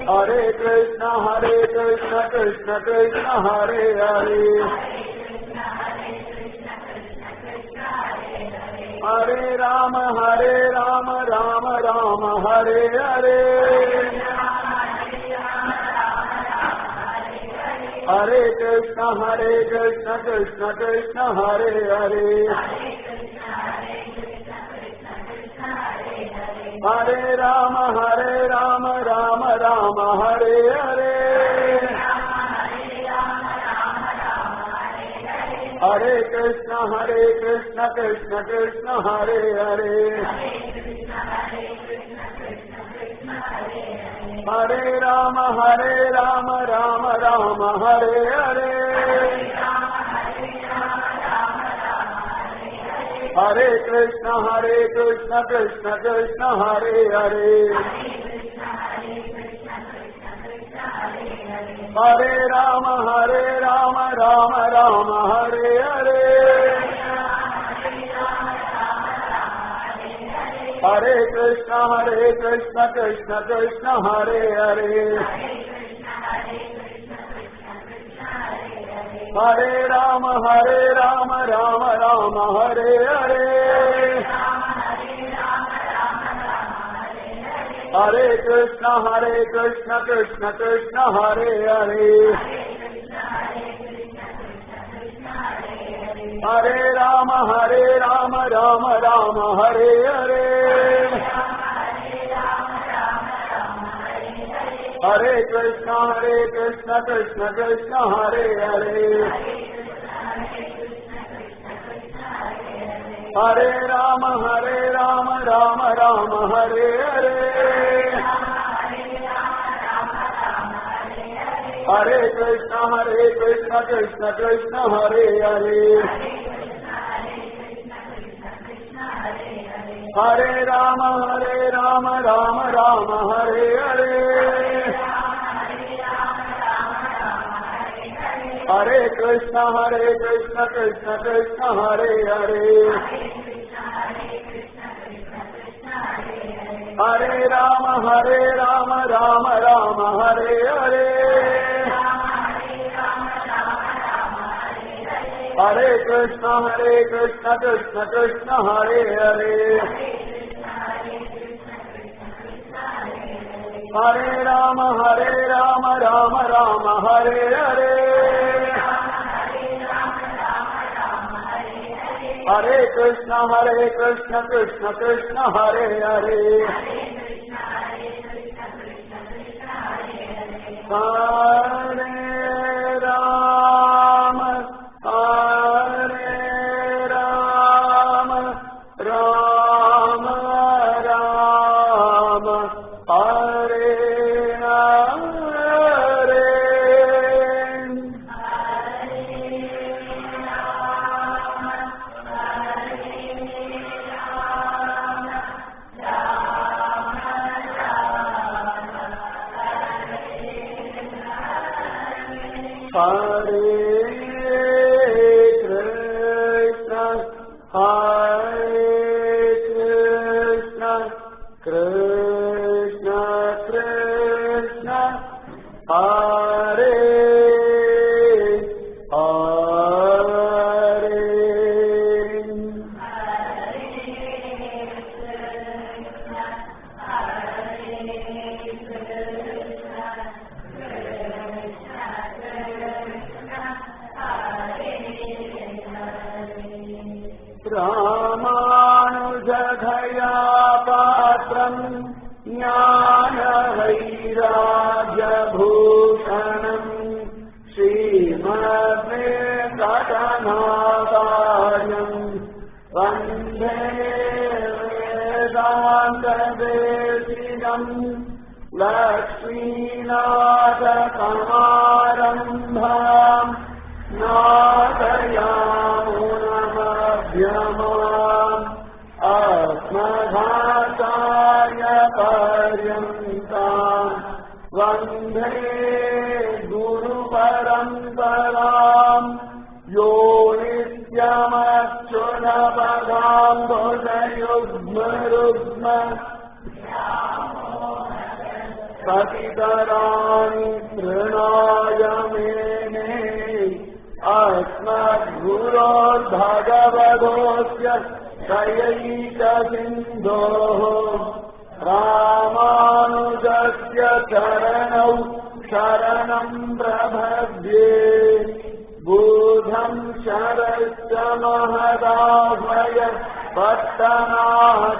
हरे कृष्ण हरे कृष्ण कृष्ण कृष्ण हरे हरे हरे राम हरे राम राम राम हरे हरे हरे कृष्ण हरे कृष्ण कृष्ण कृष्ण हरे हरे हरे राम हरे राम राम राम हरे हरे हरे कृष्ण हरे कृष्ण कृष्ण कृष्ण हरे हरे हरे राम हरे राम राम राम हरे हरे हरे कृष्ण हरे कृष्ण कृष्ण कृष्ण हरे हरे हरे राम हरे राम राम राम हरे हरे हरे कृष्ण हरे कृष्ण कृष्ण कृष्ण हरे हरे हरे राम हरे राम राम राम हरे हरे हरे कृष्ण हरे कृष्ण कृष्ण कृष्ण हरे हरे हरे राम हरे राम राम राम हरे हरे हरे कृष्ण हरे कृष्ण कृष्ण कृष्ण हरे हरे हरे राम हरे राम राम राम हरे हरे हरे कृष्ण हरे कृष्ण कृष्ण कृष्ण हरे हरे हरे राम हरे राम राम राम हरे हरे हरे कृष्ण हरे कृष्ण कृष्ण कृष्ण हरे हरे हरे राम हरे राम राम राम हरे हरे हरे कृष्ण हरे कृष्ण कृष्ण कृष्ण हरे हरे हरे राम हरे राम राम राम हरे हरे हरे कृष्ण हरे कृष्ण कृष्ण कृष्ण हरे हरे हरे राम हरे राम राम राम हरे हरे हरे कृष्ण हरे कृष्ण कृष्ण कृष्ण हरे हरे रामानुजघया पात्रम् ज्ञानवैराग्यभूषणम् श्रीमद्वे घटनाकार्यम् वन्दे वेदान्तदेशिकम् लक्ष्मीनाथकमारम्भाम् नादयामुनमभ्यमाम् अस्मधाचार्य पर्यन्ताम् वन्दे गुरुपरम्पराम् यो नित्यमच्युनपदाम् भुजयुग्मरुग्म पतितराणि तृणाय मेने अस्मद्गुरोर्भगवतोऽस्य दयैकसिन्धोः रामानुजस्य चरणौ शरणम् प्रभद्ये बुधम् शरश्च महदाभय पट्टनाथ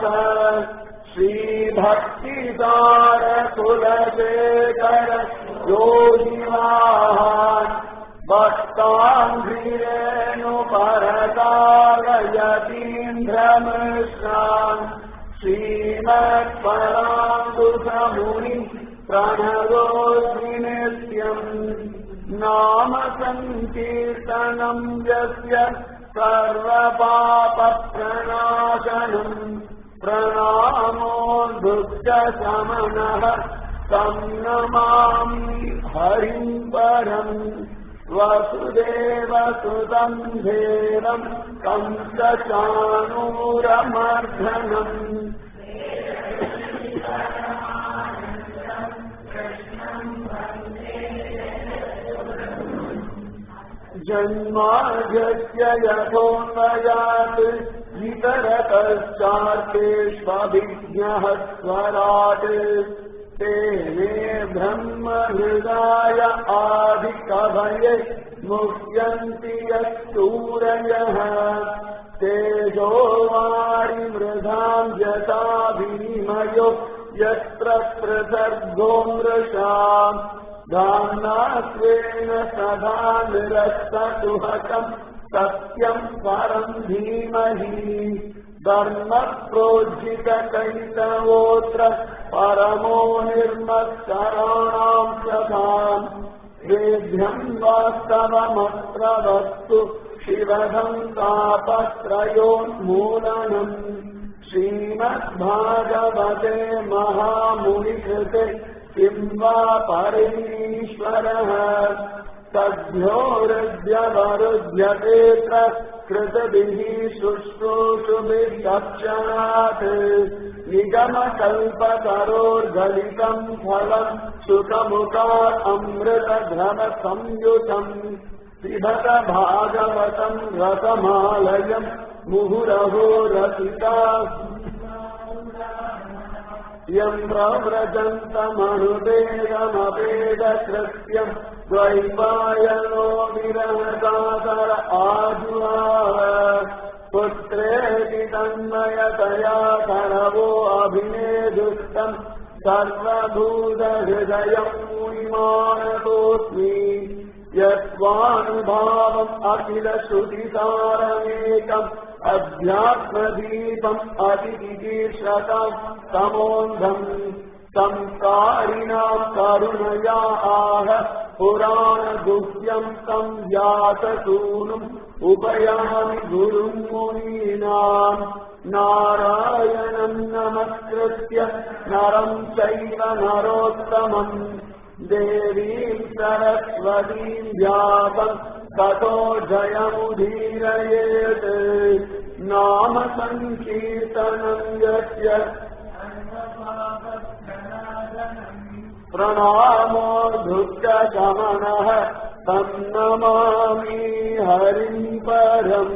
श्रीभक्तिसारकुलशेखर योगिवान् भक्ताङ्घ्रिरेणुपरतारयतीन्द्रमिश्रान् श्रीमत्पराङ्गुसमुनि प्रणयोऽस्मि नित्यम् नाम सङ्कीर्तनम् यस्य सर्वपापप्रणाशनम् प्रणामो दुःखशमनः तं नमामि हरिम् परम् वसुदेवसुतम् देवम् तं चाणूरमर्धनम् जन्माजस्य यथोन्मयात् वितरतश्चार्तेष्वभिज्ञः स्वराट् तेने ब्रह्महृदाय आदिकभये मुह्यन्ति यत्सूरयः तेजो वारिमृधाम् यथा विनिमयो यत्र प्रसर्गो मृषाम् धाम्नात्वेन सदा निरस्तसुहकम् सत्यम् परम् धीमहि धर्मप्रोज्झितकैतवोऽत्र परमो निर्मत्सराणाम् सदाम् वेद्यम् वास्तवमत्र वस्तु शिवधम् तापत्रयोन्मूलनम् श्रीमद्भागवते महामुनिकृते किं वा परमेश्वरः सद्योरुद्यवरुध्यतेऽत्र कृतभिः शुश्रूषुभिः तक्षणात् निगमकल्पतरोर्गलितम् फलम् सुखमुखात् अमृतधनसंयुतम् पिबत भागवतम् रसमालयम् मुहुरहो रसिता यम् प्रव्रजन्तमनुवेदमवेदकृत्यम् द्वैपायनो विरहदातर आजुहाव पुत्रेति तन्मयतया करवो अभिनेदुष्टम् सर्वभूतहृदयम् मुनिमानतोऽस्मि यत्त्वानुभावम् अखिलश्रुतिसारमेकम् अध्यात्मदीपम् अतिविदीर्षतम् तमोन्धम् संकारिणाम् करुणया आह पुराणगुह्यम् तम् व्याससूनुम् उपयामि गुरुम् मुनीनाम् नारायणम् नमस्कृत्य नरम् चैव नरोत्तमम् देवीम् सरस्वतीम् व्यापम् ततो जयमुदीरयेत् नाम सङ्कीर्तनम् यस्य प्रणामो दुःखशमनः तन्नमामि हरिम् परम्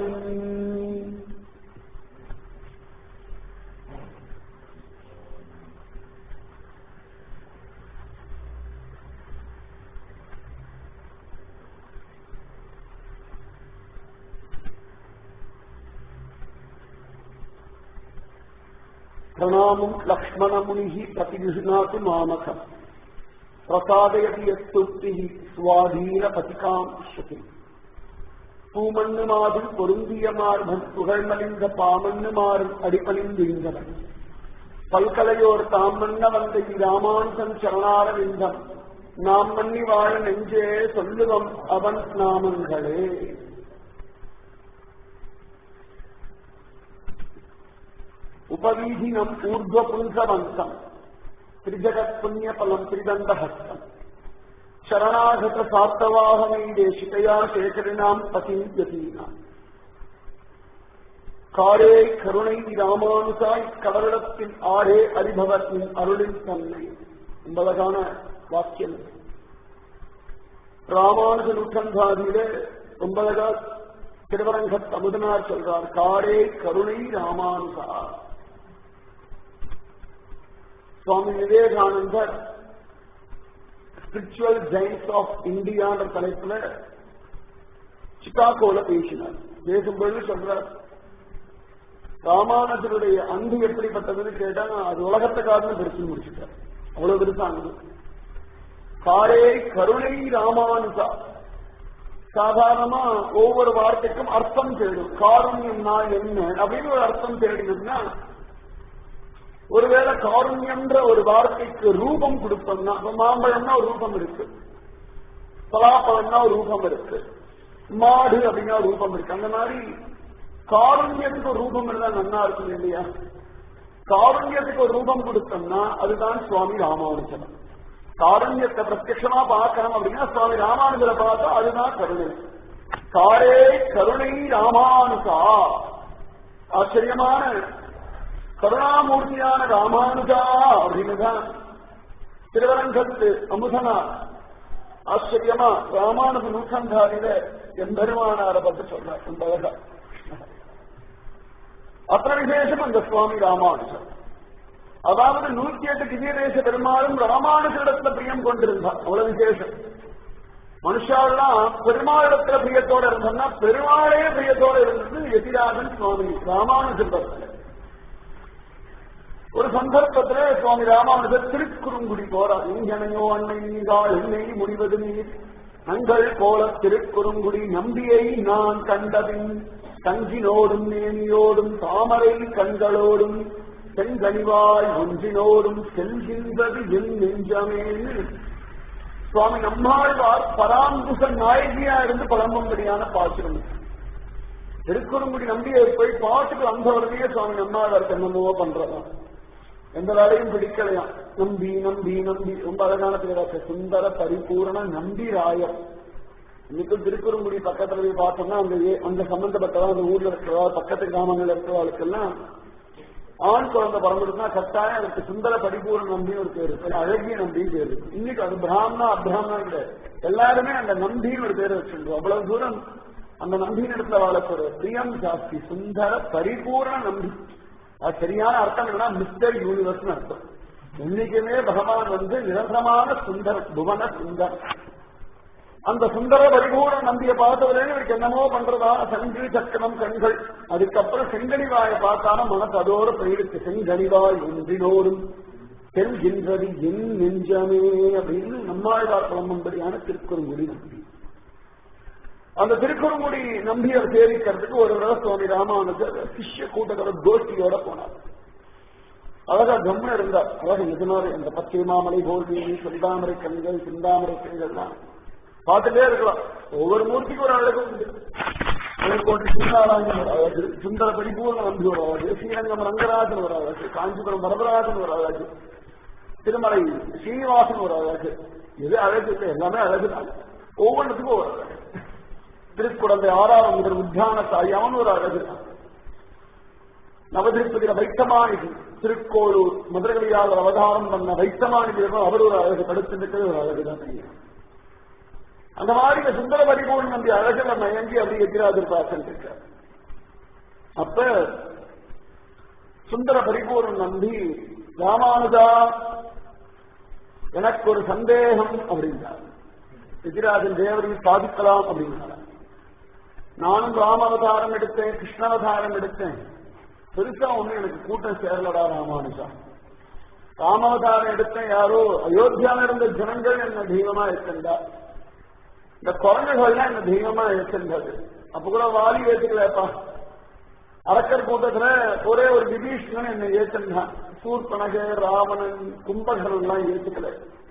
ప్రణామం లక్ష్మణముని ప్రతిగృహ్ణాతు మామకం பிரசாதயதி எத்துப்தி சுவாதீன பதிகாம் ஸ்ருதி பூமண்ணு மாது பொருந்திய மார்பன் புகழ்மலிந்த பாமண்ணு மாறும் அடிப்பணிந்திருந்தவன் பல்கலையோர் தாம் மன்ன வந்த ராமானுசன் சரணாரவிந்தம் நாம் மன்னி வாழ நெஞ்சே சொல்லுவம் அவன் நாமங்களே ఉపవీధినం ఊర్ధ్వపుంసవంతం త్రిజగత్ పుణ్యఫలం త్రిదండహస్తం శరణాగత సాత్తవాహనైదే శితయా శేఖరిణాం பசிஞ்சதீனாம் காரே கருணை ராமானுசாய் கடலிடத்தில் ஆரே அறிபவர் நின் அருளின் தன்னை ரொம்ப அழகான வாக்கியம் ராமானுஜ நூற்றந்தாதியிலே ரொம்ப அழகா திருவரங்கத் அமுதனார் சொல்றார் காரே கருணை Ramanuja Swami Vivekanandar spiritual gains of இந்தியான்ற தலைப்புல சிகாகோல பேசினார் பேசும்பொழுது சொல்றார் ராமானுஜருடைய அன்பு எப்படிப்பட்டதுன்னு கேட்டா அது உலகத்துக்காரன்னு பெருசு முடிச்சுட்டார் அவ்வளவு பெருசா அன்பு காரே கருணை ராமானுஜா சாதாரணமா ஒவ்வொரு வார்த்தைக்கும் அர்த்தம் தேடும் காருண்யம்னா என்ன அப்படின்னு ஒரு அர்த்தம் தேடினோம்னா ஒருவேளை காருண்யம்ன்ற ஒரு வார்த்தைக்கு ரூபம் கொடுத்தோம்னா இப்ப மாம்பழம்னா ஒரு ரூபம் இருக்கு பலாப்பழம்னா ஒரு ரூபம் இருக்கு மாடு அப்படின்னா ஒரு ரூபம் இருக்கு அந்த மாதிரி காருண்யத்துக்கு ஒரு ரூபம் இருந்தா நன்னா இருக்கும் இல்லையா காருண்யத்துக்கு ஒரு ரூபம் கொடுத்தோம்னா அதுதான் சுவாமி ராமானுஜன் காருண்யத்தை பிரத்யமா பார்க்கணும் அப்படின்னா சுவாமி ராமானுஜரை பார்த்தா அதுதான் கருணை காரே கருணை ராமானுஜா ஆச்சரியமான கருணாமூர்த்தியான ராமானுஜா அப்படின்னு தான் திருவரங்கத்து அமுதனா ஆச்சரியமா ராமானுஜ நூற்றந்தாரில என் பெருமானார பற்றி சொல்றார் ரொம்ப அழகா அத்தனை விசேஷம் அந்த சுவாமி ராமானுஜர் அதாவது நூத்தி எட்டு திவ்யதேச பெருமாளும் ராமானுஜரிடத்துல பிரியம் கொண்டிருந்தார் அவ்வளவு விசேஷம் மனுஷாலாம் பெருமாளிடத்துல பிரியத்தோட இருந்தோம்னா பெருமாளே பிரியத்தோட இருந்தது எதிராகன் சுவாமி ராமானுஜர் ஒரு சந்தர்ப்பத்திலே சுவாமி ராமானுஜர் திருக்குறுங்குடி போறார் இங்கனையோ அன்னை நீங்கால் என்னை முடிவது நீர் நங்கள் போல திருக்குறுங்குடி நம்பியை நான் கண்டபின் தங்கினோடும் நேமியோடும் தாமரை கண்களோடும் செங்கனிவாய் ஒன்றினோடும் செல்கின்றது என் நெஞ்சமேன்னு சுவாமி நம்மாழ்வார் பராங்குச நாயகியா இருந்து புலம்பும்படியான பாசுரம் திருக்குறுங்குடி நம்பியை போய் பாட்டுக்கு வந்தவர்களே சுவாமி நம்மாழ்வார் என்னமோ பண்றதா எந்த வேலையும் பிடிக்கலையாம் நம்பி நம்பி நம்பி ரொம்ப அழகான பேராச சுந்தர பரிபூரண நம்பி ராயர் இன்னைக்கும் திருக்குறுங்குடி பக்கத்துல போய் பார்த்தோம்னா அந்த ஏ- அந்த சம்பந்தப்பட்டவா அந்த ஊர்ல இருக்கிறவா பக்கத்து கிராமங்கள்ல இருக்கிறவாளுக்கெல்லாம் ஆண் குழந்தை பிறந்துருக்குன்னா கட்டாயம் அதுக்கு சுந்தர பரிபூர்ண நம்பின்னு ஒரு பேர் இருக்கு அழகிய நம்பின்னு பேர் இருக்கு இன்னைக்கு அது பிராமணா அப்ராமணா கிடையாது எல்லாருமே அந்த நம்பின்னு ஒரு பேர் வச்சிருக்கோம் அவ்வளவு தூரம் அந்த நம்பியின் இடத்துல வாழக்கூடிய பிரியம் ஜாஸ்தி சுந்தர பரிபூர்ண நம்பி அது சரியான அர்த்தம் என்னன்னா மிஸ்டர் யூனிவர்ஸ்னு அர்த்தம் இன்னைக்குமே பகவான் வந்து நிரந்தரமான சுந்தர புவன சுந்தர் அந்த சுந்தர பரிபூர்ண நம்பிய பார்த்தவரே இவருக்கு என்னமோ பண்றதா சங்கு சக்கரம் கண்கள் அதுக்கப்புறம் செங்கனிவாயை பார்த்தாலும் மனசு அதோடு போயிடுச்சு செங்கனிவாய் ஒன்றினோடும் செல்கின்றது என் நெஞ்சமே அப்படின்னு நம்மாழ்வார் புலம்பும்படியான திருக்குறுங்குடி நம்பி அந்த திருக்குறுங்குடி நம்பியர் சேவிக்கிறதுக்கு ஒரு தடவை சுவாமி ராமானுஜர் சிஷ்ய கூட்டத்தோட கோஷ்டியோட போனார் அழகா கம்முன்னு இருந்தார் அழகா நிஜமாவே அந்த பச்சை மாமலை போல் மீனி செந்தாமரை கண்கள் சிந்தாமரை கண்கள்லாம் பார்த்துட்டே இருக்கலாம் ஒவ்வொரு மூர்த்திக்கும் ஒரு அழகு உண்டு கோட்டை சிந்தாராயன் ஒரு அழகு சுந்தர பரிபூர்ண நம்பி ஒரு அழகு ஸ்ரீரங்கம் ரங்கராஜன் ஒரு அழகு காஞ்சிபுரம் வரதராஜன் ஒரு அழகு திருமலை ஸ்ரீனிவாசன் ஒரு அழகு எது அழகு இல்லை எல்லாமே அழகுதான் ஒவ்வொன்றுத்துக்கும் ஒரு அழகு திருக்குடந்தை ஆறாவது முதல் உத்தான சாய் அவன் ஒரு அழகு நவதிருப்பதியில வைத்தமானிதி திருக்கோளூர் மதுரகளியால் அவதாரம் பண்ண வைத்தமானிதி அவர் ஒரு அழகு படுத்திருக்கிறது ஒரு அழகுதான் அந்த மாதிரி இந்த சுந்தர பரிபூர்ணம் நம்பி அழகுல மயங்கி அப்படி எதிராஜர் பார்த்துட்டு இருக்கார் அப்ப சுந்தர பரிபூர்ணம் நம்பி ராமானுஜா எனக்கு ஒரு சந்தேகம் அப்படின்னார் எதிராஜன் தேவரையும் சாதிக்கலாம் அப்படின்னார் நானும் ராமாவதாரம் எடுத்தேன் கிருஷ்ணாவதாரம் எடுத்தேன் பெருசா ஒண்ணு எனக்கு கூட்டம் சேரலடா ராமானுஜா ராமாவதாரம் எடுத்தேன் யாரோ அயோத்தியால இருந்த ஜனங்கள் என்ன தெய்வமா இருக்கின்றா இந்த குரங்குகள்லாம் என்ன தெய்வமா இருக்கின்றது அப்ப கூட வாலி ஏத்துக்கலப்பா அரக்கர் கூட்டத்துல ஒரே ஒரு விபீஷணன் என்னை ஏத்துனான் சூர்பனக ராவணன் கும்பகரன் எல்லாம் ஏத்துக்கல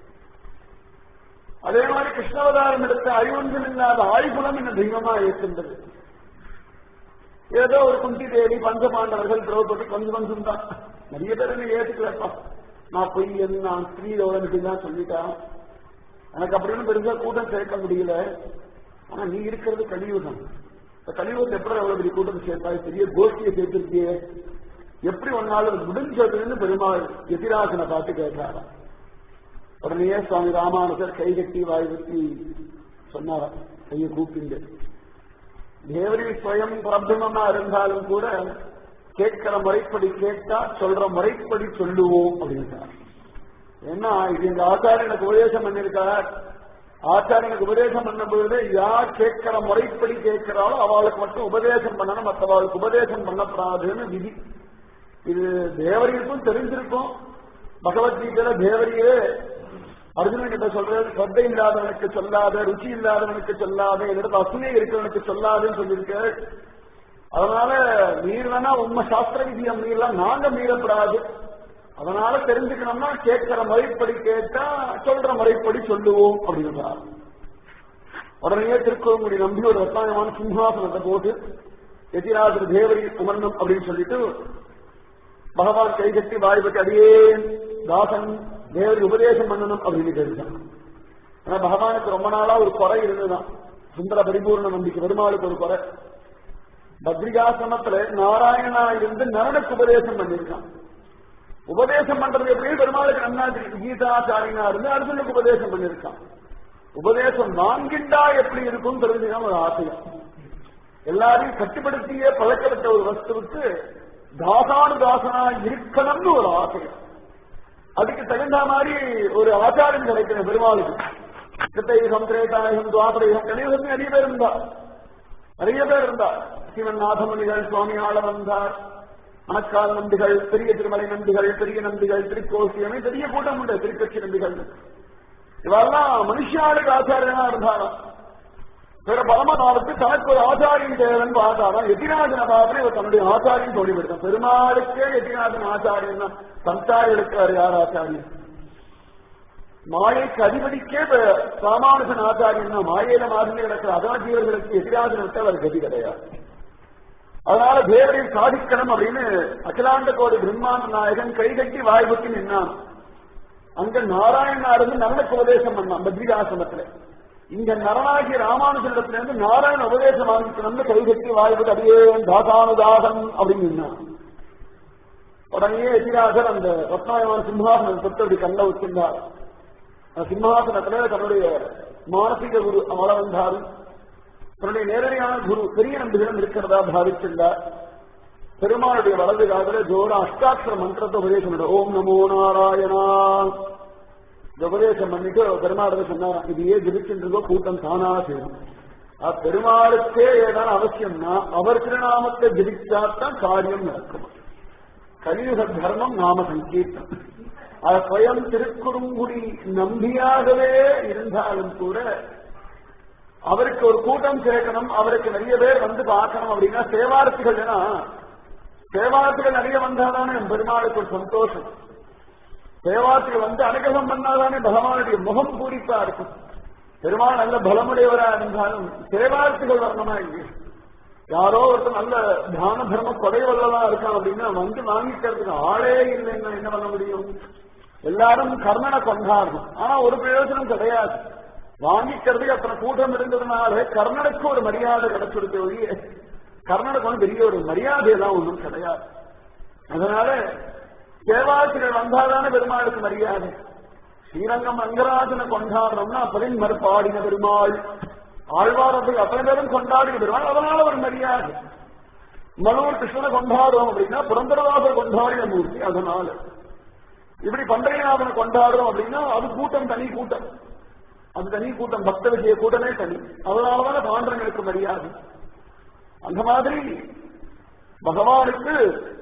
அதே மாதிரி கிருஷ்ணாவதாரம் எடுத்த அறிவொன்றில் இல்லாத ஆய்குலம் என்ன தெய்வமா இருக்கின்றது ஏதோ ஒரு குந்தி தேவி பஞ்சபாண்டவர்கள் திரௌபதி கொஞ்சம் கொஞ்சம் தான் நிறைய பேர் என்ன ஏத்துக்கலப்பா நான் பொய்யன் நான் ஸ்ரீதோழன் தான் சொல்லிட்டான் எனக்கு அப்படின்னு பெருசா கூட்டம் சேர்க்க முடியல ஆனா நீ இருக்கிறது கலியுகம் இந்த கலியுகத்தை எப்படி எவ்வளவு பெரிய கூட்டத்தை சேர்த்தாய் பெரிய கோஷ்டியை சேர்த்திருக்கியே எப்படி ஒன்னாலும் முடிஞ்சதுன்னு பெருமாள் எதிராசனை பார்த்து கேட்கிறாராம் உடனே சுவாமி ராமானுஜர் கை கட்டி வாய் கட்டி சொன்னார் கையை கூப்பிண்டு தேவரி ஸ்வயம் பிரபிரமமா இருந்தாலும் கூட கேட்கிற முறைப்படி கேட்டா சொல்ற முறைப்படி சொல்லுவோம் அப்படின்றார் ஏன்னா இது எங்க ஆச்சாரியன் எனக்கு உபதேசம் பண்ணிருக்கார் ஆச்சாரியனுக்கு உபதேசம் பண்ண பொழுது யார் கேட்கிற முறைப்படி கேட்கிறாளோ அவளுக்கு மட்டும் உபதேசம் பண்ணணும் மற்றவளுக்கு உபதேசம் பண்ணப்படாதுன்னு விதி இது தேவரிக்கும் தெரிஞ்சிருக்கும் பகவத்கீதையில தேவரியே அர்ஜுனன் கிட்ட சொல்றது ஸ்ரத்தை இல்லாதவனுக்கு சொல்லாத ருச்சி இல்லாதவனுக்கு சொல்லாத என்னிடத்து அசுனை இருக்கிறவனுக்கு சொல்லாதுன்னு சொல்லியிருக்க அதனால நீர் வேணா உண்மை சாஸ்திர விதியை மீறலாம் நாங்க மீறப்படாது அதனால தெரிஞ்சுக்கணும்னா கேட்கிற முறைப்படி கேட்டா சொல்ற முறைப்படி சொல்லுவோம் அப்படின்னு உடனே திருக்கோங்குடி நம்பி ஒரு ரசாயனமான சிம்ஹாசனத்தை போட்டு எதிராஜர் தேவரி உமர்ணம் அப்படின்னு சொல்லிட்டு பகவான் கைகட்டி வாய்ப்பட்டு அடியே தாசன் தேவரி உபதேசம் பண்ணணும் அப்படின்னு கேட்டான் ஆனா பகவானுக்கு ரொம்ப நாளா ஒரு குறை இருந்துதான் சுந்தர பரிபூர்ண நம்பிக்கை பெருமாளுக்கு ஒரு குறை பத்ரிகாசிரமத்துல நாராயணனா இருந்து நரனுக்கு உபதேசம் பண்ணிருக்கான் உபதேசம் பண்றது எப்படி பெருமாளுக்கு நன்னா தெரியும் கீதாச்சாரியனா இருந்து அர்ஜுனுக்கு உபதேசம் பண்ணிருக்கான் உபதேசம் வாங்கிண்டா எப்படி இருக்கும் தெரிஞ்சுதான் ஒரு ஆசையம் எல்லாரையும் கட்டுப்படுத்தியே பழக்கப்பட்ட ஒரு வஸ்துவுக்கு தாசானு தாசனா இருக்கணும்னு ஒரு ஆசையம் அதுக்கு தகுந்த மாதிரி ஒரு ஆச்சாரம் கிடைக்கணும் பெருமாளுக்கு கிருத்தயுகம் திரேதாயுகம் துவாபரயுகம் கலியுகம் நிறைய பேர் இருந்தா நிறைய பேர் இருந்தா சிவன் நாதமுனிகள் சுவாமி ஆள வந்தார் மணக்கால் நம்பிகள் பெரிய திருமலை நம்பிகள் பெரிய நம்பிகள் திருக்கோசியமே பெரிய கூட்டம் உண்டு திருக்கட்சி நம்பிகள் இவெல்லாம் மனுஷாளுக்கு ஆச்சாரியனா இருந்தாலும் பிற பரமநாளுக்கு தனக்கு ஒரு ஆச்சாரியம் தேவன் பார்த்தாராம் எதிராஜன பார்த்து இவர் தன்னுடைய ஆச்சாரியம் சொல்லிவிடுதான் பெருமாளுக்கே எதிராஜன் ஆச்சாரியம் தான் தந்தாய் எடுக்கிறார் யார் ஆச்சாரியம் மாயைக்கு அதிபதிக்கே ராமானுஜன் ஆச்சாரியம் தான் மாயையில மாதிரி கிடக்கிற அதாஜீவர்களுக்கு எதிராஜன் விட்டு அவர் கதி கிடையாது அதனால தேவரையும் சாதிக்கணும் அப்படின்னு அகிலாண்ட கோடி பிரம்மாண்ட நாயகன் கைகட்டி வாய்ப்புக்கு நின்னான் அங்க நாராயணா இருந்து நரனுக்கு உபதேசம் பண்ணான் பத்ரிகாசிரமத்துல இங்க நரனாகி ராமானுஜனிடத்துல இருந்து நாராயண உபதேசம் வாங்கிக்கணும்னு கைகட்டி வாய்ப்புக்கு அப்படியே தாசானுதாசன் அப்படின்னு நின்னான் உடனே எதிராகர் அந்த ரத்னாயமான சிம்ஹாசனம் தொட்டு அப்படி கண்ண வச்சிருந்தார் சிம்ஹாசனத்துல தன்னுடைய மானசீக குரு அமல வந்தாரும் தன்னுடைய நேரடியான குரு பெரிய நம்பிகளும் இருக்கிறதா பாவிச்சிருந்தார் பெருமாளுடைய வலது காதல ஜோர அஷ்டாட்சர மந்திரத்தை உபதேசம் பண்ண ஓம் நமோ நாராயணா உபதேசம் பண்ணிட்டு பெருமாள் சொன்னாராம் இதையே ஜபிச்சுன்றதோ கூட்டம் தானா சேரும் பெருமாளுக்கே ஏதாவது அவசியம்னா அவர் திருநாமத்தை ஜபிச்சாத்தான் காரியம் நடக்கும் கலியுக தர்மம் நாம சங்கீர்த்தம் அது ஸ்வயம் திருக்குறுங்குடி நம்பியாகவே இருந்தாலும் கூட அவருக்கு ஒரு கூட்டம் சேர்க்கணும் அவருக்கு நிறைய பேர் வந்து பார்க்கணும் அப்படின்னா சேவார்த்திகள் ஏன்னா சேவார்த்திகள் நிறைய வந்தாதானே பெருமாளுக்கு ஒரு சந்தோஷம் சேவார்த்திகள் வந்து அனுகிரகம் பண்ணாதானே பகவானுடைய முகம் பூரிப்பா இருக்கும் பெருமாள் நல்ல பலமுடையவரா இருந்தாலும் சேவார்த்திகள் வரணுமா இல்லையா யாரோ ஒருத்தர் நல்ல தியான தர்ம கொடை வல்லவா இருக்கான் அப்படின்னா வந்து வாங்கிக்கிறதுக்கு ஆளே இல்லைன்னா என்ன பண்ண முடியும் எல்லாரும் கர்ணனை கொண்டாடணும் ஆனா ஒரு பிரயோஜனம் கிடையாது வாங்கிக்கிறதுக்கு அத்தனை கூட்டம் இருந்ததுனால கர்ணனுக்கு ஒரு மரியாதை கிடைச்சிருக்க ஒழிய கர்ணனுக்கு வந்து பெரிய ஒரு மரியாதை எல்லாம் ஒன்றும் கிடையாது அதனால சேவாசிரியர் வந்தாதானே பெருமாளுக்கு மரியாதை ஸ்ரீரங்கம் ரங்கராஜனை கொண்டாடுறோம்னா அப்பதின் மறுபாடின பெருமாள் ஆழ்வாரத்துக்கு அத்தனை பேரும் கொண்டாடின பெருமாள் அதனால ஒரு மரியாதை மனூர் கிருஷ்ணனை கொண்டாடுறோம் அப்படின்னா புரந்தரவாசர் கொண்டாடின மூர்த்தி அதனால இப்படி பண்டையநாதனை கொண்டாடுறோம் அப்படின்னா அது கூட்டம் தனி கூட்டம் அது தனி கூட்டம் பக்த விஜய கூட்டமே தனி அதனாலதான் பாண்டவங்களுக்கு மரியாதை அந்த மாதிரி பகவானுக்கு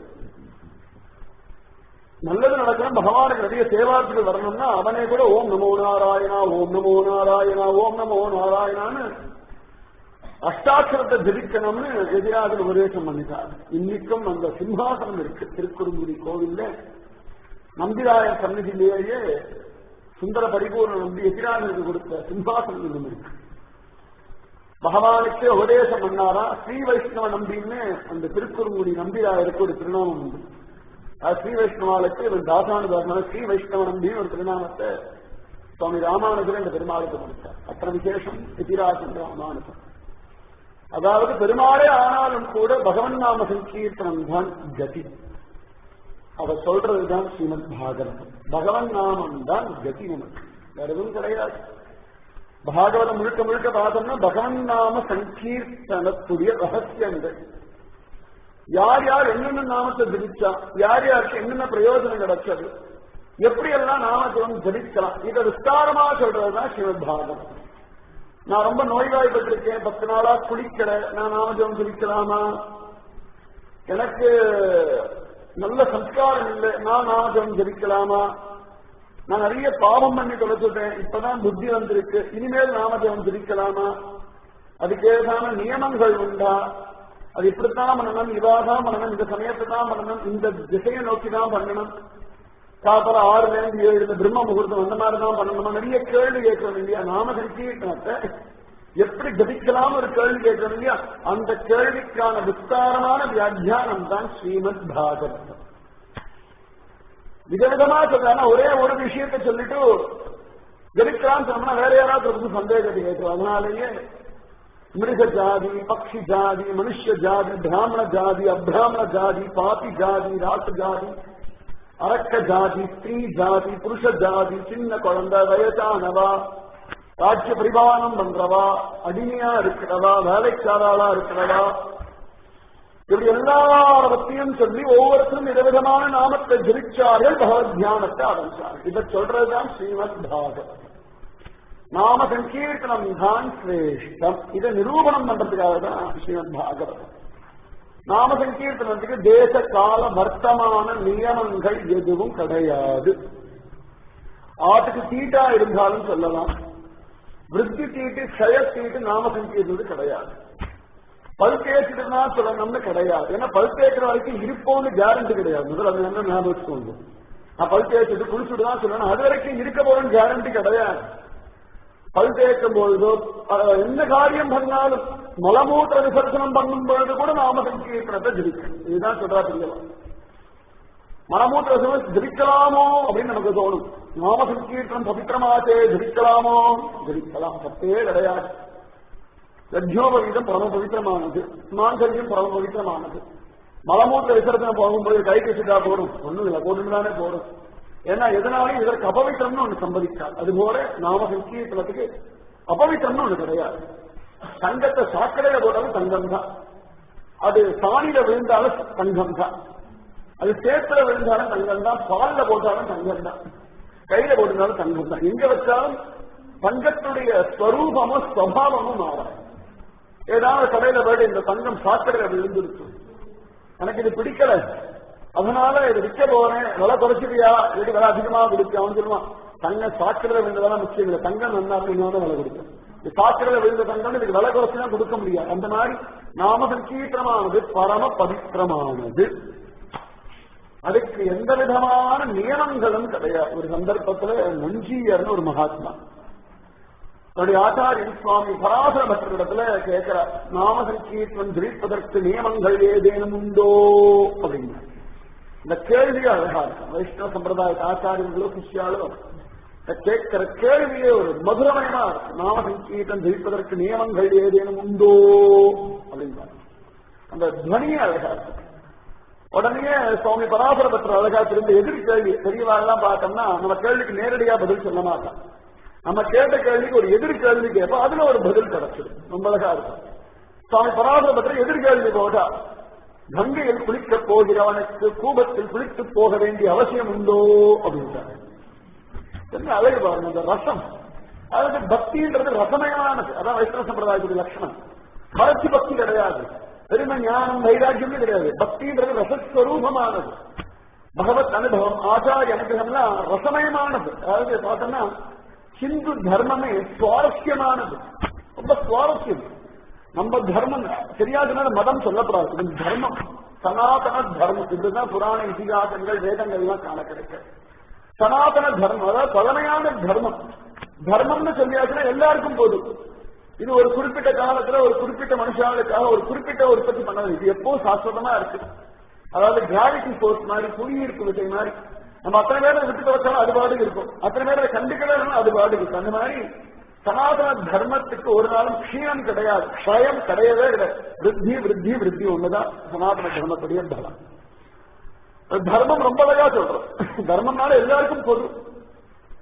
நல்லது நடக்கணும் பகவானுக்கு நிறைய சேவார்த்திகள் வரணும்னா அவனே கூட ஓம் நமோ நாராயணா ஓம் நமோ நாராயணா ஓம் நமோ நாராயணான்னு அஷ்டாட்சரத்தை ஜபிக்கணும்னு எதிராக உபதேசம் பண்ணிட்டார் இன்னைக்கும் அந்த சிம்ஹாசனம் இருக்கு திருக்குறுங்குடி கோவில்ல நம்பிராயர் சந்நிதியிலேயே சுந்தர பரிபூர்ண நம்பி எதிராக கொடுத்த சிம்ஹாசனம் இன்னும் இருக்கு பகவானுக்கு உபதேசம் பண்ணாரா ஸ்ரீ வைஷ்ணவ நம்பின்னு அந்த திருக்குறுங்குடி நம்பிராயருக்கு ஒரு திருநாமம் உண்டு ஸ்ரீ வைஷ்ணவாளுக்கு இவர் தாசானுதாசன ஸ்ரீ வைஷ்ணவ நம்பின்னு ஒரு திருநாமத்தை சுவாமி ராமானுஜர் இந்த பெருமாளுக்கு கொடுத்தார் அத்தனை விசேஷம் எதிராஜன் ராமானுஜன் அதாவது பெருமாளே ஆனாலும் கூட பகவன் நாம சங்கீர்த்தனம் தான் கதி அவர் சொல்றதுதான் ஸ்ரீமத் பாகவதம் பகவன் நாமம் தான் கதி நமக்கு வேற எதுவும் கிடையாது பாகவதம் முழுக்க முழுக்க பார்த்தோம்னா பகவன் நாம சங்கீர்த்தனத்துடைய ரகசியங்கள் யார் யார் என்னென்ன நாமத்தை ஜபிச்சா யார் யாருக்கு என்னென்ன பிரயோஜனம் கிடைச்சது எப்படி எல்லாம் நாமத்தை வந்து ஜபிக்கலாம் இதை விஸ்தாரமா சொல்றதுதான் ஸ்ரீமத் பாகவதம் நான் ரொம்ப நோய்வாய்ப்பட்டிருக்கேன் பத்து நாளா குளிக்கல நான் நாமஜபம் ஜபிக்கலாமா எனக்கு நல்ல சம்ஸ்காரம் இல்லை நான் நாமஜபம் ஜபிக்கலாமா நான் நிறைய பாவம் பண்ணி தொலைச்சுட்டேன் இப்பதான் புத்தி வந்திருக்கு இனிமேல் நாமஜபம் ஜபிக்கலாமா அதுக்கேதான நியமங்கள் உண்டா அது இப்படித்தான் பண்ணணும் இவாதான் பண்ணணும் இந்த சமயத்தை தான் பண்ணணும் இந்த திசையை நோக்கி தான் பண்ணணும் காப்பல ஆறுல இருந்து ஏழு இந்த பிரம்ம முகூர்த்தம் அந்த மாதிரி தான் பண்ணணுமா நிறைய கேள்வி கேட்கணும் இல்லையா நாம சங்கீர்த்தனத்தை எப்படி ஜபிக்கலாம் ஒரு கேள்வி கேட்கணும் இல்லையா அந்த கேள்விக்கான விஸ்தாரமான வியாக்கியானம் தான் ஸ்ரீமத் பாகவதம் விதவிதமா சொல்றாங்க ஒரே ஒரு விஷயத்தை சொல்லிட்டு ஜபிக்கலாம் சொன்னா வேற யாராவது ஒரு சந்தேகத்தை கேட்கும் அதனாலேயே மிருக ஜாதி பக்ஷி ஜாதி மனுஷ ஜாதி பிராமண ஜாதி அப்ராமண ஜாதி பாபி ஜாதி ராச ஜாதி அரக்க ஜாதி ஸ்திரீ ஜாதி புருஷ ஜாதி சின்ன குழந்தை வயசானவா ராஜ்ய பரிபாலனம் பண்றவா அடிமையா இருக்கிறவா வேலைக்காராளா இருக்கிறவா இப்படி எல்லாத்தையும் சொல்லி ஒவ்வொருத்தரும் விதவிதமான நாமத்தை ஜெரிச்சார்கள் பகவத் தியானத்தை ஆரம்பிச்சார்கள் இதை சொல்றதுதான் ஸ்ரீமத் பாகவத் நாம சங்கீர்த்தனம் தான் சிரேஷ்டம் இதை நிரூபணம் பண்றதுக்காக தான் ஸ்ரீமத் பாகவதம் நாம சங்கீர்த்தனத்துக்கு தேச கால வர்த்தமான நியமங்கள் எதுவும் கிடையாது ஆட்டுக்கு தீட்டா இருந்தாலும் சொல்லலாம் விருத்தி தீட்டு க்ஷய தீட்டு நாம சங்கீர்த்தது கிடையாது பல் தேய்ச்சிட்டுனா சொல்லணும்னு கிடையாது ஏன்னா பல் தேய்க்கிற வரைக்கும் இருப்போம்னு கேரண்டி கிடையாது முதல்ல அது என்ன ஞாபகம் வச்சுக்கோங்க நான் பல் தேய்ச்சிட்டு குளிச்சுட்டு தான் சொல்லணும் அது வரைக்கும் இருக்க போறோம் கேரண்டி கிடையாது பல் தேய்க்கும் பொழுதோ எந்த காரியம் பண்ணாலும் மலமூத்திர விசர்சனம் பண்ணும் பொழுது கூட நாம சங்கீர்த்தனத்தை ஜிரிக்கணும் இதுதான் சொல்றா தெரியலாம் மலமூத்திர விசர்சனம் ஜிரிக்கலாமோ அப்படின்னு நமக்கு தோணும் நாம சங்கீர்த்தனம் பவித்திரமாச்சே ஜிரிக்கலாமோ ஜிரிக்கலாம் தப்பே கிடையாது லட்சோபவீதம் பரம பவித்திரமானது ஸ்மான்சரியம் பரம பவித்திரமானது மலமூத்திர விசர்சனம் போகும்போது கை கசிட்டா போடும் ஒண்ணும் இல்லை போட்டுன்னு தானே போடும் ஏன்னா எதனாலும் இதற்கு அபவித்திரம்னு ஒண்ணு சம்பவிக்காது அதுபோல நாம சங்கீர்த்தனத்துக்கு அபவித்திரம்னு ஒண்ணு கிடையாது தங்கத்தை சாக்கடையில போட்டாலும் தங்கம் தான் அது சாணியில விழுந்தாலும் தங்கம் தான் அது சேத்துல விழுந்தாலும் தங்கம் தான் பால்ல போட்டாலும் தங்கம் தான் கையில போட்டிருந்தாலும் தங்கம் தான் எங்க வச்சாலும் தங்கத்துடைய ஸ்வரூபமும் ஸ்வபாவமும் மாறாது ஏதாவது கடையில போயிட்டு இந்த தங்கம் சாக்கடையில விழுந்துருச்சு எனக்கு இது பிடிக்கல அதனால இது விற்க போறேன் விலை குறைச்சிட்டியா இது விலை அதிகமா கொடுக்க அவன் சொல்லுவான் தங்க சாக்கடையில விழுந்ததெல்லாம் முக்கியம் இல்லை தங்கம் நல்லா அப்படின்னா விலை கொடுக்கும் இது சாக்கடையில விழுந்த தங்கம் இதுக்கு விலை குறைச்சுதான் கொடுக்க முடியாது அந்த மாதிரி நாம சங்கீர்த்தனமானது பரம பவித்திரமானது அதுக்கு எந்த விதமான நியமங்களும் கிடையாது ஒரு சந்தர்ப்பத்துல நஞ்சியர்னு ஒரு மகாத்மா தன்னுடைய ஆச்சாரியன் சுவாமி பராசர பக்தரிடத்துல கேட்கிறார் நாம சங்கீர்த்தனம் ஜெயிப்பதற்கு நியமங்கள் ஏதேனும் உண்டோ அப்படின்னா இந்த கேள்வி அழகா இருக்கும் வைஷ்ணவ சம்பிரதாய ஆச்சாரியர்களோ சிஷ்யாலோ கேட்கிற கேள்வியே ஒரு மதுரமயமா இருக்கும் நாம சங்கீதம் ஜெயிப்பதற்கு நியமங்கள் ஏதேனும் உண்டோ அப்படின்னா அந்த துவனியே அழகா இருக்கும் உடனே சுவாமி பராசர பத்திர அழகா திரும்ப எதிர் கேள்வி பெரியவாள்லாம் பார்த்தோம்னா நம்ம கேள்விக்கு நேரடியா பதில் சொல்ல மாட்டான் நம்ம கேட்ட கேள்விக்கு ஒரு எதிர் கேள்வி கேட்போம் அதுல ஒரு பதில் கிடைச்சிடும் ரொம்ப அழகா இருக்கும் சுவாமி பராசர பத்திர எதிர் கேள்வி போட்டா கங்கையில் குளிக்க போகிறவனுக்கு கூபத்தில் குளித்து போக வேண்டிய அவசியம் உண்டோ அப்படின்றாங்க என்ன அழகு பாருங்க அந்த ரசம் அதாவது பக்தின்றது ரசமயமானது அதான் வைஷ்ணவ சம்பிரதாயத்துடைய லட்சணம் மறைச்சு பக்தி கிடையாது பெருமை ஞானம் வைராக்கியமே கிடையாது பக்தின்றது ரசஸ்வரூபமானது பகவத் அனுபவம் ஆச்சாரிய அனுகிரகம்லாம் ரசமயமானது அதாவது பார்த்தோம்னா ஹிந்து தர்மமே சுவாரஸ்யமானது ரொம்ப சுவாரஸ்யம் நம்ம தர்மம் சரியா சொன்னா மதம் சொல்லப்படாது இது தர்மம் சனாதன தர்மம் இதுதான் புராண இதிகாசங்கள் வேதங்கள் எல்லாம் காண கிடைக்க சனாதன தர்மம் அதாவது பழமையான தர்மம் தர்மம்னு சொல்லியாச்சுன்னா எல்லாருக்கும் போதும் இது ஒரு குறிப்பிட்ட காலத்துல ஒரு குறிப்பிட்ட மனுஷாளுக்காக ஒரு குறிப்பிட்ட உற்பத்தி பண்ணது இது எப்போ சாஸ்வதமா இருக்கு அதாவது கிராவிட்டி ஃபோர்ஸ் மாதிரி புவியீர்ப்பு விசை மாதிரி நம்ம அத்தனை பேரை விட்டு வச்சாலும் அது பாடு இருக்கும் அத்தனை பேரை கண்டுக்கவே அது பாடு இருக்கும் அந்த மாதிரி சனாதன தர்மத்துக்கு ஒரு நாளும் க்ஷீணம் கிடையாது க்ஷயம் கிடையவே கிடையாது விருத்தி விருத்தி விருத்தி ஒண்ணுதான் சனாதன தர்மத்துடைய பலம் தர்மம் ரொம்ப அழகா சொல்றோம் தர்மம்னால எல்லாருக்கும் பொது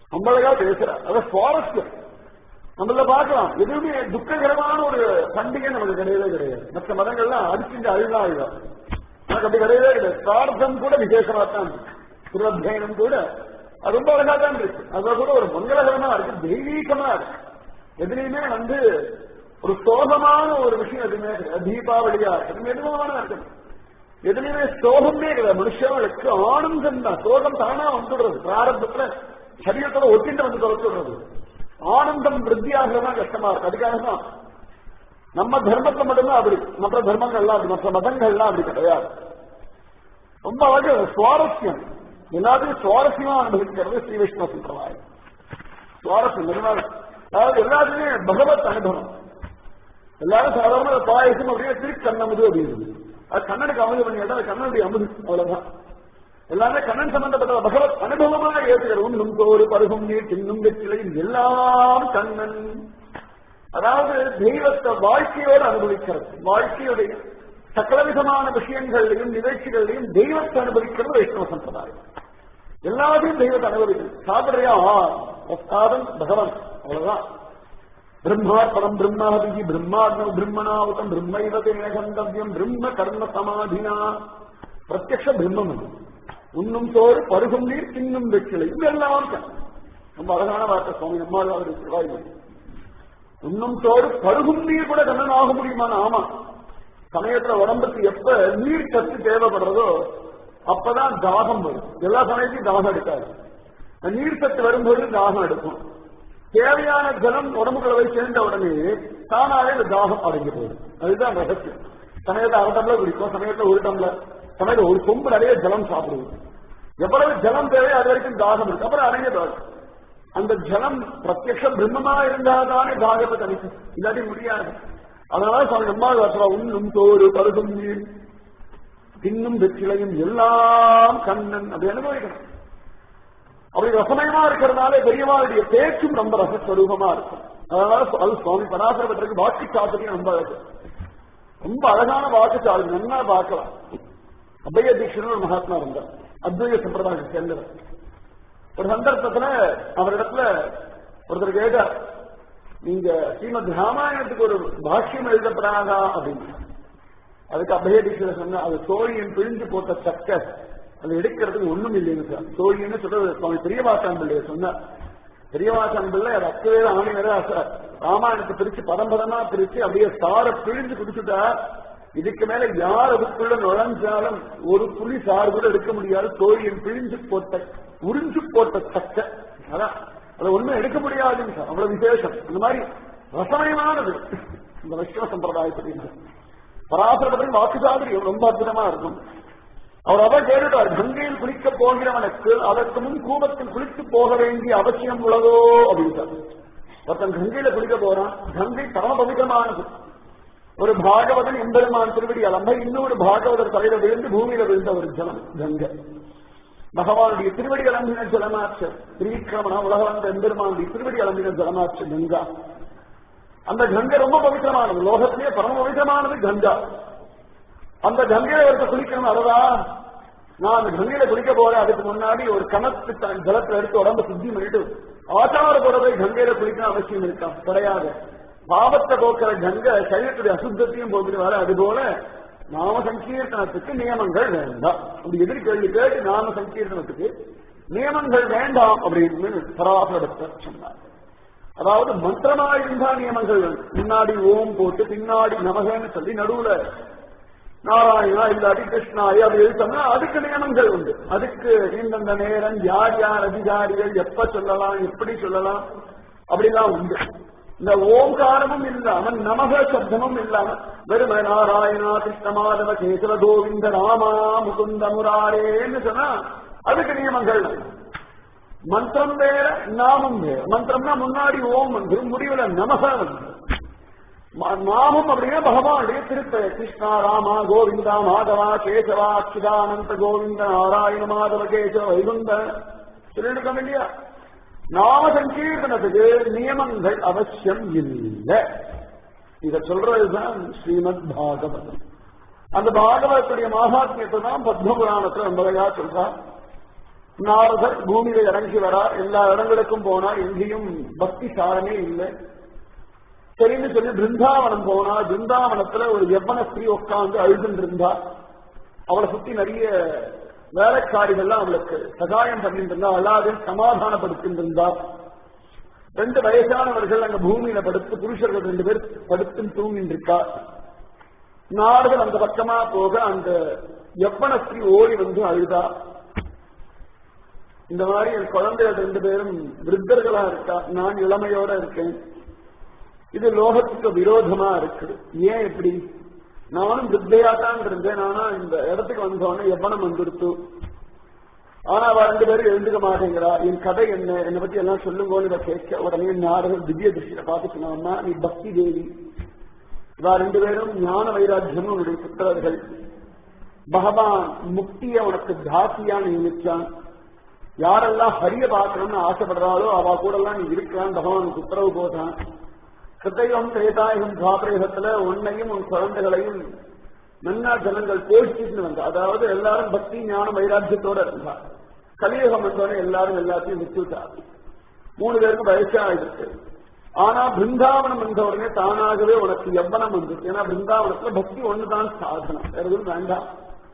ரொம்ப அழகா பேசுறார் அதான் சுவாரஸ்யம் நம்மள பார்க்கலாம் எதுவுமே துக்ககரமான ஒரு பண்டிகை நமக்கு கிடையவே கிடையாது மற்ற மதங்கள்லாம் அடிச்சுட்டு அழுதா அழுதா நமக்கு அப்படி கிடையவே கிடையாது பிரார்த்தம் கூட விசேஷமா தான் இருக்கு சுரத்தியனம் கூட அது ரொம்ப அழகா தான் இருக்கு அதுல கூட ஒரு மங்களகரமா இருக்கு தெய்வீகமா இருக்கு எதுலையுமே வந்து ஒரு சோகமான ஒரு விஷயம் எதுவுமே கிடையாது தீபாவளியா இருக்கணும் எதுவான இருக்கணும் எதுலையுமே சோகமே கிடையாது மனுஷங்களுக்கு ஆனந்தம் தான் சோகம் தானா வந்துடுறது பிராரம்பத்துல சரீரத்தோட ஒட்டிட்டு வந்து தொலைச்சுடுறது ஆனந்தம் விருத்தியாகிறதான் கஷ்டமா இருக்கு அதுக்காக தான் நம்ம தர்மத்துல மட்டும்தான் அப்படி மற்ற தர்மங்கள்லாம் அப்படி மற்ற மதங்கள்லாம் அப்படி கிடையாது ரொம்ப அழகு சுவாரஸ்யம் எல்லாத்தையும் சுவாரஸ்யமா அனுபவிக்கிறது ஸ்ரீ விஷ்ணு சம்பிரதாயம் சுவாரஸ்யம் நிஜமாக. அதாவது எல்லாத்துலயுமே பகவத் அனுபவம் எல்லாரும் சாதாரண பாயசம் அப்படியே திருப்பி கண்ணமுது அப்படின்னு அது கண்ணனுக்கு அமுது பண்ணி கேட்டா அது கண்ணனுடைய அமுது அவ்வளவுதான் எல்லாமே கண்ணன் சம்பந்தப்பட்ட பகவத் அனுபவமாக ஏற்றுகிற உண்ணும் தோறு பருகும் நீர் தின்னும் வெற்றிலை எல்லாம் கண்ணன் அதாவது தெய்வத்தை வாழ்க்கையோடு அனுபவிக்கிறது வாழ்க்கையுடைய சகலவிதமான விஷயங்களையும் நிகழ்ச்சிகளையும் தெய்வத்தை அனுபவிக்கிறது வைஷ்ணவ சம்பிரதாயம் எல்லாத்தையும் தெய்வத்தை அனுபவிக்கிறது சாப்பிடுறியா பிரசாதம் பகவான் அவ்வளவுதான் பிரம்மார்ப்பணம் பிரம்மாதி பிரம்மாத்ம பிரம்மணாவதம் பிரம்மைவதே கந்தவியம் பிரம்ம கர்ம சமாதினா பிரத்யக்ஷ பிரம்மம் அது. உண்ணும் சோறு பருகும் நீர் தின்னும் வெற்றிலை இதெல்லாம் கண். ரொம்ப அழகான வார்த்தை சுவாமி நம்மால் அவர் சிவாய் உண்ணும் சோறு பருகும் நீர் கூட கண்ணன் ஆக முடியுமான ஆமா சமயத்துல உடம்புக்கு எப்ப நீர் சத்து தேவைப்படுறதோ அப்பதான் தாகம் வரும் எல்லா சமயத்தையும் தாகம் எடுக்காது அந்த நீர் சத்து வரும்போது தாகம் எடுக்கும் தேவையான ஜலம் உடம்புக்குள்ள போய் சேர்ந்த உடனே தானாவே இந்த தாகம் அடங்கி போயிடும் அதுதான் ரகசியம் சமயத்தை அரை டம்ளர் குடிக்கும் சமயத்துல ஒரு டம்ளர் சமயத்துல ஒரு கொம்பு நிறைய ஜலம் சாப்பிடுவோம் எவ்வளவு ஜலம் தேவையோ அது வரைக்கும் தாகம் இருக்கு அப்புறம் அடங்கிய தாகம் அந்த ஜலம் பிரத்யக்ஷ பிரம்மமா இருந்தாதானே தாகத்தை தணிக்கும் இல்லாட்டி முடியாது அதனால சுவாமி நம்மால் வாசலா உண்ணும் தோறு பருகும் நீர் தின்னும் வெற்றிலையும் எல்லாம் கண்ணன் அப்படி அனுபவிக்கணும் அப்படி ரசமயமா இருக்கிறதுனால பெரியவாளுடைய பேச்சும் ரொம்ப ரசஸ்வரூபமா இருக்கும் அதனால அது சுவாமி பராசரப்பட்டிருக்கு வாக்கு சாத்திரியம் ரொம்ப அழகு ரொம்ப அழகான வாக்கு சாதனை நல்லா பார்க்கலாம் அபய தீட்சன் ஒரு மகாத்மா இருந்தார் அத்வைத சம்பிரதாயத்தை சேர்ந்தவர் ஒரு சந்தர்ப்பத்துல அவரிடத்துல ஒருத்தர் கேட்டார் நீங்க ஸ்ரீமத் ராமாயணத்துக்கு ஒரு பாஷ்யம் எழுதப்படாதா அப்படின்னு அதுக்கு அபய தீட்சர் சொன்ன அது சோழியன் பிழிஞ்சு போட்ட சக்க அது எடுக்கிறதுக்கு ஒண்ணும் இல்லைன்னு சார் சோழியன்னு சொல்றது சுவாமி பெரியவாசான் பிள்ளைய சொன்னார் பெரியவாசான் பிள்ளை அது அக்கவே ஆணி வேற சார் ராமாயணத்தை பிரிச்சு பதம் பதமா பிரிச்சு அப்படியே சார பிழிஞ்சு குடிச்சுட்டா இதுக்கு மேல யார் அதுக்குள்ள நுழைஞ்சாலும் ஒரு புள்ளி சாறு கூட எடுக்க முடியாது தோழியின் பிழிஞ்சு போட்ட உறிஞ்சு போட்ட சக்க அதான் அதை ஒண்ணும் எடுக்க முடியாதுங்க சார் அவ்வளவு விசேஷம் இந்த மாதிரி ரசமயமானது இந்த வைஷ்ணவ சம்பிரதாயத்துக்கு பராசரப்பட்டின் வாக்குசாதிரி ரொம்ப அற்புதமா இருக்கும் அவர் அவர் கேட்டுட்டார் கங்கையில் குளிக்க போகிறவனுக்கு அதற்கு முன் கூபத்தில் குளித்து போக வேண்டிய அவசியம் உள்ளதோ அப்படின்ட்டார் ஒருத்தன் கங்கையில குளிக்க போறான் கங்கை பரம பவித்திரமானது ஒரு பாகவதன் எம்பெருமான் திருவடி அலம்ப இன்னொரு பாகவதர் தலையில விழுந்து பூமியில விழுந்த ஒரு ஜலம் கங்கை பகவானுடைய திருவடி அலம்பின ஜலமாற்ற திரிவிக்கிரமணா உலக வந்த எம்பெருமானுடைய திருவடி அலம்பின ஜலமாற்ற கங்கா அந்த கங்கை ரொம்ப பவித்திரமானது லோகத்திலேயே பரம பவித்திரமானது கங்கா அந்த கங்கையில ஒருத்த குளிக்கணும் அவ்வளவா நான் அந்த கங்கையில குளிக்க போறேன் அதுக்கு முன்னாடி ஒரு கணத்து த- ஜலத்துல எடுத்து உடம்ப சுத்தி பண்ணிட்டு ஆச்சார போற போய் கங்கையில குளிக்கணும் அவசியம் இருக்கா கிடையாது பாவத்தை போக்குற கங்கை சரீரத்துடைய அசுத்தத்தையும் போக்குற வர அது போல நாம சங்கீர்த்தனத்துக்கு நியமங்கள் வேண்டாம் அப்படி எதிர் கேள்வி கேட்டு நாம சங்கீர்த்தனத்துக்கு நியமங்கள் வேண்டாம் அப்படின்னு பராசரத்தை சொன்னார் அதாவது மந்திரமா இருந்தா நியமங்கள் வேணும். முன்னாடி ஓம் போட்டு பின்னாடி நமகன்னு சொல்லி நடுவுல நாராயணா இல்லாட்டி கிருஷ்ணாய் அப்படி எழுத்தோம்னா அதுக்கு நியமங்கள் உண்டு அதுக்கு இந்தந்த நேரம் யார் யார் அதிகாரிகள் எப்ப சொல்லலாம் எப்படி சொல்லலாம் அப்படிலாம் உண்டு இந்த ஓங்காரமும் இல்லாம நமக சப்தமும் இல்லாம வெறும் நாராயணா கிருஷ்ண மாதவ கேசவ கோவிந்த ராமா முகுந்த முராரேன்னு சொன்னா அதுக்கு நியமங்கள் உண்டு. மந்திரம் வேற நாமம் வேற மந்திரம்னா முன்னாடி ஓம் வந்து முடிவுல நமக வந்து ம- நாமம் அப்படின்னா பகவானுடைய திருப்பெயர் கிருஷ்ணா ராமா கோவிந்தா மாதவா கேசவா அச்சுதானந்த கோவிந்த நாராயண மாதவ கேசவ வைகுந்த சொல்லிருக்கோம் இல்லையா நாம சங்கீர்த்தனத்துக்கு நியமங்கள் அவசியம் இல்லை இத சொல்றதுதான் ஸ்ரீமத் பாகவதம் அந்த பாகவத்துடைய மகாத்மியத்தை தான் பத்ம புராணத்துல ரொம்ப அழகா சொல்றான் நாரதர் பூமியில இறங்கி வரார் எல்லா இடங்களுக்கும் போனா எங்கேயும் பக்தி சாரமே இல்லை சரின்னு சொல்லி பிருந்தாவனம் போனா பிருந்தாவனத்துல ஒரு எவ்வன ஸ்திரீ உட்கார்ந்து அழுதுன்னு இருந்தா அவளை சுத்தி நிறைய வேலைக்காரிகள்லாம் அவளுக்கு சகாயம் பண்ணிட்டு இருந்தா அல்லாத சமாதானப்படுத்திட்டு இருந்தா ரெண்டு வயசானவர்கள் அங்க பூமியில படுத்து புருஷர்கள் ரெண்டு பேர் படுத்து தூங்கிட்டு இருக்கா நாடுகள் அந்த பக்கமா போக அந்த எவ்வன ஸ்திரீ ஓடி வந்து அழுதா இந்த மாதிரி என் குழந்தைகள் ரெண்டு பேரும் விருத்தர்களா இருக்கா நான் இளமையோட இருக்கேன் இது லோகத்துக்கு விரோதமா இருக்கு ஏன் எப்படி நானும் வித்தையா தான் இருந்தேன் ஆனா இந்த இடத்துக்கு வந்தோடனே எவ்வளவு வந்துடுத்து ஆனா அவ ரெண்டு பேரும் எழுந்துக்க மாட்டேங்கிறா என் கதை என்ன என்னை பத்தி எல்லாம் சொல்லுங்கன்னு இவ கேட்க உடனே நாரதர் திவ்ய திருஷ்டியில பார்த்து சொன்னா நீ பக்தி தேவி இவா ரெண்டு பேரும் ஞான வைராக்கியம் உன்னுடைய புத்திரர்கள் பகவான் முக்திய உனக்கு தாசியா நியமிச்சான் யாரெல்லாம் ஹரிய பார்க்கணும்னு ஆசைப்படுறாளோ அவ கூட எல்லாம் நீ இருக்கலாம் பகவானுக்கு உத்தரவு போதான் கிருத்தயுகம் திரேதாயுகம் துவாபரேகத்துல உன்னையும் உன் குழந்தைகளையும் நன்னா ஜனங்கள் போஷிச்சுட்டு வந்தா அதாவது எல்லாரும் பக்தி ஞான வைராக்கியத்தோட இருந்தா கலியுகம் வந்தோடனே எல்லாரும் எல்லாத்தையும் விட்டுவிட்டார் மூணு பேருக்கு வயசா ஆயிடுச்சு ஆனா பிருந்தாவனம் வந்த உடனே தானாகவே உனக்கு எவ்வனம் வந்துச்சு ஏன்னா பிருந்தாவனத்துல பக்தி ஒண்ணுதான் சாதனம் வேற எதுவும் வேண்டாம்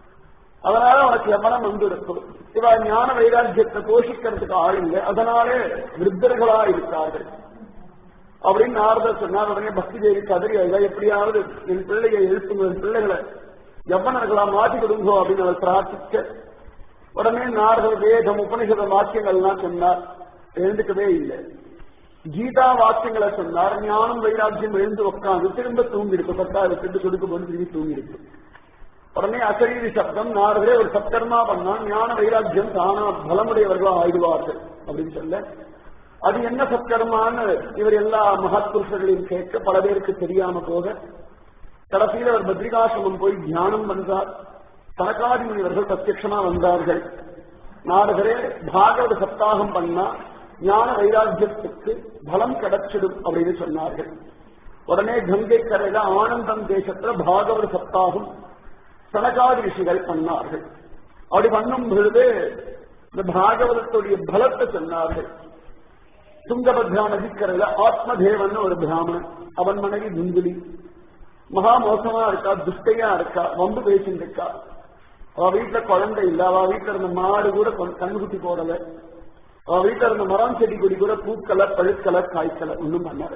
அதனால உனக்கு எவ்வளவு வந்து இருக்கும் இவ ஞான வைராக்கியத்தை போஷிக்கிறதுக்கு ஆள் இல்லை அதனாலே விருத்தர்களா இருக்கார்கள் அப்படின்னு நாரதர் சொன்னார் உடனே பக்தி தேவி கதறி அழுதா எப்படியாவது என் பிள்ளையை எழுப்புங்க என் பிள்ளைகளை எவ்வளர்களா மாற்றி கொடுங்கோ அப்படின்னு அவர் பிரார்த்திக்க உடனே நாரதர் வேதம் உபனிஷத வாக்கியங்கள் எல்லாம் சொன்னார் எழுந்துக்கவே இல்லை கீதா வாக்கியங்களை சொன்னார் ஞானம் வைராக்கியம் எழுந்து உட்காந்து திரும்ப தூங்கிடுச்சு பத்தாவது திருட்டு கொடுக்கும் போது திரும்பி தூங்கிடுச்சு உடனே அசரீரி சப்தம் நாரதரே ஒரு சத்கர்மா பண்ணா ஞான வைராக்கியம் தானா பலமுடையவர்களா ஆயிடுவார்கள் அப்படின்னு சொல்ல அது என்ன சத்கர்மான்னு இவர் எல்லா மகத்புருஷர்களையும் கேட்க பல பேருக்கு தெரியாம போக கடைசியில அவர் பத்ரிகாசிரமம் போய் தியானம் பண்றார் தனக்காதி முனிவர்கள் பிரத்யட்சமா வந்தார்கள் நாரதரே பாகவத சப்தாகம் பண்ணா ஞான வைராக்கியத்துக்கு பலம் கிடைச்சிடும் அப்படின்னு சொன்னார்கள் உடனே கங்கை கரையில ஆனந்தம் தேசத்துல பாகவத சப்தாகம் சனகாதி ரிஷிகள் பண்ணார்கள் அப்படி பண்ணும் பொழுது இந்த பாகவதத்துடைய பலத்தை சொன்னார்கள் துங்கபத்ரா நதிக்கரையில ஆத்மதேவன் ஒரு பிராமணன் அவன் மனைவி துந்துலி மகா மோசமா இருக்கா துஷ்டையா இருக்கா வம்பு பேசிட்டு இருக்கா அவ வீட்டுல குழந்தை இல்ல அவ வீட்டுல இருந்த மாடு கூட கண்குட்டி போடல அவ வீட்டுல இருந்த மரம் செடி கொடி கூட பூக்கல பழுக்கல காய்க்கல ஒண்ணும் பண்ணல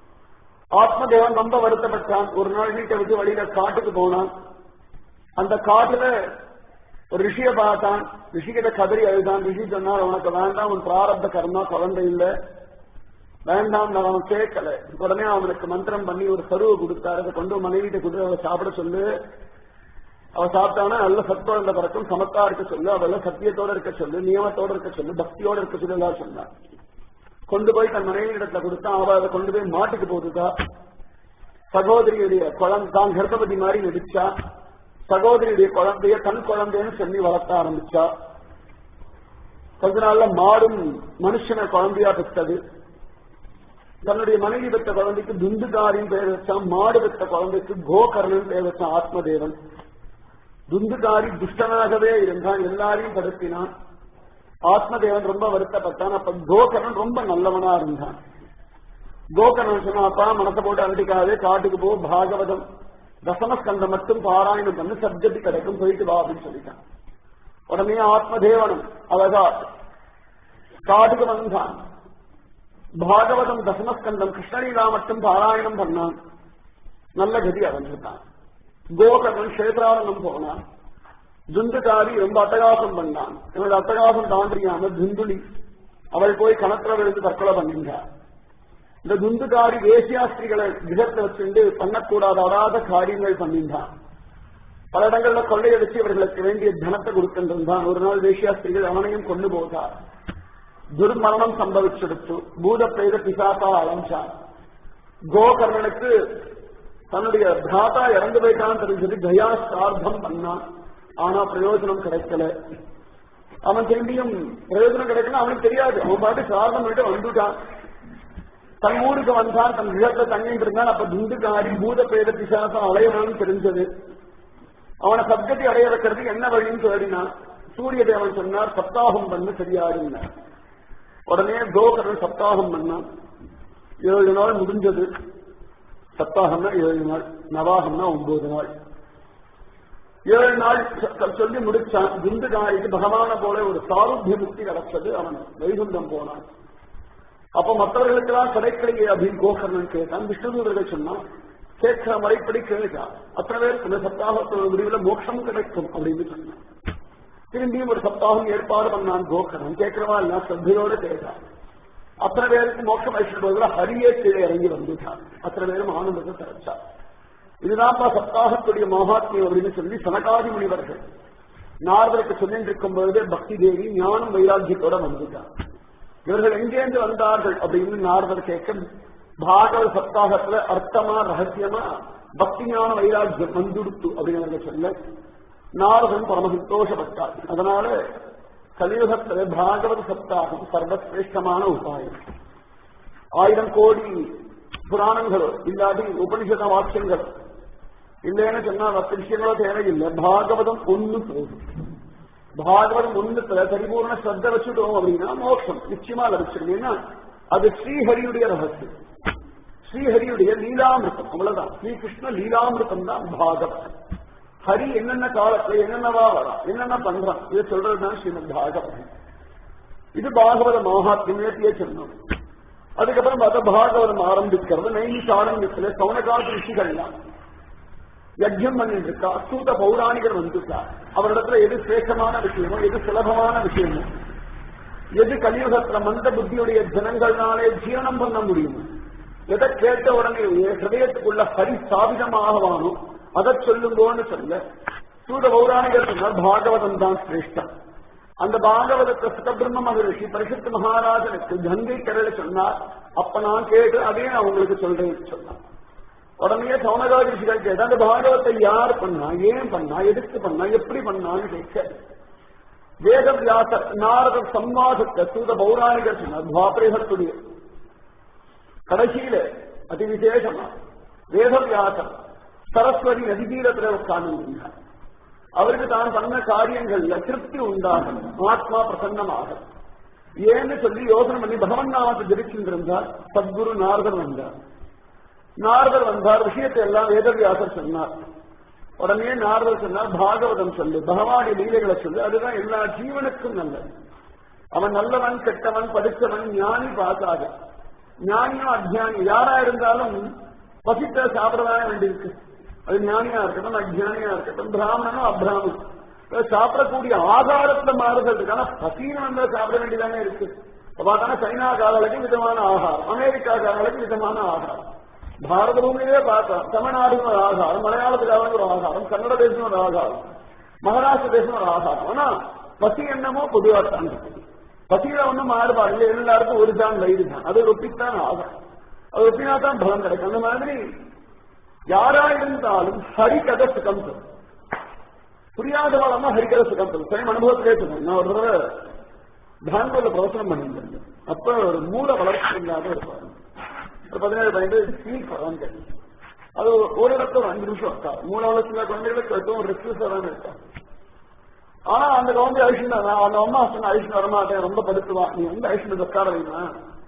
ஆத்மதேவன் ரொம்ப வருத்தப்பட்டான் ஒரு நாள் வீட்டை விட்டு வழியில காட்டுக்கு போனான் அந்த காட்டுல ஒரு ரிஷிய பார்த்தான் ரிஷிகிட்ட கதறி அழுதான் ரிஷி சொன்னார் உனக்கு வேண்டாம் உன் பிராரப்த கர்மா குழந்தை இல்ல வேண்டாம் நான் அவன் கேட்கல உடனே அவனுக்கு மந்திரம் பண்ணி ஒரு கருவை கொடுத்தாரு அதை கொண்டு மனைவிட்ட கொடுத்து அவ சாப்பிட சொல்லு அவ சாப்பிட்டானா நல்ல சத்தோட பிறக்கும் சமத்தா இருக்க சொல்லு அவெல்லாம் சத்தியத்தோட இருக்க சொல்லு நியமத்தோட இருக்க சொல்லு பக்தியோட இருக்க சொல்லு எல்லாம் சொன்னான் கொண்டு போய் தன் மனைவி இடத்துல கொடுத்தா அவ அதை கொண்டு போய் மாட்டுக்கு போட்டுட்டா சகோதரியுடைய குழந்தை தான் கர்ப்பவதி மாதிரி நடிச்சா சகோதரியுடைய குழந்தைய தன் குழந்தைன்னு சொல்லி வளர்த்த ஆரம்பிச்சா கொஞ்ச நாள்ல மாடும் மனுஷனை குழந்தையா பெற்றது தன்னுடைய மனைவி பெற்ற குழந்தைக்கு துந்துகாரின் பெயர் வச்சான் மாடு பெற்ற குழந்தைக்கு கோகர்ணன் பெயர் வச்சான் ஆத்மதேவன் துந்துகாரி துஷ்டனாகவே இருந்தான் எல்லாரையும் படுத்தினான் ஆத்மதேவன் ரொம்ப வருத்தப்பட்டான் அப்ப கோகர்ணன் ரொம்ப நல்லவனா இருந்தான் கோகர்ணன் சொன்னா அப்பா மனசை போட்டு அண்டிக்காதே காட்டுக்கு போ பாகவதம் தசமஸ்கந்தம் மட்டும் பாராயணம் பண்ணு சப்ஜெக்ட் கிடைக்கும் போயிட்டு வா அப்படின்னு சொல்லிட்டான் உடனே ஆத்மதேவனம் அழகா காட்டுக்கு வந்தான் பாகவதம் தசமஸ்கந்தம் கிருஷ்ணலீலா மட்டும் பாராயணம் பண்ணான் நல்ல கதி அடைஞ்சிட்டான் கோகர்ணன் கஷேத்ராவனம் போனான் துந்துகாரி ரொம்ப அட்டகாசம் பண்ணான் என்னோட அட்டகாசம் தாண்டியாம துந்துளி அவள் போய் கணத்துல விழுந்து தற்கொலை பண்ணின்றார் இந்த துந்துகாரி வேசியாஸ்திரிகளை கிரகத்தை வச்சுண்டு பண்ணக்கூடாத அடாத காரியங்கள் பண்ணின்றான் பல இடங்கள்ல கொள்ளையடிச்சு இவர்களுக்கு வேண்டிய தனத்தை கொடுக்கின்றான் ஒரு நாள் வேசியாஸ்திரிகள் அவனையும் கொண்டு போட்டார் துர்மரணம் சம்பவிச்செடுத்து பூத பெய்த பிசாசா அலைஞ்சான் கோகர்ணனுக்கு தன்னுடைய பிராதா இறந்து போயிட்டான்னு தெரிஞ்சது கயா சார்த்தம் பண்ணான் ஆனா பிரயோஜனம் கிடைக்கல அவன் திரும்பியும் பிரயோஜனம் கிடைக்கல அவனுக்கு தெரியாது அவன் பாட்டு சார்த்தம் விட்டு வந்துட்டான் தன் ஊருக்கு வந்தான் தன் கிரகத்தை தங்கிட்டு இருந்தான் அப்ப துண்டுகாரி பூத பேத பிசாசம் அலையணும்னு தெரிஞ்சது அவனை சப்ஜெக்ட் அடைய வைக்கிறதுக்கு என்ன வழின்னு தேடினான் சூரிய தேவன் சொன்னார் சப்தாகம் பண்ணு சரியாருன்னார் உடனே கோகரன் சப்தாகம் பண்ணான் ஏழு நாள் முடிஞ்சது சப்தாகம்னா ஏழு நாள் நவாகம்னா ஒன்பது நாள் ஏழு நாள் சொ- சொல்லி முடிச்சான் குண்டுகாரிக்கு பகவான போல ஒரு சாருத்திய முக்தி கிடைச்சது அவன் வைகுண்டம் போனான் அப்ப மற்றவர்களுக்கெல்லாம் கிடைக்கலையே அப்படின்னு கோகர்ணன் கேட்டான் விஷ்ணுதூதர்கள் சொன்னான் கேட்கிற முறைப்படி கேட்டான் அத்தனை பேருக்கு இந்த சப்தாகத்தோட முடிவில் மோட்சம் கிடைக்கும் அப்படின்னு சொன்னான் திரும்பியும் ஒரு சப்தாகம் ஏற்பாடு பண்ணான் கோகர்ணன் கேட்கிறவா எல்லாம் ஸ்ரத்தையோட கேட்டான் அத்தனை பேருக்கு மோட்சம் ஐஸ்வர்ய ஹரியே கீழே இறங்கி வந்துட்டான் அத்தனை பேரும் ஆனந்தத்தை கிடைச்சார் இதுதான்ப்பா சப்தாகத்துடைய மகாத்மியம் அப்படின்னு சொல்லி சனகாதி முனிவர்கள் நாரதருக்கு சொல்லிட்டு இருக்கும் பொழுதே பக்தி தேவி ஞானம் வைராக்கியத்தோட வந்துட்டார் இவர்கள் எங்கேருந்து வந்தார்கள் அப்படின்னு நாரதர் கேட்க பாகவத சப்தாகத்துல அர்த்தமா ரகசியமா பக்தி ஞான வைராக்கியம் வந்துடுத்து அப்படின்னு அவர்கள் சொல்ல நாரதன் பரம சந்தோஷப்பட்டார் அதனால கலியுகத்துல பாகவத சப்தாகம் சர்வசிரேஷ்டமான உபாயம் ஆயிரம் கோடி புராணங்களோ இல்லாட்டி உபனிஷத வாக்கியங்கள் இல்லைன்னு சொன்னா மற்ற விஷயங்களோ தேவையில்லை பாகவதம் ஒண்ணு போதும் பாகவதம் ஒண்ணுத்துல பரிபூர்ண ஸ்ரத்த வச்சுட்டோம் அப்படின்னா மோட்சம் நிச்சயமா லபிச்சிடும் ஏன்னா அது ஸ்ரீஹரியுடைய ரகசியம் ஸ்ரீஹரியுடைய லீலாமிருத்தம் அவ்வளவுதான் ஸ்ரீகிருஷ்ண லீலாமிருத்தம் தான் பாகவதம் ஹரி என்னென்ன காலத்துல என்னென்னவா வரா என்னென்ன பண்றான் இதை சொல்றதுதான் ஸ்ரீமத் பாகவதம் இது பாகவத மகாத்மியம் நேர்த்தியே சொன்னோம் அதுக்கப்புறம் பார்த்தா பாகவதம் ஆரம்பிக்கிறது நைமிசாரண்யத்துல சௌனகாதி ரிஷிகள்லாம் யஜ்யம் பண்ணிட்டு இருக்கா சூத பௌராணிகர் வந்துட்டா அவரிடத்துல எது சிரேஷ்டமான விஷயமோ எது சுலபமான விஷயமோ எது கலியுகத்துல மந்த புத்தியுடைய ஜனங்கள்னாலே ஜீரணம் பண்ண முடியுமோ எதை கேட்ட உடனே ஹிருதயத்துக்குள்ள ஹரி ஸ்தாபிதமாகவானோ அதை சொல்லுங்கோன்னு சொல்ல சூத பௌராணிகர் சொன்னார் பாகவதம் தான் சிரேஷ்டம் அந்த பாகவதத்தை சுகபிரம்ம மகரிஷி பரிசுத்த மகாராஜனுக்கு கங்கை கரையில சொன்னார் அப்ப நான் கேட்டு அதே நான் உங்களுக்கு சொல்றேன்னு சொன்னார் உடனே சௌனகாதி ரிஷிகள் கேட்டா அந்த பாகவத்தை யார் பண்ணா ஏன் பண்ணா எதுக்கு பண்ணா எப்படி பண்ணான்னு கேட்க வேத வியாசர் நாரத சம்வாதத்தை சூத பௌராணிகர் சொன்னார் துவாபரேகத்துடைய கடைசியில அதி விசேஷமா வேத வியாசர் சரஸ்வதி நதிதீரத்துல உட்கார்ந்து அவருக்கு தான் பண்ண காரியங்கள்ல திருப்தி உண்டாகும் ஆத்மா பிரசன்னமாகும் ஏன்னு சொல்லி யோசனை பண்ணி பகவன் நாமத்தை ஜெபிச்சுட்டு இருந்தார் சத்குரு நாரதர் வந்தார் நாரதர் வந்தார் விஷயத்தை எல்லாம் வேதவியாசர் சொன்னார் உடனே நாரதர் சொன்னார் பாகவதம் சொல்லு பகவானுடைய லீலைகளை சொல்லு அதுதான் எல்லா ஜீவனுக்கும் நல்லது அவன் நல்லவன் கெட்டவன் படித்தவன் ஞானி பார்க்காத ஞானியும் அஜ்ஞானி யாரா இருந்தாலும் பசித்த சாப்பிடதானே வேண்டியிருக்கு அது ஞானியா இருக்கட்டும் அஜ்ஞானியா இருக்கட்டும் பிராமணனும் அப்ராமணன் சாப்பிடக்கூடிய ஆகாரத்துல மாறுதல் இருக்கு ஆனா பசின்னு வந்தா சாப்பிட வேண்டியதானே இருக்கு பார்த்தா சைனா காலங்களுக்கு விதமான ஆகாரம் அமெரிக்கா காலங்களுக்கு விதமான ஆகாரம் பாரத பூமியிலே பார்த்தோம் தமிழ்நாடு ஒரு ஆகாரம் மலையாளத்துக்காக ஒரு ஆகாரம் கன்னட தேசம் ஒரு ஆகாரம் மகாராஷ்டிர தேசம் ஒரு ஆகாரம் ஆனா பசி என்னமோ பொதுவா தான் இருக்கு பசியில ஒண்ணும் மாறுபாடு இல்லை எல்லாருக்கும் ஒரு தான் வயிறு தான் அது ஒப்பித்தான் ஆகும் அது ஒப்பினா தான் பலம் கிடைக்கும் அந்த மாதிரி யாரா இருந்தாலும் ஹரிகத சுகம் தரும் புரியாத வளமா ஹரிகத சுகம் தரும் சுயம் அனுபவத்திலே சொல்லுவேன் நான் ஒரு தடவை பெங்களூர்ல பிரவசனம் பண்ணியிருந்தேன் அப்ப ஒரு மூல வளர்ச்சி இல்லாத ஒரு குழந்தை. ஒரு பதினேழு பதினெட்டு ஸ்பீக் குழந்தை அது ஒரு இடத்துல ஒரு அஞ்சு நிமிஷம் இருக்கா மூல வளர்ச்சி குழந்தைகளுக்கு எப்பவும் ரெஸ்ட்ரிக்ஸ் தான் இருக்கா ஆனா அந்த குழந்தை அழிச்சுட்டு அந்த அம்மா சொன்ன அழிச்சு வரமாட்டேன் ரொம்ப படுத்துவான் நீ வந்து அழிச்சுட்டு உட்கார வைமா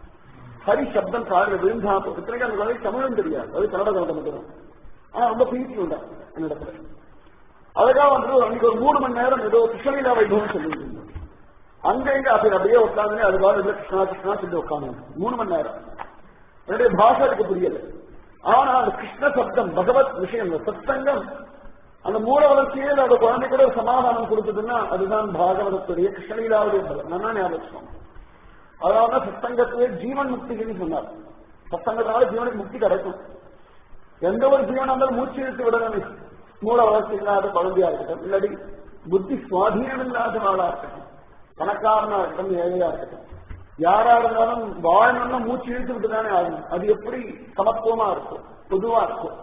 ஹரி சப்தம் காரில் விழுந்தா இத்தனைக்கு அந்த குழந்தை தமிழும் தெரியாது அது கன்னட கலந்த மட்டும் ஆனா ரொம்ப பிரீத்தி உண்டா என்னிடத்துல அதுக்காக வந்து அன்னைக்கு ஒரு மூணு மணி நேரம் ஏதோ கிருஷ்ணலீலா வைபவம் சொல்லிட்டு இருந்தோம் அங்க இங்க அப்படி அப்படியே உட்காந்து அது பாரு இல்ல கிருஷ்ணா கிருஷ்ணா சொல்லி உட்காந்து மூணு மணி நேரம் என்னுடைய பாஷை எனக்கு புரியல ஆனா அந்த கிருஷ்ண சப்தம் பகவத் விஷயம் சத்சங்கம் அந்த மூல வளர்ச்சியே அந்த குழந்தை கூட ஒரு சமாதானம் கொடுத்ததுன்னா அதுதான் பாகவதத்துடைய கிருஷ்ணலீலாவுடைய பலம் நல்லா ஞாபகம் அதனால சத்சங்கத்திலே ஜீவன் முக்தின்னு சொன்னார் சத்சங்கத்தினால ஜீவனுக்கு முக்தி கிடைக்கும் எந்த ஒரு ஜீவனா இருந்தாலும் மூச்சு இழுத்து விடணும் மூல வளர்ச்சி இல்லாத குழந்தையா இருக்கட்டும் இல்லாட்டி புத்தி சுவாதீனம் இல்லாத ஆளா இருக்கட்டும் பணக்காரனா இருக்கட்டும் ஏழையா இருக்கட்டும் யாரா இருந்தாலும் வாழணும்னா மூச்சு இழுத்து விட்டு தானே ஆகணும் அது எப்படி சமத்துவமா இருக்கும் பொதுவா இருக்கும்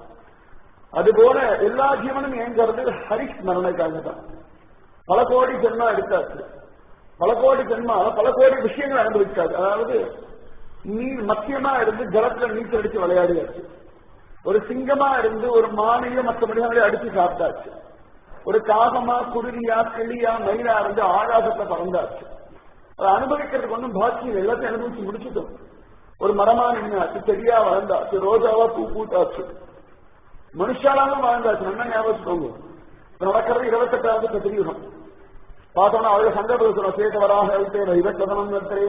அதுபோல எல்லா ஜீவனும் ஏங்கிறது ஹரிஸ்மரணைக்காக தான் பல கோடி ஜென்மா எடுத்தாச்சு பல கோடி ஜென்மா பல கோடி விஷயங்கள் அனுபவிச்சாச்சு அதாவது நீர் மத்தியமா இருந்து ஜலத்துல நீச்சல் அடிச்சு விளையாடியாச்சு ஒரு சிங்கமா இருந்து ஒரு மானையும் மற்ற மனிதர்களை அடிச்சு சாப்பிட்டாச்சு ஒரு காகமா குருவியா கிளியா மயிலா இருந்து ஆகாசத்தை பறந்தாச்சு அதை அனுபவிக்கிறதுக்கு ஒன்றும் பாக்கியம் எல்லாத்தையும் அனுபவிச்சு முடிச்சுட்டோம் ஒரு மரமா நின்னாச்சு செடியா வளர்ந்தாச்சு ரோஜாவா பூ பூத்தாச்சு மனுஷாலாவும் வாழ்ந்தாச்சு நல்லா ஞாபகம் வச்சுக்கோங்க இப்ப நடக்கிறது இருபத்தெட்டாவது கத்திரியுகம் பார்த்தோம்னா அவரு சங்கரபுரம் சேக வராக எழுத்தே வைவக்கதனம் நிறுத்தே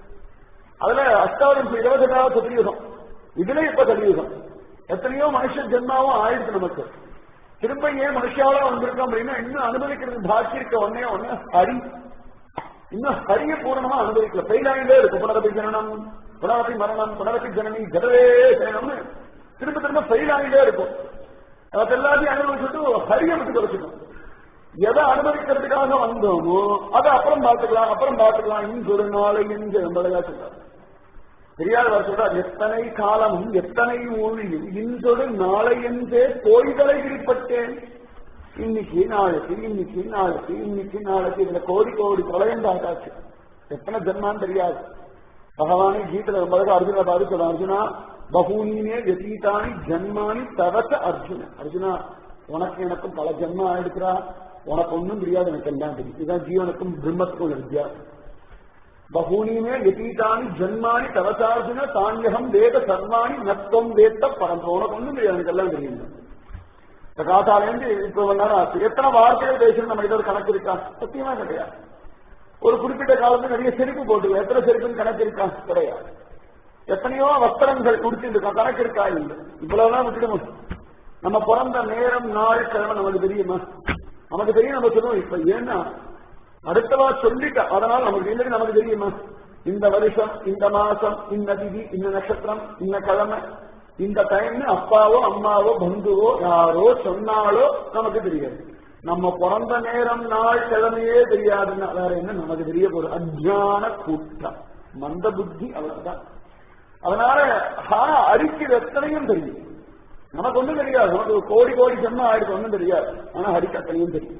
அதுல அஷ்டாவது இருபத்தெட்டாவது கத்திரியுகம் இதுல இப்ப கலியுகம் எத்தனையோ மனுஷ ஜென்மாவும் ஆயிடுச்சு நமக்கு திரும்ப ஏன் மனுஷாவா வந்திருக்கோம் அப்படின்னா இன்னும் அனுபவிக்கிறது பாக்கி இருக்க ஒன்னே ஒண்ணு ஹரி இன்னும் ஹரிய பூர்ணமா அனுபவிக்கல பெயிலாயிலே இருக்கு புனரபி ஜனனம் புனரபி மரணம் புனரபி ஜனனி ஜடவே சேனம்னு திரும்ப திரும்ப ஃபெயிலாகிட்டே இருக்கும் அது எல்லாத்தையும் அனுபவிச்சுட்டு ஹரிய விட்டு குறைச்சிடும் எதை அனுபவிக்கிறதுக்காக வந்தோமோ அதை அப்புறம் பார்த்துக்கலாம் அப்புறம் பார்த்துக்கலாம் இன்று நாளை என்று என்பதையா சொல்றாரு பெரியார் சொல்றார் எத்தனை காலமும் எத்தனை ஊழியும் இன்றொரு நாளை என்றே கோய்களை விரிப்பட்டேன் இன்னைக்கு நாளைக்கு இன்னைக்கு நாளைக்கு இன்னைக்கு நாளைக்கு இதுல கோடி கோடி தொலையும் பார்த்தாச்சு எத்தனை ஜென்மான்னு தெரியாது பகவானே கீதையில ரொம்ப அர்ஜுன பாதி சொல்ற அர்ஜுனா பகூனியே வெதீதானி ஜன்மானி தவச அர்ஜுன அர்ஜுனா உனக்கு எனக்கும் பல ஜென்மம் ஆயிடுக்கிறா உனக்கு ஒன்றும் தெரியாது எனக்கு எல்லாம் தெரியும் இதுதான் ஜீவனுக்கும் பிரம்மத்துக்கும் உள்ள வித்தியாசம் பகூனியுமே வெதீதானி ஜன்மானி தவசார்ஜுன தானியகம் வேத சர்வாணி நத்தம் வேத்த பரம்பு உனக்கு ஒன்றும் தெரியாது எனக்கு எல்லாம் தெரியும் இந்த காத்தாலேருந்து இப்ப நேரம் ஆச்சு எத்தனை வார்த்தைகள் பேசணும் நம்ம ஏதாவது கணக்கு இருக்கா சத்தியமா கிடையாது ஒரு குறிப்பிட்ட காலத்துல நிறைய செருப்பு போட்டு எத்தனை செருப்புன்னு கணக்கு இருக்கா கிடையாது எத்தனையோ வஸ்திரங்கள் குடிச்சிட்டு இருக்கோம் கணக்கு இருக்கா இல்லை இவ்வளவுதான் விட்டுடுவோம் நம்ம பிறந்த நேரம் நாள் கிழமை நமக்கு தெரியுமா நமக்கு தெரியும் நம்ம சொல்லுவோம் இப்ப ஏன்னா அடுத்தவா சொல்லிட்டா அதனால நமக்கு இல்லை நமக்கு தெரியுமா இந்த வருஷம் இந்த மாசம் இந்த திதி இந்த நட்சத்திரம் இந்த கிழமை இந்த டைம்னு அப்பாவோ அம்மாவோ பந்துவோ யாரோ சொன்னாலோ நமக்கு தெரியாது நம்ம பிறந்த நேரம் நாள் கிழமையே தெரியாதுன்னா வேற என்ன நமக்கு தெரிய போகுது அஜான கூட்டம் மந்த புத்தி அவ்வளவுதான் அதனால ஆனா அரிக்கு எத்தனையும் தெரியும் நமக்கு ஒண்ணும் தெரியாது நமக்கு கோடி கோடி ஜென்மம் ஆயிடுச்சு ஒண்ணும் தெரியாது ஆனா ஹரிக்கு அத்தனையும் தெரியும்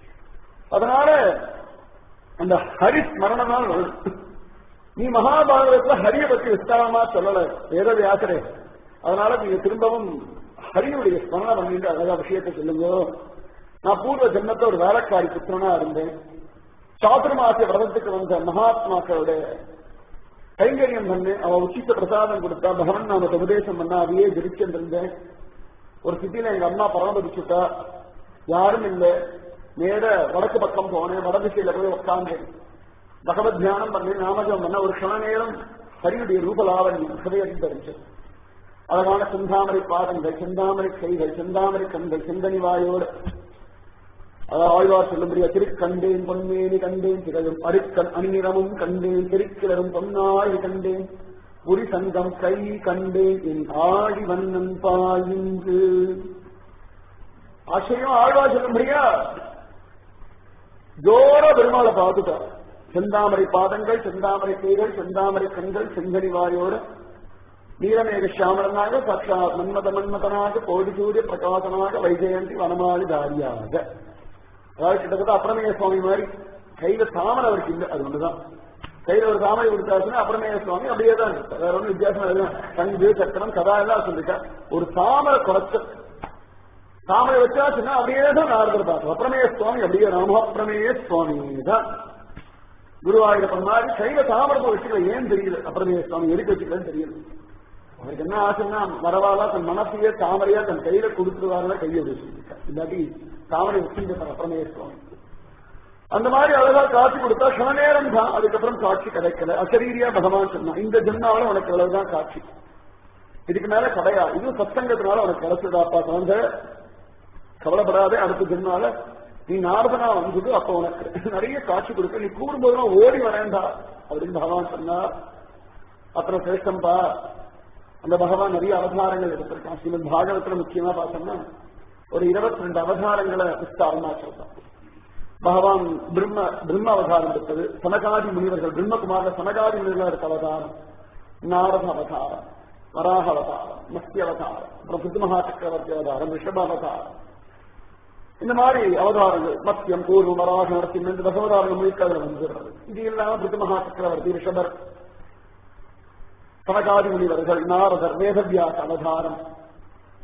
அதனால அந்த ஹரி ஸ்மரணம் நீ மகாபாரதத்துல ஹரிய பத்தி விஸ்தாரமா சொல்லல வேற வியாசரே அதனால நீங்க திரும்பவும் ஹரியுடைய ஸ்மரணம் பண்ணிட்டு அழகா விஷயத்தை சொல்லுங்க நான் பூர்வ ஜென்மத்தை ஒரு வேலைக்காரி புத்திரனா இருந்தேன் சாதுர்மாச விரதத்துக்கு வந்த மகாத்மாக்களுடைய கைங்கரியம் பண்ணு அவ உச்சித்த பிரசாதம் கொடுத்தா பகவன் நாம உபதேசம் பண்ணா அதையே ஜெரிச்சுட்டு இருந்தேன் ஒரு சிட்டியில எங்க அம்மா பராமரிச்சுட்டா யாரும் இல்ல நேர வடக்கு பக்கம் போனேன் வடதிசையில போய் உட்கார்ந்தேன் பகவத் தியானம் பண்ணி நாமஜம் பண்ண ஒரு கண நேரம் ஹரியுடைய ரூபலாவண்யம் ஹிருதயம் தெரிஞ்சது அழகான செந்தாமரை பாதங்கள் செந்தாமரை கைகள் செந்தாமரை கண்கள் செந்தனி வாயோடு அதாவது ஆழ்வார் சொல்லும்படியா திருக்கண்டேன் பொன்மேனி கண்டேன் திகழும் அருக்கண் அணிநிறமும் கண்டேன் திருக்கிளரும் பொன்னாழி கண்டேன் புரி சங்கம் கை கண்டேன் என் ஆடி வண்ணன் பாயின்று ஆச்சரியம் ஆழ்வார் சொல்லும்படியா ஜோர பெருமாளை பார்த்துட்டார் செந்தாமரை பாதங்கள் செந்தாமரை கைகள் செந்தாமரை கண்கள் செங்கனி வாயோடு நீலமேக சியாமலனாக சக்ஷா மன்மத மன்மதனாக கோடி சூரிய பிரகாசனாக வைஜெயந்தி வனமாளி தாரியாக அதாவது கிட்டத்தட்ட அப்புறமேய சுவாமி மாதிரி கையில தாமரை அவருக்கு இல்லை அது ஒண்ணுதான் கையில ஒரு தாமரை கொடுத்தாச்சுன்னா அப்புறமேய சுவாமி அப்படியே தான் இருக்கு வேற ஒன்றும் வித்தியாசம் இல்லை சங்கு சக்கரம் கதா எல்லாம் சொல்லிருக்க ஒரு தாமரை குறைச்சல் தாமரை வச்சாச்சுன்னா அப்படியே தான் நாரதர் பார்த்தோம் அப்புறமேய சுவாமி அப்படியே ராமப்பிரமேய சுவாமி தான் குருவாயூரப்பன் மாதிரி கையில தாமரை வச்சுக்கல ஏன் தெரியல அப்புறமேய சுவாமி எதுக்கு வச்சுக்கலன்னு தெரியல அவருக்கு என்ன ஆசைன்னா மரவாளா தன் மனசையே தாமரையா தன் கையில கொடுத்துருவாருன்னா கையை வச்சுருக்கா இல்லாட்டி தாமரை வச்சுருக்க அப்புறமே சுவாமி அந்த மாதிரி அழகா காட்சி கொடுத்தா சில நேரம் தான் அதுக்கப்புறம் காட்சி கிடைக்கல அசரீரியா பகவான் சொன்னா இந்த ஜென்மாவில உனக்கு இவ்வளவுதான் காட்சி இதுக்கு மேல கிடையாது இது சத்தங்கத்தினால உனக்கு கிடைச்சதாப்பா குழந்தை கவலைப்படாதே அடுத்த ஜென்மால நீ நாரதனா வந்தது அப்ப உனக்கு நிறைய காட்சி கொடுக்க நீ கூடும்போதெல்லாம் ஓடி வரேண்டா அப்படின்னு பகவான் சொன்னா அப்புறம் சிரேஷ்டம்பா அந்த பகவான் நிறைய அவதாரங்கள் எடுத்திருக்கான் ஸ்ரீமத் பாகவத்துல முக்கியமா பார்த்தோம்னா ஒரு இருபத்தி ரெண்டு அவதாரங்களை விஸ்தாரமா சொல்றான் பகவான் பிரம்ம பிரம்ம அவதாரம் எடுத்தது சனகாதி முனிவர்கள் பிரம்மகுமார சனகாதி முனிவர்கள் எடுத்த அவதாரம் நாரத அவதாரம் வராக அவதாரம் மத்திய அவதாரம் அப்புறம் புத்துமகா சக்கரவர்த்தி அவதாரம் ரிஷப அவதாரம் இந்த மாதிரி அவதாரங்கள் மத்தியம் பூர்வம் வராக நரசிம்ம இந்த பகவதாரங்கள் முழுக்க அதில் வந்துடுறது இது இல்லாம புத்துமகா சக்கரவர்த்தி ரிஷபர் சனகாதி முனிவர்கள் நாரதர் வேதவியாச அவதாரம்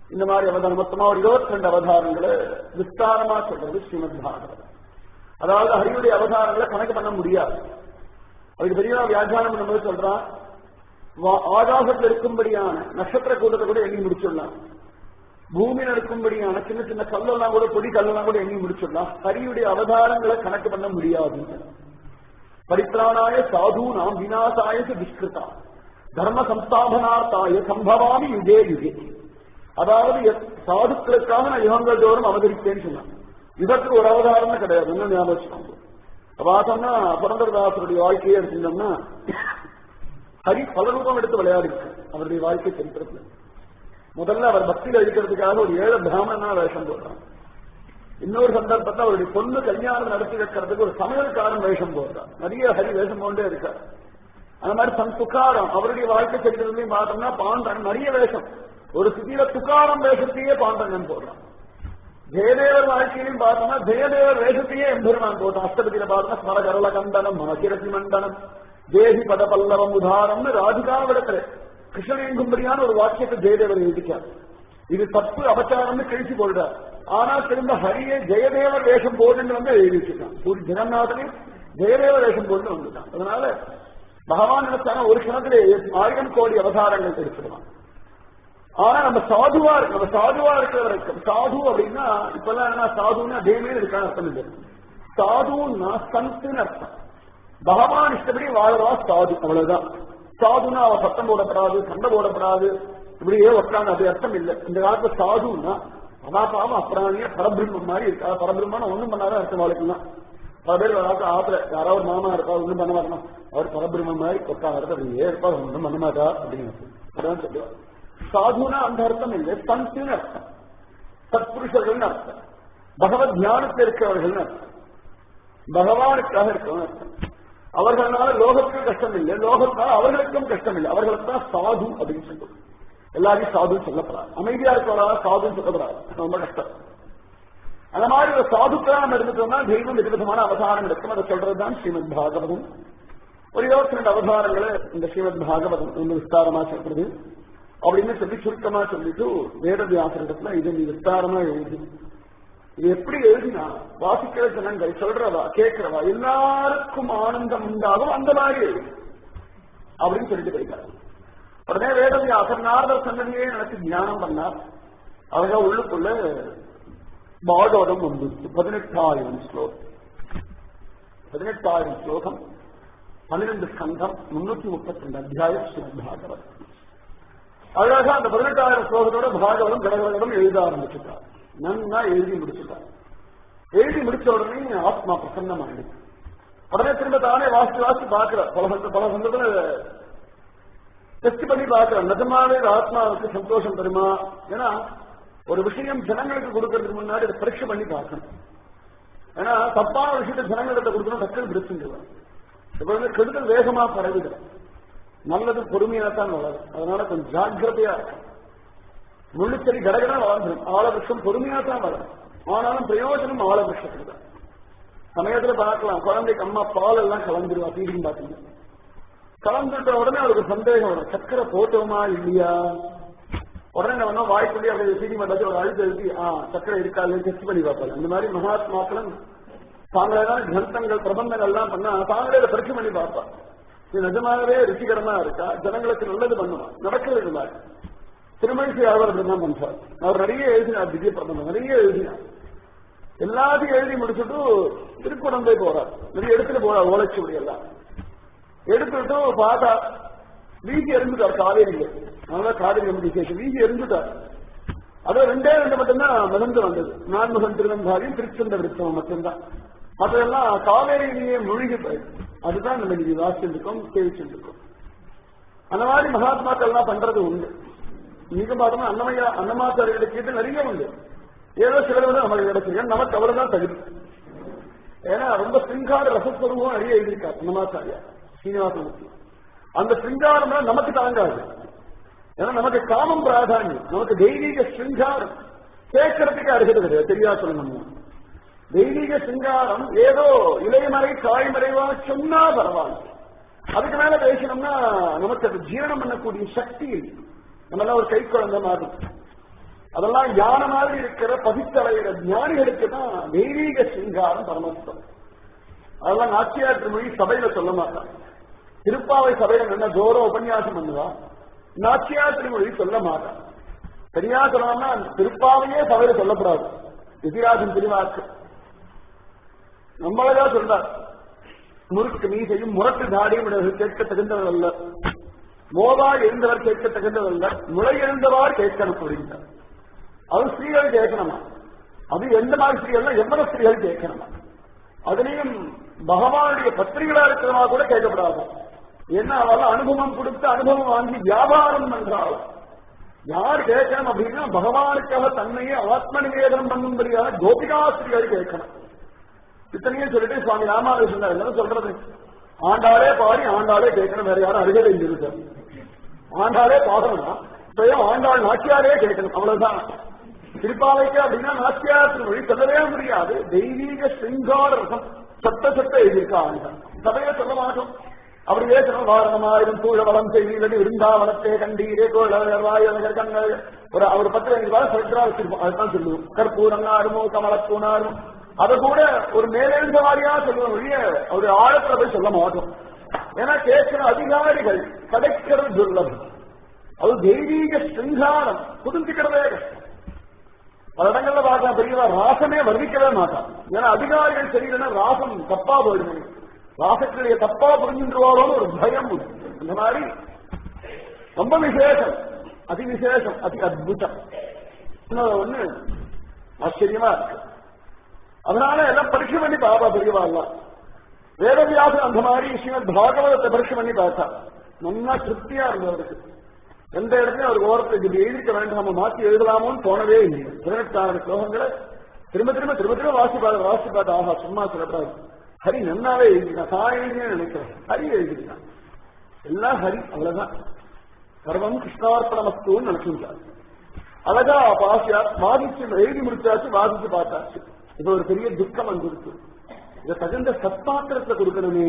இந்த மாதிரி அவதாரம் மொத்தமா ஒரு இருபத்தி ரெண்டு அவதாரங்களை விஸ்தாரமா சொல்றது ஸ்ரீமத் பாகவதம் அதாவது ஹரியுடைய அவதாரங்களை கணக்கு பண்ண முடியாது அதுக்கு பெரிய வியாக்கியானம் பண்ணும்போது சொல்றான் வா- ஆகாசத்தில் இருக்கும்படியான நட்சத்திர கூட்டத்தை கூட எண்ணி முடிச்சிடலாம் பூமியில் இருக்கும்படியான சின்ன சின்ன கல்லெல்லாம் கூட பொடி கல்லெல்லாம் கூட எண்ணி முடிச்சிடலாம் ஹரியுடைய அவதாரங்களை கணக்கு பண்ண முடியாது பரித்ராணாய சாது நாம் விநாசாய துஷ்கிருதா தர்ம சம்ஸ்தாபனார்த்தாய சம்பவாமி யுகே யுகே அதாவது எத்- சாதுக்களுக்காக நான் யுகங்கள் தோறும் அவதரிப்பேன்னு சொன்னான் இதற்கு ஒரு அவதாரம்னு கிடையாது என்ன ஞாபகம் வச்சுக்கோங்க. பார்த்தோம்னா புரந்தரதாசருடைய வாழ்க்கையை எடுத்துட்டோம்னா ஹரி பல ரூபம் எடுத்து விளையாடி இருக்கு அவருடைய வாழ்க்கை சரித்திரத்துல முதல்ல அவர் பக்தியில இருக்கிறதுக்காக ஒரு ஏழை பிராமணனா வேஷம் போடுறான் இன்னொரு சந்தர்ப்பத்தில் அவருடைய பொண்ணு கல்யாணம் நடத்தி வைக்கிறதுக்கு ஒரு சமையல்காரன் வேஷம் போடுறான் நிறைய ஹரி வேஷம் போண்டே இருக்கார் அந்த மாதிரி தன் துக்காரம் அவருடைய வாழ்க்கை சரித்திரத்தையும் பார்த்தோம்னா பாண்டன் நிறைய வேஷம் ஒரு சிதியில துக்காரம் வேஷத்தையே பாண்டங்கன் போடுறான் ஜெயதேவர் வாழ்க்கையிலும் பார்த்தோம்னா ஜெயதேவர் வேஷத்தையே எம்பெருமான் போட்டான் அஷ்டபதியில பார்த்தோம்னா ஸ்மரகரள கண்டனம் மகிரசி மண்டனம் தேவி பத பல்லவம் உதாரம்னு ராதிகாவிடத்துல கிருஷ்ணன் எங்கும்படியான ஒரு வாக்கியத்தை ஜெயதேவர் எழுதிக்கார் இது தப்பு அபச்சாரம்னு கழிச்சு கொள்றார் ஆனா திரும்ப ஹரியே ஜெயதேவர் வேஷம் போடுன்னு வந்து எழுதி வச்சிருக்கான் பூரி ஜெகநாதனே ஜெயதேவ வேஷம் போட்டு வந்துட்டான் அதனால பகவான் நினைச்சான ஒரு க்ஷணத்திலே ஆயிரம் கோடி அவதாரங்கள் எடுத்துடுவான் ஆனா நம்ம சாதுவா இருக்கு நம்ம சாதுவா இருக்கிற வரைக்கும் சாது அப்படின்னா இப்பெல்லாம் என்ன சாதுன்னா தேவே இருக்கான அர்த்தம் இல்லை சாதுன்னா சந்துன்னு அர்த்தம் பகவான் இஷ்டப்படி வாழறவா சாது அவ்வளவுதான் சாதுன்னா அவ சத்தம் போடப்படாது சண்டை போடப்படாது இப்படியே உட்காந்து அது அர்த்தம் இல்லை இந்த காலத்துல சாதுன்னா அவா பாவம் அப்புறாணிய பரபிரம்மம் மாதிரி இருக்கா பரபிரம்மன் ஒண்ணும் பண்ணாத அர்த்தம் வாழ்க்கலாம் பல பேர் வராது ஆத்துல யாராவது மாமா இருக்கா ஒண்ணும் பண்ண மாட்டோம் அவர் பரபிரம்மம் மாதிரி உட்காந்து அப்படியே இருப்பா ஒண்ணும் பண்ண மாட்டா அப்படின்னு அதான் சொல்லுவார் சாதுனா அந்த அர்த்தம் இல்லை சந்துன்னு அர்த்தம் சத்புருஷர்கள் அர்த்தம் பகவத் தியானத்தில் இருக்கிறவர்கள் அர்த்தம் பகவானுக்காக இருக்கவன் அர்த்தம் அவர்களால லோகத்துக்கும் கஷ்டம் இல்லை லோகத்தால் அவர்களுக்கும் கஷ்டம் இல்லை அவர்களுக்கு தான் சாது அப்படின்னு சொல்லுவோம் எல்லாரையும் சாது சொல்லப்படாது அமைதியா இருக்கிறவரால சாதுன்னு சொல்லப்படாது ரொம்ப கஷ்டம் அந்த மாதிரி ஒரு சாதுக்களா நம்ம இருந்துட்டோம்னா தெய்வம் விதவிதமான அவதாரம் இருக்கும் அதை சொல்றதுதான் ஸ்ரீமத் பாகவதம் ஒரு இருபத்தி ரெண்டு அவதாரங்களை இந்த ஸ்ரீமத் பாகவதம் ரொம்ப விஸ்தாரமா சொல்றது அப்படின்னு சொல்லி சுருக்கமா சொல்லிட்டு வேதவியாசரிடத்துல இதை நீ விஸ்தாரமா எழுதி இது எப்படி எழுதினா வாசிக்கிற ஜனங்கள் சொல்றவா கேட்கிறவா எல்லாருக்கும் ஆனந்தம் உண்டாகும் அந்த மாதிரி எழுதி அப்படின்னு சொல்லிட்டு போயிட்டார் உடனே வேதவியாசர் நாரதர் சன்னதியே நினைச்சு தியானம் பண்ணார் அவங்க உள்ளுக்குள்ள பாகவதம் வந்துச்சு பதினெட்டாயிரம் ஸ்லோகம் பதினெட்டாயிரம் ஸ்லோகம் பன்னிரண்டு ஸ்கந்தம் முன்னூத்தி முப்பத்தி ரெண்டு அத்தியாயம் ஸ்ரீமத் பாகவதம் அழகா அந்த பதினெட்டாயிரம் ஸ்லோகத்தோட பாகவதம் கடகடகம் எழுத ஆரம்பிச்சுட்டார் நன்னா எழுதி முடிச்சுட்டார் எழுதி முடிச்ச உடனே ஆத்மா பிரசன்னமாயிடுச்சு உடனே திரும்ப தானே வாசி வாசி பாக்குற பல சந்த பல சந்தத்துல டெஸ்ட் பண்ணி பாக்குற நிஜமாவே இது ஆத்மாவுக்கு சந்தோஷம் தருமா ஏன்னா ஒரு விஷயம் ஜனங்களுக்கு கொடுக்கறதுக்கு முன்னாடி அதை பரீட்சை பண்ணி பார்க்கணும் ஏன்னா தப்பான விஷயத்தை ஜனங்கள்கிட்ட கொடுக்கணும் டக்குன்னு பிடிச்சுருவாங்க இப்ப வந்து கெடுதல் வேகமா பரவுது நல்லது பொறுமையா தான் வளரும் அதனால கொஞ்சம் ஜாக்கிரதையா இருக்கும் முள்ளுச்செடி கடகடா வளர்ந்துடும் ஆலவிருஷம் பொறுமையா தான் வளரும் ஆனாலும் பிரயோஜனம் ஆலவிருஷத்துக்கு தான் சமயத்துல பார்க்கலாம் குழந்தைக்கு அம்மா பால் எல்லாம் கலந்துருவா ஃபீடிங் பாத்தீங்க கலந்துட்ட உடனே அவருக்கு சந்தேகம் வரும் சக்கரை போட்டோமா இல்லையா உடனே என்ன பண்ணோம் வாய்க்குள்ளே அப்படியே ஃபீடிங் பண்ணாச்சு ஒரு அழுத்த எழுதி ஆ சக்கரை இருக்கா இல்லையா டெஸ்ட் பண்ணி பார்ப்பாங்க இந்த மாதிரி மகாத்மாக்களும் தாங்களே தான் கிரந்தங்கள் பிரபந்தங்கள் எல்லாம் பண்ணா தாங்களே இதை பரிசு பண்ணி பார்ப்பா இது நிஜமாகவே ருச்சிகரமா இருக்கா ஜனங்களுக்கு நல்லது பண்ணுவா நடக்கிறது இல்லை திருமணிசி அவர் தான் பண்றார் அவர் நிறைய எழுதினார் திவ்ய பிரபந்தம் நிறைய எழுதினார் எல்லாத்தையும் எழுதி முடிச்சுட்டு திருக்குழந்தை போறார் நிறைய எடுத்துட்டு போறார் ஓலைச்சுவடி எல்லாம் எடுத்துட்டு பார்த்தா வீசி எரிஞ்சுட்டார் காவேரியில அதனால காவேரி ரொம்ப விசேஷம் வீசி எரிஞ்சுட்டார் அது ரெண்டே ரெண்டு மட்டும்தான் மிதந்து வந்தது நான்முகன் திருவந்தாரியும் திருச்செந்த விருத்தம் மட்டும்தான் மற்றதெல்லாம் காவேரியிலேயே மூழ்கி போயிடுச்சு அதுதான் நம்ம இன்னைக்கு வாசிச்சிருக்கோம் சேவிச்சிருக்கோம் அந்த மாதிரி மகாத்மாக்கள் எல்லாம் பண்றது உண்டு நீங்க பார்த்தோம்னா அன்னமையா அன்னமாச்சாரியர்கிட்ட கேட்டு நிறைய உண்டு ஏதோ சிலர் வந்து நமக்கு கிடைச்சிருக்க நமக்கு அவ்வளவுதான் தகுதி ஏன்னா ரொம்ப சிங்கார ரசஸ்வரூபம் நிறைய எழுதியிருக்காரு அன்னமாச்சாரியா சீனிவாசமூர்த்தி அந்த சிங்காரம் நமக்கு தாங்காது ஏன்னா நமக்கு காமம் பிராதானியம் நமக்கு தெய்வீக சிங்காரம் கேட்கறதுக்கு அருகது கிடையாது தெரியா சொல்லணும் தெய்வீக சிங்காரம் ஏதோ இலைமறை காய்மறைவா சொன்னா பரவாயில்ல அதுக்கு மேல பேசணும்னா நமக்கு அது ஜீரணம் பண்ணக்கூடிய சக்தி இல்லை நம்ம எல்லாம் ஒரு கை குழந்தை மாதிரி அதெல்லாம் ஞான மாதிரி இருக்கிற பதித்தலைகிற ஞானிகளுக்கு தான் தெய்வீக சிங்காரம் பரமஸ்தம் அதெல்லாம் நாச்சியார் திருமொழி சபையில சொல்ல மாட்டான் திருப்பாவை சபையில நல்ல ஜோர உபன்யாசம் பண்ணுவா நாச்சியார் திருமொழி சொல்ல மாட்டான் சரியா சொல்லணும்னா திருப்பாவையே சபையில சொல்லக்கூடாது எதிராஜன் திருவாக்கு நம்மளதா சொல்றார் முறுக்கு மீசையும் முரட்டு தாடியும் இவர்கள் கேட்க தகுந்தவர்கள் அல்ல மோதா எழுந்தவர் கேட்க தகுந்தவர்கள் அல்ல முளை எழுந்தவார் கேட்கணும் அப்படின்றார் அது ஸ்திரீகள் கேட்கணுமா அது எந்த மாதிரி ஸ்திரீகள் எவ்வளவு ஸ்திரீகள் கேட்கணுமா அதுலயும் பகவானுடைய பத்திரிகளா இருக்கிறவா கூட கேட்கப்படாது என்ன அவள் அனுபவம் கொடுத்து அனுபவம் வாங்கி வியாபாரம் பண்றாள் யார் கேட்கணும் அப்படின்னா பகவானுக்காக தன்னையே ஆத்ம நிவேதனம் பண்ணும்படியாக கோபிகாஸ்திரிகள் கேட்கணும் இத்தனையும் சொல்லிட்டு சுவாமி ராமானுஜன் சொன்னார் என்ன சொல்றது ஆண்டாளே பாடி ஆண்டாளே கேட்கணும் வேற யாரும் அருகதை இருக்கு ஆண்டாளே பாடணும்னா இப்பயும் ஆண்டாள் நாச்சியாரே கேட்கணும் அவ்வளவுதான் திருப்பாவைக்கு அப்படின்னா நாச்சியாரத்தின் மொழி சொல்லவே முடியாது தெய்வீக சிங்கார ரசம் சத்த சத்த எழுதியிருக்கா ஆண்டாள் சபையை சொல்ல மாட்டோம் அப்படி பேசணும் வாரணமாயிரம் தூழ வளம் செய்வீரடி விருந்தாவனத்தே கண்டீரே கோழர் கண்கள் ஒரு அவர் பத்து ஐந்து வாரம் சொல்றா வச்சிருப்போம் அதுதான் சொல்லுவோம் கற்பூரங்காருமோ கமலப்பூனாருமோ அதை கூட ஒரு மேலெழுந்த வாரியா சொல்லுவோம் ஒழிய ஒரு ஆழத்துல போய் சொல்ல மாட்டோம் ஏன்னா கேட்கிற அதிகாரிகள் கிடைக்கிறது துர்லபம் அது தெய்வீக சிங்காரம் புரிஞ்சுக்கிறதே கஷ்டம் பல இடங்கள்ல பார்க்கலாம் பெரியவா ராசமே வர்ணிக்கவே மாட்டான் ஏன்னா அதிகாரிகள் சரியில்லைன்னா ராசம் தப்பா போயிடுது ராசத்திலேயே தப்பா புரிஞ்சுருவாரோன்னு ஒரு பயம் உண்டு இந்த மாதிரி ரொம்ப விசேஷம் அதி விசேஷம் அதி அத்புதம் இன்னொரு ஒண்ணு ஆச்சரியமா இருக்கு அதனால எல்லாம் பரீட்சை பண்ணி பாபா பெரியவா எல்லாம் வேதவியாசம் அந்த மாதிரி ஸ்ரீமத் பாகவதத்தை பரீட்சை பண்ணி பார்த்தா நல்லா திருப்தியா இருந்தவருக்கு எந்த இடத்துலயும் அவர் ஓரத்துக்கு இப்படி எழுதிக்க வேண்டாம் நம்ம மாத்தி எழுதலாமோன்னு தோணவே இல்லை பதினெட்டாயிரம் ஸ்லோகங்களை திரும்ப திரும்ப திரும்ப திரும்ப வாசி பார்த்து வாசி பார்த்து ஆஹா சும்மா சொல்லக்கூடாது ஹரி நன்னாவே எழுதிட்டான் தான் எழுதினே நினைக்கிறேன் ஹரி எழுதிட்டான் எல்லாம் ஹரி அவ்வளவுதான் சர்வம் கிருஷ்ணார்ப்பணமஸ்துன்னு நினைச்சுட்டார் அழகா பாசியா வாதிச்சு எழுதி முடிச்சாச்சு வாதிச்சு பார்த்தாச்சு இது ஒரு பெரிய துக்கம் வந்துருக்கு இதை தகுந்த சத்பாத்திரத்துல கொடுக்கணுமே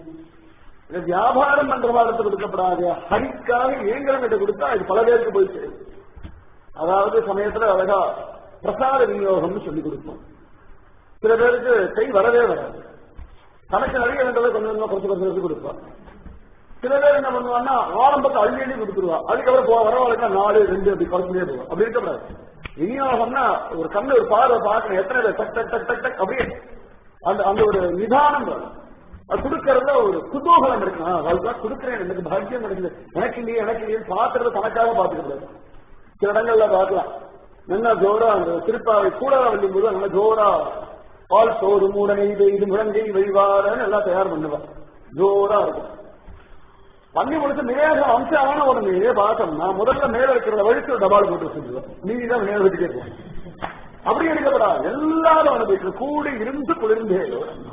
இதை வியாபாரம் பண்றவாடத்தை கொடுக்கப்படாது ஹரிக்காக ஏங்கலங்கிட்ட கொடுத்தா இது பல பேருக்கு போய் சேரும் அதாவது சமயத்துல அழகா பிரசாத விநியோகம்னு சொல்லி கொடுப்போம் சில பேருக்கு கை வரவே வராது தனக்கு நிறைய வேண்டதை கொஞ்சம் கொஞ்சம் குறைச்சு குறைச்சு கொடுப்பா சில பேர் என்ன பண்ணுவான்னா ஆரம்பத்தை அள்ளி அள்ளி கொடுத்துருவா அதுக்கப்புறம் போ வரவழைக்கா நாலு ரெண்டு அப்படி குறைச்சுட்டே போவோம் அப்படி இருக்கக்கூடாது விநியோகம்னா ஒரு கண்ணு ஒரு பார்வை பார்க்கணும் எத்தனை பேர் டக் டக் டக் டக் டக் அப்படியே அந்த அந்த ஒரு நிதானம் வரும் அது கொடுக்கறதுல ஒரு குதூகலம் இருக்கு அதுதான் கொடுக்குறேன் எனக்கு பாக்கியம் கிடைக்குது எனக்கு இல்லையே எனக்கு இல்லையே பாத்துறது தனக்காக பாத்துக்கிறது சில இடங்கள்ல பார்க்கலாம் நல்லா ஜோரா அந்த திருப்பாவை கூடார வள்ளும் போது நல்லா ஜோரா பால் சோறு மூடனை இது முழங்கை வழிவாரன்னு எல்லாம் தயார் பண்ணுவேன் ஜோரா இருக்கும் பண்ணி முடிச்சு மேக அம்சமான உடனே பார்த்தோம்னா முதல்ல மேல இருக்கிறத வழிச்சு டபால் போட்டு வச்சுருவேன் நீதி தான் மேல வச்சுட்டே போகும் அப்படி எடுக்கப்படாது எல்லாரும் அனுபவிக்கிற கூடி இருந்து குளிர்ந்தே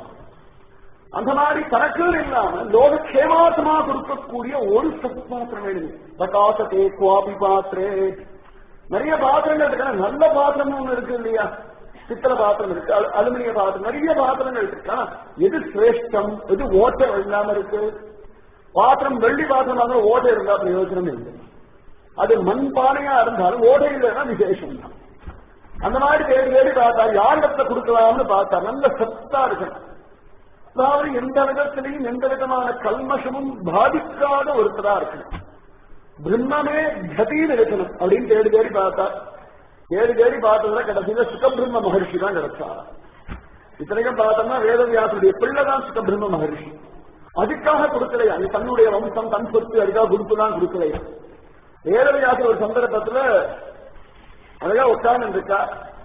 அந்த மாதிரி கணக்குகள் இல்லாம லோக கேமாத்தமா கொடுக்கக்கூடிய ஒரு சத்பாத்திரம் வேணும் பிரகாசத்தே குவாபி பாத்திரே நிறைய பாத்திரங்கள் இருக்கு நல்ல பாத்திரம் ஒண்ணு இருக்கு இல்லையா பித்தளை பாத்திரம் இருக்கு அலுமினிய பாத்திரம் நிறைய பாத்திரங்கள் இருக்கு ஆனா எது சிரேஷ்டம் எது ஓட்டை இல்லாம இருக்கு பாத்திரம் வெள்ளி பாத்திரம் வாங்க ஓட்டை இருந்தா பிரயோஜனம் இல்லை அது மண் பானையா இருந்தாலும் ஓட்டை இல்லைன்னா விசேஷம் தான் அந்த மாதிரி தேடி தேடி பார்த்தா யாரிடத்துல கொடுக்கலாம்னு பார்த்தா நல்ல சத்தா இருக்கணும் அதாவது எந்த விதத்திலையும் எந்த விதமான கல்மஷமும் பாதிக்காத ஒருத்தரா இருக்கணும் பிரம்மமே கதியில் இருக்கணும் அப்படின்னு தேடி தேடி பார்த்தா தேடி தேடி பார்த்ததுல கடைசியில சுகபிரம்ம மகர்ஷி தான் கிடைச்சா இத்தனைக்கும் பார்த்தோம்னா வேதவியாசுடைய பிள்ளைதான் சுகபிரம்ம மகர்ஷி அதுக்காக கொடுக்கலையா அது தன்னுடைய வம்சம் தன் சொத்து அதுக்காக கொடுத்துதான் கொடுக்கலையா வேதவியாசர் ஒரு சந்தர்ப்பத்துல அழகா உட்கார்ந்து இருக்கா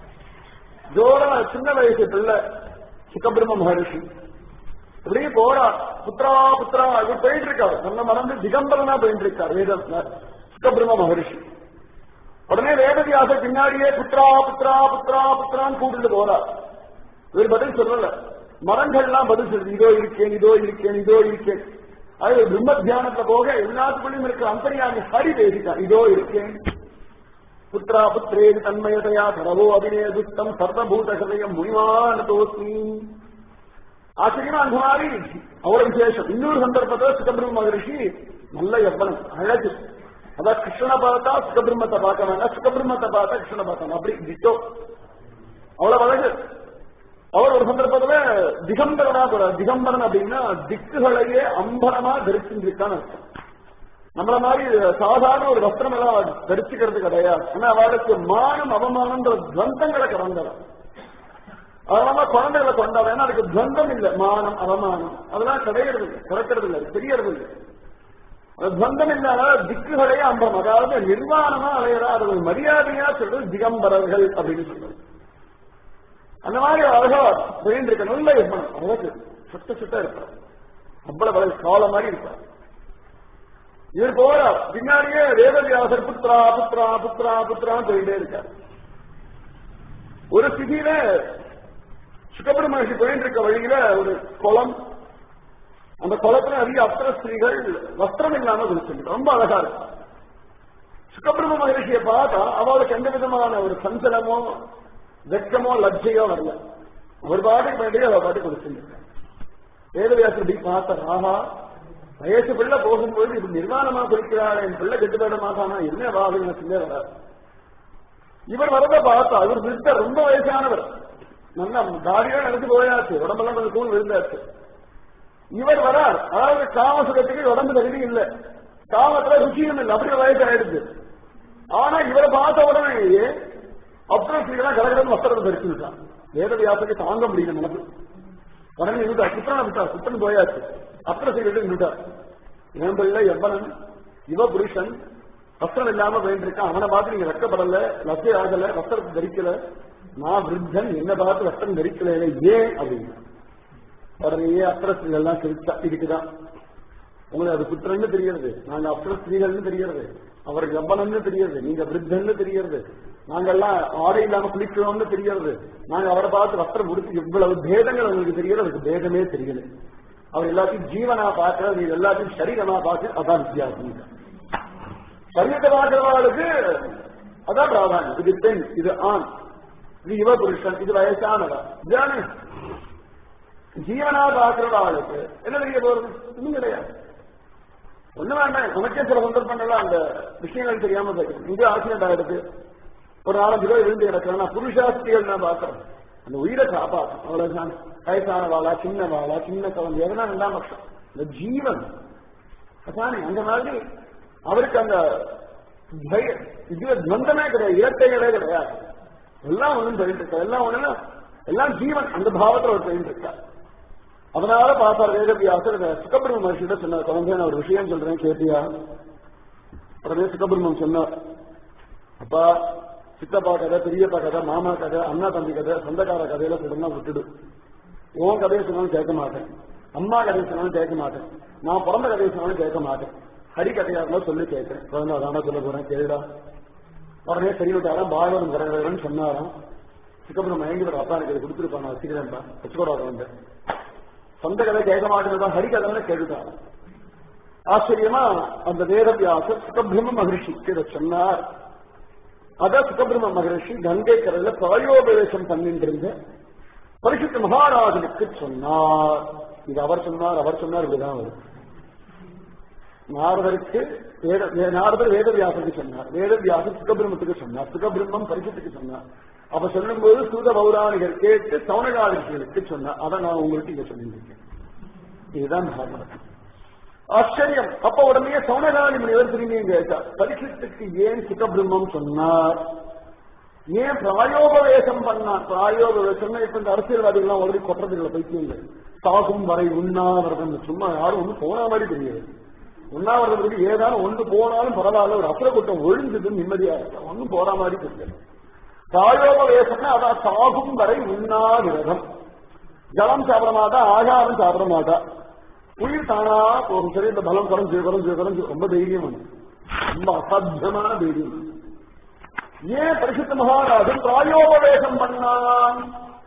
ஜோரா சின்ன வயசு பிள்ளை சுகபிரம்ம மகர்ஷி இப்படியே போறா புத்ரா புத்ரா அப்படி போயிட்டு இருக்காரு நம்ம மறந்து திகம்பரனா போயிட்டு இருக்காரு வேத சுகபிரம்ம மகர்ஷி உடனே வேதவியாசர் பின்னாடியே புத்ரா புத்ரா புத்ரா புத்ரான்னு கூப்பிட்டு போறா இவர் பதில் சொல்லல மரங்கள்லாம் பதில் சொல்லுது இதோ இருக்கேன் இதோ இருக்கேன் இதோ இருக்கேன் அது பிரம்ம தியானத்துல போக எல்லாத்துக்குள்ளயும் இருக்கிற அந்தரியாமி ஹரி பேசிட்டான் இதோ இருக்கேன் புத்திரா புத்திரே தன்மயதையா சரவோ அபிநய துஷ்டம் சர்வபூத ஹதயம் முனிவான தோஸ்மி ஆச்சரியமா அந்த மாதிரி அவ்வளவு விசேஷம் இன்னொரு சந்தர்ப்பத்தில் சிதம்பரம் மகரிஷி நல்ல எவ்வளம் அழகு அதான் கிருஷ்ணனை பார்த்தா சுகபிரம்மத்தை பார்க்க வேண்டாம் சுகபிரம்மத்தை பார்த்தா கிருஷ்ணனை பார்க்கணும் அப்படி திட்டோ அவ்வளவு அழகு அவர் ஒரு சந்தர்ப்பத்துல திகம்பரனா போறார் திகம்பரன் அப்படின்னா திக்குகளையே அம்பரமா தரிச்சுருக்கான்னு அர்த்தம் நம்மள மாதிரி சாதாரண ஒரு வஸ்திரம் எல்லாம் தரிச்சுக்கிறது கிடையாது ஆனா அவளுக்கு மானம் அவமானம்ன்ற துவந்தங்களை கடந்தவன் அதனால குழந்தைகளை கொண்டாவ ஏன்னா அதுக்கு துவந்தம் இல்லை மானம் அவமானம் அதெல்லாம் கிடையாது இல்லை கிடைக்கிறது இல்லை தெரியறது இல்லை அது துவந்தம் இல்லாத திக்குகளே அம்பம் அதாவது நிர்வாணமா அலையறா அது ஒரு மரியாதையா சொல்றது திகம்பரர்கள் அப்படின்னு சொல்றது அந்த மாதிரி அழகா பெயின் இருக்க நல்ல எம்மனம் அழகு சுத்த சுத்த இருப்பார் அவ்வளவு அழகு கால மாதிரி இருப்பார் இவர் போறார் பின்னாடியே வேதவியாசர் புத்ரா புத்ரா புத்ரா புத்ரான்னு போயிட்டே இருக்கார் ஒரு ஸ்திதியில சுகபிர மகர்ஷி போயிட்டு இருக்க வழியில ஒரு குளம் அந்த குளத்துல நிறைய அப்சர ஸ்திரீகள் வஸ்திரம் இல்லாம குளிச்சு ரொம்ப அழகா இருக்கும் சுகபிரம மகரிஷியை பார்த்தா அவளுக்கு எந்த விதமான ஒரு சஞ்சலமோ வெக்கமோ லட்சையோ வரல ஒரு பாட்டுக்கு வேண்டிய அவ பாட்டு குளிச்சுருக்க வேதவியாசர் இப்படி பார்த்தார் ஆஹா வயசு பிள்ளை போகும்போது இப்படி நிர்வாணமா குளிக்கிறாள் என் பிள்ளை கெட்டு போயிட மாட்டானா என்ன வாங்க சிந்தே வராது இவர் வரத பார்த்தா இவர் விருத்த ரொம்ப வயசானவர் நல்லா தாடியா நடந்து போயாச்சு உடம்பெல்லாம் கொஞ்சம் தூள் விழுந்தாச்சு இவர் வரார் அதாவது காமசுரத்துக்கு உடம்பு தகுதி இல்ல காமத்துல ருச்சியும் இல்லை அப்படி வயசு ஆயிடுது ஆனா இவரை பார்த்த உடனேயே அப்புறம் ஸ்ரீகளாம் கடகடன் வஸ்திரத்தை தரிச்சுட்டான் வேத வியாசத்தை தாங்க முடியல நமக்கு உடனே நின்றுட்டா குற்றனை விட்டா குற்றன் போயாச்சு அப்புறம் ஸ்ரீகிட்ட நின்றுட்டார் என் பிள்ளை எவ்வளன் இவ புருஷன் வஸ்திரம் இல்லாம வேண்டியிருக்கான் அவனை பார்த்து நீங்க வெக்கப்படல லத்திய ஆகல வஸ்திரத்தை தரிக்கல நான் விருத்தன் என்ன பார்த்து வஸ்திரம் தரிக்கல ஏன் அப்படின்னு உடனே அப்சரஸ்திரிகள் எல்லாம் சிரிச்சா இதுக்குதான் உங்களுக்கு அது புத்திரன்னு தெரியறது நாங்க அப்சரஸ்திரிகள்னு தெரியறது அவர் கப்பனன்னு தெரியறது நீங்க விருத்தன்னு தெரியறது நாங்கெல்லாம் ஆடை இல்லாம குளிக்கிறோம்னு தெரியறது நாங்க அவரை பார்த்து வஸ்திரம் முடிச்சு இவ்வளவு பேதங்கள் உங்களுக்கு தெரியறது அதுக்கு பேதமே தெரியல அவர் எல்லாத்தையும் ஜீவனா பார்க்கறது நீங்க எல்லாத்தையும் சரீரமா பார்த்து அதான் வித்தியாசம் சரீரத்தை பார்க்கிறவர்களுக்கு அதான் பிராதானியம் இது பெண் இது ஆண் இது யுவ புருஷன் இது வயசானவா இதுதானே ஜீவனா பார்க்கிற ஆளுக்கு என்ன தெரிய போறது இன்னும் கிடையாது ஒண்ணு வேண்டாம் நமக்கே சில சந்தர்ப்பங்கள்ல அந்த விஷயங்கள் தெரியாம போயிடும் இங்க ஆக்சிடென்ட் ஆயிடுது ஒரு நாலஞ்சு பேர் விழுந்து கிடக்கிறேன் புருஷாஸ்திரிகள் நான் பார்க்கறேன் அந்த உயிரை காப்பாற்றும் அவ்வளவுதான் வயசான வாழா சின்ன வாழா சின்ன குழந்தை எதனா ரெண்டாம் பட்சம் இந்த ஜீவன் அதானே அந்த மாதிரி அவருக்கு அந்த பய- இதுல துவந்தமே கிடையாது இரட்டைகளே கிடையாது எல்லாம் ஒண்ணும் போயிட்டு இருக்கா எல்லாம் ஒண்ணு எல்லாம் ஜீவன் அந்த பாவத்துல ஒரு போயிட்டு இருக்கா அதனால பார்த்தார் வேதவியாசர் இதை சுகபிரம மகர்ஷியிட சொன்னார் குழந்தை நான் ஒரு விஷயம் சொல்றேன் கேட்டியா உடனே சுகபிரமம் சொன்னார் அப்பா சித்தப்பா கதை பெரியப்பா கதை மாமா கதை அண்ணா தம்பி கதை சொந்தக்கார கதையில சொல்லுங்க விட்டுடு உன் கதையை சொன்னாலும் கேட்க மாட்டேன் அம்மா கதையை சொன்னாலும் கேட்க மாட்டேன் நான் பிறந்த கதையை சொன்னாலும் கேட்க மாட்டேன் ஹரி கதையா இருந்தாலும் சொல்லி கேட்கிறேன் குழந்தை அதான சொல்ல போறேன் கேளுடா உடனே சரி விட்டாராம் பாகவதம் கடகடன்னு சொன்னாராம் சிக்கப்புறம் மயங்கி விட அப்பா எனக்கு இதை கொடுத்துருப்பான் நான் வச்சுக்கிறேன்ப்பா வச்சுக்கூடாது வந்து சொந்த கதை கேட்க மாட்டேன் ஹரி கதை கேட்டுட்டான் ஆச்சரியமா அந்த வேதவியாசர் சுகபிரம்ம மகரிஷிக்கு இதை சொன்னார் அத சுகபிரம்ம மகரிஷி கங்கை கரையில பிராயோபவேசம் பண்ணிட்டு இருந்த பரிசுத்த மகாராஜனுக்கு சொன்னார் இது அவர் சொன்னார் அவர் சொன்னார் இதுதான் வரும் நாரதருக்கு வேத வே- நாரதர் வேதவியாசருக்கு சொன்னார் வேதவியாசர் சுகபிரம்மத்துக்கு சொன்னார் சுகபிரம்மம் பரிசுத்துக்கு சொன்னார் அப்ப சொல்லும்போது சூத பௌராணிகர் கேட்டு சவுனகாதிகளுக்கு சொன்னார் அதை நான் உங்களுக்கு இங்க சொல்லியிருக்கேன் இதுதான் பாகவதம் ஆச்சரியம் அப்ப உடனே சவுனகாதி முனிவர் திரும்பி கேட்டார் பரிசுத்துக்கு ஏன் சுகபிரம்மம் சொன்னார் ஏன் பிராயோபவேசம் பண்ணார் பிராயோபவேசம் இப்ப இந்த அரசியல்வாதிகள் உடனே கொட்டுறதுல பைத்தியங்கள் சாகும் வரை உண்ணாவிரதம் சும்மா யாரும் ஒண்ணு போன மாதிரி தெரியாது உண்ணாவிரதத்துக்கு ஏதாவது ஒன்று போனாலும் பரவாயில்ல ஒரு அசுர கூட்டம் ஒழிஞ்சது நிம்மதியா இருக்கு ஒன்னும் போற மாதிரி தெரியல பிராயோபவேசம்னா அதான் சாகும் வரை உண்ணாவிரதம் ஜலம் சாப்பிட மாட்டா ஆகாரம் சாப்பிட மாட்டா உயிர் தானா போகும் சரி இந்த பலம் குறைஞ்சு குறைஞ்சு குறைஞ்சு ரொம்ப தைரியம் வந்து. ரொம்ப அசாத்தியமான தைரியம் ஏன் பரிசுத்த மகாராஜன் பிராயோபவேசம் பண்ணான்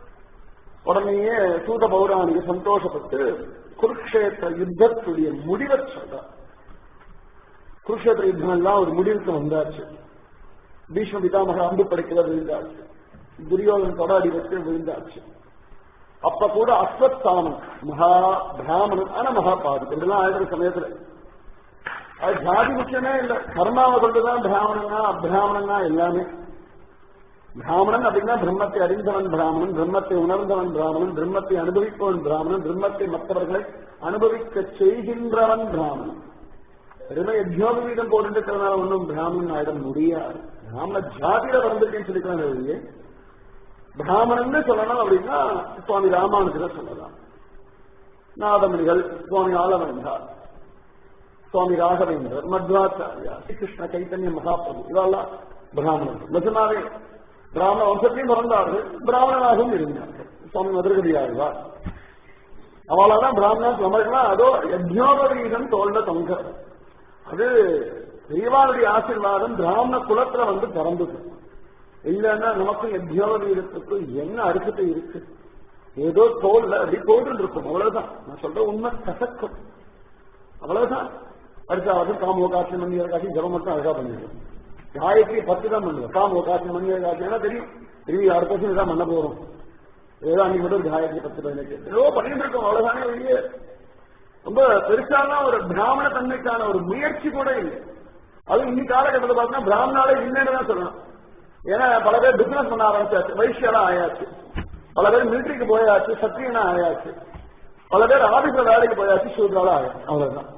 உடனேயே சூத பௌராணிக சந்தோஷப்பட்டு குருக்ஷேத்திர யுத்தத்துடைய முடிவை சொல்றார் குருக்ஷேத்திர யுத்தம் எல்லாம் ஒரு முடிவுக்கு வந்தாச்சு பீஷ்ம பிதாமக அம்பு படைக்கல விழுந்தாச்சு துரியோதன் தொடாடி வச்சு விழுந்தாச்சு அப்ப கூட அஸ்வத்தாமன் மகா பிராமணன் ஆனா மகா பாதி இதெல்லாம் ஆயிரம் சமயத்துல அது ஜாதி முக்கியமே இல்லை கர்மாவை கொண்டுதான் பிராமணனா அப்பிராமணனா எல்லாமே பிராமணன் அப்படின்னா பிரம்மத்தை அறிந்தவன் பிராமணன் பிரம்மத்தை உணர்ந்தவன் பிராமணன் பிரம்மத்தை அனுபவிப்பவன் பிராமணன் பிரம்மத்தை மற்றவர்களை அனுபவிக்க செய்கின்றவன் பிராமணன் வெறுமை யஜ்யோக வீதம் போட்டுருக்கிறதுனால ஒன்றும் பிராமணன் ஆயிட முடியாது பிராமண ஜாதியில பிறந்திருக்கேன்னு சொல்லிக்கிறாங்க பிராமணன் சொல்லணும் அப்படின்னா சுவாமி ராமானுஜரை சொல்லலாம் நாதமணிகள் சுவாமி ஆலவந்தார் சுவாமி ராகவேந்தர் மத்வாச்சாரியா ஸ்ரீகிருஷ்ண கைத்தன்ய மகாபிரபு இதெல்லாம் பிராமணன் நிஜமாவே பிராமண வம்சத்தையும் பிறந்தார்கள் பிராமணனாகவும் இருந்தார்கள் சுவாமி மதுரகதி ஆழ்வார் அவளாதான் பிராமணன் நம்மளுக்குலாம் அதோ யஜ்னோபவீதம் தோல்ல தொங்க அது தெய்வானுடைய ஆசீர்வாதம் பிராமண குலத்துல வந்து பிறந்தது இல்லைன்னா நமக்கும் யஜ்னோபவீதத்துக்கும் என்ன அருகத்தை இருக்கு ஏதோ தோல்ல அப்படி போட்டு இருக்கும் அவ்வளவுதான் நான் சொல்ற உண்மை கசக்கும் அவ்வளவுதான் அடுத்தாவது காமோ காட்சி மணி காட்சி ஜபம் மட்டும் அழகா பண்ணிடுவோம் காயத்ரி பத்து தான் பண்ணுவோம் காமோ காட்சி மணி காட்சி ஏன்னா தெரியும் திரும்பி அடுத்த வருஷம் இதான் பண்ண போறோம் ஏதோ அன்னைக்கு மட்டும் காயத்ரி பத்து பதினெட்டு ஏதோ பண்ணிட்டு இருக்கோம் அவ்வளவுதானே வெளியே ரொம்ப பெருசான ஒரு பிராமண தன்மைக்கான ஒரு முயற்சி கூட இல்லை அது இன்னைக்கு காலகட்டத்தில் பார்த்தீங்கன்னா பிராமணாலே இல்லைன்னு தான் சொல்லணும் ஏன்னா பல பேர் பிசினஸ் பண்ண ஆரம்பிச்சாச்சு வைஷ்யெல்லாம் ஆயாச்சு பல பேர் மிலிட்டரிக்கு போயாச்சு சத்திரியனா ஆயாச்சு பல பேர் ஆபீஸ்ல வேலைக்கு போயாச்சு சூத்ரால ஆயாச்சு அவ்வளவுதான்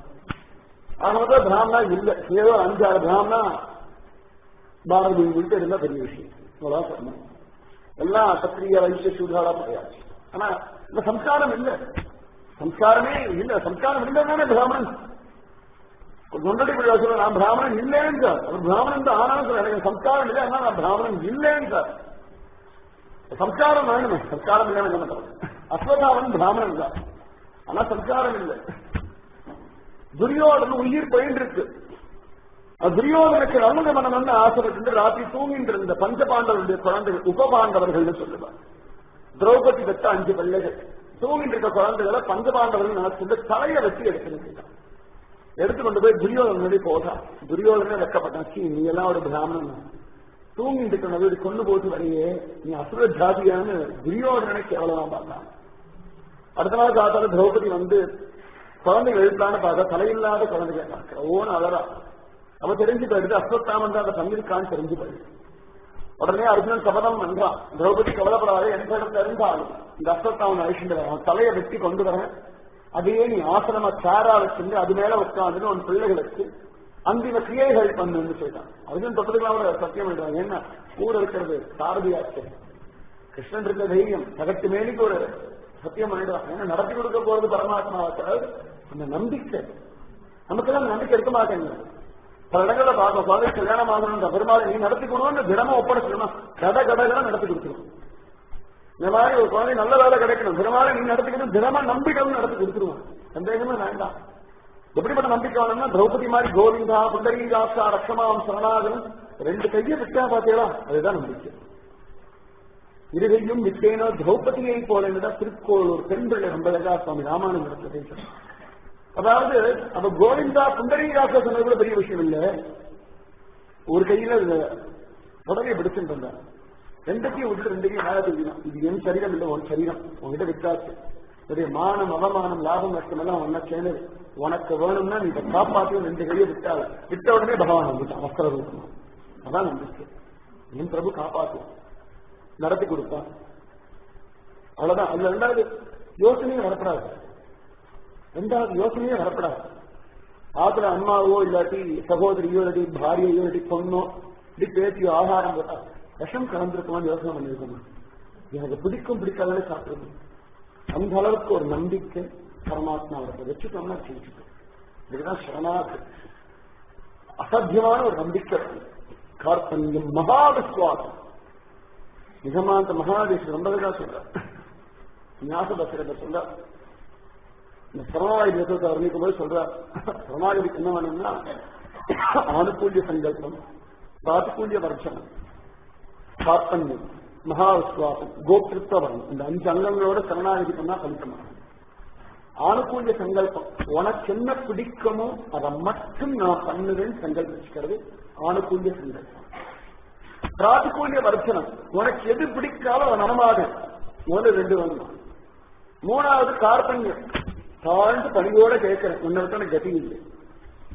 ஆக பிராமணா இல்ல ஏதோ அஞ்சாறு பிராமணா பாரத வீட்டு இருந்தா பெரிய விஷயம் அவ்வளவுதான் சொல்லணும் எல்லாம் சத்திரிய வைஷ்ய சூத்ராலா போயாச்சு ஆனா இந்த சம்ஸ்காரம் இல்ல சம்ஸ்காரமே இல்ல சம்ஸ்காரம் இல்லைன்னா பிராமணன் தொண்டடி சொல்ல நான் பிராமணன் இல்லைன்னு சார் அவர் பிராமணன் தான் ஆனாலும் சார் எனக்கு சம்ஸ்காரம் இல்லை ஆனால் நான் பிராமணன் இல்லைன்னு சார் சம்ஸ்காரம் வேணுமே சம்ஸ்காரம் இல்லைன்னு என்ன பண்றது அஸ்வதாவன் பிராமணன் தான் ஆனா சம்ஸ்காரம் இல்லை துரியோதன் உயிர் பயின்று இருக்கு துரியோதனுக்கு நல்லது மனம்னு ஆசைப்பட்டு ராத்திரி தூங்கிட்டு இருந்த பஞ்ச பாண்டவருடைய குழந்தைகள் உப பாண்டவர்கள்னு சொல்லுவார் திரௌபதி பெற்ற அஞ்சு பிள்ளைகள் தூங்கிட்டு இருக்க குழந்தைகளை பஞ்ச பாண்டவர்கள் நினைச்சிட்டு தலையை வச்சு எடுத்துட்டு எடுத்து கொண்டு போய் துரியோதன் முன்னாடி போதா துரியோதனே வெக்கப்பட்டான் சீ நீ எல்லாம் ஒரு பிராமணன் தூங்கிட்டு இருக்க வீடு கொண்டு போட்டு வரையே நீ அசுர ஜாதியான்னு துரியோதனனை கேவலமா பார்த்தான் அடுத்த நாள் காத்தால திரௌபதி வந்து குழந்தைகள் எழுப்பலான்னு பார்த்தா தலையில்லாத குழந்தைகள் பார்க்கிற ஓன்னு அழறா அவ தெரிஞ்சு போயிடுது அஸ்வத்தாமன் தான் அதை பண்ணிருக்கான்னு தெரிஞ்சு போயிடுது உடனே அர்ஜுனன் சபதம் என்றான் திரௌபதி கவலைப்படாத எந்த இடத்துல இருந்தாலும் இந்த அஸ்வத்தாமன் அழிச்சுட்டு அவன் தலையை வெட்டி கொண்டு வரேன் அதையே நீ ஆசிரம சாரா வச்சிருந்து அது மேல உட்காந்து உன் பிள்ளைகளுக்கு அந்திம கிரியைகள் பண்ணுன்னு சொல்லிட்டான் அர்ஜுன் தொட்டதுக்கெல்லாம் சத்தியம் பண்ணிடுவாங்க என்ன கூட இருக்கிறது சாரதியாச்சு கிருஷ்ணன் இருக்க தைரியம் சகத்து மேனிக்கு ஒரு சத்தியம் பண்ணிடுவாங்க ஏன்னா நடத்தி கொடுக்க போறது பரமாத்மாவாக்க அந்த நம்பிக்கை நமக்கெல்லாம் நம்பிக்கை இருக்க மாட்டேங்க பல இடங்களில் பார்க்க சுவாமி கல்யாணம் ஆகணும் பெருமாள் நீ நடத்தி கொடுவோம்னு தினமும் ஒப்படைச்சிடணும் கட கடைகளை நடத்தி கொடுத்துருவோம் இந்த மாதிரி ஒரு குழந்தை நல்ல வேலை கிடைக்கணும் தினமாக நீ நடத்திக்கணும் தினமா நம்பிக்கை நடத்தி கொடுத்துருவோம் சந்தேகமே வேண்டாம் எப்படிப்பட்ட நம்பிக்கை வேணும்னா திரௌபதி மாதிரி கோவிந்தா புண்டரீகாசா ரக்ஷமாம் சரணாகன் ரெண்டு கையை விட்டா பாத்தீங்களா அதுதான் நம்பிக்கை இருகையும் விட்டேனோ திரௌபதியை போல என்றால் திருக்கோளூர் பெண் பிள்ளை ரம்பலகா சுவாமி ராமானுஜர் பேசுறேன் அதாவது அப்ப கோவிந்தா புண்டரீகாசா சொன்னது கூட பெரிய விஷயம் இல்ல ஒரு கையில தொடரை பிடிச்சுட்டு இருந்தார் ரெண்டுக்கையும் விட்டு ரெண்டுக்கையும் மேல தூக்கினான் இது என் சரீரம் இல்லை உன் சரீரம் உங்ககிட்ட விட்டாச்சு இதே மானம் அவமானம் லாபம் நஷ்டம் எல்லாம் ஒன்னா சேர்ந்தது உனக்கு வேணும்னா நீ இதை காப்பாற்றி ரெண்டு கையை விட்டால விட்ட உடனே பகவான் வந்துட்டான் வஸ்திர ரூபமா அதான் நம்பிக்கை என் பிரபு காப்பாற்றுவான் நடத்தி கொடுப்பான் அவ்வளவுதான் அதுல ரெண்டாவது யோசனையும் வரப்படாது ரெண்டாவது யோசனையே வரப்படாது ஆத்துல அம்மாவோ இல்லாட்டி சகோதரியோ இல்லாட்டி பாரியையோ இல்லாட்டி பொண்ணோ இப்படி பேசியோ ஆகாரம் போட்டா விஷம் கலந்துருக்கலாம்னு யோசனை பண்ணிருக்கணும் எனக்கு பிடிக்கும் பிடிக்காதே சாப்பிடணும் அந்த அளவுக்கு ஒரு நம்பிக்கை பரமாத்மா அவரை வச்சுட்டோம்னா செஞ்சுட்டோம் இதுதான் சரணாக்கு அசாத்தியமான ஒரு நம்பிக்கை கார்பண்யம் மகா விஸ்வாசம் நிஜமாந்த மகாதேஷ் ரொம்பதான் சொல்ற ஞாசபத்திரத்தை சொல்ற இந்த சரணாகி நேரத்தை வர்ணிக்கும் போது சொல்றார் சரணாகதிக்கு என்ன வேணும்னா ஆணுகூல்ய சங்கல்பம் பிராத்திகூல்ய வர்ஷனம் கார்பண்யம் மகா விஸ்வாசம் கோப்திருத்த வரம் இந்த அஞ்சு அங்கங்களோட சரணாகதி பண்ணா பலிக்கமாகும் ஆணுகூல்ய சங்கல்பம் உனக்கு என்ன பிடிக்குமோ அதை மட்டும் நான் பண்ணுவேன் சங்கல்பிச்சுக்கிறது ஆணுகூல்ய சங்கல்பம் பிராத்திகூல்ய வர்ச்சனம் உனக்கு எது பிடிக்காதோ அதை நடமாடு முதல்ல ரெண்டு வேணுமா மூணாவது கார்பண்யம் தாழ்ந்து பணியோட கேட்கிறேன் உன்னை விட்டு எனக்கு கதி இல்லை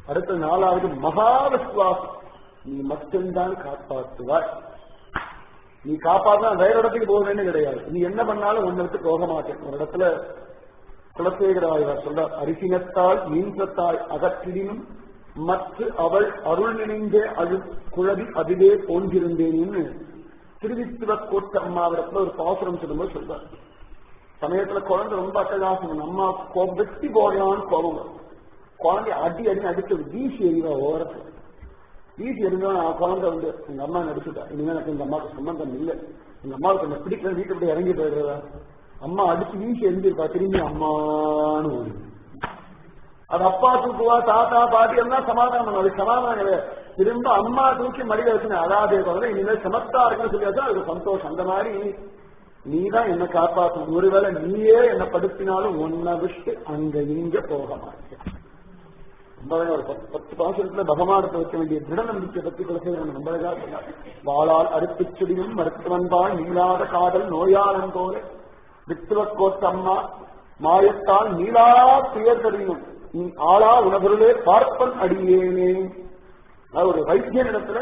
அடுத்த நாலாவது மகா விசுவாசம் நீ மட்டும்தான் காப்பாற்றுவாய் நீ காப்பாற்றினா வேற இடத்துக்கு போக வேண்டிய கிடையாது நீ என்ன பண்ணாலும் ஒன்ன விட்டு போக மாட்டேன் ஒரு இடத்துல குலசேகராயர் சொல்றார் அரிசினத்தால் மீன்சத்தாய் அகற்றிடினும் மற்ற அவள் அருள் நினைந்தே அழு குழவி அதுவே போன்றிருந்தேன்னு திருவித்துவ கோட்ட அம்மாவிடத்துல ஒரு பாசுரம் சொல்லும்போது சொல்றார் சமயத்துல குழந்தை ரொம்ப அட்டகாசம் அம்மா கோ- வெட்டி போடலான்னு கோபம் வரும். குழந்தை அடி அடி அடிச்சு வீசி எறிவா ஓரத்துல வீசி எறிஞ்சா குழந்தை வந்து எங்க அம்மா நடிச்சுட்டா இனிமே எனக்கு எங்க அம்மாவுக்கு சம்பந்தம் இல்லை எங்க அம்மாவுக்கு கொஞ்சம் பிடிக்கல வீட்டை விட்டு இறங்கி போயிடுறதா அம்மா அடிச்சு வீசி எரிஞ்சிருப்பா திரும்பி அம்மான்னு ஓடி அது அப்பா தூக்குவா தாத்தா பாட்டி எல்லாம் சமாதானம் பண்ணும் அது சமாதானம் கிடையாது திரும்ப அம்மா தூக்கி மடியில வச்சு அதாதே தவிர இனிமேல் சமத்தா இருக்குன்னு சொல்லியாச்சும் அதுக்கு சந்தோஷம் அந்த மாதிரி நீ தான் என்ன காப்பாற்றணும் ஒருவேளை நீயே என்ன படுத்தினாலும் உன்னை விட்டு அங்க இங்க போக மாட்டேன் ரொம்ப அழகா ஒரு பத்து பத்து பாசத்துல பகவானத்தை வைக்க வேண்டிய திட நம்பிக்கை பத்தி குலசேகரன் ரொம்ப அழகா சொன்னார் வாளால் அறுப்புச் செடியும் மருத்துவன்பால் நீளாத காதல் நோயாளன் போல வித்துவ கோத்தம்மா மாயத்தால் நீளா துயர் தெரியும் நீ ஆளா உணவருளே பார்ப்பன் அடியேனே அதாவது ஒரு வைத்தியன் இடத்துல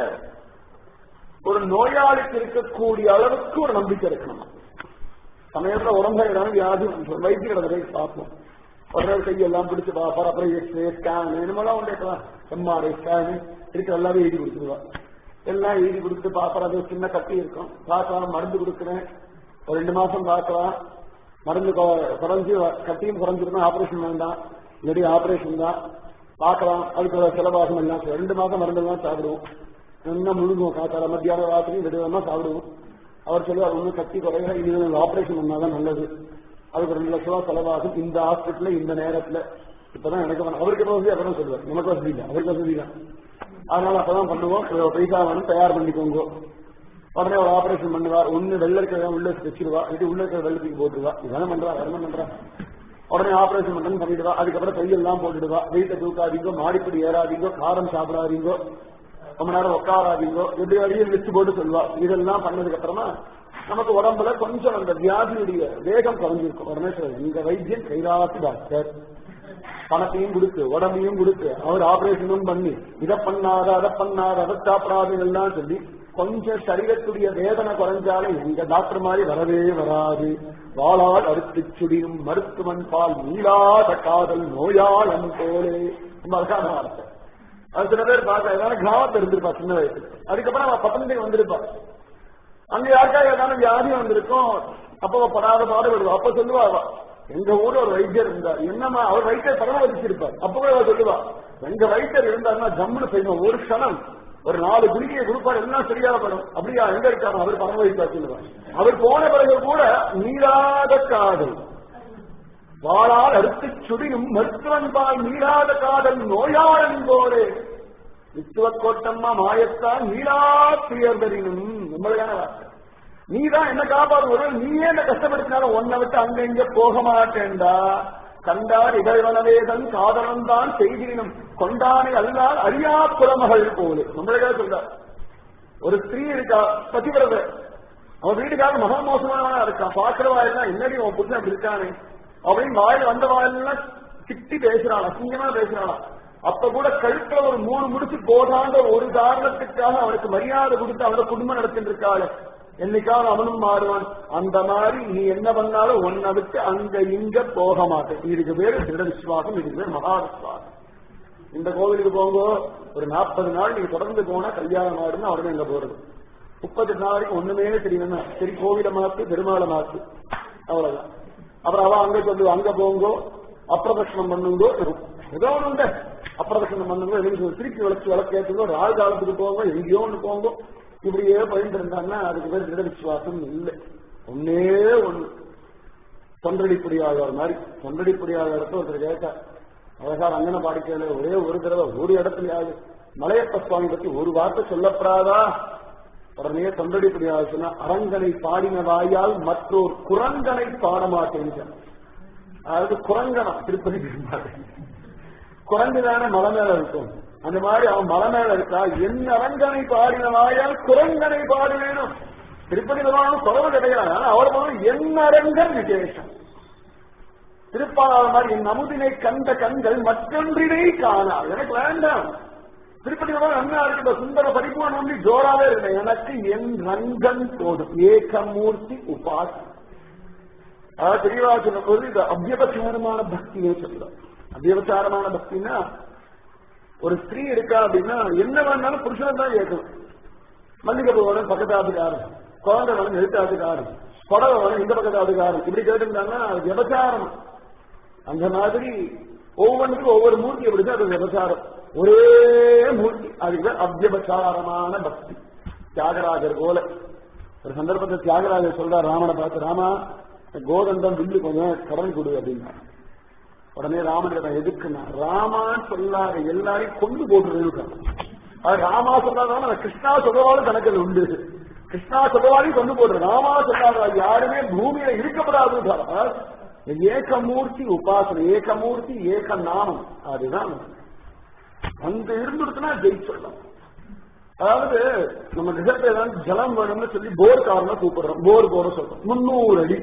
ஒரு நோயாளிக்கு இருக்கக்கூடிய அளவுக்கு ஒரு நம்பிக்கை இருக்கணும் சமயத்துல உடம்புல ஏதாவது வியாதி வந்து வைத்தியரை போய் பார்ப்போம் உடனே கையெல்லாம் பிடிச்சு பார்ப்பார் அப்புறம் எக்ஸ்ரே ஸ்கேன் என்னமெல்லாம் உண்டு எம்ஆர்ஐ ஸ்கேன் இருக்க எல்லாமே எழுதி கொடுத்துருவா எல்லாம் எழுதி கொடுத்து பார்ப்பற அது ஒரு சின்ன கட்டி இருக்கும் பார்க்கலாம் மருந்து கொடுக்குறேன் ஒரு ரெண்டு மாசம் பார்க்கலாம் மருந்து கொ- குறைஞ்சு வ- கட்டியும் குறைஞ்சிருக்கும் ஆபரேஷன் வேண்டாம் இல்லாட்டி ஆபரேஷன் தான் பார்க்கலாம் அதுக்கு செலவாகும் எல்லாம் சரி. ரெண்டு மாசம் மருந்து தான் சாப்பிடுவோம் நல்லா முழுங்குவோம் காத்தால மத்தியானம் ராத்திரி விடுதமா சாப்பிடுவோம் அவர் சொல்லுவார் ஒன்றும் சக்தி குறைய இனிமேல் ஆபரேஷன் பண்ணாதான் நல்லது அதுக்கு ரெண்டு லட்சம் ரூபாய் செலவாகும் இந்த ஹாஸ்பிட்டல்ல இந்த நேரத்துல இப்பதான் எனக்கு வேணும். அவருக்கு எப்ப வசதி அப்பதான் சொல்லுவார் நமக்கு வசதி இல்லை அவருக்கு வசதி தான் அதனால அப்பதான் பண்ணுவோம் இவ்வளவு பைசா வேணும் தயார் பண்ணிக்கோங்க உடனே ஒரு ஆபரேஷன் பண்ணுவார் ஒண்ணு வெள்ள இருக்கிறத உள்ள வச்சிருவா இது உள்ள இருக்கிற வெள்ளத்துக்கு போட்டுருவா இதான பண்றா வேற என்ன பண்றா உடனே ஆபரேஷன் பண்றேன்னு பண்ணிடுவா அதுக்கப்புறம் கையெல்லாம் போட்டுடுவா வெயிட்ட தூக்காதீங்க மாடிப்படி ஏறாதீங்க காரம் சாப்பிடாதீங்க ரொம்ப நேரம் உட்காராதீங்கோ எப்படி வரையும் லிஸ்ட் போட்டு சொல்லுவா இதெல்லாம் பண்ணதுக்கு அப்புறமா நமக்கு உடம்புல கொஞ்சம் அந்த வியாதியுடைய வேகம் குறைஞ்சிருக்கும் உடனே சொல்லுவார், எங்க வைத்தியன் கைராசி டாக்டர் பணத்தையும் கொடுத்து உடம்பையும் கொடுத்து அவர் ஆபரேஷனும் பண்ணி இதை பண்ணாத அதை பண்ணாத அதை சாப்பிடாது எல்லாம் சொல்லி கொஞ்சம் சரீரத்துடைய வேதனை குறைஞ்சாலே எங்க டாக்டர் மாதிரி வரவே வராது வாளால் அறுத்துச் சுடியும் மருத்துவன் பால் நீளாத காதல் நோயாளன் போலே ரொம்ப அழகான வார்த்தை அது சில பேர் பார்க்க ஏதாவது கிராமத்துல இருந்திருப்பா சின்ன வயசுல அதுக்கப்புறம் அவன் பத்தனத்துக்கு வந்திருப்பா அங்க யாருக்கா ஏதாவது வியாதி வந்திருக்கும் அப்போ அவ படாத பாடுபடுவா அப்ப சொல்லுவா அவ எங்க ஊர்ல ஒரு வைத்தியர் இருந்தார் என்னமா அவர் வைத்தியர் பரவ வச்சிருப்பார் அப்பவே அவ சொல்லுவா எங்க வைத்தியர் இருந்தாருன்னா ஜம்முன்னு செய்யணும் ஒரு க்ஷணம் ஒரு நாலு குடிக்கையை கொடுப்பார் எல்லாம் சரியா படும் அப்படியா எங்க இருக்காரு அவர் பரவ வைத்தார் சொல்லுவார் அவர் போன பிறகு கூட நீராத காதல் வாழால் அறுத்துச் சுடியும் மருத்துவன்பால் நீராத காதல் நோயாளன் போலே வித்துவ கோட்டம்மா மாயத்தான் நீலா துயர்தரினும் நம்மளுக்கான வார்த்தை நீதான் என்ன காப்பாற்று நீயே என்ன கஷ்டப்படுத்தினாலும் உன்னை விட்டு அங்க இங்க போக மாட்டேன்டா கண்டார் இகழ்வனவேதன் காதலன் தான் செய்தினும் கொண்டானை அல்லால் அறியா புலமகள் போலே நம்மளுக்காக சொல்றார் ஒரு ஸ்திரீ இருக்கா பதிவிரத அவன் வீட்டுக்காக மகா மோசமானவனா இருக்கான் பாக்குற வாயிலாம் என்னடி உன் புருஷன் அப்படி இருக்கானே அப்படின்னு வாயில் வந்த வாயிலாம் திட்டி பேசுறான் அசிங்கமா பேசுறானா அப்ப கூட கழுத்துல ஒரு மூணு முடிச்சு போதாந்த ஒரு காரணத்துக்காக அவனுக்கு மரியாதை கொடுத்து அவனோட குடும்பம் நடத்திட்டு இருக்காளே என்னைக்காவது அவனும் மாறுவான் அந்த மாதிரி நீ என்ன பண்ணாலும் உன்னை விட்டு அங்க இங்க போக மாட்டேன் இதுக்கு பேரு திருட விசுவாசம் இதுக்கு பேர் மகா விசுவாசம் இந்த கோவிலுக்கு போங்க ஒரு நாற்பது நாள் நீங்க தொடர்ந்து போனா கல்யாணம் ஆடுன்னு உடனே எங்க போறது முப்பது நாளைக்கு ஒண்ணுமே தெரியலன்னா சரி கோவில மாத்து பெருமாளை மாத்து அவ்வளவுதான் அப்புறம் அவ அங்க சொல்லு அங்க போங்கோ அப்பிரதட்சணம் பண்ணுங்கோ ஏதோ ஒண்ணு உண்டு அப்பிரதட்சணம் பண்ணுங்க எதுக்கு திருப்பி விளக்கு விளக்கு ஏற்றுங்க ஒரு ஆள் காலத்துக்கு போங்க எங்கேயோ ஒண்ணு போங்க இப்படியே போயிட்டு இருந்தாங்கன்னா அதுக்கு பேர் திட விசுவாசம் இல்லை ஒன்னே ஒண்ணு தொண்டடிப்படியாளர் மாதிரி தொண்டடிப்படியாளர் ஒருத்தர் கேட்டார் அழகார் அங்கன பாடிக்கையில ஒரே ஒரு தடவை ஒரு இடத்துலயாவது மலையப்ப சுவாமி பத்தி ஒரு வார்த்தை சொல்லப்படாதா உடனே தொண்டடிப்படியாளர் சொன்னா அரங்கனை பாடின வாயால் மற்றொரு குரங்கனை பாட மாட்டேன் அதாவது குரங்கனம் திருப்பதி பெருமாள் குரங்கு தானே மலை மேல இருக்கும் அந்த மாதிரி அவன் மலை மேல இருக்கா என் அரங்கனை பாடின வாயால் குரங்கனை பாடி வேணும் திருப்பதி பெருமாளும் குறவு கிடையாது ஆனா அவர் போது என் அரங்கன் விசேஷம் திருப்பாளர் மாதிரி என் அமுதினை கண்ட கண்கள் மற்றொன்றினை காணா எனக்கு வேண்டாம் திருப்பதி கூட நன்னா இருக்கிற சுந்தர பரிபூர்ணம் வந்து ஜோராவே இல்லை எனக்கு என் ரங்கன் போதும் ஏகமூர்த்தி உபாசி அதாவது தெரியவா சொல்லும் போது இது அபியபச்சாரமான பக்தியே சொல்லுவோம் அபியபச்சாரமான பக்தினா ஒரு ஸ்திரீ இருக்கா அப்படின்னா என்ன வேணாலும் புருஷனை தான் கேட்கணும் மல்லிகை பூ வேணும் பக்கத்தாத்துக்காரன் குழந்தை வேணும் எழுத்தாத்துக்காரன் புடவை வேணும் இந்த பக்கத்தாத்துக்காரன் இப்படி கேட்டிருந்தாங்கன்னா அது விபச்சாரம் அந்த மாதிரி ஒவ்வொன்றுக்கும் ஒவ்வொரு மூர்த்தி எப்படி அது விபச்சாரம் ஒரே மூர்த்தி அதுக்கு அத்தியபச்சாரமான பக்தி தியாகராஜர் போல ஒரு சந்தர்ப்பத்தை தியாகராஜர் சொல்றார் ராமனை பார்த்து ராமா கோதண்டம் வில்லு கொஞ்சம் கடன் கொடு அப்படின்னா உடனே ராமன் எதுக்குன்னா ராமான்னு சொல்லாத எல்லாரையும் கொண்டு போட்டு அது ராமா சொல்லாதான் கிருஷ்ணா சொல்லவாலும் கணக்கில் உண்டு கிருஷ்ணா சொல்லவாலையும் கொண்டு போடுற ராமா சொல்லாத யாருமே பூமியில இருக்கப்படாது ஏகமூர்த்தி உபாசனை ஏகமூர்த்தி ஏக நாமம் அதுதான் அங்க இருந்துடுச்சுன்னா ஜெயிச்சிடலாம் அதாவது நம்ம ரிசல்ட் ஏதாவது ஜலம் வேணும்னு சொல்லி போர் காரணம் கூப்பிடுறோம் போர் போற சொல்றோம் முன்னூறு அடி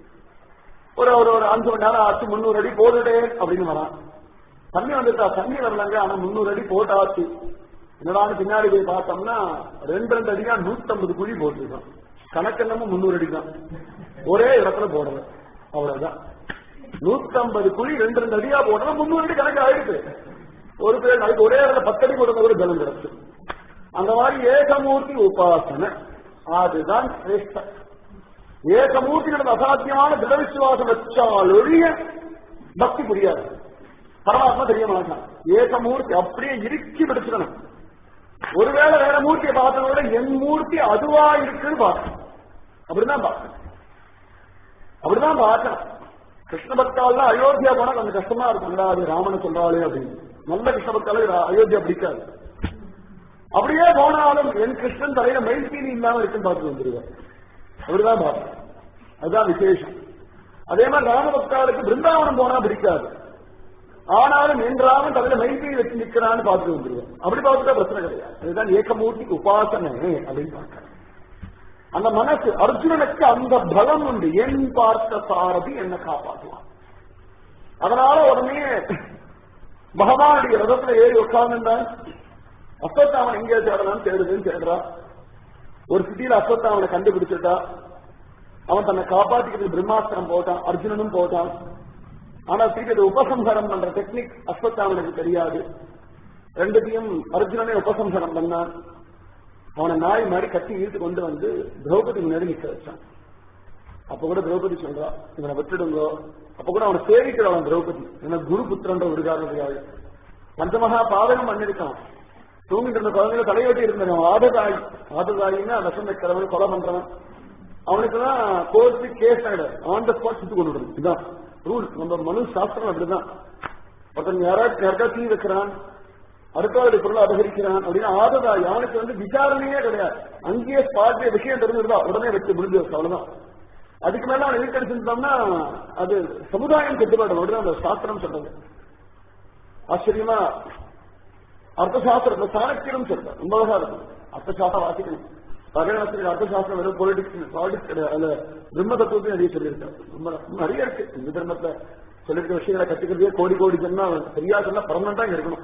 ஒரு ஒரு ஒரு அஞ்சு மணி நேரம் ஆச்சு முன்னூறு அடி போட்டுட்டே அப்படின்னு வரான் தண்ணி வந்துட்டா தண்ணி வரலங்க ஆனா முன்னூறு அடி போட்டாச்சு என்னடான்னு பின்னாடி போய் பார்த்தோம்னா ரெண்டு ரெண்டு அடியா நூத்தம்பது குழி போட்டிருக்கான் கணக்கு என்னமோ முன்னூறு அடி தான் ஒரே இடத்துல போடல அவ்வளவுதான் நூத்தம்பது குழி ரெண்டு ரெண்டு அடியா போடுறா முன்னூறு அடி கணக்கு ஆயிடுச்சு ஒரு பேர் நாளைக்கு ஒரே இடத்துல பத்தடி போடுறது கூட ஜலம் கிடச்சு அந்த மாதிரி ஏகமூர்த்தி உபாசனை அதுதான் சிரேஷ்டம் ஏகமூர்த்தி நடந்த அசாத்தியமான திட விசுவாசம் வச்சால் ஒழிய பக்தி புரியாது பரமாத்மா தெரிய மாட்டான் ஏகமூர்த்தி அப்படியே இறுக்கி பிடிச்சிடணும் ஒருவேளை வேற மூர்த்தியை பார்த்ததை விட என் மூர்த்தி அதுவா இருக்குன்னு பார்க்கணும் அப்படிதான் பார்க்கணும் அப்படிதான் பார்க்கணும் கிருஷ்ண பக்தால் அயோத்தியா போனா கொஞ்சம் கஷ்டமா இருக்கும்டா அது ராமனை சொல்றாளே அப்படின்னு நல்ல கிருஷ்ண பக்தால அயோத்தியா பிடிக்காது அப்படியே போனாலும் என் கிருஷ்ணன் தலையில மைல்பீலி இல்லாம இருக்குன்னு பார்த்து வந்துருவார் அப்படிதான் பார்ப்பேன் அதுதான் விசேஷம் அதே மாதிரி ராமபக்தாளுக்கு பிருந்தாவனம் போனா பிடிக்காது ஆனாலும் என்றாலும் தலையில மைல்பீலி வச்சு நிக்கிறான்னு பார்த்துட்டு வந்துருவார் அப்படி பார்த்துட்டா பிரச்சனை கிடையாது அதுதான் ஏகமூர்த்தி உபாசனை அப்படின்னு பார்க்கிறேன் அந்த மனசு அர்ஜுனனுக்கு அந்த பலம் உண்டு என் பார்த்த சாரதி என்ன காப்பாற்றுவான் அதனால உடனே பகவானுடைய ரதத்துல ஏறி உட்கார்ந்துட்டான் அஸ்வத்தாமன் எங்கே தேடலாம் தேடுதுன்னு தேடுறா ஒரு சிட்டியில அஸ்வத்தாமனை கண்டுபிடிச்சிட்டா அவன் தன்னை காப்பாற்றிக்கிறது பிரம்மாஸ்திரம் போட்டான் அர்ஜுனனும் போட்டான் ஆனா திருப்பி உபசம்ஹாரம் பண்ற டெக்னிக் அஸ்வத்தாமனுக்கு தெரியாது ரெண்டுத்தையும் அர்ஜுனனே உபசம்ஹாரம் பண்ணான் அவனை நாய் மாதிரி கட்டி இழுத்து கொண்டு வந்து திரௌபதி முன்னாடி நிக்க வச்சான் அப்ப கூட திரௌபதி சொல்றா இவனை விட்டுடுங்கோ அப்ப கூட அவனை சேவிக்கிறவன் திரௌபதி என்ன குரு புத்திரன்ற ஒரு காரணத்துக்காக பஞ்சமகா பாதகம் பண்ணிருக்கான் தூங்கிட்டு இருந்த குழந்தைங்க தலையோட்டி இருந்தவன் ஆததாய் ஆததாயின்னா விஷம் வைக்கிறவன் கொலை பண்றவன் அவனுக்குதான் கோர்ட்டு கேஸ் ஆயிடும் ஆன் த ஸ்பாட் சுட்டு கொண்டு விடுறது இதுதான் ரூல் நம்ம மனு சாஸ்திரம் அப்படிதான் ஒருத்தன் யாராச்சும் யாருக்கா தீ வைக்கிறான் அடுத்தவருடைய பொருளை அபகரிக்கிறான் அப்படின்னு ஆததாய் அவனுக்கு வந்து விசாரணையே கிடையாது அங்கேயே ஸ்பாட்ல விஷயம் தெரிஞ்சிருந்தா உடனே வச்சு முடிஞ்சு அவ்வளவுதான் அதுக்கு மேல அவன் இழுக்கடிச்சிருந்தோம்னா அது சமுதாயம் கட்டுப்பாடு அப்படிதான் அந்த சாஸ்திரம் சொல்றது ஆச்சரியமா அர்த்தசாஸ்திரம் சாணக்கியம் சொல்றேன் ரொம்ப அழகா இருக்கும் அர்த்தசாஸ்திரம் வாசிக்கணும் பகவானத்துக்கு அர்த்தசாஸ்திரம் வெறும் பொலிட்டிக்ஸ் பாலிடிக்ஸ் கிடையாது அதுல பிரம்ம தத்துவத்தையும் நிறைய சொல்லியிருக்காரு ரொம்ப நிறைய இருக்கு இந்த தர்மத்துல சொல்லிருக்க விஷயங்களை கத்துக்கிறதே கோடி கோடி சொன்னா சரியா சொன்னா பர்மனண்டா இங்க இருக்கணும்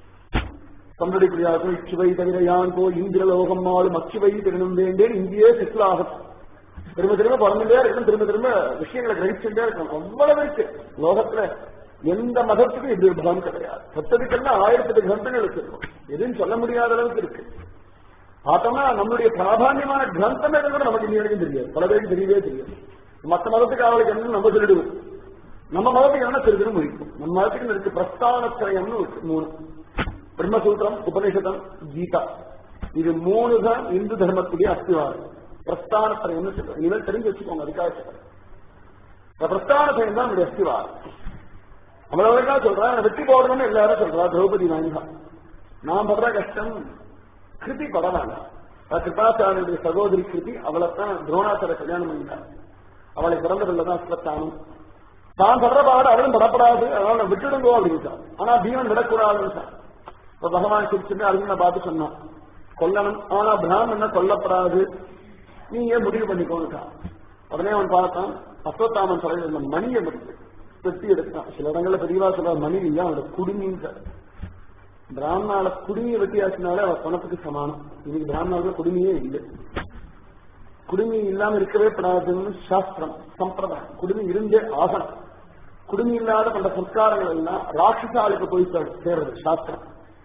சந்தடி பிரியாக்கும் இச்சுவை தவிர யாங்கோ இந்திரலோகம் ஆளும் அச்சுவை திருணும் வேண்டேன் இங்கேயே செட்டில் ஆகும் திரும்ப திரும்ப பிறந்துட்டே இருக்கணும் திரும்ப திரும்ப விஷயங்களை கிரகிச்சுட்டே இருக்கணும் அவ்வளவு இருக்கு லோகத்துல எந்த மதத்துக்கும் இது பலம் கிடையாது சத்தத்துக்கெல்லாம் ஆயிரத்தி கிரந்தங்கள் வச்சிருக்கோம் எதுவும் சொல்ல முடியாத அளவுக்கு இருக்கு பார்த்தோம்னா நம்மளுடைய பிராதான்யமான கிரந்தமே கூட நமக்கு இன்னி வரைக்கும் தெரியாது பல பேருக்கு தெரியவே தெரியாது மற்ற மதத்துக்கு அவளுக்கு என்ன நம்ம சொல்லிடுவோம் நம்ம மதத்துக்கு என்ன தெரிஞ்சு முடிக்கும் நம்ம மதத்துக்கு இருக்கு பிரஸ்தானத்திரயம்னு இருக்கு மூணு பிரம்மசூத்திரம் உபநிஷதம் கீதா இது மூணு தான் இந்து தர்மத்துடைய அஸ்திவாரம் பிரஸ்தானத்திரயம்னு சொல்றோம் இனிமேல் தெரிஞ்சு வச்சுக்கோங்க அதுக்காக சொல்றேன் இந்த பிரஸ்தானத்திரயம் தான் நம்முடைய அஸ்திவாரம் அவ்வளவுக்கா சொல்றேன் வெற்றி போடணும்னு எல்லாரும் சொல்றா திரௌபதி நாயகா நான் படுற கஷ்டம் கிருதி படலாம் கிருபாச்சாரியனுடைய சகோதரி கிருதி அவளைத்தான் துரோணாச்சார கல்யாணம் பண்ணிட்டார் அவளை பிறந்த பிள்ளைதான் அஸ்வத்தானம் தான் படுற பாடு அவளும் படப்படாது அதனால விட்டுடுங்கோ அப்படின்னு ஆனா பீமன் விடக்கூடாதுன்னு இப்ப பகவான் சிரிச்சுட்டு அர்ஜுன பார்த்து சொன்னான் கொல்லணும் ஆனா பிராமணன் கொல்லப்படாது நீ ஏன் முடிவு பண்ணிக்கோன்னு உடனே அவன் பார்த்தான் அஸ்வத்தாமன் தலையில் இருந்த மணியை முடிச்சு வெட்டி எடுத்தான் சில இடங்கள்ல பெரியவா சொல்ற மணி இல்ல அவனோட குடுமின்ற பிராமணால குடுமியை வெட்டியாச்சுனாலே அவ பணத்துக்கு சமானம் இன்னைக்கு பிராமணாவுக்கு குடுமியே இல்லை குடுமி இல்லாம இருக்கவே படாதுன்னு சாஸ்திரம் சம்பிரதாயம் குடுமி இருந்தே ஆகணும் குடுமி இல்லாத பண்ற சம்ஸ்காரங்கள் எல்லாம் ராட்சசாலுக்கு போய் சேர்றது சாஸ்திரம்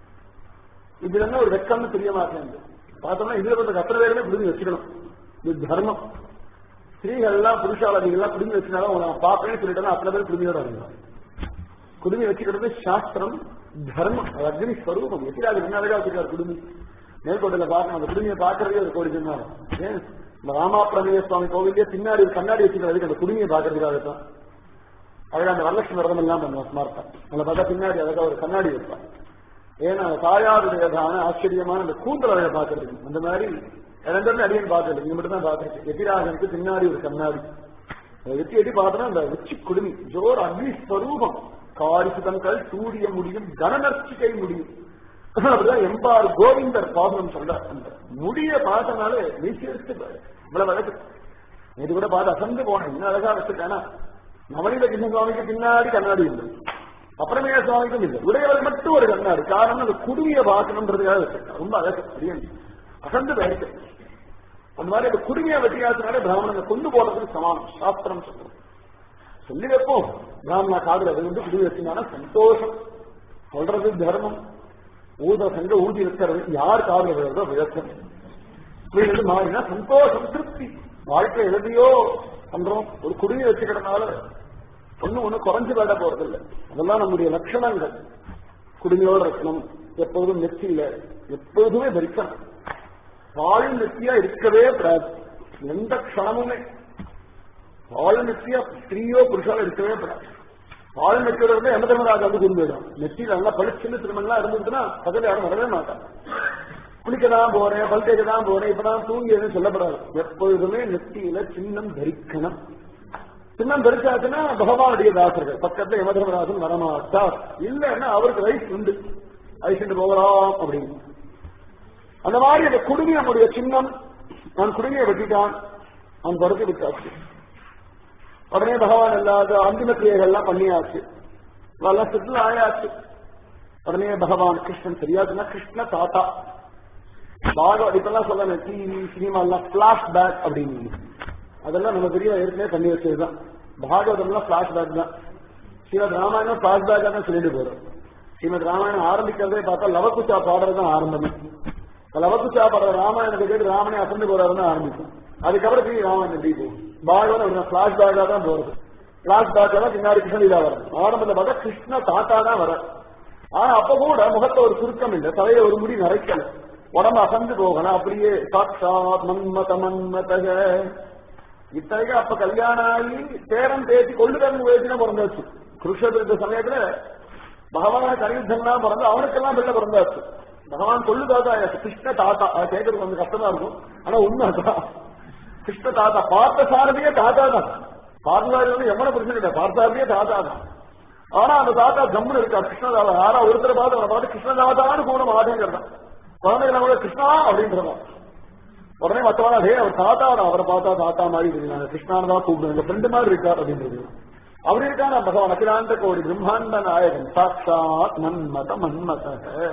இதுல என்ன ஒரு வெக்கம்னு தெரிய மாட்டேங்குது பார்த்தோம்னா இதுல கொஞ்சம் அத்தனை பேருமே குடுமி வச்சுக்கணும் இது தர்மம் ஸ்திரீகள் எல்லாம் புருஷாவதிகள் எல்லாம் குடுமி வச்சுனாலும் அவங்க நான் பார்ப்பேன்னு சொல்லிட்டு அத்தனை பேர் குடுமியோட இருந்தாங்க குடுமி வச்சுக்கிறது சாஸ்திரம் தர்மம் அது அக்னி ஸ்வரூபம் எப்படி அது என்ன அழகா வச்சிருக்காரு குடுமி மேற்கோட்டில் பார்க்கணும் அந்த குடுமியை பார்க்கறதே ஒரு கோடி சொன்னாங்க ஏன் இந்த ராமாப்பிரமேய சுவாமி கோவிலே பின்னாடி ஒரு கண்ணாடி வச்சுக்கிறதுக்கு அந்த குடுமியை பார்க்கறதுக்காக தான் அழகா அந்த வரலட்சுமி விரதம் எல்லாம் பண்ணுவான் ஸ்மார்த்தா அதில் பார்த்தா பின்னாடி அழகா ஒரு கண்ணாடி வைப்பான் ஏன்னா தாயாருடையதான ஆச்சரியமான அந்த கூந்தல் அழகை பார்க்கறதுக்கு அந்த மாதிரி ரெண்டு அடியன் பார்த்தது இங்க மட்டும் தான் பார்த்துருக்கு எதிராகனுக்கு பின்னாடி ஒரு கண்ணாடி அதை எட்டி எட்டி பார்த்தோன்னா அந்த உச்சி குடுமி ஜோர் அக்னி ஸ்வரூபம் காரிசுதங்கள் சூரிய முடியும் கனநர்ச்சிக்கை முடியும் அப்படிதான் எம்பார் கோவிந்தர் பாசனம் சொல்ற அந்த முடிய பார்த்தனாலே வீசி எடுத்து இவ்வளவு அழகு இது கூட பார்த்து அசந்து போனேன் இன்னும் அழகா வச்சிருக்கேன்னா நவநீத கிருஷ்ண சுவாமிக்கு பின்னாடி கண்ணாடி இல்லை அப்புறமே சுவாமிக்கும் இல்லை உடையவர் மட்டும் ஒரு கண்ணாடி காரணம் அந்த குடுமியை பார்க்கணுன்றதுக்காக வச்சிருக்கேன் ரொம்ப அழகு அரியன் அசந்து போயிருக்கு அந்த மாதிரி அந்த குடுமையை வெட்டியாத்தினாலே பிராமணனை கொண்டு போறதுக்கு சமானம் சாஸ்திரம் சொல்றோம் சொல்லி வைப்போம் பிராமணா காதல் அது வந்து குடி வச்சுனால சந்தோஷம் சொல்றது தர்மம் ஊத சங்க ஊதி வைக்கிறது யார் காதல் விழுறதோ விழக்கம் வீடு மாறினா சந்தோஷம் திருப்தி வாழ்க்கை எழுதியோ பண்றோம் ஒரு குடியை வச்சுக்கிறதுனால ஒண்ணு ஒண்ணு குறைஞ்சு விட போறது இல்லை அதெல்லாம் நம்முடைய லட்சணங்கள் குடுமையோட இருக்கணும் எப்போதும் நெற்றியில எப்போதுமே தரிக்கணும் வாழ் நெத்தியா இருக்கவே கூடாது எந்த க்ஷணமுமே வாழ் நெத்தியா ஸ்திரீயோ புருஷாலோ இருக்கவே கூடாது வாழ் நெத்தியோட வந்து எம தர்மராஜா வந்து கொண்டு போயிடும் நெத்தியில நல்லா படிச்சுன்னு திருமணம் இருந்ததுன்னா பக்கத்துல யாரும் வரவே மாட்டாங்க குளிக்க தான் போறேன் பல் தேய்க்க தான் போறேன் இப்பதான் தூங்கியதுன்னு சொல்லப்படாது எப்பொழுதுமே நெத்தியில சின்னம் தரிக்கணும் சின்னம் தரிச்சாச்சுன்னா பகவானுடைய தாசர்கள் பக்கத்துல யமதர்மராஜன் வரமாட்டார் இல்லைன்னா அவருக்கு வயசு உண்டு வயசு போகலாம் அப்படின்னு அந்த மாதிரி அந்த குடுமி நம்முடைய சின்னம் நான் குடுமையை வெட்டிட்டான் அவன் தொடர்ந்து விட்டாச்சு உடனே பகவான் இல்லாத அந்திம கிரியைகள்லாம் பண்ணியாச்சு எல்லாம் செட்டில் ஆயாச்சு உடனே பகவான் கிருஷ்ணன் தெரியாதுன்னா கிருஷ்ண தாத்தா பாகவத் இப்பெல்லாம் சொல்ல டிவி சினிமா எல்லாம் பிளாஷ் பேக் அப்படின்னு அதெல்லாம் நம்ம பெரிய ஏற்கனவே பண்ணி வச்சதுதான் பாகவதம்லாம் பிளாஷ் பேக் தான் ஸ்ரீமத் ராமாயணம் பிளாஷ் பேக்கா தான் சொல்லிட்டு போறோம் ஸ்ரீமத் ராமாயணம் ஆரம்பிக்கிறதே பார்த்தா லவகுச்சா பாடுறது தான் ஆரம்பமே லவகுச்சா பாடுற ராமாயணத்தை கேட்டு ராமனே அசந்து போறாருன்னு ஆரம்பிக்கும் அதுக்கப்புறம் திரும்பி ராமாயணம் எப்படி போகும் பாகவதம் பிளாஷ் பேக்கா தான் போறது பிளாஷ் பேக்கா தான் பின்னாடி கிருஷ்ணலீலா வரும் ஆரம்பத்தில் பார்த்தா கிருஷ்ண தாத்தா தான் வர ஆனா அப்ப கூட முகத்தை ஒரு சுருக்கம் இல்லை தலையில ஒரு முடி நரைக்கல உடம்பு அசந்து போகணும் அப்படியே சாட்சாத் மன்மத மன்மதக இத்தனைக்கு அப்ப கல்யாணம் ஆகி பேரம் பேசி கொள்ளுதல் வயசுல பிறந்தாச்சு குருஷபிருத்த சமயத்துல பகவான கலியுத்தம்லாம் பிறந்து அவனுக்கெல்லாம் பிள்ளை பிறந்தாச்சு பகவான் கொள்ளு தாத்தா கிருஷ்ண தாத்தா அது கேட்கறது கொஞ்சம் கஷ்டமா இருக்கும் ஆனா உண்மை அதான் கிருஷ்ண தாத்தா பார்த்த சாரதியே தாத்தா தான் பார்த்தசாரதி வந்து எவ்வளவு பிரச்சனை இல்லை பார்த்தசாரதியே தாத்தா தான் ஆனா அந்த தாத்தா ஜம்முன்னு இருக்கா கிருஷ்ணதாதா யாரா ஒருத்தரை பார்த்து அவனை பார்த்து கிருஷ்ணதாதான்னு கூட மாட்டேங்கிறதான் குழந்தைகளை கூட கிருஷ்ணா அப்படின்றதான் உடனே மத்தவனா டே அவர் தாத்தா அவரை பார்த்தா தாத்தா மாதிரி இருக்காங்க கிருஷ்ணான் தான் கூப்பிடுங்க எங்க ஃப்ரெண்டு மாதிரி இருக்கார் அப்படின்றது அப்படி இருக்கான பகவான் அகிலாண்ட கோடி பிரம்மாண்ட நாயகன் சாட்சாத் மன்மத மன்மத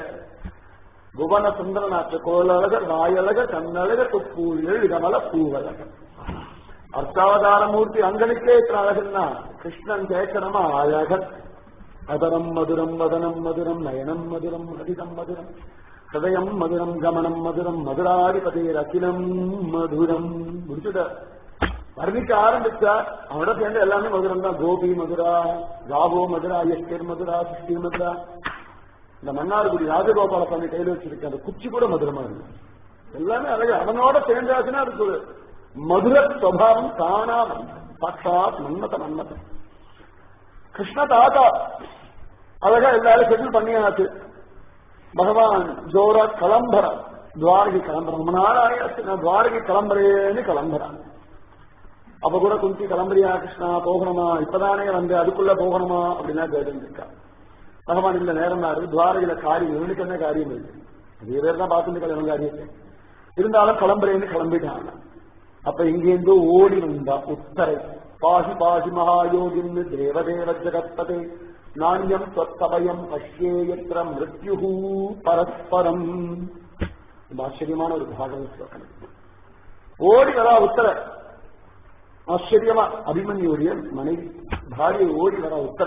புவன சுந்தரநாற்ற கோலழகர் வாயழகர் கண்ணழகர் துப்பூழிகள் இடமல பூவழகர் அர்த்தாவதார மூர்த்தி அங்கனுக்கே இத்தனை அழகன்னா கிருஷ்ணன் கேட்கணுமா அழகர் அதரம் மதுரம் வதனம் மதுரம் நயனம் மதுரம் அதிகம் மதுரம் ஹதயம் மதுரம் கமனம் மதுரம் மதுராதிபதியர் அகிலம் மதுரம் முடிச்சுட்ட வர்ணிக்க ஆரம்பிச்சா அவனோட சேர்ந்து எல்லாமே மதுரம் தான் கோபி மதுரா ராகோ மதுரா எஸ்கேர் மதுரா சிஷ்டி மதுரா இந்த மன்னார்குடி ராஜகோபால சுவாமி கையில் வச்சிருக்க அந்த குச்சி கூட மதுரமா இருக்கு எல்லாமே அழகு அவனோட சேர்ந்தாச்சுன்னா அதுக்கு ஒரு மதுர சுவாவம் தானா சாட்சாத் மன்மத மன்மத கிருஷ்ண தாத்தா அழகா எல்லாரும் செட்டில் பண்ணியாச்சு பகவான் ஜோரா கிளம்புறான் துவாரகி கிளம்புறான் ரொம்ப நாள் ஆயாச்சு நான் துவாரகி கிளம்புறேன்னு கிளம்புறான் அப்ப கூட குந்தி கிளம்புறியா கிருஷ்ணா போகணுமா இப்பதானே வந்து அதுக்குள்ள போகணுமா அப்படின்னா கேட்டு இருக்கா பகவான் இந்த நேரம் தான் இருக்கு துவாரகில காரியம் இவனுக்கு என்ன காரியம் இருக்கு அதே பேர் தான் பார்த்துட்டு கிளம்ப காரியத்தை இருந்தாலும் கிளம்புறேன்னு கிளம்பிட்டான் அப்ப இங்கேருந்து ஓடி வந்தா உத்தரை பாஹி பாஹி மகாயோகின் தேவதேவ ஜகத்பதே நாண்யம் தொத்தபயம் பஷ்யேயத்திர மிருத்யு பரஸ்பரம் ரொம்ப ஆச்சரியமான ஒரு பாகவத ஸ்லோகம் ஓடி வரா உத்தர ஆச்சரியமா அபிமன்யுடைய மனைவி பாரிய ஓடி வரா உத்தர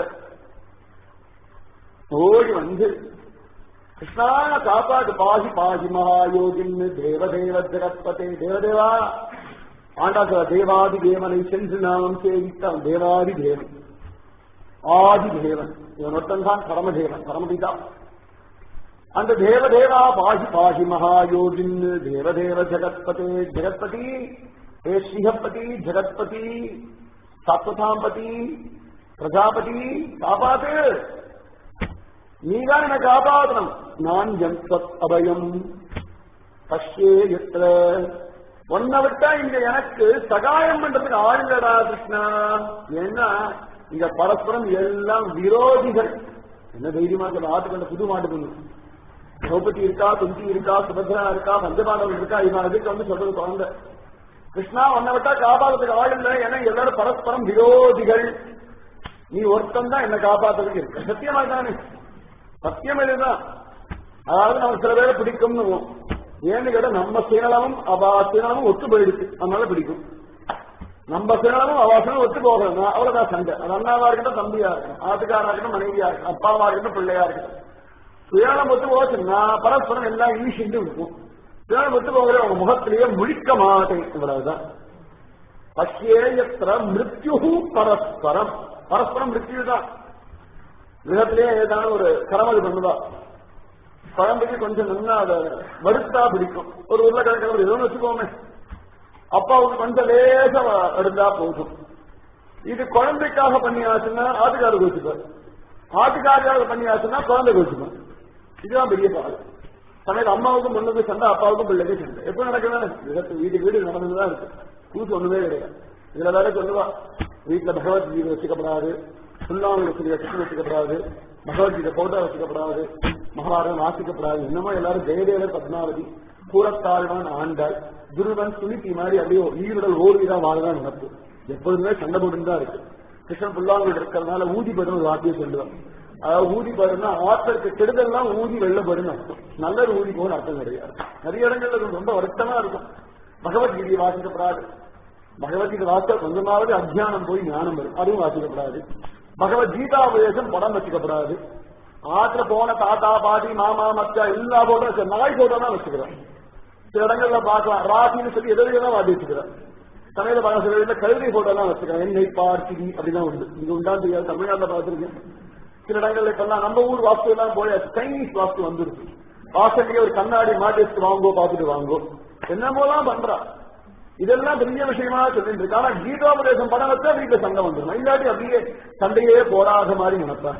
ஓடி வந்து கிருஷ்ணா காப்பாடு பாதி பாதி மகாயோகின் தேவதேவ ஜெகத்பதே தேவதேவா ஆண்டாக்கிற தேவாதி தேவனை சென்று நாம் சேவித்தான் தேவாதி தேவன் ஆதி தேவன் இவன் ஒருத்தன் தான் பரமதேவன் பரமபிதா அந்த தேவதேவா பாஹி பாஹி மகாயோகின் தேவதேவ ஜெகத்பதே ஜெகத்பதி ஹே ஸ்ரீஹப்பதி ஜெகத்பதி சாத்வதாம்பதி பிரஜாபதி காப்பாத்து நீதான் என்ன காப்பாற்றணும் நான் ஜன்சத் அபயம் பஷ்யே எத்திர ஒன்ன விட்டா இங்க எனக்கு சகாயம் பண்றதுக்கு ஆளுங்கடா கிருஷ்ணா ஏன்னா இங்க பரஸ்பரம் எல்லாம் விரோதிகள் என்ன தைரியமா சொல்ல ஆட்டுக்கண்ட புது மாட்டு பொண்ணு திரௌபதி இருக்கா குந்தி இருக்கா சுபத்ரா இருக்கா பஞ்சபாண்டவன் இருக்கா இவன் அதுக்கு வந்து சொல்றது குழந்தை கிருஷ்ணா உன்னை விட்டா காப்பாத்துறதுக்கு ஆள் இல்லை ஏன்னா எல்லாரும் பரஸ்பரம் விரோதிகள் நீ ஒருத்தன் தான் என்ன காப்பாத்துறதுக்கு இருக்கு சத்தியமா தானே சத்தியம் இதுதான் அதாவது நமக்கு சில பேரை பிடிக்கும்னு ஏன்னு கேட்டா நம்ம சுயநலமும் அவா சுயநலமும் ஒத்து போயிடுச்சு அதனால பிடிக்கும் நம்ம சுயநலமும் அவா சுயநலம் ஒத்து போகணும் அவ்வளவுதான் சண்டை அது அண்ணாவா இருக்கட்டும் தம்பியா இருக்கட்டும் ஆட்டுக்காரா இருக்கட்டும் மனைவியா இருக்கட்டும் அப்பாவா இருக்கட்டும் பிள்ளையா இருக்கட்டும் சுயநலம் ஒத்து போச்சுன்னா பரஸ்பரம் எல்லாம் ஈசிண்டு இருக்கும் சுயநலம் ஒத்து போகிற அவங்க முகத்திலேயே முழிக்க மாட்டேன் இவ்வளவுதான் பஷ்யேயத்திர மிருத்யு பரஸ்பரம் பரஸ்பரம் மிருத்யு தான் கிரகத்திலேயே ஏதாவது ஒரு கரமது பண்ணுதா குழந்தைக்கு கொஞ்சம் நல்லா அதை வறுத்தா பிடிக்கும் ஒரு உருளைக்கிழங்கு ஒரு எதுவும் வச்சுக்கோமே அப்பாவுக்கு கொஞ்சம் லேசா எடுத்தா போதும் இது குழந்தைக்காக பண்ணியாச்சுன்னா ஆட்டுக்காரருக்கு வச்சுப்பார் ஆட்டுக்காரியாக பண்ணியாச்சுன்னா குழந்தை வச்சுப்பார் இதுதான் பெரிய பாடு சமயத்து அம்மாவுக்கும் பொண்ணுக்கு சண்டை அப்பாவுக்கும் பிள்ளைக்கு சண்டை எப்ப நடக்குதுன்னு விதத்து வீடு வீடு நடந்துதான் இருக்கு கூத்து ஒண்ணுமே கிடையாது இதுல வேற சொல்லுவா வீட்டுல பகவத்கீதை வச்சுக்கப்படாது சுல்லாமல் வச்சுக்க வச்சுக்கப்படாது பகவத்கீதை போட்டோ வச்சுக்கப்படாது மகாபாரதம் வாசிக்கப்படாது என்னமோ எல்லாரும் ஜெயதேவர் பத்மாவதி கூறத்தாழ்வான் ஆண்டாள் துருவன் சுனித்தி மாதிரி அப்படியே ஈருடல் ஓடிதா வாழதான் நடப்பு எப்பொழுதுமே சண்டை போட்டு தான் இருக்கு கிருஷ்ணன் புல்லாங்குழல் இருக்கிறதுனால ஊதி படும் ஒரு வார்த்தையை சொல்லுவான் அதாவது ஊதி படுன்னா ஆத்தருக்கு கெடுதல்லாம் ஊதி வெள்ள படுன்னு அர்த்தம் நல்லது ஊதி போகணும் அர்த்தம் கிடையாது நிறைய இடங்கள்ல இது ரொம்ப வருத்தமா இருக்கும் பகவத்கீதையை வாசிக்கப்படாது பகவத்கீதை வாசிக்க கொஞ்சமாவது அத்தியானம் போய் ஞானம் வரும் அதுவும் வாசிக்கப்படாது பகவத்கீதா உபதேசம் படம் வச்சுக்கப்படாது ஆத்துல போன தாத்தா பாட்டி மாமா மச்சா எல்லா போட்டோ வச்சு நாய் போட்டோ தான் வச்சுக்கிறோம் சில இடங்கள்ல பார்க்கலாம் ராசின்னு சொல்லி எதிரையெல்லாம் வாட்டி வச்சுக்கிறோம் சமையல பார்க்க சில இடத்துல கழுதை போட்டோ தான் வச்சுக்கிறேன் என்னை பார்த்திடி அப்படிதான் உண்டு இங்க உண்டான்னு தெரியாது தமிழ்நாட்டில் பார்த்துருக்கேன் சில இடங்கள்ல இப்பெல்லாம் நம்ம ஊர் வாஸ்து எல்லாம் போய் சைனீஸ் வாஸ்து வந்துருக்கு வாசல்லையே ஒரு கண்ணாடி மாட்டி வச்சுட்டு வாங்கோ பார்த்துட்டு வாங்கோ என்னமோலாம் பண்றா இதெல்லாம் பெரிய விஷயமா சொல்லிட்டு இருக்கு ஆனா கீதோபதேசம் படம் வச்சா வீட்டுல சண்டை வந்துடும் இல்லாட்டி அப்படியே சண்டையே போடாத மாதிரி நினைப்பேன்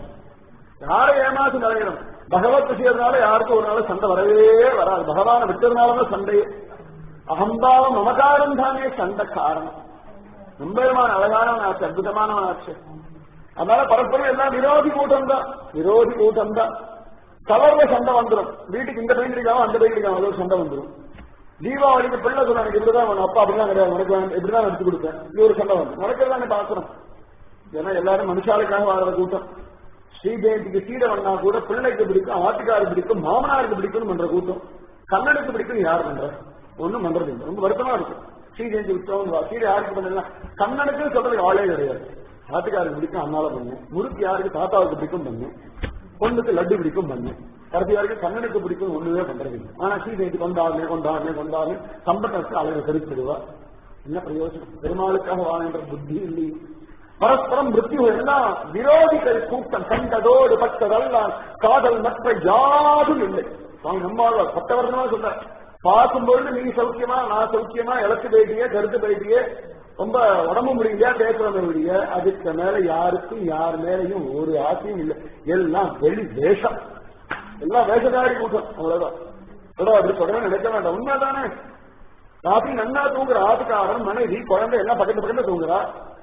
யாரை ஏமாத்தி நினைக்கணும் பகவத் விஷயத்தினால யாருக்கும் ஒரு நாள் சண்டை வரவே வராது பகவானை விட்டதுனாலதான் சண்டையே அகம்பாவம் மமகாரம் தானே சண்டை காரணம் நம்பெருமான அழகானவன் ஆச்சு அற்புதமானவன் ஆச்சு அதனால பரஸ்பரம் எல்லாம் விரோதி கூட்டம் தான் விரோதி கூட்டம் தான் கலர்ல சண்டை வந்துடும் வீட்டுக்கு இந்த பெயிண்ட் இருக்காம அந்த பெயிண்ட் இருக்காம ஒரு சண்டை வந்துடும் தீபாவளிக்கு பிள்ளை சொன்னாங்க இப்படிதான் வேணும் அப்பா அப்படிலாம் கிடையாது உனக்கு வேணும் இப்படிதான் எடுத்து கொடுத்தேன் இது ஒரு சண்டை வந்து நடக்கிறதானே பாக்குறோம் ஏன்னா எல்லாரும் மனுஷாளுக்காக வாழ்ற கூட்டம் ஸ்ரீ ஜெயந்திக்கு சீடை வந்தா கூட பிள்ளைக்கு பிடிக்கும் ஆட்டுக்காருக்கு பிடிக்கும் மாமனாருக்கு பிடிக்கும் பண்ற கூட்டம் கண்ணனுக்கு பிடிக்கும் யார் பண்ற ஒண்ணும் பண்றது இல்லை ரொம்ப வருத்தமா இருக்கும் ஸ்ரீ ஜெயந்தி உற்சவம் சீடை யாருக்கு பண்ணலாம் கண்ணனுக்கு சொல்றதுக்கு ஆளே கிடையாது ஆட்டுக்காருக்கு பிடிக்கும் அண்ணால பண்ணு முறுக்கு யாருக்கு தாத்தாவுக்கு பிடிக்கும் பண்ணு பொண்ணுக்கு லட்டு பிடிக்கும் பண்ணு கடைசி வரைக்கும் கண்ணனுக்கு பிடிக்கும் ஒண்ணுமே பண்றது இல்லை ஆனா ஸ்ரீ ஜெயந்தி கொண்டாடுனே கொண்டாடுனே கொண்டாடுனே சம்பட்டத்துக்கு அழகு தெரிவிச்சிடுவா என்ன பிரயோஜனம் பெருமாளுக்காக வாழ்கின்ற புத்தி இல்லை பரஸ்பரம் மிருத்யு எல்லாம் விரோதிகள் கூட்டம் கண்டதோடு பட்டதெல்லாம் காதல் மற்ற யாரும் இல்லை சுவாமி நம்மாழ்வார் பத்த வருஷமா சொல்ற பார்க்கும்பொழுது நீ சௌக்கியமா நான் சௌக்கியமா இலக்கு போயிட்டியே கருத்து போயிட்டியே ரொம்ப உடம்பு முடியலையா பேசுறவங்க முடிய அதுக்கு மேல யாருக்கும் யார் மேலையும் ஒரு ஆசையும் இல்லை எல்லாம் வெளி வேஷம் எல்லாம் வேஷதாரி கூட்டம் அவ்வளவுதான் ஏதோ அப்படி தொடர்ந்து நினைக்க வேண்டாம் உண்மைதானே ராத்திரி நன்னா தூங்குற ஆத்துக்காரன் மனைவி குழந்தை எல்லாம் பக்கத்து பக்கத்துல தூங்குறா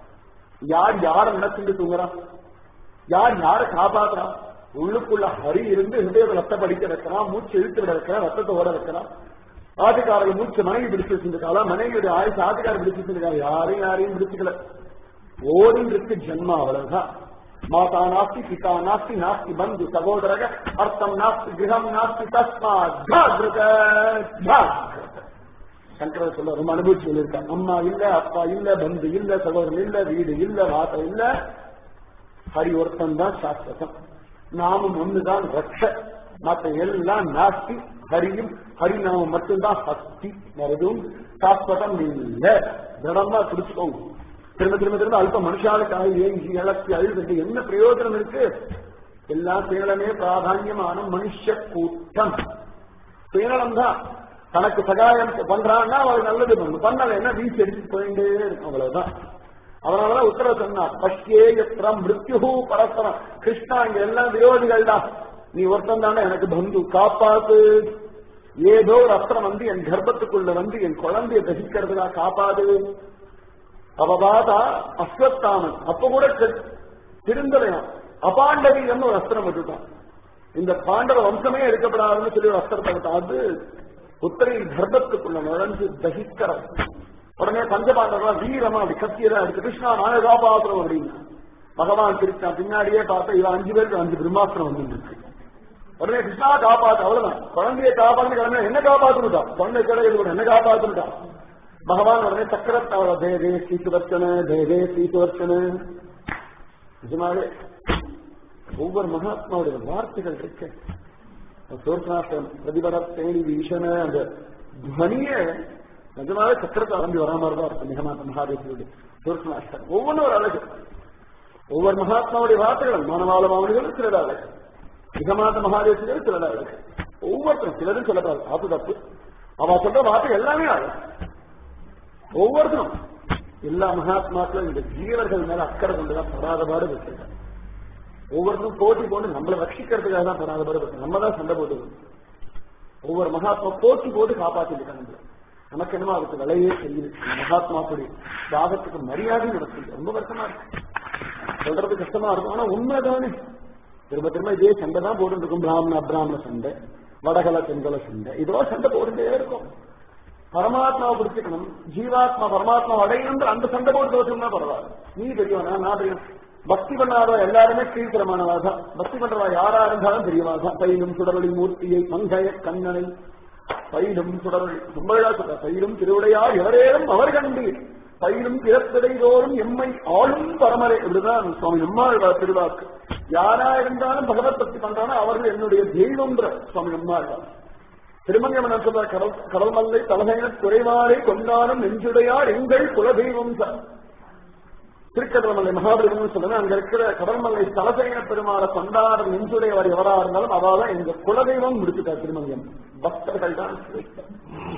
யார் யார நினைச்சுட்டு தூங்குறா யார் யார காப்பாத்துறா உள்ளுக்குள்ள ஹரி இருந்து ஹிருதயத்தை ரத்த படிக்க வைக்கிறான் மூச்சு இழுத்து விட வைக்கிறான் ரத்தத்தை ஓட வைக்கிறான் ஆட்டுக்காரர்கள் மூச்சு மனைவி பிடிச்சு வச்சிருக்காளா மனைவியுடைய ஆயுசு ஆட்டுக்காரர் பிடிச்சு வச்சிருக்கா யாரையும் யாரையும் பிடிச்சுக்கல ஓடின்னு இருக்கு ஜென்மா அவ்வளவுதான் மாதா நாஸ்தி பிதா நாஸ்தி நாஸ்தி பந்து சகோதரக அர்த்தம் நாஸ்தி கிரகம் நாஸ்தி தஸ்மா ஜாகிரத ஜாகிரத சங்கரர் சொல்ல ரொம்ப அனுபவிச்சு சொல்லியிருக்காங்க அம்மா இல்ல அப்பா இல்ல பந்து இல்ல சகோதரன் இல்ல வீடு இல்ல வாசம் இல்ல ஹரி ஒருத்தன் தான் சாஸ்வதம் நாமும் ஒண்ணுதான் ரட்ச மற்ற எல்லாம் நாஸ்தி ஹரியும் ஹரிநாமம் மட்டும்தான் சக்தி வேற எதுவும் சாஸ்வதம் இல்ல திடமா பிடிச்சுக்கோங்க திரும்ப திரும்ப திரும்ப அல்ப மனுஷாளுக்காக ஏங்கி இழப்பி அழுது என்ன பிரயோஜனம் இருக்கு எல்லாம் சேலமே பிராதான்யமான மனுஷ கூட்டம் சுயநலம் தான் தனக்கு சகாயம் பண்றான்னா அவளுக்கு நல்லது பண்ணும் பண்ணல என்ன வீசி எடுத்து போயிட்டே இருக்கும் அவ்வளவுதான் அதனாலதான் உத்தரவு சொன்னார் பஷ்யே எத்திரம் மிருத்யு பரஸ்பரம் கிருஷ்ணா இங்க எல்லாம் விரோதிகள் தான் நீ ஒருத்தன் தானே எனக்கு பந்து காப்பாத்து ஏதோ ஒரு அஸ்திரம் வந்து என் கர்ப்பத்துக்குள்ள வந்து என் குழந்தைய தகிக்கிறதுனா காப்பாது அவ பார்த்தா அஸ்வத்தாமன் அப்ப கூட தெ- திருந்தலையாம் அபாண்டவீகம்னு ஒரு அஸ்திரம் விட்டுட்டான் இந்த பாண்டவ வம்சமே எடுக்கப்படாதுன்னு சொல்லி ஒரு அஸ்திரத்தை விட்டான் அது உத்தரையின் கர்ப்பத்துக்குள்ள நுழைஞ்சு தகிக்கிறது உடனே பஞ்சபாண்டவர்கள் வீரமா அப்படி கத்தியதான் இருக்கு கிருஷ்ணா நானே காப்பாத்துறோம் அப்படின்னு பகவான் கிருஷ்ணா பின்னாடியே பார்த்தா இவன் அஞ்சு பேருக்கு அஞ்சு பிரம்மாஸ்திரம் வந்து இருக்கு உடனே கிருஷ்ணா காப்பாத்து அவ்வளவுதான் குழந்தையை காப்பாத்து கிழமை என்ன காப்பாத்துட்டான் குழந்தை கிடையாது என்ன காப்பாத்துட்டான் பகவான் உடனே சக்கரத்தாவ தேவே சீசுவர்த்தன தேவே சீசுவர்த்தன நிஜமாவே ஒவ்வொரு மகாத்மாவுடைய வார்த்தைகள் இருக்கு சோர்நாசம் பிரதிபர தேனி வீஷன அந்த துவனிய நிஜமாவே சக்கரத்தை அலம்பி வரா மாதிரி தான் இருக்கும் நிகமாத்த மகாதேவனுடைய சோர்நாசம் ஒவ்வொன்றும் ஒரு அழகு ஒவ்வொரு மகாத்மாவுடைய வார்த்தைகள் மானவாள மாவனிகளும் சிலது அழகு நிகமாத்த மகாதேவர்கள் சிலது அழகு ஒவ்வொருத்தரும் சிலரும் சொல்லப்படாது அது தப்பு அவ சொல்ற வார்த்தை எல்லாமே அழகு ஒவ்வொருத்தரும் எல்லா மகாத்மாக்களும் இந்த ஜீவர்கள் மேல அக்கறை கொண்டுதான் படாத பாடு வச்சிருக்காங்க ஒவ்வொருத்தரும் போட்டி போட்டு நம்மளை ரட்சிக்கிறதுக்காக தான் படாத பாடு வச்சிருக்காங்க நம்ம தான் சண்டை போட்டு ஒவ்வொரு மகாத்மா போட்டி போட்டு காப்பாத்திருக்காங்க நம்மள. நமக்கு என்னமோ அதுக்கு விலையே தெரியுது மகாத்மாக்குடைய தியாகத்துக்கு மரியாதை நடக்குது ரொம்ப கஷ்டமா இருக்கு சொல்றது கஷ்டமா இருக்கும் ஆனா உண்மைதானே திரும்ப திரும்ப இதே சண்டை தான் போட்டு இருக்கும் பிராமண அப்ராமண சண்டை வடகல தென்கல சண்டை இதோ சண்டை போட்டுட்டே இருக்கும் பரமாத்மாவை பிடிச்சிக்கணும் ஜீவாத்மா பரமாத்மா அடையணும் அந்த சண்டை போட்டு தோற்றம்னா பரவாயில்ல நீ பெரியவனா நான் பெரியவன் பக்தி பண்ணாதவா எல்லாருமே கீழ்த்தரமானவா தான் பக்தி பண்றவா யாரா இருந்தாலும் பெரியவா தான் பயிலும் சுடரொளி மூர்த்தியை மங்கைய கண்ணனை பயிலும் சுடரொளி ரொம்ப அழகா சொல்ற பயிலும் திருவுடையார் எவரேனும் அவர் கண்டீர் பயிலும் பிறப்பிடை தோறும் எம்மை ஆளும் பரமரே இப்படிதான் சுவாமி நம்மாழ்வார் திருவாக்கு யாரா இருந்தாலும் பகவத் பக்தி பண்றானோ அவர்கள் என்னுடைய தெய்வம்ன்ற சுவாமி நம்மாழ்வார் திருமங்கமன் சொல்ற கடல் கடல் மல்லை தலகையின குறைவாரை கொண்டாடும் நெஞ்சுடையார் எங்கள் குலதெய்வம் சார் திருக்கடல்மலை மகாபலிபுரம் சொல்லுங்க அங்க இருக்கிற கடல்மல்லை தலசைன பெருமாளை கொண்டாடும் நெஞ்சுடையவர் எவரா இருந்தாலும் அவாதான் எங்க குலதெய்வம் முடிச்சுட்டார் திருமங்கலம் பக்தர்கள் தான் சிரேஷ்டர்.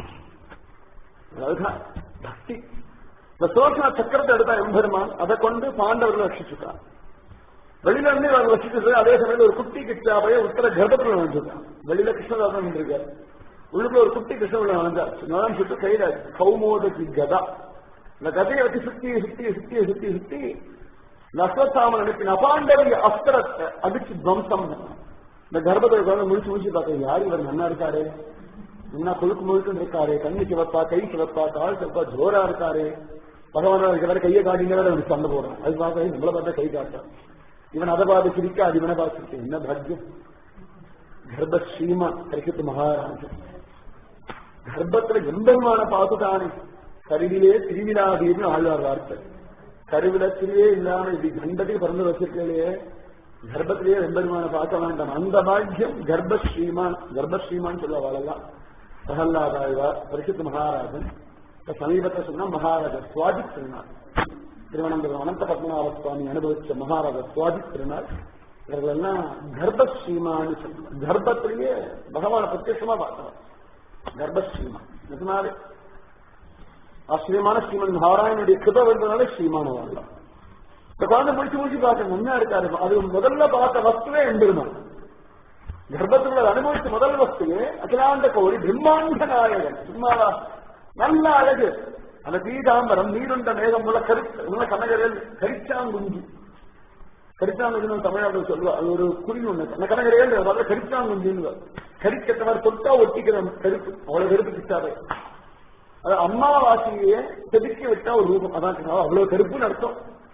அதுதான் பக்தி இந்த சோசனா சக்கரத்தை எடுத்தா எம்பெருமான் அதை கொண்டு பாண்டவர்கள் ரட்சிச்சுட்டான் வெளியில இருந்து அவர் வச்சுட்டு அதே சமயத்தில் ஒரு குட்டி கிருஷ்ணாவைய உத்தர கர்ப்பத்தில் நுழைஞ்சிருக்கான் வெளியில கிருஷ்ணதாசன் இருக்காரு உள்ளுக்குள்ள ஒரு குட்டி கிருஷ்ணன் உள்ள நுழைஞ்சாச்சு நுழைஞ்சிட்டு கையில கௌமோதகி கதா இந்த கதையை வச்சு சுத்தி சுத்தி சுத்தி சுத்தி சுத்தி நஸ்வத்தாமன் அனுப்பின அபாண்டவங்க அஸ்திரத்தை அடிச்சு துவம்சம் பண்ணான். இந்த கர்ப்பத்தை உட்கார்ந்து முடிச்சு முடிச்சு பார்த்தேன் யார் இவர் நன்னா இருக்காரு என்ன கொழுக்கு முழுக்குன்னு இருக்காரு கண்ணு சிவப்பா கை சிவப்பா கால் சிவப்பா ஜோரா இருக்காரு பகவான் இருக்கிற கையை காட்டிங்க வேற அவனுக்கு சண்டை போடுறான் அது பார்த்தா நம்மளை பார்த்தா கை காட்டான் இவன் அதை பார்த்து சிரிக்காது இவனை பார்த்து சிரிக்க என்ன பாக்கியம் கர்ப்ப ஸ்ரீமா கரிக்கத்து மகாராஜன் கர்ப்பத்துல எம்பெருமான பார்த்துட்டானே கருவிலே திருவிழாதீர்னு ஆழ்வார் வார்த்தை கருவில திருவே இல்லாம இப்படி கண்டத்துக்கு பிறந்து வச்சிருக்கலையே கர்ப்பத்திலேயே எம்பெருமான பார்க்க வேண்டாம் அந்த பாக்கியம் கர்ப்ப ஸ்ரீமான் கர்ப்ப ஸ்ரீமான் சொல்ல வாழலாம் பிரகல்லாதாழ்வார் பரிசுத்த மகாராஜன் இப்ப சமீபத்தை சொன்னா மகாராஜா சுவாதி திருநாள் திருவனந்தபுரம் அனந்த பத்மநாப சுவாமி அனுபவிச்ச மகாராஜா சுவாதி திருநாள் இவர்கள் எல்லாம் கர்ப்பஸ்ரீமான்னு சொல்லுவாங்க கர்ப்பத்திலேயே பகவான பிரத்யட்சமா பார்க்கலாம் கர்ப்பஸ்ரீமா நிஜமாவே ஆச்சரியமான ஸ்ரீமன் நாராயணனுடைய கிருப வந்ததுனால ஸ்ரீமான வரலாம் இந்த குழந்தை முடிச்சு முடிச்சு பார்க்க முன்னா இருக்காரு அது முதல்ல பார்த்த வஸ்துவே எம்பெருமான் கர்ப்பத்தில் அனுபவிச்ச முதல் வஸ்துவே அகிலாண்ட கோடி பிரம்மாண்ட நாயகன் சும்மாவா நல்ல அழகு அந்த பீதாம்பரம் நீருண்ட மேகம் உள்ள கரிச்ச உள்ள கனகரில் கரிச்சாங்குஞ்சி கரிச்சாங்குஞ்சின்னு தமிழ்நாட்டில் சொல்லுவா அது ஒரு குறி ஒண்ணு அந்த கனகரையில் அதாவது கரிச்சாங்குஞ்சின்னு கரிக்கத்தவர் தொட்டா ஒட்டிக்கிற கருப்பு அவ்வளவு கருப்பு கிட்டாவே அது அம்மாவாசியை செதுக்கி விட்டா ஒரு ரூபம் அதான் அவ்வளவு கருப்புன்னு அர்த்தம்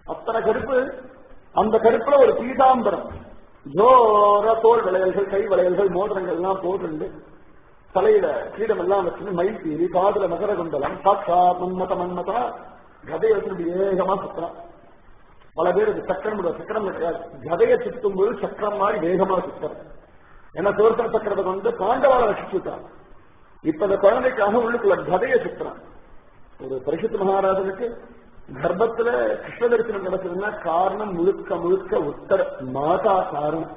அத்தனை கருப்பு அந்த கருப்புல ஒரு பீதாம்பரம் ஜோர தோல் வளையல்கள் கை வளையல்கள் மோதிரங்கள் எல்லாம் போட்டு தலையில கிரீடம் எல்லாம் வச்சு மயில் பீரி காதுல மகர குண்டலம் சாட்சா மன்மத மன்மதா கதையை வச்சு வேகமா சுத்துறான் பல பேர் இது சக்கரம் இல்ல, சக்கரம் கிடையாது கதையை சுத்தும் போது சக்கரம் மாதிரி வேகமா சுத்துறான் ஏன்னா தோற்ற சக்கரத்தை கொண்டு பாண்டவாளை ரசிச்சுட்டான் இப்ப அந்த குழந்தைக்காக உள்ளுக்குள்ள கதையை சுத்துறான் ஒரு பரிசுத்த மகாராஜனுக்கு கர்ப்பத்துல கிருஷ்ண தரிசனம் நடக்குதுன்னா காரணம் முழுக்க முழுக்க உத்தர மாதா காரணம்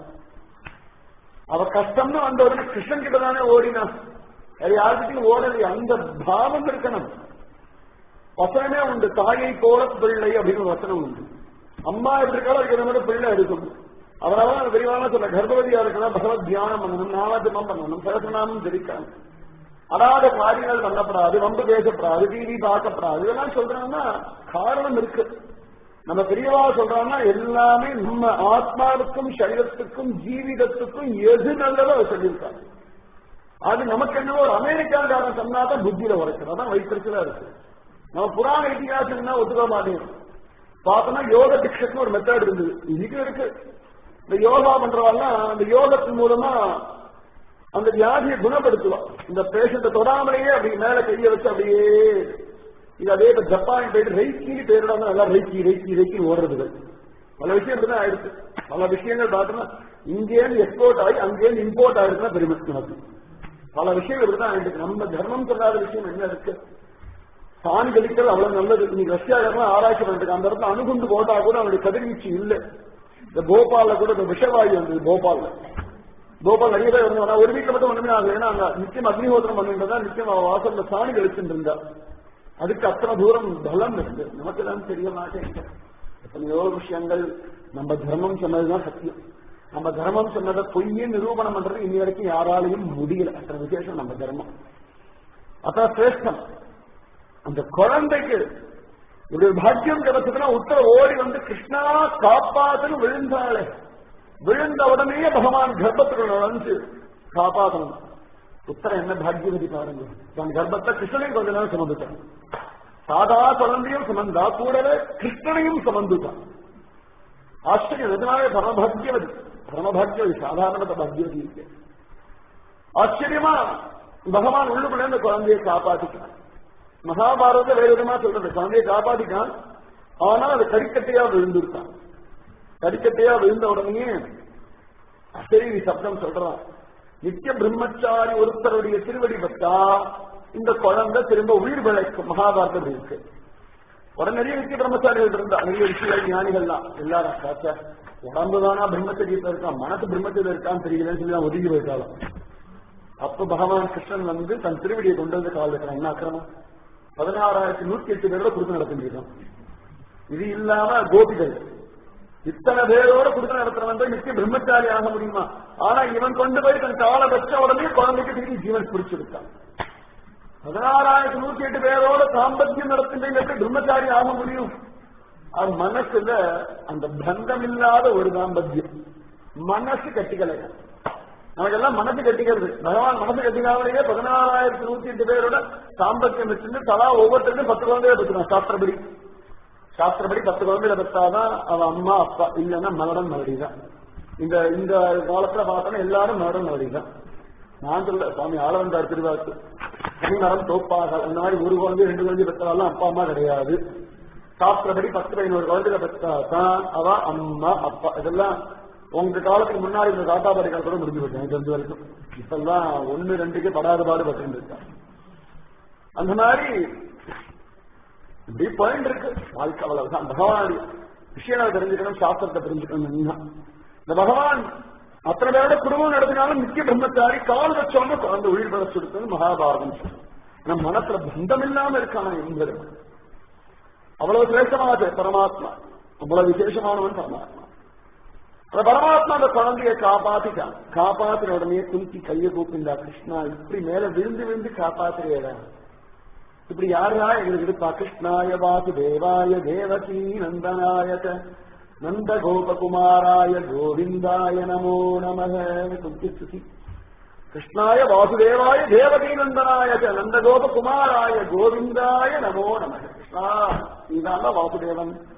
அவ கஷ்டம்னு வந்த உடனே கிருஷ்ணன் கிட்ட தானே ஓடினா அது யாருக்கிட்டையும் ஓடலை அந்த பாவம் இருக்கணும் வசனமே உண்டு தாயை போல பிள்ளை அப்படின்னு ஒரு வசனம் உண்டு அம்மா எப்படி இருக்காலும் அதுக்கு ஏற்ற மாதிரி பிள்ளை இருக்கும் அவரால் விரிவான சொல்ல கர்ப்பவதியா இருக்கலாம் பகவத் தியானம் பண்ணணும் நாமஜபம் பண்ணணும் சகசநாமம் ஜெபிக்கணும் அடாத காரியங்கள் பண்ணப்படாது வம்பு பேசப்படாது டிவி பார்க்கப்படாது இதெல்லாம் சொல்றாங்கன்னா காரணம் இருக்கு நம்ம பெரியவா சொல்றாங்கன்னா எல்லாமே நம்ம ஆத்மாவுக்கும் சரீரத்துக்கும் ஜீவிதத்துக்கும் எது நல்லதோ அதை சொல்லியிருக்காங்க அது நமக்கு என்னவோ ஒரு அமெரிக்காக்காரன் சொன்னா தான் புத்தியில உரைக்கிறது அதான் வைத்திருக்கதா இருக்கு நம்ம புராண இதிகாசம்னா ஒத்துக்க மாட்டேங்குது பார்த்தோம்னா யோக டிக்ஷன் ஒரு மெத்தட் இருந்தது இன்னைக்கு இருக்கு இந்த யோகா பண்றவெல்லாம் அந்த யோகத்தின் மூலமா அந்த வியாதியை குணப்படுத்துவா இந்த பேஷண்ட தொடாமலேயே அப்படி மேல கைய வச்சு அப்படியே இது அதே இப்ப ஜப்பான் போயிட்டு ரைக்கின்னு பேரிடாம நல்லா ரைக்கி ரைக்கி ரைக்கி ஓடுறது பல விஷயம் இப்படிதான் ஆயிடுச்சு பல விஷயங்கள் பார்த்தோம்னா இங்கேருந்து எக்ஸ்போர்ட் ஆகி அங்கேருந்து இம்போர்ட் ஆயிடுச்சுன்னா பெருமை நமக்கு பல விஷயங்கள் இப்படிதான் ஆயிடுச்சு நம்ம தர்மம் சொல்லாத விஷயம் என்ன இருக்கு சாணி கழித்தல் அவ்வளவு நல்லது இன்னைக்கு ரஷ்யாக்காரன் ஆராய்ச்சி பண்ணிட்டு அந்த இடத்துல அணுகுண்டு போட்டா கூட அவனுடைய கதிர்வீச்சு இல்லை இந்த போபால்ல கூட இந்த விஷவாயு வந்தது போபால்ல போபால் நிறைய பேர் இருந்தாங்க ஒரு வீட்டுல மட்டும் ஒண்ணுமே ஆகல ஏன்னா அங்க நிச்சயம் அக்னிஹோத்திரம் பண்ணிட்டு நிச்சயம் அவ வாசல்ல சாணி கழிச்சுட்டு இருந்தா அதுக்கு அத்தனை தூரம் பலம் இருக்கு நமக்கு தான் தெரிய மாட்டேங்குது எத்தனையோ விஷயங்கள் நம்ம தர்மம் சொன்னதுதான் சத்தியம் நம்ம தர்மம் சொன்னதை பொய்யே நிரூபணம் பண்றது இனி வரைக்கும் யாராலையும் முடியல அத்தனை விசேஷம் நம்ம தர்மம் அதான் சிரேஷ்டம் அந்த குழந்தைக்கு இப்படி ஒரு பாக்கியம் கிடைச்சதுன்னா உத்தர ஓடி வந்து கிருஷ்ணா காப்பாத்துன்னு விழுந்தாளே விழுந்த உடனே பகவான் கர்ப்பத்துக்குள்ள நுழைஞ்சு காப்பாத்தணும் உத்தரம் என்ன பாக்கியவதி பாருங்க தன் கர்ப்பத்தை கிருஷ்ணனையும் கொஞ்ச நேரம் சுமந்துட்டான் சாதா குழந்தையும் சுமந்தா கூடவே கிருஷ்ணனையும் சுமந்துட்டான் ஆச்சரியம் எதனாலே பரமபாகியவதி பரமபாகியவதி சாதாரண பாகியவதி இருக்கு ஆச்சரியமா பகவான் உள்ளுக்குள்ள இந்த குழந்தையை காப்பாத்திட்டான் மகாபாரத வேற விதமா சொல்றது குழந்தையை காப்பாத்திட்டான் ஆனா அது கடிக்கட்டையா விழுந்திருக்கான் கடிக்கட்டையா விழுந்த உடனே அசரீரி சப்தம் சொல்றான் நித்திய பிரம்மச்சாரி ஒருத்தருடைய திருவடி பட்டா இந்த குழந்தை திரும்ப உயிர் பிழைக்கும் மகாபாரதம் இருக்கு உடனே நிறைய நித்திய பிரம்மச்சாரிகள் இருந்தா நிறைய ரிஷிகள் ஞானிகள்லாம் எல்லாரும் சாச்சா உடம்பு தானா பிரம்மச்சரியத்துல இருக்கான் மனசு பிரம்மச்சரியத்துல இருக்கான்னு தெரியலன்னு சொல்லி தான் ஒதுங்கி போயிட்டாலும் அப்ப பகவான் கிருஷ்ணன் வந்து தன் திருவடியை கொண்டு வந்து கால் வைக்கிறான் என்ன அக்கிரமம் பதினாறாயிரத்தி நூத்தி எட்டு பேரோட கொடுத்து நடத்திருக்கான் இது இல்லாம கோபிகள் இத்தனை பேரோட கொடுத்து நடத்துறவன் நித்திய பிரம்மச்சாரி ஆக முடியுமா ஆனா இவன் கொண்டு போய் தன் காலை வச்ச உடனே குழந்தைக்கு திரும்பி ஜீவன் பிடிச்சிருக்கான் பதினாறாயிரத்தி நூத்தி எட்டு பேரோட சாம்பத்தியம் நடத்துட்டு பிரம்மச்சாரி ஆக முடியும் அது மனசுல அந்த பந்தம் இல்லாத ஒரு தாம்பத்தியம் மனசு கட்டிக்கலையா நமக்கெல்லாம் மனசு கட்டிக்கிறது பகவான் மனசு கட்டிக்காமலேயே பதினாறாயிரத்தி நூத்தி எட்டு பேரோட சாம்பத்தியம் வச்சிருந்து தலா ஒவ்வொருத்தருக்கும் பத்து குழந்தைய பெற்றுறான் சாஸ்திரப்படி சாஸ்திரப்படி பத்து குழந்தையில பெற்றாதான் அவன் அம்மா அப்பா இல்லைன்னா மரணம் மறுபடிதான் இந்த இந்த காலத்துல பார்த்தோன்னா எல்லாரும் மரணம் மறுபடிதான் நான் சொல்ல சுவாமி ஆளவந்தார் திருவாக்கு மரம் தோப்பாக அந்த மாதிரி ஒரு குழந்தை ரெண்டு குழந்தை பெற்றாலும் அப்பா அம்மா கிடையாது சாஸ்திரப்படி பத்து பதினோரு குழந்தைல பெற்றா தான் அவ அம்மா அப்பா இதெல்லாம் உங்க காலத்துக்கு முன்னாடி இந்த தாத்தா பாட்டி காலத்தோட முடிஞ்சு போயிட்டேன் எனக்கு தெரிஞ்ச வரைக்கும் இப்பெல்லாம் ஒண்ணு ரெண்டுக்கு படாத பாடு பட்டு இருக்கான் அந்த மாதிரி இப்படி பாயிண்ட் இருக்கு வாழ்க்கை அவ்வளவுதான் பகவான் விஷயங்களை தெரிஞ்சுக்கணும் சாஸ்திரத்தை தெரிஞ்சுக்கணும் இந்த பகவான் அத்தனை பேரோட குடும்பம் நடத்தினாலும் நித்திய பிரம்மச்சாரி கால் வச்சோன்னு குழந்தை உயிர் பெற சுடுத்தது மகாபாரதம் நம்ம மனசுல பந்தம் இல்லாம இருக்கான என்பது அவ்வளவு சிரேஷ்டமானது பரமாத்மா அவ்வளவு விசேஷமானவன் பரமாத்மா அந்த பரமாத்மா அந்த குழந்தைய காப்பாத்திட்டான் காப்பாத்தின உடனே துணிக்கி கைய கூப்பிண்டா கிருஷ்ணா இப்படி மேல விழுந்து விழுந்து காப்பாத்துறேடா இப்படி யாரா எங்களுக்கு இருப்பா கிருஷ்ணாய வாசுதேவாய தேவகி நந்தனாய நந்த கோபகுமாராய கோவிந்தாய நமோ நமக துந்தி ஸ்துதி கிருஷ்ணாய வாசுதேவாய தேவகி நந்தனாய நந்த கோபகுமாராய கோவிந்தாய நமோ நமக கிருஷ்ணா நீதான் வாசுதேவன்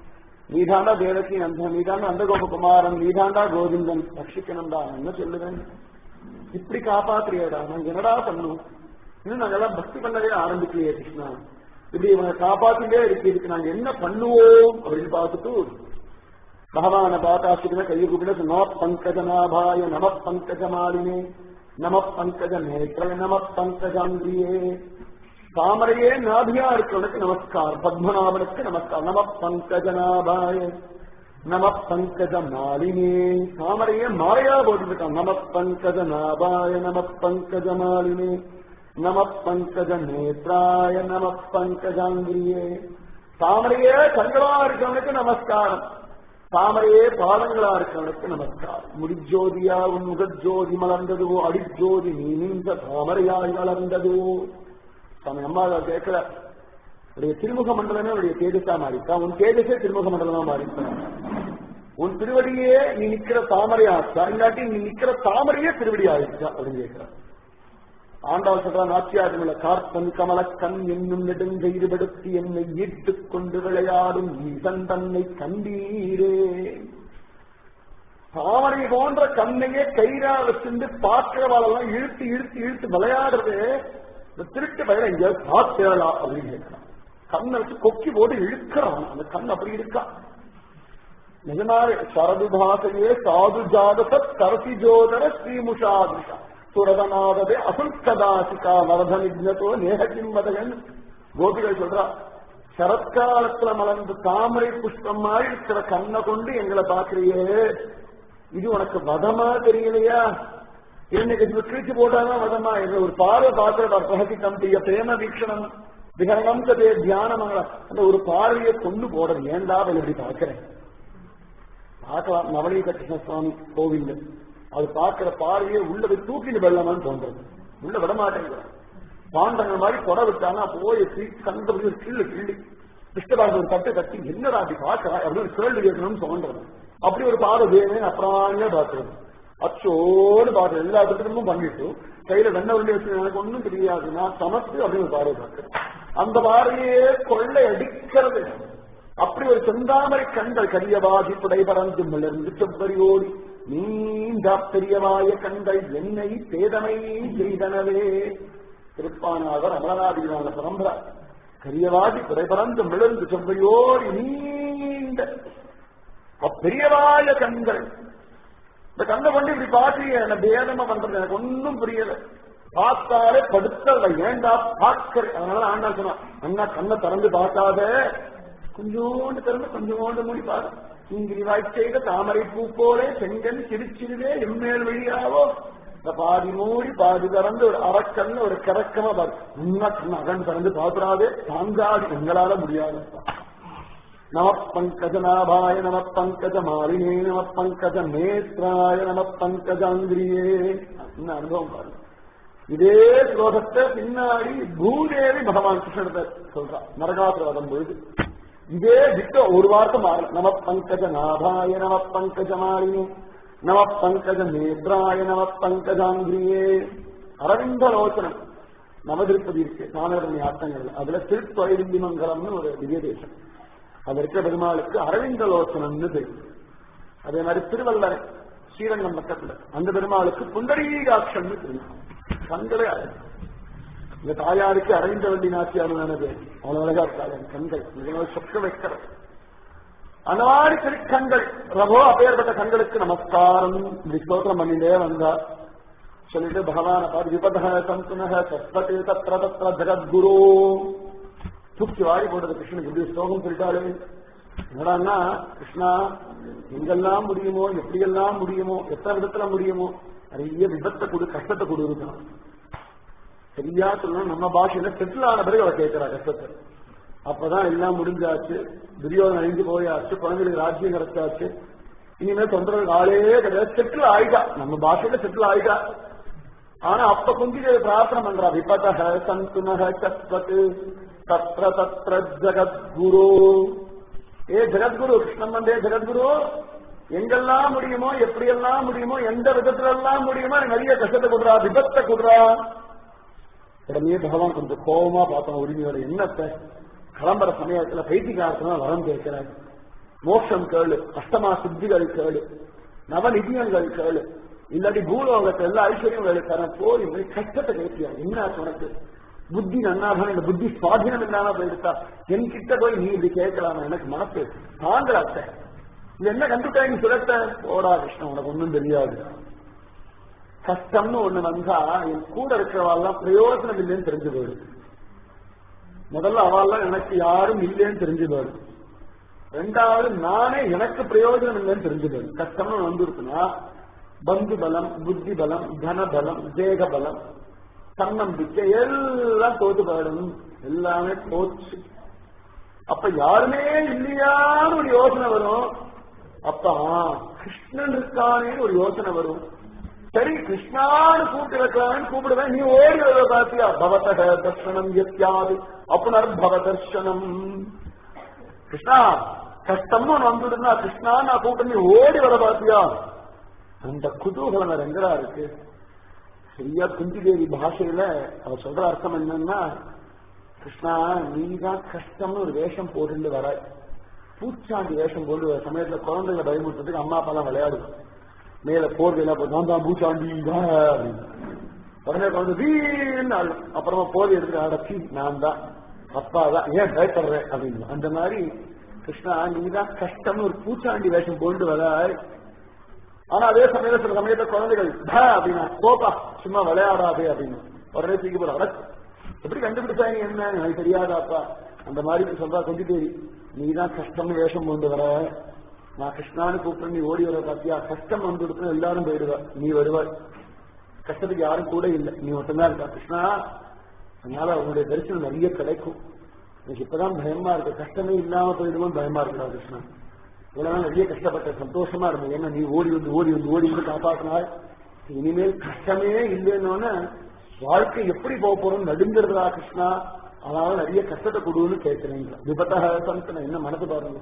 நீதாண்டா தேவகி நந்தன் நீதாண்டா நந்தகோபகுமாரன் நீதாண்டா கோவிந்தன் ரட்சிக்கணும்டா நான் என்ன சொல்லுவேன் இப்படி காப்பாத்துறியடா நான் என்னடா பண்ணுவோம் இன்னும் நாங்கெல்லாம் பக்தி பண்ணவே ஆரம்பிக்கலையே கிருஷ்ணா இப்படி இவங்க காப்பாத்திட்டே இருக்கு இதுக்கு நாங்க என்ன பண்ணுவோம் அப்படின்னு பார்த்துட்டு பகவான பாத்தாசிக்கிற கையை கூப்பிட்டு நம பங்கஜநாபாய நம பங்கஜமாலினே நம பங்கஜ நேற்ற நம பங்கஜாந்திரியே தாமரையே நாபியா இருக்கிறவனுக்கு நமஸ்கார் பத்மநாபனுக்கு நமஸ்கார் நம பங்கஜநாபாய நம பங்கஜ மாலினே தாமரையே மாலையா போட்டுருக்கான் நம பங்கஜ நாபாய நம பங்கஜ மாலினே நம பங்கஜ நேத்ராய நம பங்கஜாங்கிரியே தாமரையே கண்களா இருக்கிறவனுக்கு நமஸ்காரம் தாமரையே பாதங்களா இருக்கிறவனுக்கு நமஸ்காரம் முடிஜோதியா உன் முகஜோதி மலர்ந்ததுவோ அடிஜோதி நீ நின்ற தாமரையாய் வளர்ந்ததுவோ சுவாமி அம்மா கேட்கிற உடைய திருமுக மண்டலமே உடைய தேஜஸா மாறிட்டா உன் தேஜஸே திருமுக மண்டலமா மாறிட்டா உன் திருவடியே நீ நிக்கிற தாமரை ஆச்சா இல்லாட்டி நீ நிக்கிற தாமரையே திருவடி ஆயிடுச்சா அப்படின்னு கேட்கிற ஆண்டாள் சொல்ற நாச்சியாருமில்ல கார்த்தன் கமல கண் என்னும் நெடுங்கயிறுபடுத்தி என்னை ஈட்டுக் கொண்டு விளையாடும் ஈசன் தன்னை கண்டீரே தாமரை போன்ற கண்ணையே கைரா வச்சிருந்து பார்க்கிறவாளெல்லாம் இழுத்து இழுத்து இழுத்து விளையாடுறது இந்த திருட்டு பயிர எங்கேயாவது பார்த்தேளா அப்படின்னு கேட்கிறான் கண்ணை வச்சு கொக்கி போட்டு இழுக்கிறான் அந்த கண் அப்படி இருக்கா நிஜமாவே சரது பாசையே சாது ஜாதசத் கரசி ஜோதர ஸ்ரீமுஷாதிஷா சுரதநாததே அசுல்கதாசிகா வரத நிஜத்தோ நேககிம்மதகன் கோபிகள் சொல்றா சரத்காலத்துல மலர்ந்த தாமரை புஷ்பம் மாதிரி இருக்கிற கண்ணை கொண்டு எங்களை பாக்குறியே இது உனக்கு வதமா தெரியலையா என்னைக்கு கிழிச்சு போட்டாதான் வதமா என்ற ஒரு பார்வை பார்க்கிற பிரகதி கம்பிய பிரேம வீக்ஷணம் விகரணம் கதே தியானம் அந்த ஒரு பார்வையை கொண்டு போடுறது ஏண்டா அதை எப்படி பார்க்கிறேன் பார்க்கலாம் நவநீத கிருஷ்ண சுவாமி கோவில் அது பார்க்கிற பார்வையை உள்ள போய் தூக்கிட்டு வெள்ளமான்னு தோன்றது உள்ள விட மாட்டேங்கிறான் பாண்டங்கள் மாதிரி கொடை விட்டாங்கன்னா போய் கண்டபடி ஒரு கிள்ளு கிள்ளி கிருஷ்ணபாரத ஒரு தட்டு கட்டி என்னடா அப்படி பார்க்கறா அப்படின்னு கேள்வி கேட்கணும்னு தோன்றது அப்படி ஒரு பார்வை வேணும் அப்புறமே பார்க்கறது அச்சோடு பார்த்து எல்லா திட்டமும் பண்ணிட்டு கையில வெண்ண உருளி வச்சு எனக்கு ஒண்ணும் தெரியாது நான் சமத்து அப்படின்னு ஒரு பார்வை பார்க்கிறேன் அந்த பார்வையே கொள்ளை அடிக்கிறது அப்படி ஒரு செந்தாமரை கண்கள் கரியவாகி புடை பறந்து மிளர்ந்து செவ்வரியோடி நீண்ட பெரியவாய கண்கள் என்னை பேதமை செய்தனவே திருப்பானாவர் அமலநாதிகளான பரம்பரா கரியவாகி புடை பறந்து மிளர்ந்து செவ்வரியோடி நீண்ட அப்பெரியவாய கண்கள் இந்த கண்ணை கொண்டு இப்படி பார்த்து என்ன பேதமா பண்றது எனக்கு ஒன்னும் புரியல பார்த்தாலே படுத்தல ஏண்டா பார்க்கிற அதனால ஆண்டா சொன்னா அண்ணா கண்ணை திறந்து பார்க்காத கொஞ்சோண்டு திறந்து கொஞ்சோண்டு மூடி பாரு இங்கிரி செய்த தாமரை பூ போலே செங்கன் சிரிச்சிருவே எம்மேல் வழியாவோ இந்த பாதி மூடி பாதி திறந்து ஒரு அரக்கண்ணு ஒரு கிறக்கமா பாரு உன்ன கண்ணு அகன் திறந்து பாக்குறாதே தாங்காது எங்களால முடியாது நம பங்கஜநாபாய நம பங்கஜ மாலினே நம பங்கஜ நேத்ராய நம பங்கஜாந்திரியே என்ன அனுபவம் பாருங்க இதே ஸ்லோகத்தை பின்னாடி பூதேவி பகவான் கிருஷ்ணத்தை சொல்றான் நரகாசுரவதம் பொழுது இதே திட்ட ஒரு வார்த்தை மாறல நம பங்கஜ நாபாய நம பங்கஜ மாலினே நம பங்கஜ நேத்ராய நம பங்கஜாந்திரியே அரவிந்தலோச்சனம் நவதிருப்பதி இருக்கு நானரணி ஆட்டங்கள் அதுல திருத்தொழிலிந்தி மங்கலம்னு ஒரு திவ்ய தேசம் அது இருக்கிற பெருமாளுக்கு அரவிந்தலோச்சனம்னு பேர் அதே மாதிரி திருவள்ளரை ஸ்ரீரங்கம் பக்கத்துல அந்த பெருமாளுக்கு புண்டரீகாட்சன் திருநாள் கண்களே அழகு இந்த தாயாருக்கு அரவிந்த வண்டி நாச்சியாருன்னு பேர் அவ்வளவு அழகா இருக்காது கண்கள் சொக்க வைக்கிறது அந்த மாதிரி திருக்கண்கள் ரபோ அப்பேற்பட்ட கண்களுக்கு நமஸ்காரம் இப்படி ஸ்தோத்திரம் பண்ணிட்டே வந்தார் சொல்லிட்டு பகவான பாரு விபத சந்துனக சத்பட்டு தத்திர தத்திர ஜெகத்குரு தூக்கி வாரி போட்டது கிருஷ்ணனுக்கு இப்படி ஸ்லோகம் சொல்லிட்டாலே என்னடான்னா கிருஷ்ணா எங்கெல்லாம் முடியுமோ எப்படியெல்லாம் முடியுமோ எத்தனை விதத்துல முடியுமோ நிறைய விபத்தை கொடு கஷ்டத்தை கொடு இருக்கான் சரியா சொல்லணும் நம்ம பாஷையில செட்டில் ஆன பிறகு அவ கேட்கிறா கஷ்டத்தை அப்பதான் எல்லாம் முடிஞ்சாச்சு துரியோதன் அழிஞ்சு போயாச்சு குழந்தைகளுக்கு ராஜ்யம் கிடைச்சாச்சு இனிமே தொந்தரவு ஆளே கிடையாது செட்டில் ஆயிட்டா நம்ம பாஷையில செட்டில் ஆயிட்டா ஆனா அப்ப குந்திக்கு பிரார்த்தனை பண்றா விபத சந்துனக சத்வத் தத்ர தத்ர ஜகத்குரு ஏ ஜெகத்குரு கிருஷ்ணன் வந்தே ஜெகத்குரு எங்கெல்லாம் முடியுமோ எப்படியெல்லாம் முடியுமோ எந்த விதத்துல எல்லாம் முடியுமோ எனக்கு நிறைய கஷ்டத்தை கொடுறா விபத்தை கொடுறா உடனே பகவான் கொஞ்சம் கோபமா பார்த்தோம் உரிமையோட என்னத்தை கிளம்புற சமயத்துல பைத்தியக்காரத்தான் வரம் கேட்கிறாரு மோட்சம் கேளு அஷ்டமா சித்திகள் கேளு நவநிதியங்கள் கேளு இல்லாட்டி பூலோகத்தை எல்லா ஐஸ்வர்யம் வேலை தரேன் போய் போய் கஷ்டத்தை கேட்பியா என்ன உனக்கு புத்தி நன்னாதான் இந்த புத்தி சுவாதீனம் இல்லாம போயிடுத்தா என் கிட்ட போய் நீ இப்படி கேட்கலாமா எனக்கு மனசு தாங்கலாத்த இது என்ன கண்டுட்டாங்க சுரத்த ஓடா கிருஷ்ணன் உனக்கு ஒண்ணும் தெரியாது கஷ்டம்னு ஒண்ணு வந்தா என் கூட இருக்கிறவாள்லாம் பிரயோஜனம் இல்லைன்னு தெரிஞ்சு போயிடுது முதல்ல அவள்லாம் எனக்கு யாரும் இல்லைன்னு தெரிஞ்சு போயிடுது ரெண்டாவது நானே எனக்கு பிரயோஜனம் இல்லைன்னு தெரிஞ்சு போயிடுது கஷ்டம்னு வந்துருக்குன்னா பந்து பலம் புத்தி பலம் தன பலம் தேக பலம் தன்னம்பிக்கை எல்லாம் தோத்து போயிடும் எல்லாமே போச்சு அப்ப யாருமே இல்லையான்னு ஒரு யோசனை வரும் அப்ப ஆ, கிருஷ்ணன் இருக்கானேன்னு ஒரு யோசனை வரும் சரி கிருஷ்ணான்னு கூப்பிட்டு வைக்கலாம்னு கூப்பிடுவேன் நீ ஓடி வர பாத்தியா பவதக தர்ஷனம் எத்தியாது அப்புனர் பவ தர்ஷனம் கிருஷ்ணா கஷ்டம்னு ஒண்ணு வந்துடுனா கிருஷ்ணா நான் கூப்பிட்டு நீ ஓடி வர பாத்தியா அந்த குதூகலம் வேற எங்கடா இருக்கு சரியா குந்திதேவி பாஷையில அவ சொல்ற அர்த்தம் என்னன்னா கிருஷ்ணா நீதான் கஷ்டம்னு ஒரு வேஷம் போட்டு வராய் பூச்சாண்டி வேஷம் போட்டு வர சமயத்துல குழந்தைகளை பயமுறுத்துறதுக்கு அம்மா அப்பா எல்லாம் விளையாடுவோம் மேல போர்வையில போட்டு நான் தான் பூச்சாண்டி வா அப்படின்னு. உடனே குழந்தை வீண் ஆளும் அப்புறமா போர்வை எடுத்து அடச்சி நான் தான் அப்பா தான் ஏன் பயப்படுறேன் அப்படின்னு அந்த மாதிரி கிருஷ்ணா நீதான் கஷ்டம்னு ஒரு பூச்சாண்டி வேஷம் போட்டு வராய் ஆனா அதே சமயத்துல சில சமயத்துல குழந்தைகள் பா அப்படின்னா போப்பா சும்மா விளையாடாதே அப்படின்னு உடனே தூக்கி போட அட எப்படி கண்டுபிடிச்சா நீ என்ன எனக்கு தெரியாதாப்பா அந்த மாதிரி சொல்றா கொஞ்சம் தேவி நீ தான் கஷ்டம்னு வேஷம் கொண்டு வர நான் கிருஷ்ணான்னு கூப்பிட்டு நீ ஓடி வர பாத்தியா கஷ்டம் வந்து கொடுத்து எல்லாரும் போயிடுவா நீ வருவாய் கஷ்டத்துக்கு யாரும் கூட இல்லை நீ மட்டும்தான் இருக்கா கிருஷ்ணா அதனால உன்னுடைய தரிசனம் நிறைய கிடைக்கும் எனக்கு இப்பதான் பயமா இருக்கு கஷ்டமே இல்லாம போயிடுமோன்னு பயமா இருக்குடா கிருஷ்ணா இவ்வளவு நாள் நிறைய கஷ்டப்பட்ட சந்தோஷமா இருந்தது ஏன்னா நீ ஓடி வந்து ஓடி வந்து ஓடி வந்து காப்பாத்தினாய் இனிமேல் கஷ்டமே இல்லைன்னு வாழ்க்கை எப்படி போக போறோம் நடுங்கிறதா கிருஷ்ணா அதனால நிறைய கஷ்டத்தை கொடுன்னு கேட்கிறேன் விபத்தக சந்தன என்ன மனசு பாருங்க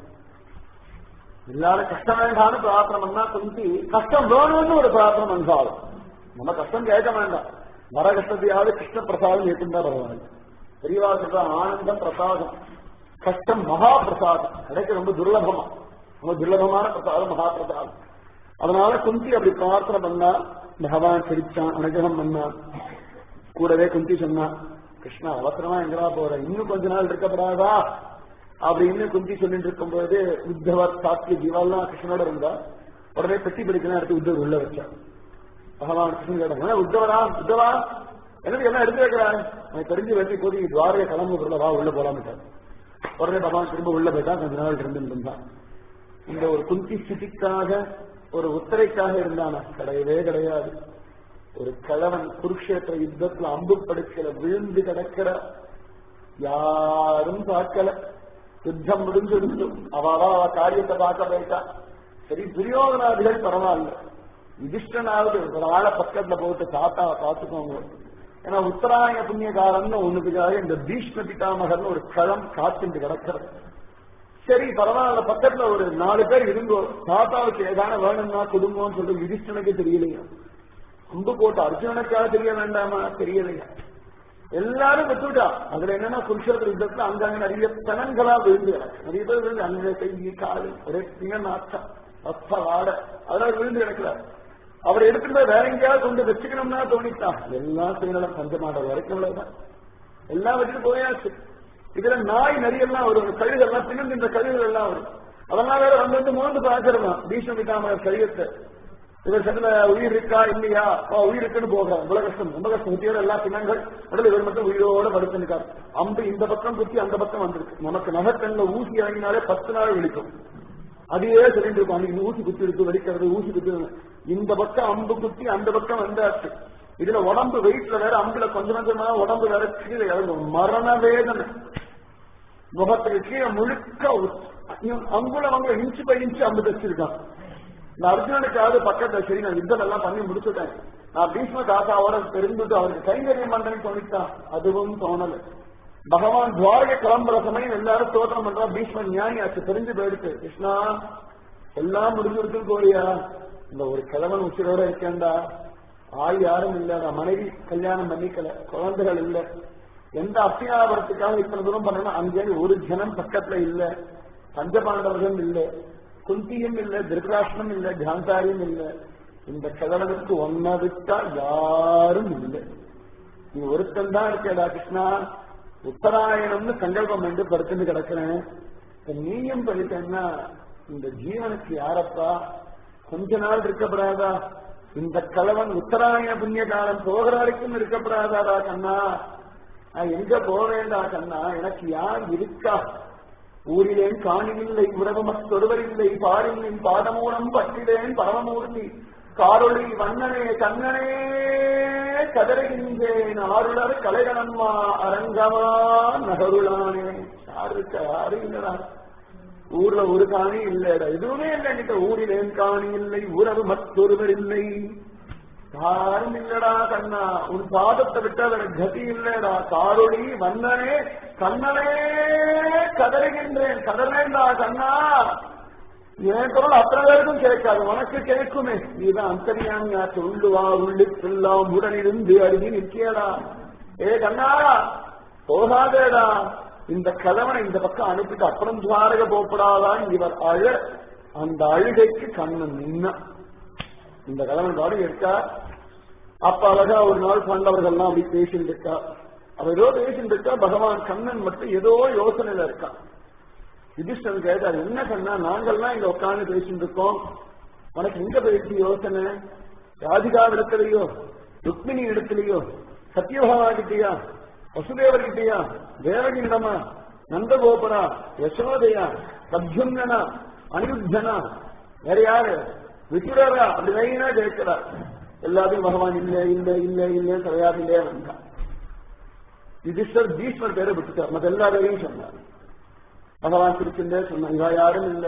எல்லாரும் கஷ்டம் வேண்டாம்னு பிரார்த்தனை பண்ணா கொஞ்சம் கஷ்டம் வேணும்னு ஒரு பிரார்த்தனை பண்ணாலும் நம்ம கஷ்டம் கேட்க வேண்டாம் வர கஷ்டத்தையாவது கிருஷ்ண பிரசாதம் ஏற்றுந்தா பரவாயில்ல பெரியவா சொல்ற ஆனந்தம் பிரசாதம் கஷ்டம் மகா பிரசாதம் கிடைக்க ரொம்ப துர்லபமா ரொம்ப துர்லபமான பிரசாதம் மகா பிரசாதம் அதனால குந்தி அப்படி பிரார்த்தனை பண்ணா பகவான் சிரிச்சான் அனுகிரகம் பண்ணான் கூடவே குந்தி சொன்னா கிருஷ்ணா அவசரமா எங்கடா போற இன்னும் கொஞ்ச நாள் இருக்கப்படாதா அப்படின்னு குந்தி சொல்லிட்டு இருக்கும்போது உத்தவர் சாத்திய ஜீவாலாம் கிருஷ்ணனோட இருந்தா உடனே பெட்டி பிடிக்கணும் எடுத்து உத்தவர் உள்ள வச்சான் பகவான் கிருஷ்ணன் கேட்டாங்க உத்தவரா உத்தவா எனக்கு என்ன எடுத்து வைக்கிறான் எனக்கு தெரிஞ்சு வச்சு போது துவாரைய கிளம்பு பொருள வா உள்ள போலாம்ட்டார் உடனே பகவான் திரும்ப உள்ள போயிட்டா கொஞ்ச நாள் இருந்து இருந்தான் இந்த ஒரு குந்தி ஸ்திதிக்காக ஒரு உத்தரைக்காக இருந்தானா கிடையவே கிடையாது ஒரு கிழவன் குருக்ஷேத்திர யுத்தத்துல அம்பு படுக்கிற விழுந்து கிடக்கிற யாரும் பார்க்கல யுத்தம் முடிஞ்சிருந்து அவளா அவ காரியத்தை பார்க்க போயிட்டா சரி துரியோகனாதிகள் பரவாயில்ல யுதிஷ்டனாவது ஒரு ஆளை பக்கத்துல போட்டு தாத்தாவை பார்த்துக்கோங்க ஏன்னா உத்தராயண புண்ணியகாரன் ஒண்ணுக்காக இந்த பீஷ்ம பிதாமகர்னு ஒரு களம் காத்துட்டு கிடக்கிறது சரி பரவாயில்ல பக்கத்துல ஒரு நாலு பேர் இருந்தோ தாத்தாவுக்கு ஏதான வேணும்னா குடும்பம்னு சொல்லிட்டு யுதிஷ்டனுக்கு தெரியலையா அம்பு போட்டு அர்ஜுனனுக்காக தெரிய வேண்டாமா தெரியலையா எல்லாரும் விட்டுட்டா அதுல என்னன்னா குருஷேத்திர யுத்தத்துல அங்கங்க நிறைய தனங்களா விழுந்து கிடக்கு நிறைய பேர் விழுந்து அங்க கை காலு ஒரே திங்க நாட்டம் அப்ப வாட அதெல்லாம் விழுந்து கிடக்கிறார் அவர் எடுத்துட்டு போய் வேற எங்கேயாவது கொண்டு வச்சுக்கணும்னா தோணித்தான் எல்லாம் செய்யலாம் பஞ்சமாட வரைக்கும் அவ்வளவுதான் எல்லாம் வச்சுட்டு போயாச்சு இதுல நாய் நரியெல்லாம் வரும் கழுகெல்லாம் பின்னும் இந்த கழுகுகள் எல்லாம் வரும் அதெல்லாம் வேற வந்து வந்து மோந்து பார்க்கிறோம் பீஷ்ம பிதாமகர் கழுகத்தை இவர் சொன்ன உயிர் இருக்கா இல்லையா ஓ, உயிர் இருக்குன்னு போகிறார் இவ்வளவு கஷ்டம் ரொம்ப கஷ்டம் குத்தியோட எல்லா பிணங்கள் உடல் இவர் மட்டும் உயிரோட படுத்திருக்கார் அம்பு இந்த பக்கம் குத்தி அந்த பக்கம் வந்திருக்கு நமக்கு நகக்கண்ல ஊசி இறங்கினாலே பத்து நாள் வெடிக்கும் அதையே சொல்லிட்டு இருக்கும் அன்னைக்கு ஊசி குத்தி இருக்கு வெடிக்கிறது ஊசி குத்தி இந்த பக்கம் அம்பு குத்தி அந்த பக்கம் வந்தாச்சு இதுல உடம்பு வெயிட்ல வேற அம்புல கொஞ்சம் கொஞ்சமா உடம்பு வேற கீழே இறங்கும் மரண வேதனை முகத்துக்கு கீழே முழுக்க அங்குல அவங்க இன்ச்சு பை இன்ச்சு அம்பு தச்சிருக்கான் இந்த அர்ஜுனனுக்காவது பக்கத்துல சரி நான் யுத்தம் எல்லாம் பண்ணி முடிச்சுட்டேன் நான் பீஷ்ம தாத்தாவோட தெரிந்துட்டு அவருக்கு கைங்கரியம் பண்றேன்னு தோணித்தான் அதுவும் தோணல பகவான் துவாரக கிளம்புற சமயம் எல்லாரும் தோற்றம் பண்றா பீஷ்மன் ஞானி ஆச்சு தெரிஞ்சு போயிடுச்சு கிருஷ்ணா எல்லாம் முடிஞ்சிருக்கு கோழியா இந்த ஒரு கிழவன் உச்சிரோட இருக்கேன்டா ஆள் யாரும் இல்ல நான் மனைவி கல்யாணம் பண்ணிக்கல குழந்தைகள் இல்ல எந்த அத்தியாபரத்துக்காக இத்தனை தூரம் பண்ணணும் அங்கே ஒரு ஜனம் பக்கத்துல இல்ல பஞ்சபாண்டவர்கள் இல்லை குந்தியும் இல்லை திருதராஷ்டிரம் இல்லை காந்தாரியும் இல்லை இந்த கதவனுக்கு ஒன்ன விட்டா யாரும் இல்லை நீ ஒருத்தன் தான் இருக்கேடா கிருஷ்ணா உத்தராயணம்னு சங்கல்பம் என்று படுத்துட்டு கிடக்கிறேன் இப்ப நீயும் போயிட்டேன்னா இந்த ஜீவனுக்கு யாரப்பா கொஞ்ச நாள் இருக்கப்படாதா இந்த கலவன் உத்தராயண புண்ணிய காலம் போகிற வரைக்கும் இருக்கப்படாதாடா கண்ணா நான் எங்க போவேண்டா கண்ணா எனக்கு யார் இருக்கா ஊரிலேன் காணியில்லை உறவமத்தொருவரில்லை பாரில்லை பாதமூலம் பற்றிலேன் பரமமூர்த்தி காரொளி வண்ணனே கண்ணனே கதறுகின்றேன் ஆருளர் கலைகணம்மா அரங்கமா நகருளானே யாரு இருக்கா யாரு இல்லடா ஊர்ல ஒரு காணி இல்லடா எதுவுமே இல்லை என்கிட்ட ஊரிலேன் காணி இல்லை உறவு மற்றொருவர் இல்லை யாரும் இல்லடா கண்ணா உன் பாதத்தை விட்டு வேற கதி இல்லடா காரொளி வண்ணனே கண்ணனே கதறுகின்றேன் கதறேன்டா கண்ணா என் குரல் அத்தனை பேருக்கும் கேட்காது உனக்கு கேட்குமே நீதான் அந்தரியாமியா சொல்லுவா உள்ளுக்கெல்லாம் உடனிருந்து அருகி நிற்கியடா ஏ கண்ணா போகாதேடா இந்த கதவனை இந்த பக்கம் அனுப்பிட்டு அப்புறம் துவாரக போப்படாதான் இவர் அழ அந்த அழுகைக்கு கண்ணன் நின்ன இந்த கதவன் பாடி இருக்கா அப்ப அழகா ஒரு நாள் பாண்டவர்கள்லாம் அப்படி பேசிட்டு இருக்கா அவ ஏதோ பேசிட்டு இருக்கா பகவான் கண்ணன் மட்டும் ஏதோ யோசனையில இருக்கான் யுதிஷ்டன் கேட்டார் என்ன கண்ணா நாங்கள்லாம் இங்க உட்கார்ந்து பேசிட்டு இருக்கோம் உனக்கு எங்க போயிடுச்சு யோசனை ராதிகா இடத்துலயோ ருக்மிணி இடத்துலயோ சத்யபாமா கிட்டயா வசுதேவர் கிட்டயா தேவகிண்டமா நந்தகோபுரா யசோதையா சத்யுங்கனா அனிருத்தனா வேற யாரு விசுரரா அப்படி லைனா கேட்கிறார் எல்லாத்தையும் பகவான் இல்ல இல்ல இல்ல இல்ல கிடையாது இல்லையே வந்தான் யுதிஷ்டர் பீஷ்மர் பேரை விட்டுட்டார் மத்த எல்லா பேரையும் சொன்னார் பகவான் திருச்சிண்டே சொன்னாங்க இவ யாரும் இல்ல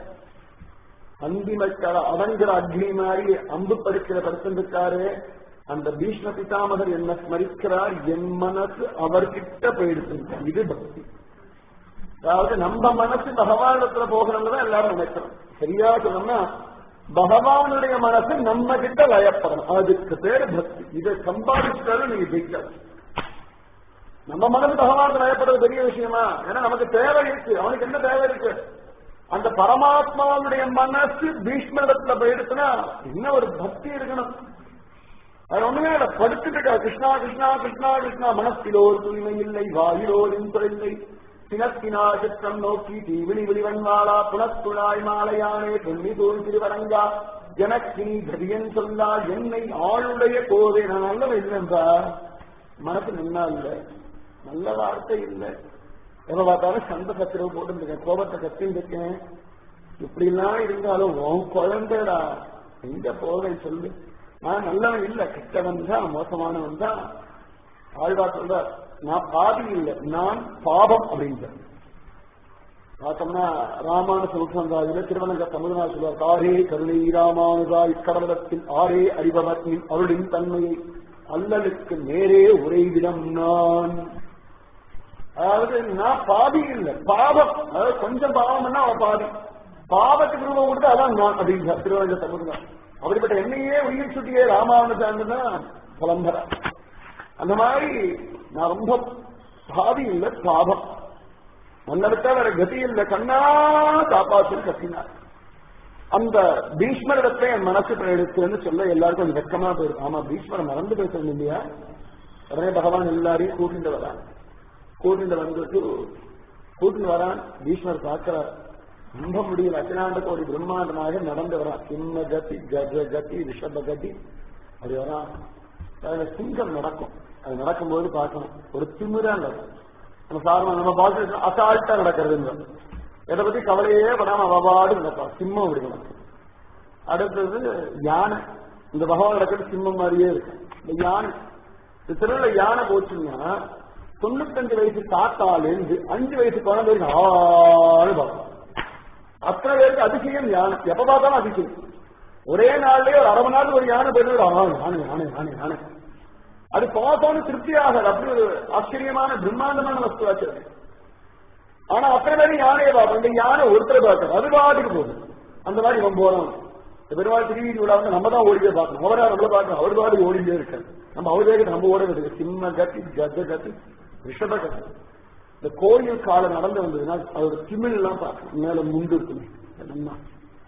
அந்திமக்கார அவங்கிற அக்னி மாதிரி அம்பு படுக்கிற படுத்திருக்காரு அந்த பீஷ்ம பிதாமகர் என்ன ஸ்மரிக்கிறார் என் மனசு அவர்கிட்ட போயிடுச்சு இது பக்தி அதாவது நம்ம மனசு பகவானிடத்துல போகணும்னு தான் எல்லாரும் நினைக்கிறோம் சரியா சொல்லணும்னா பகவானுடைய மனசு நம்ம கிட்ட லயப்படணும் அதுக்கு பேரு பக்தி இதை சம்பாதிச்சாலும் நீங்க ஜெயிக்கலாம் நம்ம மனசு பகவான் லயப்படுறது பெரிய விஷயமா ஏன்னா நமக்கு தேவை இருக்கு அவனுக்கு என்ன தேவை இருக்கு அந்த பரமாத்மாவுடைய மனசு பீஷ்மரிடத்துல போயிடுச்சுன்னா என்ன ஒரு பக்தி இருக்கணும் அது ஒண்ணுமே இல்ல படுத்துட்டு இருக்கா கிருஷ்ணா கிருஷ்ணா கிருஷ்ணா கிருஷ்ணா மனத்திலோர் தூய்மை இல்லை வாயிலோர் இன்பமில்லை சினத்தினா சிற்றம் நோக்கி தீவிழி விழிவன்வாளா புனத்துழாய் மாலையானே பொன்னி தோல் திருவரங்கா எனக்கு நீ கதியன் சொல்லா என்னை ஆளுடைய கோதை நான் நல்லவன் இல்லைன்றா மனசு நின்னா இல்ல நல்ல வார்த்தை இல்லை எப்ப பார்த்தாலும் சந்த சத்திரவு போட்டு கோபத்தை கத்தின்னு இருக்கேன் இப்படி எல்லாம் இருந்தாலும் உன் குழந்தைடா எங்க போவேன் சொல்லு நான் நல்லவன் இல்ல கிட்டவன் தான் மோசமானவன் தான் ஆழ்வா சொல்ற நான் பாதி இல்லை நான் பாபம் அப்படின்ற பார்த்தோம்னா ராமானுஜ முகமந்தாதில திருவனங்க தமிழ்நாடு சொல்வார் காரே கருணை ராமானுஜா இக்கடலத்தில் ஆரே அறிபவர் நின் அருளின் தன்மையை அல்லலுக்கு நேரே உரைவிடம் நான் அதாவது நான் பாதி இல்லை பாவம் அதாவது கொஞ்சம் பாவம்னா அவன் பாதி பாவத்துக்கு ரூபம் கொடுத்து அதான் நான் அப்படிங்கிற திருவனங்க தமிழ்நாடு அப்படிப்பட்ட என்னையே உயிர் சுட்டியே ராமானுஜான்னு புலம்பரா அந்த மாதிரி நான் ரொம்ப பாவி இல்லை பாவம் மன்னவிட்டா வேற கதி இல்லை கண்ணா காப்பாற்று கத்தினார் அந்த பீஷ்மரிடத்தை என் மனசு எடுத்துன்னு சொல்ல எல்லாருக்கும் கொஞ்சம் வெக்கமா போயிருக்கு ஆமா பீஷ்மரை மறந்து பேசணும் இல்லையா உடனே பகவான் எல்லாரையும் கூட்டிட்டு வரான் கூட்டிட்டு வந்துட்டு கூட்டிட்டு வரான் பீஷ்மர் பார்க்கிறார் நம்ப முடியல அகிலாண்ட கோடி பிரம்மாண்டமாக நடந்து வரான் சிம்ம கதி கஜ கதி ரிஷப கதி அது வரான் அதுல சிங்கம் நடக்கும் அது நடக்கும்போது பார்க்கணும் ஒரு திமிரா நடக்கும் நம்ம சாதாரண நம்ம பார்த்து அசால்ட்டா நடக்கிறது எதை பத்தி கவலையே படாம அவாடு நடக்கும் சிம்மம் அப்படி நடக்கும் அடுத்தது யானை இந்த பகவான் நடக்கிறது சிம்மம் மாதிரியே இருக்கு இந்த யானை இந்த திருவிழா யானை போச்சுன்னா தொண்ணூத்தஞ்சு வயசு தாத்தாலேருந்து அஞ்சு வயசு குழந்தை வரைக்கும் ஆளு பார்க்கும் அத்தனை பேருக்கு அதிசயம் யானை எப்ப பார்த்தாலும் அதிசயம் ஒரே நாள்லயே ஒரு அரை மணி நேரத்துக்கு ஒரு யானை போயிட்டு யானை யானை யானை யானை அது பார்த்தோன்னு திருப்தி ஆகாது அப்படி ஒரு ஆச்சரியமான பிரம்மாண்டமான வஸ்து ஆச்சு ஆனா அத்தனை பேரும் யானையை பார்ப்போம் இந்த யானை ஒருத்தரை பார்க்கணும் அது பாட்டுக்கு போகுது அந்த மாதிரி இவன் போறான் பெருமாள் திருவிழி விழாங்க நம்ம தான் ஓடிவே பார்க்கணும் அவரா நம்மள பார்க்கணும் அவர் பாடு ஓடிட்டே இருக்காரு நம்ம அவர் வேகத்தை நம்ம ஓட வேண்டியது சிம்ம கத்தி கஜ கத்தி ரிஷப கத்தி இந்த கோயில் காலம் நடந்து வந்ததுன்னா அதோட திமிழ் எல்லாம் பார்க்கணும் மேல முண்டு இருக்குமே என்னன்னா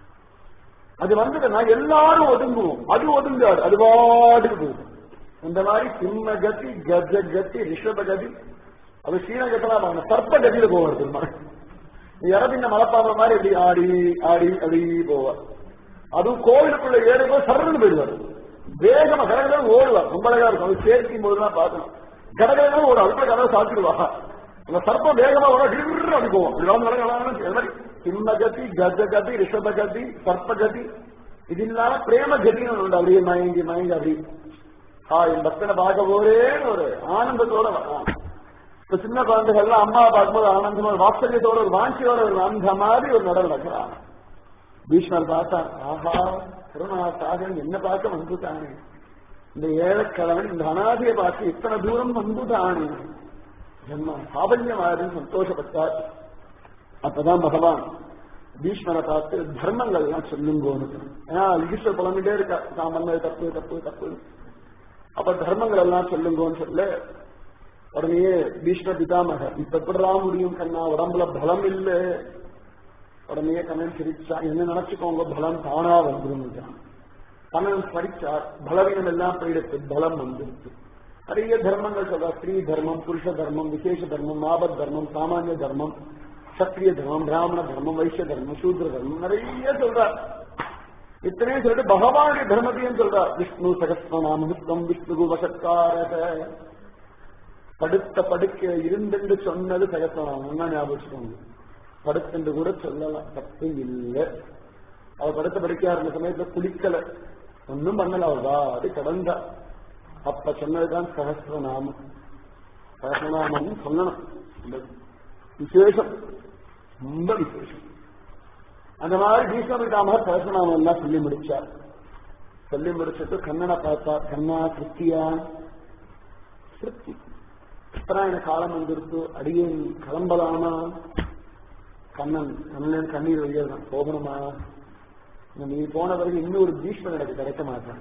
அது வந்ததுன்னா எல்லாரும் ஒதுங்குவோம் அது ஒதுங்காது அது பாட்டுக்கு போகும் இந்த மாதிரி சிம்ம கதி கஜ கதி ரிஷப கதி அது ஸ்ரீரங்கத்தெல்லாம் பாருங்க சர்ப்ப கதியில போவார் பெருமாள் இறப்பின்ன மலைப்பாம்பு மாதிரி இப்படி ஆடி ஆடி அப்படி போவார் அதுவும் கோவிலுக்குள்ள ஏறும்போது சரண்டு போயிடுவார் வேகமா கடகடம் ஓடுவார் ரொம்ப அழகா இருக்கும் அது சேர்க்கும் போதுதான் பார்க்கணும் கடகடம் ஓடும் அதுக்குள்ள கதவை சாத்திடுவா அந்த சர்ப்பம் வேகமா வரும் டிர்ரு அப்படி போவோம் இப்படி வளர்ந்து வளர்ந்து வளர்ந்து அது மாதிரி சிம்மகதி கஜகதி ரிஷபகதி சர்ப்பகதி இது இல்லாம பிரேம கதின்னு ஒண்ணு உண்டு அப்படியே மயங்கி மயங்கி அப்படி ஆ என் பக்தனை பார்க்க போறேன்னு ஒரு ஆனந்தத்தோட வரான் இப்ப சின்ன குழந்தைகள்லாம் அம்மா பார்க்கும்போது ஆனந்தமா ஒரு வாத்சல்யத்தோட ஒரு வாஞ்சியோட ஒரு அந்த மாதிரி ஒரு நடல் நடக்கிறான் பீஷ்மர் பார்த்தா ஆஹா கருணாசாகன் என்ன பார்க்க வந்துட்டானே இந்த ஏழைக்கிழவன் இந்த அனாதையை பார்த்து இத்தனை தூரம் வந்துட்டானே ஜன்மா சாபல்யமாருன்னு சந்தோஷப்பட்டார் அப்பதான் பகவான் பீஷ்மரை பார்த்து தர்மங்கள் எல்லாம் சொல்லுங்கோன்னு ஏன்னா யுகிஷ்டர் புலம்பிட்டே இருக்கா நான் பண்ணது தப்பு தப்பு தப்பு அப்ப தர்மங்கள் எல்லாம் சொல்லுங்கோன்னு சொல்ல உடனே பீஷ்ம பிதாமகர் இப்ப எப்படிலாம் முடியும் கண்ணா உடம்புல பலம் இல்ல உடனே கண்ணன் சிரிச்சா என்ன நினைச்சுக்கோங்க பலம் தானா வந்துடும் கண்ணன் ஸ்மரிச்சார் பலவீனம் எல்லாம் போயிடுத்து பலம் வந்துருச்சு நிறைய தர்மங்கள் சொல்றா ஸ்ரீ தர்மம் புருஷ தர்மம் விசேஷ தர்மம் ஆபத் தர்மம் சாமானிய தர்மம் சத்திரிய தர்மம் பிராமண தர்மம் வைசிய தர்மம் சூத்ர தர்மம் நிறைய சொல்றார் இத்தனையும் சொல்லிட்டு பகவானுடைய தர்மத்தையும் சொல்றார் விஷ்ணு சகஸ்ரநாம விஷ்ணம் விஷ்ணு வசத்காரக படுத்த படுக்க இருந்தென்று சொன்னது சகஸ்ரநாமம் ஞாபகம் வச்சுக்கோங்க படுத்தென்று கூட சொல்லலாம் தப்பு இல்லை அவ படுத்த படுக்கையா இருந்த சமயத்துல குளிக்கல ஒன்னும் பண்ணல அவ வா அது கடந்தா அப்ப சொன்னதுதான் சகசிரநாமம் சகசிரநாமம் சொல்லணும் இந்த விசேஷம் ரொம்ப விசேஷம் அந்த மாதிரி பீஷ்மபிதாமகர் சகசிரநாமம் எல்லாம் சொல்லி முடிச்சார் சொல்லி முடிச்சிட்டு கண்ணனை பார்த்தார் கண்ணா திருப்தியா திருப்தி உத்தராயண காலம் வந்திருக்கு அடியேன் கிளம்பலாமா கண்ணன் கண்ணன் கண்ணீர் வெளியேறான் போகணுமா நீ போன பிறகு இன்னொரு பீஷ்மர் எனக்கு கிடைக்க மாட்டான்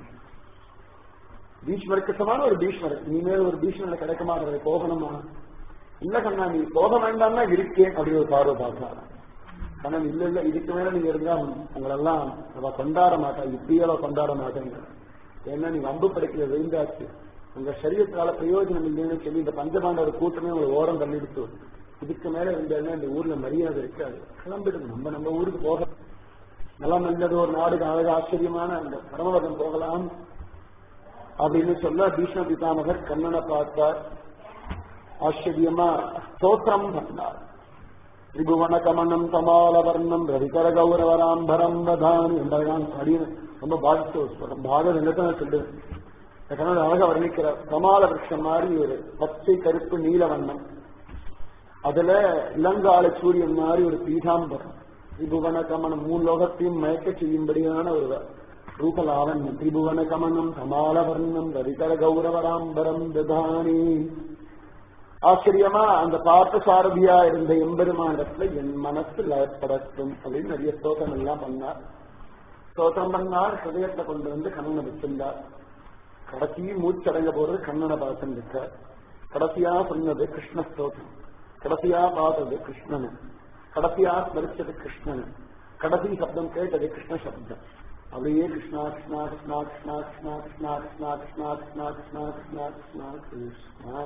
பீஷ்மருக்கு சமான ஒரு பீஷ்மர் இனிமேல் ஒரு பீஷ்மர் கிடைக்க மாட்டது போகணுமா இல்ல கண்ணா நீ போக வேண்டாம்னா இருக்கேன் அப்படி ஒரு பார்வை பார்க்கலாம் கண்ணன் இல்ல இல்ல இதுக்கு மேல நீங்க இருந்தா உங்களெல்லாம் அவ கொண்டாட மாட்டா இப்படியெல்லாம் கொண்டாட மாட்டேங்க ஏன்னா நீங்க அம்பு படைக்கிற விழுந்தாச்சு உங்க சரீரத்தால பிரயோஜனம் இல்லைன்னு சொல்லி இந்த பஞ்சபாண்டவர் கூட்டமே உங்களை ஓரம் தள்ளிடுத்து இதுக்கு மேல இருந்தாலும் இந்த ஊர்ல மரியாதை இருக்காது கிளம்பிடுங்க நம்ம நம்ம ஊருக்கு போக நலம் நல்லது ஒரு நாடுக்கு அழகு ஆச்சரியமான அந்த பரமபதம் போகலாம் அப்படின்னு சொல்ல பீஷ்ம பிதாமகர் கண்ணனை பார்த்தார் ஆச்சரியமா ஸ்தோத்திரம் பண்ணார் திரிபுவன கமனம் கமாலவர்ணம் ரவிகர கௌரவராம்பரம் வதானி என்பதான் அடியன் ரொம்ப பாதித்து பாக நிலத்தை சொல்லுது கண்ணன் அழகா வர்ணிக்கிறார் கமால விருஷம் மாதிரி ஒரு பச்சை கருப்பு நீல வண்ணம் அதுல இளங்கால சூரியன் மாதிரி ஒரு பீதாம்பரம் திரிபுவன கமனம் மூணு லோகத்தையும் மயக்க செய்யும்படியான ஒரு ரூபலாவண்யம் திரிபுவன கமனம் கமாலவர்ணம் ரவிகர கௌரவராம்பரம் ததானி ஆச்சரியமா அந்த பார்த்த சாரதியா இருந்த எம்பெருமானத்துல என் மனசு லயப்படட்டும் அப்படின்னு நிறைய ஸ்தோத்திரம் எல்லாம் பண்ணார் ஸ்தோத்திரம் பண்ணார் ஹிருதயத்தை கொண்டு வந்து கண்ணனை வச்சிருந்தார் கடைசி மூச்சடங்க போறது கண்ணனை பார்த்துட்டு இருக்கார் கடைசியா சொன்னது கிருஷ்ண ஸ்தோத்திரம் கடைசியா பார்த்தது கிருஷ்ணன் கடைசியா ஸ்மரிச்சது கிருஷ்ணன் கடைசி சப்தம் கேட்டது கிருஷ்ண சப்தம் அப்படியே கிருஷ்ணா கிருஷ்ணா கிருஷ்ணா கிருஷ்ணா கிருஷ்ணா கிருஷ்ணா கிருஷ்ணா கிருஷ்ணா கிருஷ்ணா கிருஷ்ணா கிருஷ்ணா கிருஷ்ணா கிருஷ்ணா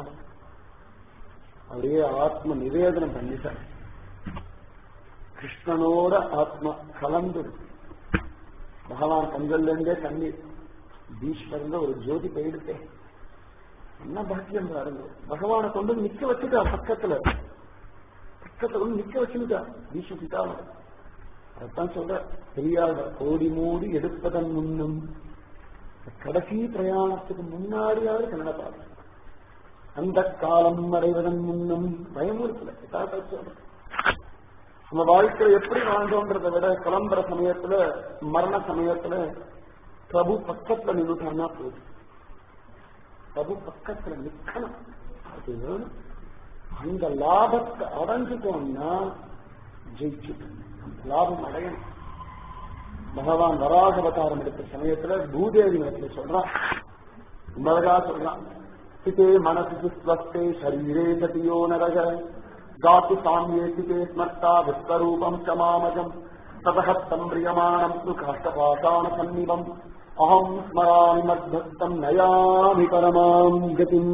அப்படியே ஆத்ம நிவேதனம் பண்ணிட்டார் கிருஷ்ணனோட ஆத்மா கலந்து பகவான் கண்கள்ல இருந்தே கண்ணீர் பீஷ்மர்ந்த ஒரு ஜோதி போயிடுத்தே என்ன பாக்கியம் பாருங்க பகவானை கொண்டு வந்து நிக்க வச்சுட்டா பக்கத்துல பக்கத்துல கொண்டு நிக்க வச்சுட்டா பீஷ்ம பிதாவை அதான் சொல்ற பெரியாத கோடி மூடி எடுப்பதன் முன்னும் கடைசி பிரயாணத்துக்கு முன்னாடியாவது கன்னட பாடம் அந்த காலம் அடைவதன் முன்னும் பயமுறுத்தல சொல்ற நம்ம வாழ்க்கையில எப்படி வாழ்ந்தோன்றதை விட கிளம்புற சமயத்துல மரண சமயத்துல பிரபு பக்கத்துல நின்றுட்டான்னா போதும் பிரபு பக்கத்துல நிக்கணும் அது வேணும் அந்த லாபத்தை அடைஞ்சுட்டோம்னா ஜெயிச்சுட்டோம் லாபம் அடையணும் பகவான் வராக அவதாரம் எடுத்த சமயத்துல பூதேவி இடத்துல சொல்றான் ரொம்ப அழகா சொல்றான் சிதே மனசு ஸ்வஸ்தே சரீரே சதியோ நரக गातु साम्येति ते स्मर्ता विश्वरूपम् च मामजम् ततः सम्प्रियमाणम् तु काष्ठपाषाणसन्निवम् अहम् स्मरामि मद्भक्तम् नयामि परमाम् गतिम्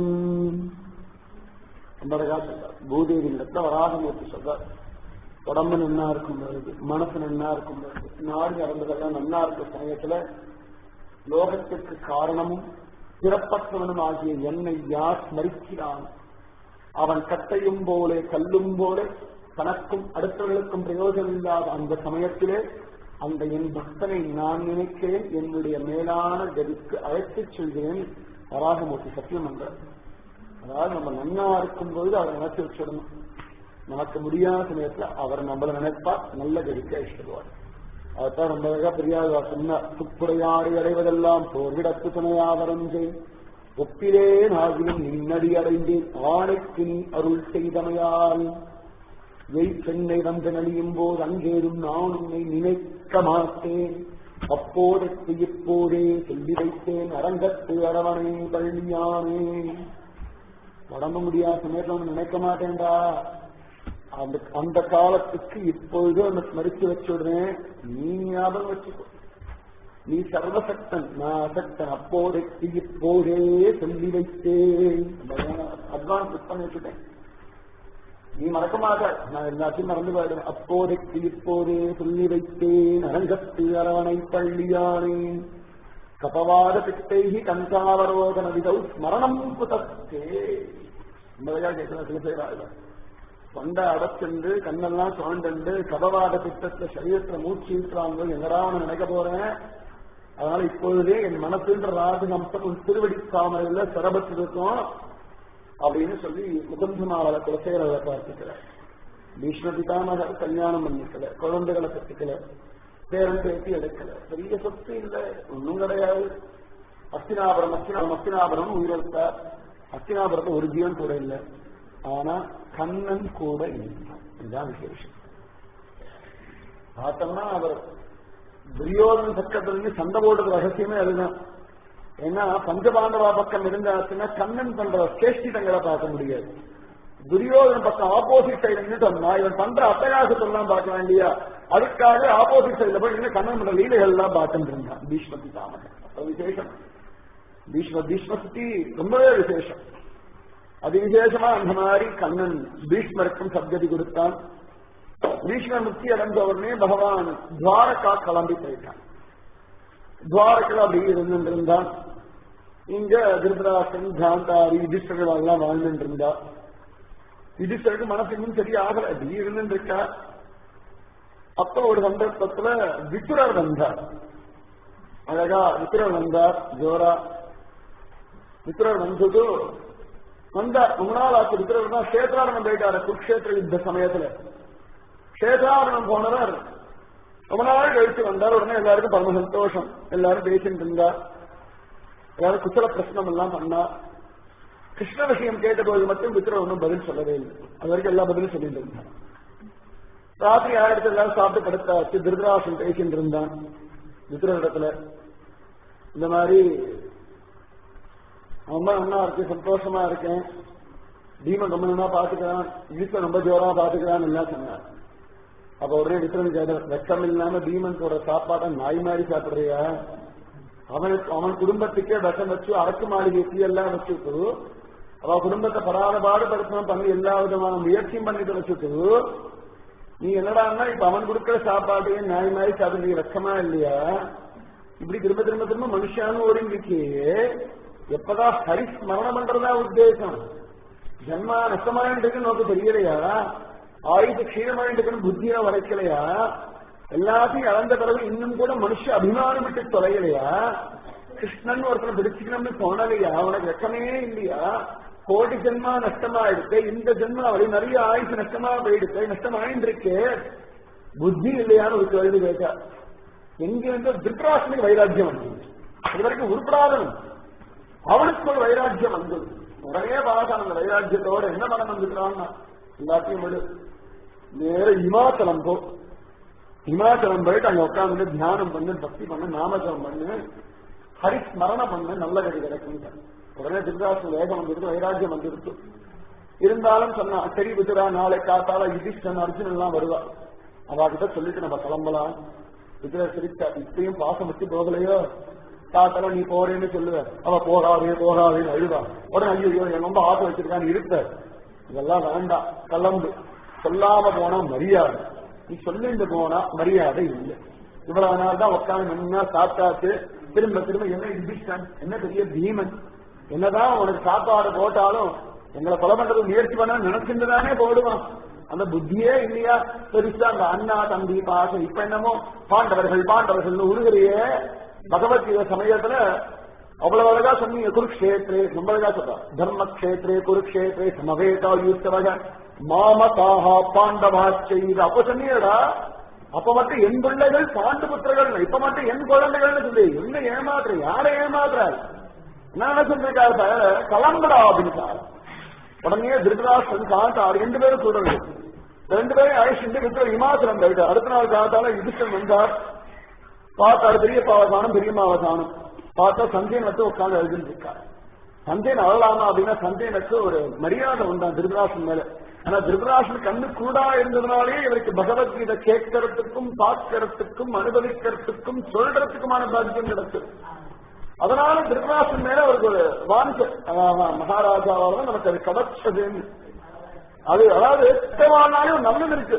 ரொம்ப அழகா சொல்றார் பூதேவி இடத்துல வராகமூர்த்தி சொல்றார் உடம்பு நன்னா இருக்கும் பொழுது மனசு நன்னா இருக்கும் பொழுது நாடு நடந்ததெல்லாம் நன்னா இருக்கிற சமயத்துல லோகத்திற்கு காரணமும் பிறப்பற்றவனும் ஆகிய என்னை யார் ஸ்மரிக்கிறான் அவன் கட்டையும் போலே கல்லும் போலே தனக்கும் அடுத்தவர்களுக்கும் பிரயோஜனம் இல்லாத அந்த சமயத்திலே அந்த என் பக்தனை நான் நினைக்கிறேன் என்னுடைய மேலான கதிக்கு அழைத்துச் செல்கிறேன் வராகமூர்த்தி சத்தியம் என்றார் அதாவது நம்ம நன்னா இருக்கும் பொழுது அவரை நினைச்சு வச்சிடணும் நமக்கு முடியாத சமயத்துல அவர் நம்மளை நினைப்பா நல்ல கதிக்கு அழைச்சிடுவார் அதுதான் ரொம்ப அழகா பெரியார் சொன்னார் துப்புடையாடி அடைவதெல்லாம் போர்விடத்து துணையாவரம் செய் ஒப்பிலே நாகிலும் நின்னடி அடைந்தேன் ஆணைக்கு நீ அருள் செய்தமையால் பெண்ணை வந்து நலியும் போது அங்கேறும் நான் உன்னை நினைக்க மாட்டேன் அப்போதைக்கு இப்போதே சொல்லி வைத்தேன் அரங்கத்து அரவணை பள்ளியானே உடம்பு முடியாத சமயத்துல ஒண்ணு நினைக்க மாட்டேன்டா அந்த அந்த காலத்துக்கு இப்பொழுது ஒன்னு ஸ்மரிச்சு வச்சுடுறேன் நீ ஞாபகம் வச்சுக்கோ நீ சர்வசக்தன் நான் அசக்தன் அப்போதைக்கு இப்போதே சொல்லி வைத்தேன் அட்வான்ஸ் பண்ணி வச்சுட்டேன் நீ மறக்க மாட்ட நான் எல்லாத்தையும் மறந்து போயிடுவேன் அப்போதைக்கு இப்போதே சொல்லி வைத்தேன் அரங்கத்து அரவணை பள்ளியானே கபவாத பிட்டைகி கந்தாவரோதன விதௌ ஸ்மரணம் குதத்தே முதலா கேட்கிற சில பேர் ஆகுது தொண்டை அடைச்சுண்டு கண்ணெல்லாம் சுழண்டு கபவாத பித்தத்தை சரீரத்துல மூச்சு இருக்கிறாங்க எங்கடா அவனை நினைக்க போறேன் அதனால இப்பொழுதே என் மனசுன்ற ராஜ அம்சம் உன் திருவடி தாமரையில சிரபத்து இருக்கும் அப்படின்னு சொல்லி முகுந்தமாவளை குலசேகரவை பார்த்துக்கிறார் பீஷ்ம பிதாமகர் கல்யாணம் பண்ணிக்கல குழந்தைகளை கத்துக்கல பேரன் பேசி எடுக்கல பெரிய சொத்து இல்ல ஒன்னும் கிடையாது அஸ்தினாபுரம் அஸ்தினாபுரம் அஸ்தினாபுரம் உயிரிழத்தார் அஸ்தினாபுரத்தை ஒரு ஜீவன் கூட இல்லை ஆனா கண்ணன் கூட இல்லை இதுதான் விசேஷம் பார்த்தோம்னா அவர் துரியோதன சக்கரத்துல சண்டை போடுறது ரகசியமே அதுதான் ஏன்னா பஞ்சபாண்டவா பக்கம் இருந்தாச்சுன்னா கண்ணன் பண்ற சேஷ்டிதங்களை பார்க்க முடியாது துரியோதன பக்கம் ஆப்போசிட் சைடு நின்றுட்டோம்னா இவன் பண்ற அட்டகாசத்தெல்லாம் பார்க்கலாம் இல்லையா அதுக்காக ஆப்போசிட் சைடுல போய் நின்று கண்ணன் பண்ற லீலைகள் எல்லாம் பார்த்துட்டு இருந்தான் பீஷ்மதி தாமகன் அது விசேஷம் பீஷ்ம பீஷ்மசுத்தி ரொம்பவே விசேஷம் அது விசேஷமா அந்த மாதிரி கண்ணன் பீஷ்மருக்கும் சப்ததி கொடுத்தான் பீஷ்மர் முக்தி அடைஞ்ச உடனே பகவான் துவாரகா கிளம்பி போயிட்டான் துவாரக்கில் அப்படி இருந்துருந்தான் இங்க திருதராசன் காந்தாரி யுதிஷ்டர்கள் எல்லாம் வாழ்ந்துட்டு இருந்தா யுதிஷ்டருக்கு மனசு இன்னும் சரியா ஆகல அப்படி இருந்துட்டு இருக்கா அப்ப ஒரு சந்தர்ப்பத்துல வித்துரர் வந்தார் அழகா வித்துரர் வந்தார் ஜோரா வித்துரர் வந்தது வந்தார் ரொம்ப நாள் ஆச்சு வித்துரர் தான் கஷேத்ராரணம் போயிட்டாரு குருக்ஷேத்திர யுத்த சமயத்துல கஷேத்ராரணம் போனவர் ரொம்ப நாள் கழிச்சு வந்தார் உடனே எல்லாருக்கும் பரம சந்தோஷம் எல்லாரும் பேசிட்டு இருந்தார் எல்லாரும் குசல பிரச்சனம் எல்லாம் பண்ணா கிருஷ்ண விஷயம் கேட்டபோது மட்டும் வித்திர ஒன்றும் பதில் சொல்லவே இல்லை அது வரைக்கும் எல்லா பதிலும் சொல்லிட்டு இருந்தார் ராத்திரி ஆயிரத்தி எல்லாரும் சாப்பிட்டு படுத்தாச்சு திருதராசன் பேசிட்டு இருந்தான் வித்திர இடத்துல இந்த மாதிரி ரொம்ப நல்லா இருக்கு சந்தோஷமா இருக்கேன் பீமன் ரொம்ப நல்லா பாத்துக்கிறான் வீட்டுல ரொம்ப ஜோரா பாத்துக்கிறான்னு எல்லாம் சொன்னார் அப்ப உடனே விக்ரம் கேட்டார் வெக்கம் இல்லாம பீமன் போட சாப்பாட்டை நாய் மாதிரி சாப்பிடுறியா அவனுக்கு அவன் குடும்பத்துக்கே விஷம் வச்சு அரக்கு மாளிகை தீயெல்லாம் வச்சுட்டு அவ குடும்பத்தை படாத பாடுபடுத்தணும் பண்ணி எல்லா விதமான முயற்சியும் பண்ணி வச்சுட்டு நீ என்னடான்னா இப்ப அவன் கொடுக்கிற சாப்பாட்டையே நாய் மாதிரி சாப்பிடுறீங்க வெக்கமா இல்லையா இப்படி திரும்ப திரும்ப திரும்ப மனுஷானு ஓடிட்டு இருக்கியே எப்பதான் ஹரிஸ்மரணம் பண்றதா உத்தேசம் ஜன்மா நஷ்டமாயிட்டு நோக்கு தெரியலையா ஆயுத க்ஷீணமாயிட்டு புத்தியா வளைக்கலையா எல்லாத்தையும் இழந்த பிறகு இன்னும் கூட மனுஷ அபிமானம் விட்டு தொலைகலையா கிருஷ்ணன் ஒருத்தனை பிடிச்சுக்கணும்னு தோணலையா உனக்கு வெக்கமே இல்லையா கோடி ஜென்மா நஷ்டமாயிடுச்சு இந்த ஜென்மாவில நிறைய ஆயுசு நஷ்டமா போயிடுச்சு நஷ்டமாயிருக்கு புத்தி இல்லையான்னு ஒரு கேள்வி கேட்டா எங்க இருந்து திருப்ராசனுக்கு வைராக்கியம் வந்தது இது வரைக்கும் உருப்படாதவன் அவனுக்கு ஒரு வைராக்கியம் வந்தது உடனே பார்த்தான் அந்த வைராக்கியத்தோட என்ன மனம் வந்துக்கிறான்னா எல்லாத்தையும் விடு நேர இமாச்சலம் போ இமாச்சலம் போயிட்டு அங்க உட்காந்து தியானம் பண்ணு பக்தி பண்ணு நாமஜபம் பண்ணு ஹரிஸ்மரணம் பண்ணு நல்ல கடி கிடைக்கும் உடனே திருதாசு வேகம் வந்துருக்கு வைராக்கியம் வந்துருக்கு இருந்தாலும் சொன்னா சரி விதுரா நாளை காத்தால யுதிஷ்டன் அர்ஜுனன் எல்லாம் வருவா அவ கிட்ட சொல்லிட்டு நம்ம கிளம்பலாம் விதுரா சிரிச்சா இப்பயும் பாசம் விட்டு போகலையோ காத்தால நீ போறேன்னு சொல்லுவ அவ போறாதே போறாதேன்னு அழுதா உடனே ஐயோ என் ரொம்ப ஆசை வச்சிருக்கான்னு இருப்ப இதெல்லாம் வேண்டாம் கிளம்பு சொல்லாம போனா மரியாதை நீ சொல்லிட்டு போனா மரியாதை இல்லை இவ்வளவு நாள் தான் உட்காந்து நின்னா சாப்பிட்டாச்சு திரும்ப திரும்ப என்ன யுதிஷ்டன் என்ன பெரிய பீமன் என்னதான் உனக்கு சாப்பாடு போட்டாலும் எங்களை கொலை பண்றது முயற்சி பண்ண நினைச்சுட்டு தானே போடுவான் அந்த புத்தியே இல்லையா பெருசா அந்த அண்ணா தம்பி பாசம் இப்ப என்னமோ பாண்டவர்கள் பாண்டவர்கள் உருகிறியே பகவத்கீதை சமயத்துல அவ்வளவு அழகா சொன்னீங்க குருக்ஷேத்ரே ரொம்ப அழகா சொல்றா தர்மக்ஷேத்ரே குருக்ஷேத்ரே சமவேதா யூத்தவக மாமகாஹா பாண்டவா செய்த அப்ப சொன்னீங்கடா அப்ப மட்டும் என் பிள்ளைகள் பாண்டு புத்திரர்கள் இப்ப மட்டும் என் குழந்தைகள்னு சொல்லி என்ன ஏமாத்துற யாரை ஏமாத்துறாரு என்ன சொல்லிருக்காரு கலங்கடா அப்படின்னு உடனே திருதராஷ்டிரன் காட்டார் ரெண்டு பேரும் சொல்றது ரெண்டு பேரும் அழைச்சிட்டு விக்கிர இமாச்சலம் போயிட்டு அடுத்த நாள் காத்தால யுதிஷ்டன் வந்தார் பார்த்தாரு பெரியப்பாவை காணும் பெரியம்மாவை காணும் பார்த்தா சஞ்சயன் வச்சு உட்காந்து எழுதிட்டு இருக்காரு சஞ்சயன் அழலாமா அப்படின்னா சஞ்சயனுக்கு ஒரு மரியாதை உண்டான் திருதராசன் மேல ஆனா திருதராசன் கண்ணு கூடா இருந்ததுனாலே இவருக்கு பகவத்கீதை கேட்கறதுக்கும் பார்க்கறதுக்கும் அனுபவிக்கிறதுக்கும் சொல்றதுக்குமான பாக்கியம் கிடைச்சது அதனால திருதராசன் மேல அவருக்கு ஒரு வாஞ்ச மகாராஜாவால நமக்கு அது கவச்சதுன்னு அது அதாவது எத்தமானாலும் நல்லது இருக்கு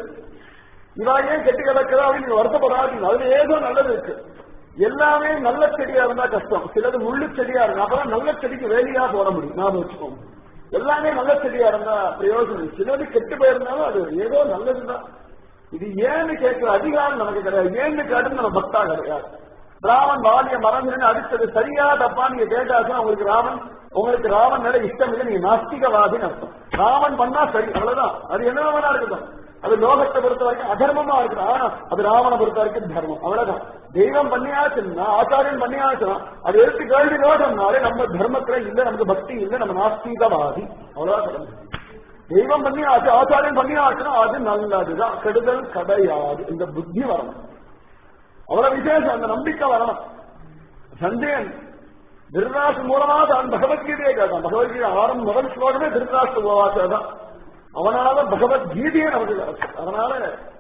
இவா ஏன் கெட்டி கிடக்குதா அப்படின்னு நீங்க வருத்தப்படாதீங்க அதுல ஏதோ நல்லது இருக்கு எல்லாமே நல்ல செடியா இருந்தா கஷ்டம் சிலது முள்ளு செடியா இருக்கும் அப்புறம் நல்ல செடிக்கு வேலியா போட முடியும் ஞாபகம் வச்சுக்கோங்க எல்லாமே நல்ல செடியா இருந்தா பிரயோஜனம் சிலது கெட்டு போயிருந்தாலும் அது ஏதோ நல்லதுதான் இது ஏன்னு கேட்கிற அதிகாரம் நமக்கு கிடையாது ஏன்னு கேட்டு நம்ம பக்தா கிடையாது ராமன் வாலிய மறந்துன்னு அடிச்சது சரியா தப்பா நீங்க கேட்டாச்சுன்னா உங்களுக்கு ராமன் உங்களுக்கு ராமன் மேல இஷ்டம் இல்லை நீங்க நாஸ்திகவாதின்னு அர்த்தம் ராமன் பண்ணா சரி அவ்வளவுதான் அது என்ன வேணா இருக்கட்டும் அது லோகத்தை பொறுத்த வரைக்கும் அதர்மமா இருக்கணும் ஆனா அது ராவனை பொறுத்த வரைக்கும் தர்மம் அவ்வளவுதான் தெய்வம் பண்ணியாச்சுன்னா ஆச்சாரியன் பண்ணியாச்சுன்னா அது எடுத்து கேள்வி லோகம்னாலே நம்ம தர்மத்துல இல்ல நமக்கு பக்தி இல்ல நம்ம நாஸ்திகவாதி அவ்வளவுதான் சொல்ல தெய்வம் பண்ணியாச்சு ஆச்சாரியன் பண்ணியாச்சுன்னா அது நல்லதுதான் கெடுதல் கிடையாது இந்த புத்தி வரணும் அவ்வளவு விசேஷம் அந்த நம்பிக்கை வரணும் சந்தேன் திருநாசு மூலமா தான் பகவத்கீதையை கேட்டான் பகவத்கீதை ஆரம்ப முதல் ஸ்லோகமே திருநாசு உபவாசை தான் அவனால பகவத்கீதையே நமக்கு கிடைச்சது அதனால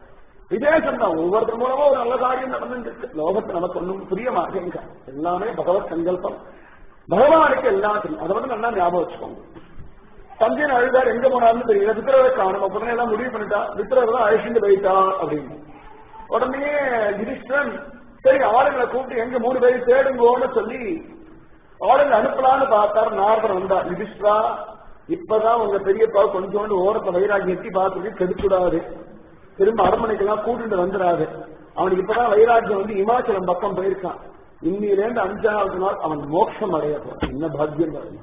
விதேசம் தான் ஒவ்வொருத்தர் மூலமா ஒரு நல்ல காரியம் நடந்துருக்கு லோகத்தை நமக்கு ஒன்றும் புரிய மாட்டேங்க எல்லாமே பகவத் சங்கல்பம் பகவானுக்கு எல்லாம் தெரியும் அதை வந்து நல்லா ஞாபகம் வச்சுக்கோங்க தஞ்சையின் அழுதார் எங்க போனாலும் தெரியல வித்திரவை காணும் உடனே எல்லாம் முடிவு பண்ணிட்டா வித்திரவை தான் அழிச்சுட்டு போயிட்டா அப்படின்னு உடனே யுதிஷ்டன் சரி ஆளுங்களை கூப்பிட்டு எங்க மூணு பேரும் தேடுங்கோன்னு சொல்லி ஆளுங்களை அனுப்பலான்னு பார்த்தார் நாரதர் வந்தார் யுதிஷ்டா இப்பதான் உங்க பெரியப்பா கொஞ்சோண்டு ஓரத்தை வைராகி எட்டி பார்த்துட்டு கெடுக்கூடாது திரும்ப அரண்மனைக்கெல்லாம் கூட்டிட்டு வந்துடாது அவனுக்கு இப்பதான் வைராக்கியம் வந்து இமாச்சலம் பக்கம் போயிருக்கான் இன்னிலேருந்து அஞ்சாவது நாள் அவன் மோட்சம் அடைய போறான் என்ன பாக்கியம் பாருங்க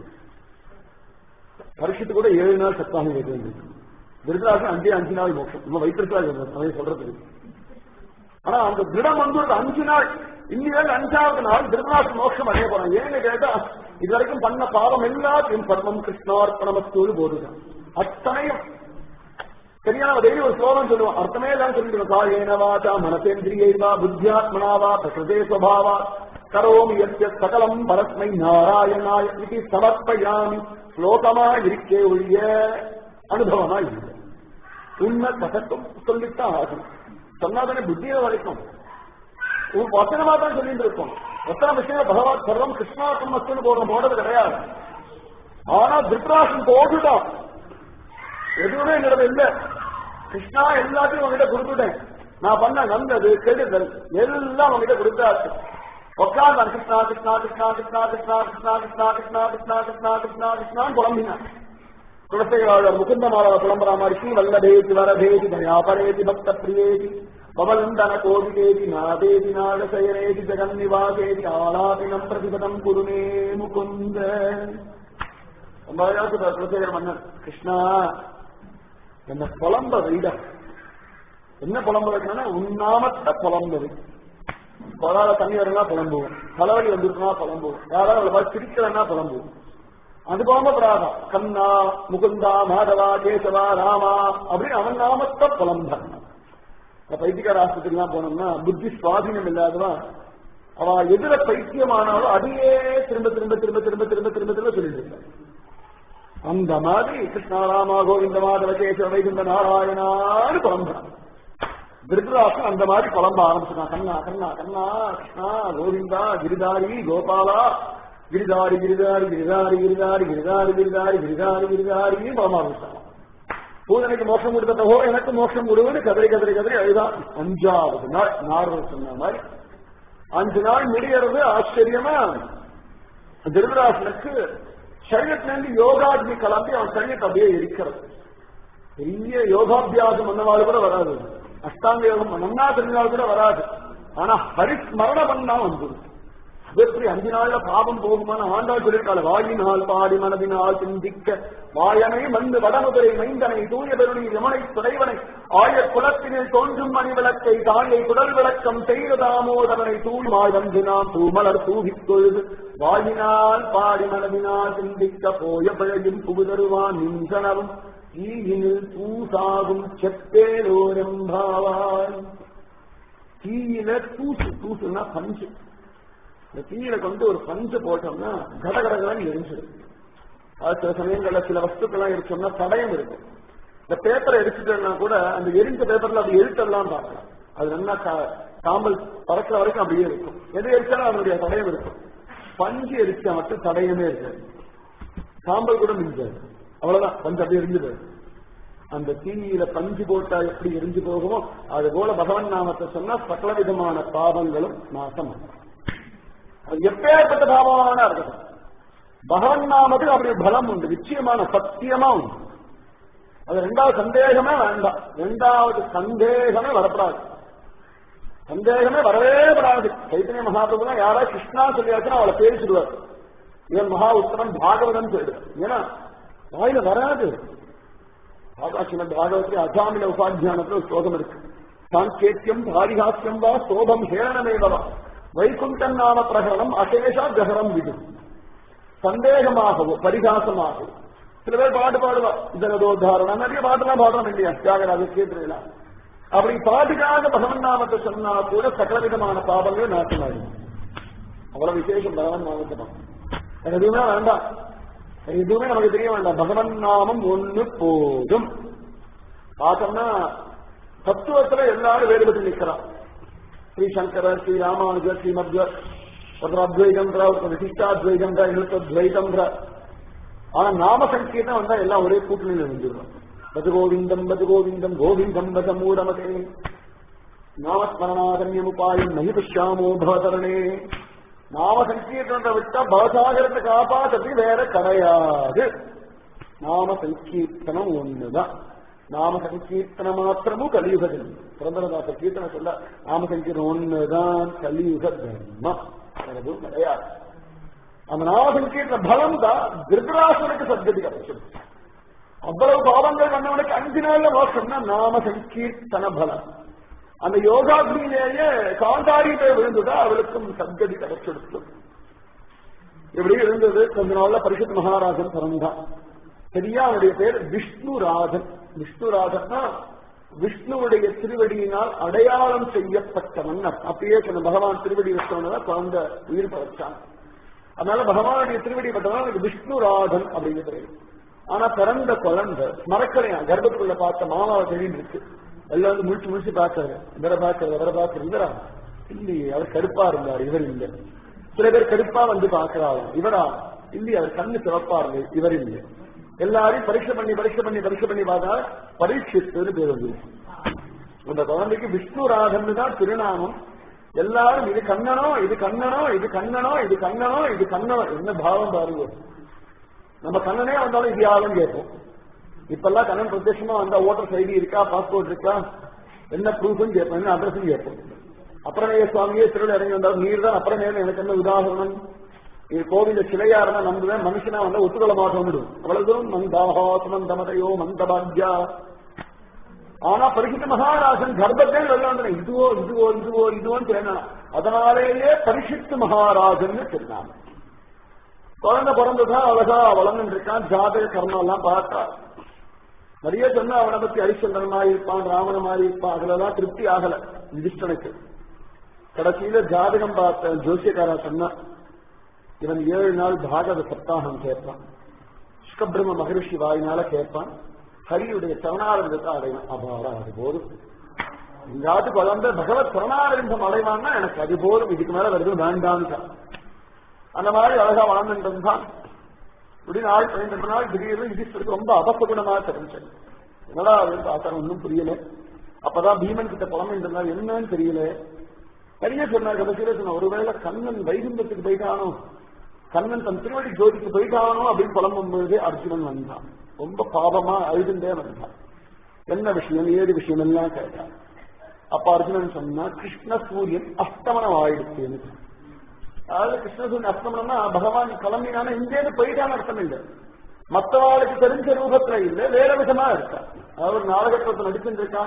பரிசுத்து கூட ஏழு நாள் சத்தாங்க கேட்டு விருதாசன் அஞ்சே அஞ்சு நாள் மோட்சம் நம்ம வைத்திருக்கா சொல்றது ஆனா அந்த திடம் வந்து ஒரு அஞ்சு நாள் இன்னிலேருந்து அஞ்சாவது நாள் திருநாச மோட்சம் அடைய போறான் ஏன்னு கேட்டா இது வரைக்கும் பண்ண பாவம் எல்லாத்தையும் சர்வம் கிருஷ்ணார்ப்பணமத்தோடு போதுதான் அத்தனையும் சரியா நம்ம டெய்லி ஒரு ஸ்லோகம் சொல்லுவோம் அர்த்தமே எல்லாம் சொல்லிட்டு காயேன வாச்சா மனசேந்திரியைவா புத்தியாத்மனாவா பிரகிருதே சுவாவா கரோமி எத்திய சகலம் பரஸ்மை நாராயணாய இது சமர்ப்பயாமி ஸ்லோகமா இருக்கே ஒழிய அனுபவமா இல்லை உண்மை கசட்டும் சொல்லித்தான் ஆகும் சொன்னாதானே புத்தியில வரைக்கும் வசனமா தான் சொல்லிட்டு இருக்கோம் எத்தனை விஷயம் பகவான் சர்வம் கிருஷ்ணார்த்தம் மஸ்துன்னு போடுற போடுறது கிடையாது ஆனா திருப்ராசன் போட்டுட்டான் எதுவுமே என்னிடம் இல்ல கிருஷ்ணா எல்லாத்தையும் உங்ககிட்ட கொடுத்துட்டேன் நான் பண்ண நல்லது கெடுதல் எல்லாம் உங்ககிட்ட கொடுத்தாச்சு உட்கார்ந்தான் கிருஷ்ணா கிருஷ்ணா கிருஷ்ணா கிருஷ்ணா கிருஷ்ணா கிருஷ்ணா கிருஷ்ணா கிருஷ்ணா கிருஷ்ணா கிருஷ்ணா கிருஷ்ணா கிருஷ்ணான்னு புலம்பினான் குலசைகளாளர் முகுந்தமாலவ புலம்புற மாதிரி ஸ்ரீ வல்லதேதி வரதேதி தயாபரேதி பக்த பிரியேதி பவந்தன கோவிதேதி நாதேதி நாடசயரேதி ஜெகன்னிவாசேதி ஆலாபினம் பிரதிபதம் குருமே முகுந்த ரொம்ப அழகா சொல்றார் குலசேகர மன்னன் கிருஷ்ணா என்ன புலம்ப வைட என்ன புலம்ப வைக்கணும்னா உன்னாமத்த புலம்பது கொடால தண்ணி வரனா புலம்புவோம் தலைவலி வந்துருக்குனா புலம்புவோம் யாராவது அவளை பார்த்து சிரிக்கிறனா புலம்புவோம் அது போகப்படாதா கண்ணா முகுந்தா மாதவா கேசவா ராமா அப்படின்னு அவன் நாமத்தை புலம்பான் பைத்தியக்கார ஆஸ்பத்திரிலாம் போனோம்னா புத்தி சுவாதீனம் இல்லாதவா அவ எதிர பைத்தியமானாலும் அதையே திரும்ப திரும்ப திரும்ப திரும்ப திரும்ப திரும்ப திரும்ப சொல்லிட்டு இருக்கான் அந்த மாதிரி கிருஷ்ணாராமா கோவிந்த மாதவ கேசவ வைகுந்த நாராயணான்னு புலம்புறான் திருதராசன் அந்த மாதிரி புலம்ப ஆரம்பிச்சுட்டான் கண்ணா கண்ணா கண்ணா கிருஷ்ணா கோவிந்தா கிரிதாரி கோபாலா கிரிதாரி கிரிதாரி கிரிதாரி கிரிதாரி கிரிதாரி கிரிதாரி கிரிதாரி கிரிதாரின்னு புலம்ப ஆரம்பிச்சான் பூதனைக்கு மோட்சம் கொடுத்தோ எனக்கு மோட்சம் கொடுன்னு கதறி கதறி கதறி அழுதான் அஞ்சாவது நாள் நார்மல் சொன்ன மாதிரி அஞ்சு நாள் முடியறது ஆச்சரியமா திருதராசனுக்கு சரீரத்திலிருந்து யோகாக்னி கிளம்பி அவன் சரீரத்தை அப்படியே இருக்கிறது பெரிய யோகாபியாசம் பண்ணவாள் கூட வராது அஷ்டாங்க யோகம் நன்னா தெரிஞ்சால் கூட வராது ஆனா ஹரிஸ்மரண பண்ணா வந்துடும் அது எப்படி அஞ்சு நாள்ல பாவம் போகுமான ஆண்டாள் சொல்லியிருக்காள் வாயினால் பாடி மனதினால் சிந்திக்க வாயனை மந்து வடமுதிரை மைந்தனை தூய பெருணி யமனை துறைவனை ஆய குலத்தினில் தோன்றும் மணி விளக்கை தாயை குடல் விளக்கம் செய்த தாமோதரனை தூய்மாய் வந்து நாம் தூமலர் தூவிக் கொழுது வாயினால் பாடி மனதினால் சிந்திக்க போய பிழையும் புகுதருவான் நின்றனவும் தீயினில் தூசாகும் செப்பேலோரம்பாவாய் தீயில தூசு தூசுன்னா பஞ்சு இந்த தீயில கொண்டு ஒரு பஞ்சு போட்டோம்னா கடகடகடன் எரிஞ்சிடும் அது சில சமயங்கள்ல சில வஸ்துக்கள்லாம் எரிச்சோம்னா தடயம் இருக்கும் இந்த பேப்பரை எரிச்சுட்டோம்னா கூட அந்த எரிஞ்ச பேப்பர்ல அது எழுத்தெல்லாம் பார்க்கலாம் அது நல்லா கா- காம்பல் பறக்கிற வரைக்கும் அப்படியே இருக்கும் எது எரிச்சாலும் அதனுடைய தடயம் இருக்கும் பஞ்சு எரிச்சா மட்டும் தடயமே இருக்காது சாம்பல் கூட மிஞ்சாது அவ்வளவுதான் பஞ்சு அப்படியே எரிஞ்சுது அந்த தீயில பஞ்சு போட்டா எப்படி எரிஞ்சு போகுமோ அது போல பகவன் நாமத்தை சொன்னா சகல விதமான பாவங்களும் நாசம் அது எப்பேற்பட்ட பாவமான இருக்கட்டும் பகவன் நாமத்துக்கு அப்படி பலம் உண்டு நிச்சயமான சத்தியமா உண்டு அது ரெண்டாவது சந்தேகமே வேண்டாம் ரெண்டாவது சந்தேகமே வரப்படாது சந்தேகமே வரவே வராது சைத்தன்ய மகாபிரபு யாரா கிருஷ்ணா சொல்லியாச்சுன்னா அவளை பேசிடுவார் இவன் மகா உத்தமன் பாகவதன் சொல்லிடுவார் ஏன்னா வாயில வராது ஆகாசின பாகவத்தில் அசாமில உபாத்தியானத்துல ஒரு ஸ்லோகம் இருக்கு சாங்கேத்தியம் பாரிகாசியம் வா சோபம் ஹேரணமேவா வைகுண்டன் நாம பிரகரணம் அசேஷா ஜகரம் விது சந்தேகமாகவோ பரிகாசமாகவோ சில பேர் பாட்டு பாடுவா ஜனதோத்தாரணம் நிறைய பாட்டுலாம் பாடுறோம் இல்லையா தியாகராஜ கீர்த்தனையில அப்படி பாட்டுக்காக பகவன் நாமத்தை சொன்னா கூட சகல விதமான பாவங்கள் நாசமாகும் அவ்வளவு விசேஷம் பகவன் நாமத்தை தான். வேற எதுவுமே வேண்டாம் வேற எதுவுமே நமக்கு தெரிய வேண்டாம் பகவன் நாமம் ஒண்ணு போதும் பார்த்தோம்னா தத்துவத்துல எல்லாரும் வேறுபட்டு நிற்கிறான் ஸ்ரீ சங்கர ஸ்ரீ ராமானுஜர் ஸ்ரீ மத்வர் ஒருத்தர் அத்வைதம்ன்ற ஒருத்தர் சிஷ்டாத்வைதம்ன்ற இன்னொருத்தர் துவைதம்ன்ற ஆனா நாம சங்கீர்த்தம் வந்தா எல்லாம் ஒரே கூட்டணியில் வந்துடுறோம் பது கோவிந்தம் பது கோவிந்தம் கோவிந்தம் பத மூடமதே நாமஸ்மரணாதன்யமுபாயம் நகி பஷ்யாமோ பவதரணே நாம சங்கீர்த்தனத்தை விட்டா பவசாகரத்தை காப்பாத்துறதுக்கு வேற கிடையாது நாம சங்கீர்த்தனம் ஒண்ணுதான் நாம சங்கீர்த்தன மாத்திரமும் கலியுக தர்மம் புரந்தரதாச கீர்த்தனை சொல்ல நாம சங்கீர்த்தனம் ஒண்ணுதான் கலியுக தர்மம் வேற எதுவும் கிடையாது அந்த நாம சங்கீர்த்தன பலம் தான் திருதராசனுக்கு சத்கதி கிடைச்சது அவ்வளவு பாவங்கள் பண்ணவனுக்கு அஞ்சு நாள்ல மோசம்னா நாம சங்கீர்த்தன பலம் அந்த யோகாக்னியிலேயே காந்தாரி போய் விழுந்துதான் அவளுக்கும் சத்கதி கிடைச்செடுத்து இப்படி இருந்தது கொஞ்ச நாள்ல பரிசுத் மகாராஜன் பிறந்தான் சரியா அவனுடைய பேர் விஷ்ணுராஜன் விஷ்ணுராஜன்னா விஷ்ணுவுடைய திருவடியினால் அடையாளம் செய்யப்பட்டவன் அர்த்தம். அப்பயே சொன்ன பகவான் திருவடி வச்சவனதான் குழந்தை உயிர் படைச்சான் அதனால பகவானுடைய திருவடி பட்டவன் அவனுக்கு விஷ்ணுராஜன் அப்படிங்கிற பேரு ஆனா பிறந்த குழந்தை மறக்கலையா கர்ப்பத்துக்குள்ள பார்த்த மாமாவை தெரியும் இருக்கு எல்லாம் வந்து முழிச்சு முழிச்சு பார்த்தாரு இவரை பார்க்கறது இவரை பார்க்கறது இவரா இல்லையே அவர் கருப்பா இருந்தார் இவர் இல்லை சில பேர் கருப்பா வந்து பார்க்கிறாங்க இவரா இல்லையே அவர் கண்ணு சிவப்பா இருந்து இவர் இல்லை எல்லாரையும் பரீட்சை பண்ணி பரீட்சை பண்ணி பரீட்சை பண்ணி பார்த்தா பரீட்சித்துன்னு பேர் வந்து அந்த குழந்தைக்கு விஷ்ணுராகன்னு தான் திருநாமம் எல்லாரும் இது கண்ணனோ இது கண்ணனோ இது கண்ணனோ இது கண்ணனோ இது கண்ணனோ என்ன பாவம் பாருங்க நம்ம கண்ணனே வந்தாலும் இது யாரும் கேட்போம் இப்பெல்லாம் கண்ணன் பிரத்யட்சமா வந்தா ஓட்டர் ஐடி இருக்கா பாஸ்போர்ட் இருக்கா என்ன ப்ரூஃப்னு கேட்போம் என்ன அட்ரஸ் கேட்போம் அப்புறநேய சுவாமியே திருவிழா இறங்கி வந்தாலும் நீர் தான் அப்புறநேரம் எனக்கு என்ன உதாரணம் இது கோவில சிலையா இருந்தா நம்புவேன் மனுஷனா வந்தா ஒத்துக்கொள்ள மாட்டோம் அவ்வளவு தூரம் மந்தாஹா சுமந்தமதையோ மந்தபாக்யா ஆனா பரிசுத்த மகாராஜன் கர்ப்பத்தில் வெள்ளாந்தன இதுவோ இதுவோ இதுவோ இதுவோன்னு தெரியும் அதனாலேயே பரிசுத்த மகாராஜன் சொன்னாங்க குழந்தை பிறந்துதான் அழகா வளர்ந்து இருக்கான் ஜாதக கர்மம் எல்லாம் பார்த்தா நிறைய சொன்னா அவனை பத்தி ஹரிச்சந்திரன் மாதிரி இருப்பான் ராமன மாதிரி இருப்பான் அதுலலாம் திருப்தி ஆகல யுதிஷ்டனுக்கு கடைசியில ஜாதகம் பார்த்த ஜோசியக்காரா சொன்னா இவன் ஏழு நாள் பாகவத சப்தாகம் கேட்பான் சுகபிரம மகரிஷி வாயினால கேட்பான் ஹரியுடைய சரணாரந்தத்தை அடைவான் அபாரா அது போதும் எங்காவது குழந்தை பகவத் சரணாரந்தம் அடைவான்னா எனக்கு அது போதும் இதுக்கு மேல வருது வேண்டான்னு அந்த மாதிரி அழகா வாழ்ந்துட்டு இருந்தான் இப்படி நாள் பதினெட்டு நாள் திடீர்னு யுதிஷ்டருக்கு ரொம்ப அபசகுணமா தெரிஞ்சது என்னடா அது பார்த்தா ஒன்றும் புரியல அப்பதான் பீமன் கிட்ட புலம்பிட்டு இருந்தா என்னன்னு தெரியல நிறைய சொன்னார் கடைசியில சொன்ன ஒருவேளை கண்ணன் வைகுந்தத்துக்கு போயிட்டானோ கண்ணன் தன் திருவடி ஜோதிக்கு போயிட்டானோ அப்படின்னு புலம்பும் பொழுது அர்ஜுனன் வந்தான் ரொம்ப பாவமா அழுதுண்டே வந்தான் என்ன விஷயம் ஏது விஷயம் எல்லாம் கேட்டான் அப்ப அர்ஜுனன் சொன்னா கிருஷ்ண சூரியன் அஸ்தமனம் ஆயிடுச்சுன்னு அதாவது கிருஷ்ணசூரியன் அஸ்தமனம்னா பகவான் கிளம்பினான இங்கேருந்து போயிட்டான்னு அர்த்தம் இல்லை மற்றவாளுக்கு தெரிஞ்ச ரூபத்துல இல்ல வேற விதமா இருக்கா அதாவது நாடகத்தை நடிச்சுட்டு இருக்கான்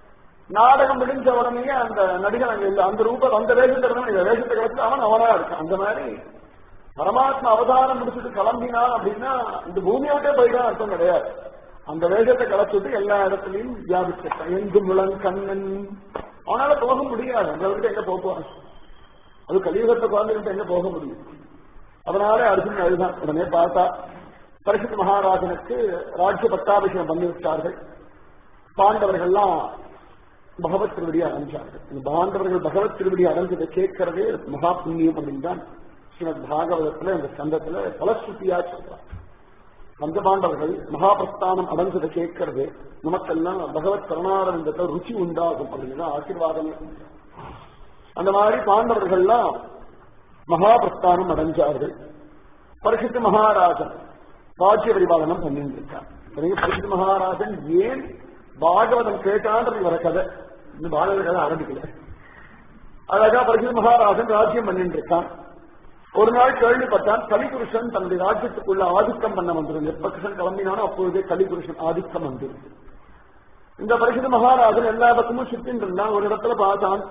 நாடகம் முடிஞ்ச உடனே அந்த நடிகன் அங்க இல்ல அந்த ரூபம் அந்த வேஷத்தை இருந்தவன் இந்த வேஷத்தை கலந்து அவன் அவனா இருக்கான் அந்த மாதிரி பரமாத்மா அவதாரம் முடிச்சுட்டு கிளம்பினான் அப்படின்னா இந்த பூமியோட்டே போயிட்டான் அர்த்தம் கிடையாது அந்த வேஷத்தை கலச்சுட்டு எல்லா இடத்துலயும் வியாபிச்சிருக்கான் எங்கு முழங் கண்ணன் அவனால போக முடியாது அந்த விட்டு எங்க போவான் அது கலியுகத்தை குழந்தைகிட்ட எங்க போக முடியும் அதனால அர்ஜுன் அழுதான் உடனே பார்த்தா பரிசுத்த மகாராஜனுக்கு ராஜ்ய பட்டாபிஷேகம் பண்ணி விட்டார்கள் பாண்டவர்கள்லாம் பகவத் திருவடி அடைஞ்சார்கள் இந்த பாண்டவர்கள் பகவத் திருவடி அடைஞ்சதை கேட்கறதே மகா புண்ணியம் அப்படின்னு தான் ஸ்ரீமத் பாகவதத்துல இந்த சந்தத்துல பலஸ்ருதியா சொல்றார் பஞ்சபாண்டவர்கள் மகாபிரஸ்தானம் அடைஞ்சதை கேட்கறது நமக்கெல்லாம் பகவத் கருணாரந்தத்தை ருச்சி உண்டாகும் அப்படின்னு ஆசீர்வாதமே அந்த மாதிரி பாண்டவர்கள்லாம் மகாபிரஸ்தானம் அடைஞ்சார்கள் பரிசுத்த மகாராஜன் ராஜ்ய பரிபாலனம் பண்ணிட்டு இருக்கார் பரிசுத்த மகாராஜன் ஏன் பாகவதம் கேட்டான்றது வர கதை இந்த பாகவத கதை ஆரம்பிக்கல அழகா பரிசுத்த மகாராஜன் ராஜ்யம் பண்ணிட்டு இருக்கான் ஒரு நாள் கேள்விப்பட்டான் கலிபுருஷன் தன்னுடைய ராஜ்யத்துக்குள்ள ஆதிக்கம் பண்ண வந்திருந்தது எப்ப கிருஷ்ணன் கிளம்பினானோ அப்பொழுதே கலிபுருஷன் ஆதிக்கம் வந்திருந்தது இந்த பரிசுத்த மகாராஜன் எல்லா பக்கமும் சுத்தின்னு இருந்தான் ஒரு இடத்துல பார்த்தான்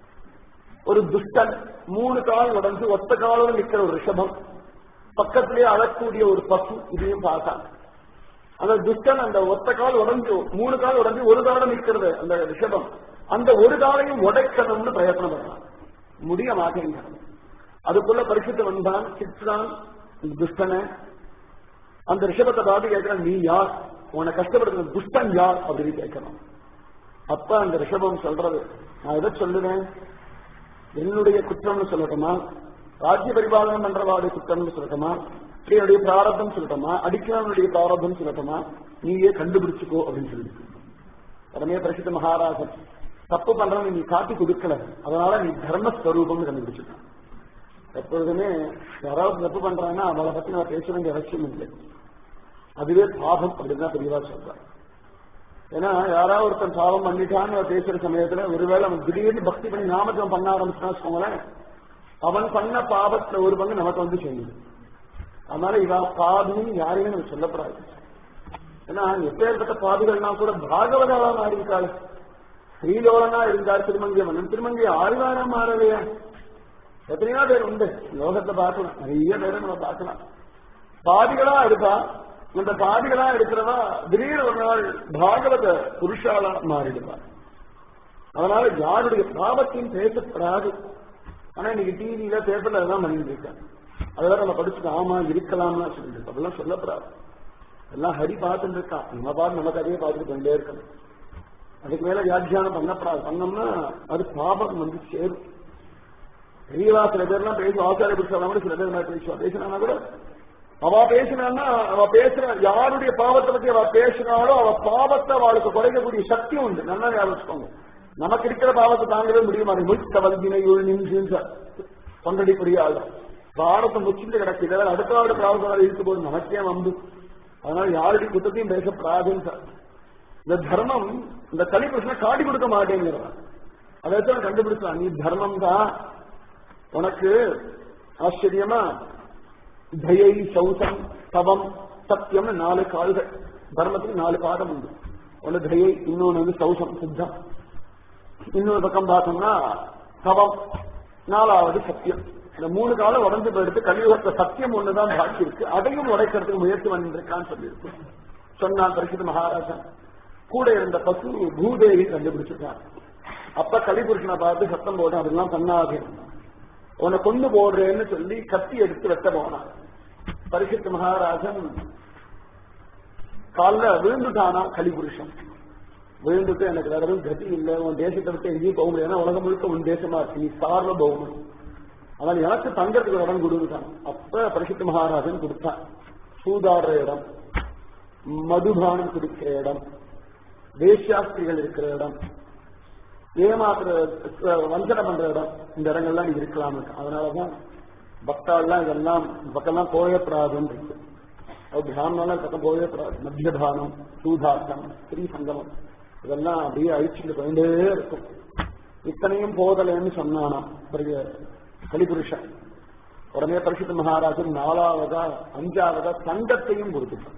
ஒரு துஷ்டன் மூணு கால் உடஞ்சு ஒத்த காலோட நிக்கிற ஒரு ரிஷபம் பக்கத்திலேயே அழக்கூடிய ஒரு பசு இதையும் பார்த்தான் அந்த துஷ்டன் அந்த ஒத்த கால் உடஞ்சு மூணு கால் உடஞ்சு ஒரு காலம் நிக்கிறது அந்த ரிஷபம் அந்த ஒரு காலையும் உடைக்கணும்னு பிரயத்தனம் பண்ணான் முடிய மாட்டேங்கிறான் அதுக்குள்ள பரிசுத்த வந்தான் சித்ரான் துஷ்டனை அந்த ரிஷபத்தை பார்த்து கேட்கிறான் நீ யார் உன்னை கஷ்டப்படுத்துற துஷ்டன் யார் அப்படின்னு கேட்கணும் அப்ப அந்த ரிஷபம் சொல்றது நான் எதை சொல்லுவேன் என்னுடைய குற்றம்னு சொல்லட்டுமா ராஜ்ய பரிபாலனம் பண்றவாடைய குற்றம்னு சொல்லட்டுமா என்னுடைய பிராரத்தம் சொல்லட்டுமா அடிக்கிறவனுடைய பிராரத்தம் சொல்லட்டுமா நீயே கண்டுபிடிச்சுக்கோ அப்படின்னு சொல்லி உடனே பிரசித்த மகாராஜன் தப்பு பண்றவன் நீ காட்டி கொடுக்கல அதனால நீ தர்மஸ்வரூபம்னு கண்டுபிடிச்சிருக்கான் எப்பொழுதுமே யாராவது தப்பு பண்றாங்கன்னா அவளை பத்தி நான் பேச வேண்டிய அவசியம் இல்லை அதுவே பாபம் அப்படின்னு தான் தெளிவா சொல்றான் ஏன்னா யாராவது ஒருத்தன் பாவம் பண்ணிட்டான்னு பேசுற சமயத்துல ஒருவேளை அவன் திடீர்னு பக்தி பண்ணி நாமஜம் பண்ண ஆரம்பிச்சான்னு வச்சுக்கோங்களேன் அவன் பண்ண பாவத்துல ஒரு பங்கு நமக்கு வந்து செய்யுது அதனால இவா பாதின்னு யாரையுமே நம்ம சொல்லப்படாது ஏன்னா எப்பேற்பட்ட பாதிகள்னா கூட பாகவதாவா மாறி இருக்காள் ஸ்ரீலோலனா இருந்தார் திருமங்கிய மன்னன் திருமங்கிய ஆழ்வாரா மாறலையா எத்தனையோ பேர் உண்டு லோகத்தை பார்க்கலாம் நிறைய பேரை நம்ம பார்க்கலாம் பாதிகளா இருப்பா இந்த பாதிகளா இருக்கிறவா திடீர் ஒரு நாள் பாகவத புருஷாலா மாறிடுவார் அதனால யாருடைய பாவத்தையும் பேசப்படாது ஆனா இன்னைக்கு டிவியில பேப்பர்ல அதெல்லாம் பண்ணிட்டு இருக்காங்க அதெல்லாம் நம்ம படிச்சுட்டு ஆமா இருக்கலாம்னா சொல்லிட்டு அதெல்லாம் சொல்லப்படாது எல்லாம் ஹரி பார்த்துட்டு இருக்கான் நம்ம பார்த்து நம்ம கதையை பார்த்துட்டு கொண்டே இருக்கணும் அதுக்கு மேல வியாக்கியானம் பண்ணப்படாது பண்ணோம்னா அது பாபம் வந்து சேரும் பெரியவா சில பேர்லாம் பேசும் ஆச்சாரிய புருஷன் கூட சில பேர் பேசுவா பேசினா கூட அவ பேசினான்னா அவ பேசுற யாருடைய பாவத்தை பத்தி அவ பேசினாலும் அவ பாவத்தை அவளுக்கு குறைக்கக்கூடிய சக்தி உண்டு நல்லா ஞாபகம் நமக்கு இருக்கிற பாவத்தை தாங்கவே முடியுமா முழுக்க வல்வினை நின்று தொண்டடி புரியாது பாரத்தை முச்சிட்டு கிடக்கு இதெல்லாம் அடுத்த ஆடு பாவத்தை இழுத்து போது நமக்கே வந்து அதனால யாருடைய குத்தத்தையும் பேசப்படாதுன்னு இந்த தர்மம் இந்த கலிகிருஷ்ண காட்டி கொடுக்க மாட்டேங்கிறான் அதை வச்சு கண்டுபிடிச்சான் நீ தர்மம் தான் உனக்கு ஆச்சரியமா தயை சௌசம் தவம் சத்தியம்னு நாலு கால்கள் தர்மத்துக்கு நாலு பாதம் உண்டு ஒன்னு தயை இன்னொன்னு வந்து சௌசம் சித்தம் இன்னொரு பக்கம் பார்த்தோம்னா தவம் நாலாவது சத்தியம் இந்த மூணு காலம் உடஞ்சு போயிடுத்து கலியுகத்த சத்தியம் ஒண்ணுதான் பாக்கி இருக்கு அதையும் உடைக்கிறதுக்கு முயற்சி பண்ணிருக்கான்னு சொல்லியிருக்கு சொன்னான் பரிசுத்த மகாராஜா கூட இருந்த பசு பூதேவி கண்டுபிடிச்சிருக்கான் அப்ப கலிபுருஷனை பார்த்து சத்தம் போடும் அதெல்லாம் பண்ணாது உன்னை கொண்டு போடுறேன்னு சொல்லி கத்தி எடுத்து வெட்ட போனான் பரிசுத்த மகாராஜன் காலில் விழுந்துட்டானா கலிபுருஷன் விழுந்துட்டு எனக்கு வேற எதுவும் கதி இல்லை உன் தேசத்தை விட்டு எங்கேயும் போக முடியாது உலகம் முழுக்க உன் தேசமா இருக்கு நீ சார்வ பௌமன் ஆனால் எனக்கு தங்கறதுக்கு ஒரு இடம் கொடுத்துட்டான் அப்ப பரிசுத்த மகாராஜன் கொடுத்தான் சூதாடுற இடம் மதுபானம் குடிக்கிற இடம் வேஷ்யாஸ்திரிகள் இருக்கிற இடம் ஏமாத்துற வஞ்சனை பண்ற இடம் இந்த இடங்கள்லாம் நீ இருக்கலாம் அதனாலதான் பக்தாள்லாம் இதெல்லாம் பக்கம்லாம் போயப்படாதுன்னு இருக்கு அது பிராமணெல்லாம் பக்கம் போயப்படாது மத்தியபானம் சூதாட்டம் ஸ்ரீ சங்கமம் இதெல்லாம் அப்படியே அழிச்சுட்டு போயிட்டே இருக்கும் இத்தனையும் போதலைன்னு சொன்னானா பெரிய கலிபுருஷன் உடனே பரிசுத்த மகாராஜன் நாலாவதா அஞ்சாவதா தங்கத்தையும் கொடுத்துட்டான்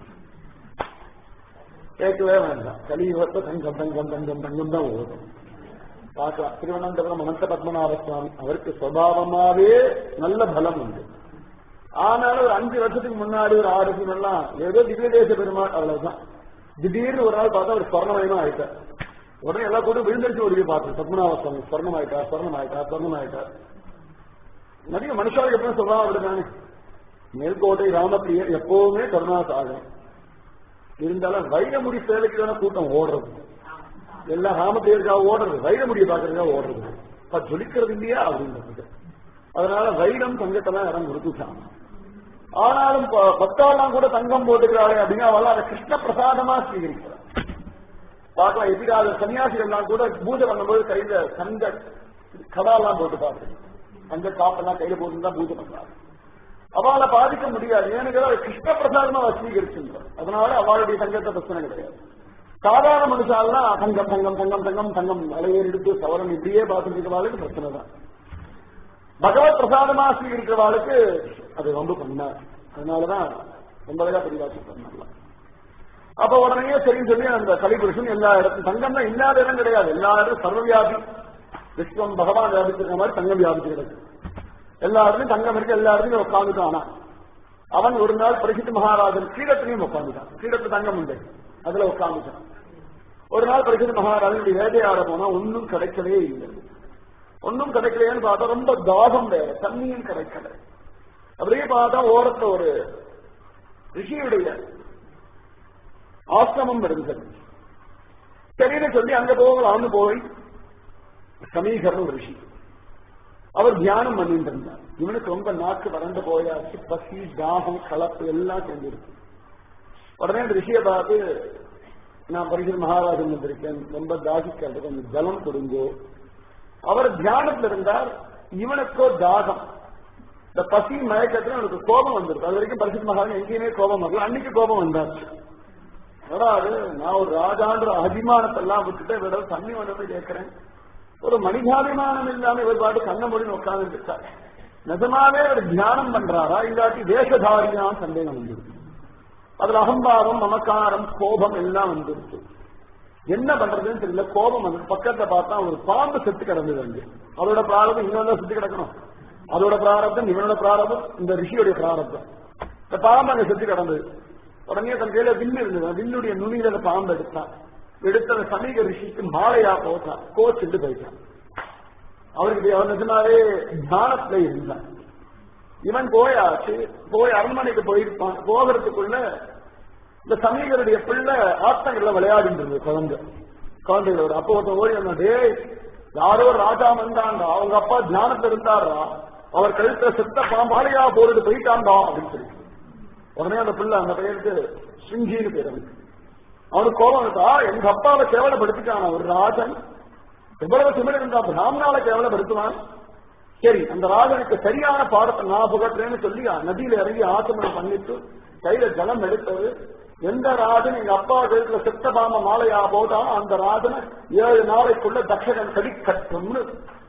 கேட்கவே வேண்டாம் கலியுகத்தை தங்கம் தங்கம் தங்கம் தங்கம் தான் ஓடும் பார்க்கலாம் திருவனந்தபுரம் அனந்த பத்மநாப சுவாமி அவருக்கு சுவாவமாவே நல்ல பலம் உண்டு ஆனாலும் ஒரு அஞ்சு வருஷத்துக்கு முன்னாடி ஒரு ஆறு வருஷம் எல்லாம் ஏதோ திவ்யதேச பெருமாள் அவ்வளவுதான் திடீர்னு ஒரு நாள் பார்த்தா ஒரு ஸ்வர்ணமயமா ஆயிட்டார் உடனே எல்லா கூட விழுந்தடிச்சு ஓடி பார்த்தோம் பத்மநாப சுவாமி ஸ்வர்ணம் ஆயிட்டா ஸ்வர்ணம் ஆயிட்டா ஸ்வர்ணம் ஆயிட்டா நிறைய மனுஷாளுக்கு எப்பவும் சொல்லலாம் அப்படிதானே மேல்கோட்டை ராமப்பிரியர் எப்பவுமே கருணாசாகரம் இருந்தாலும் வைரமுடி சேவைக்கு தானே கூட்டம் ஓடுறது எல்லாம் ராமதேவருக்காக ஓடுறது வைரமுடியை பார்க்கறதுக்காக ஓடுறது இப்ப ஜொலிக்கிறது இல்லையா அப்படின்றது அதனால வைரம் தங்கத்தெல்லாம் இடம் கொடுத்துட்டாங்க ஆனாலும் பக்தாலாம் கூட தங்கம் போட்டுக்கிறாளே அப்படின்னா அவள் அதை கிருஷ்ண பிரசாதமா ஸ்வீகரிக்கிறார் பார்க்கலாம் எதிராக சன்னியாசிகள்லாம் கூட பூஜை பண்ணும்போது கையில தங்க கடாலாம் போட்டு பார்த்து தங்க காப்பெல்லாம் கையில போட்டு தான் பூஜை பண்றாங்க அவளை பாதிக்க முடியாது ஏன்னு அவள் கிருஷ்ண பிரசாதமா வசீகரிச்சுன்றார் அதனால அவளுடைய தங்கத்தை பிரச்சனை கிடையாது சாதாரண மனுஷாலாம் தங்கம் தங்கம் தங்கம் தங்கம் தங்கம் அலையர் எடுத்து சவரம் இப்படியே பார்த்துட்டு இருக்கிறவாளுக்கு பிரச்சனை தான் பகவத் பிரசாதமா ஸ்வீகரிக்கிறவாளுக்கு அது ரொம்ப பண்ணார் அதனாலதான் ரொம்ப அழகா பெரியவாசி பண்ணல அப்ப உடனே சரின்னு சொல்லி அந்த கலிபுருஷன் எல்லா இடத்தும் தங்கம் தான் இல்லாத இடம் கிடையாது எல்லா இடரும் சர்வவியாபி விஸ்வம் பகவான் வியாபிச்சிருக்க மாதிரி தங்கம் வியாபிச்சு கிடக்கு எல்லா இடத்துலயும் தங்கம் இருக்கு எல்லா இடத்துலயும் உட்காந்துட்டானா அவன் ஒரு நாள் பரிசுத்த மகாராஜன் கீழத்திலையும் உட்காந்துட்டான் கீழத்து தங்கம் உண்டு அதுல உட்காந்துட்டான் ஒரு நாள் பரிசுத்த மகாராஜன் இப்படி வேட்டையாட போனா ஒன்னும் கிடைக்கவே இல்லை ஒன்னும் கிடைக்கலையேன்னு பார்த்தா ரொம்ப தாகம் வேற தண்ணியும் கிடைக்கல அப்படியே பார்த்தா ஓரத்துல ஒரு ரிஷியுடைய ஆசிரமம் இருந்தது சரின்னு சொல்லி அங்க போகலாம்னு போய் சமீகரன் ரிஷி அவர் தியானம் பண்ணிட்டு இருந்தார் இவனுக்கு ரொம்ப நாக்கு வறண்டு போயாச்சு பசி தாகம் கலப்பு எல்லாம் சேர்ந்துருக்கு உடனே அந்த ரிஷியை பார்த்து நான் பரிசுத்த மகாராஜன் வந்திருக்கேன் ரொம்ப தாகிக்கிறது கொஞ்சம் ஜலம் கொடுங்கோ அவர் தியானத்துல இருந்தார் இவனுக்கோ தாகம் இந்த பசி மயக்கத்துல அவனுக்கு கோபம் வந்திருக்கு அது வரைக்கும் பரிசுத்த மகாராஜன் எங்கேயுமே கோபம் வரல அன்னைக்கு கோபம் வந்தாச்சு அதாவது நான் ஒரு ராஜான்ற அபிமானத்தை எல்லாம் விட்டுட்டு விட தண்ணி வந்து கேட்கிறேன் ஒரு மனிதாபிமானம் இல்லாம இவர் பாட்டு கண்ண மொழி உட்கார்ந்து இருக்கார் நிஜமாவே அவர் தியானம் பண்றாரா இல்லாட்டி வேஷதாரியான் சந்தேகம் வந்துருக்கு அதுல அகம்பாவம் மமக்காரம் கோபம் எல்லாம் வந்துருக்கு என்ன பண்றதுன்னு தெரியல கோபம் வந்து பக்கத்துல பார்த்தா ஒரு பாம்பு செத்து கிடந்தது அங்கே அதோட பிராரதம் இன்னொன்னு சுத்தி கிடக்கணும் அதோட பிராரதம் இவனோட பிராரதம் இந்த ரிஷியோட பிராரதம் இந்த பாம்பு அங்க செத்து கிடந்தது உடனே தன் கையில வில்லு இருந்தது வில்லுடைய நுனியில அந்த பாம்பு எடுத்தான் எடுத்த அந்த சமீக ரிஷிக்கு மாலையா போட்டான் கோச்சுட்டு போயிட்டான் அவருக்கு அவர் நிஜமாவே தியானத்துல இருந்தான் இவன் போயாச்சு போய் அரண்மனைக்கு போயிருப்பான் போகிறதுக்குள்ள இந்த சமீகருடைய பிள்ளை ஆத்தங்கள்ல விளையாடிட்டு இருந்தது குழந்தை குழந்தைகளோட அப்போ ஒருத்தன் ஓடி வந்தான் டேய் யாரோ ராஜா வந்தாங்க அவங்க அப்பா தியானத்துல இருந்தாரா அவர் கழுத்த செத்த பாம்பாலையா போட்டுட்டு போயிட்டாண்டா அப்படின்னு சொல்லி உடனே அந்த பிள்ளை அந்த பையனுக்கு சிங்கின்னு பேர் அவனுக்கு அவனுக்கு கோபம் இருக்கா எங்க அப்பாவை கேவலப்படுத்திட்டான் ஒரு ராஜன் எவ்வளவு திமிர் இருந்தா பிராமணால கேவலப்படுத்துவான் சரி அந்த ராஜனுக்கு சரியான பாடத்தை நான் புகட்டுறேன்னு சொல்லி நதியில இறங்கி ஆச்சமனம் பண்ணிட்டு கையில ஜலம் எடுத்தது எந்த ராஜன் எங்க அப்பா கழுத்துல செத்த பாம மாலையா போட்டா அந்த ராஜனை ஏழு நாளைக்குள்ள தட்சகன் கடி கட்டும்னு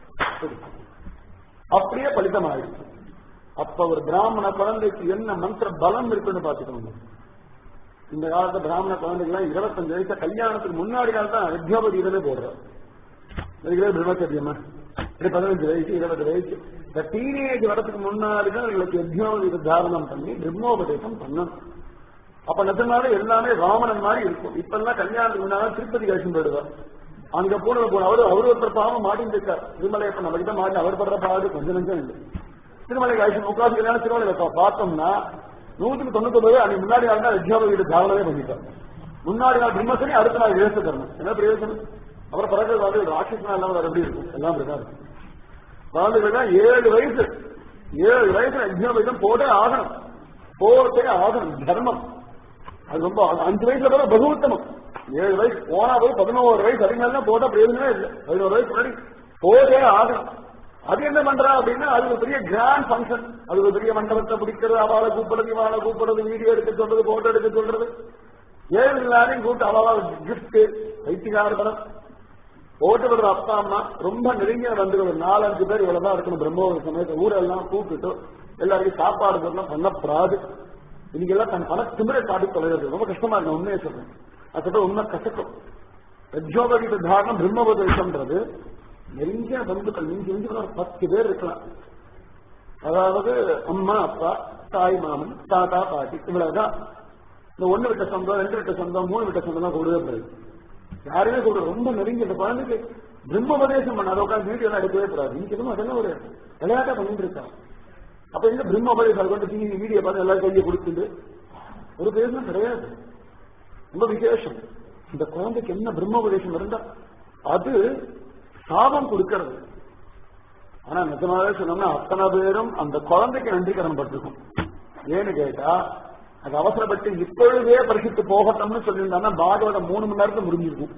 அப்படியே பலிதமாயிடுச்சு அப்ப ஒரு பிராமண குழந்தைக்கு என்ன மந்திர பலம் இருக்குன்னு பாத்துக்கோங்க இந்த காலத்து பிராமண குழந்தைகள்லாம் இருபத்தஞ்சு வயசு கல்யாணத்துக்கு முன்னாடி நாள் தான் வித்யாபதி இதே போடுறாரு பிரம்மச்சரியமா இப்படி பதினஞ்சு வயசு இருபது வயசு இந்த டீனேஜ் வரதுக்கு முன்னாடி தான் எங்களுக்கு யஜ்னோபதி தாரணம் பண்ணி பிரம்மோபதேசம் பண்ணணும் அப்ப நிஜமாவே எல்லாமே ராமணன் மாதிரி இருக்கும் இப்ப எல்லாம் கல்யாணத்துக்கு முன்னாடி திருப்பதி கழிச்சு போயிடுவார் அங்க போன போன அவரு அவரு ஒருத்தர் பாவம் மாட்டின்னு இருக்கார் திருமலை இப்ப நம்ம கிட்ட மாட்டி அவர் படுற பாடு கொஞ்சம் நஞ்சம் இல்லை திருமலை கழிச்சு முக்காசு கல்யாணம் திருமலை பார்த்தோம்னா நூற்றுக்கு தொண்ணூத்தி ஒன்பது அன்னைக்கு முன்னாடி ஆள் தான் யஜ்னோபதியோட தாரணமே பண்ணிட்டார் முன்னாடி நாள் பிரம்மசனி அடுத்த நாள் இழச தர்மம் என்ன பிரயோஜனம் அப்புறம் பிறகு வந்து ராட்சசனா எல்லாம் வேற எப்படி இருக்கும் எல்லாம் அப்படிதான் இருக்கும் குழந்தைகள்னா ஏழு வயசு ஏழு வயசுல யஜ்னோபேதம் போட்டே ஆகணும் போட்டே ஆகணும் தர்மம் அது ரொம்ப அஞ்சு வயசுல போல பகுத்தமம் ஏழு வயசு போனா போய் பதினோரு வயசு அதுக்கு மேல போட்டா பிரயோஜனமே இல்லை பதினோரு வயசு முன்னாடி போட்டே ஆகணும் அது என்ன பண்றா அப்படின்னா அது ஒரு பெரிய கிராண்ட் ஃபங்க்ஷன் அது ஒரு பெரிய மண்டபத்தை பிடிக்கிறது அவளை கூப்பிடுறது இவாளை கூப்பிடுறது வீடியோ எடுக்க சொல்றது போட்டோ எடுக்க சொல்றது ஏழு எல்லாரையும் கூப்பிட்டு அவளா கிஃப்ட் வைத்திகார படம் ஓட்டு விடுற அப்பா அம்மா ரொம்ப நெருங்கிய வந்து ஒரு நாலஞ்சு பேர் இவ்வளவுதான் இருக்கணும் பிரம்மோதர சமயத்தை ஊரெல்லாம் கூப்பிட்டு எல்லாருக்கும் சாப்பாடு போடலாம் பண்ணப்படாது இன்னைக்கு எல்லாம் தன் பண திமிரை காட்டி தொலைகிறது ரொம்ப கஷ்டமா இருக்கு உண்மையை சொல்றேன் அது சொல்ற உண்மை கசக்கும் ரஜோபகீத தாரணம் பிரம்மோபதேசம்ன்றது நெருங்கிய பந்துக்கள் மிஞ்சி மிஞ்சி ஒரு பத்து பேர் இருக்கலாம் அதாவது அம்மா அப்பா தாய் மாமன் தாத்தா பாட்டி இவ்வளவுதான் இந்த ஒண்ணு விட்ட சொந்தம் ரெண்டு விட்ட சொந்தம் மூணு விட்ட சொந்தம் கூடவே போகுது யாருமே கூட ரொம்ப நெருங்கி இந்த குழந்தைக்கு பிரம்மோபதேசம் பண்ண அதை உட்காந்து வீடியோ எல்லாம் எடுக்கவே கூடாது இன்னைக்கு எதுவும் அதெல்லாம் ஒரு விளையாட்டா பண்ணிட்டு இருக்காங்க அப்ப எங்க பிரம்மோபதேசம் அது வந்து டிவி வீடியோ பார்த்து எல்லாரும் கையை கொடுத்துட்டு ஒரு பேரும் கிடையாது ரொம்ப விசேஷம் இந்த குழந்தைக்கு என்ன பிரம்மோபதேசம் இருந்தா அது சாபம் கொடுக்கிறது ஆனா நிஜமாவே சொன்னோம்னா அத்தனை பேரும் அந்த குழந்தைக்கு நன்றி கடன் பட்டிருக்கும் ஏன்னு கேட்டா அது அவசரப்பட்டு இப்பொழுதே பரிசுத்து போகட்டும்னு சொல்லியிருந்தாங்கன்னா பாகவதம் மூணு மணி நேரத்துல முடிஞ்சிருக்கும்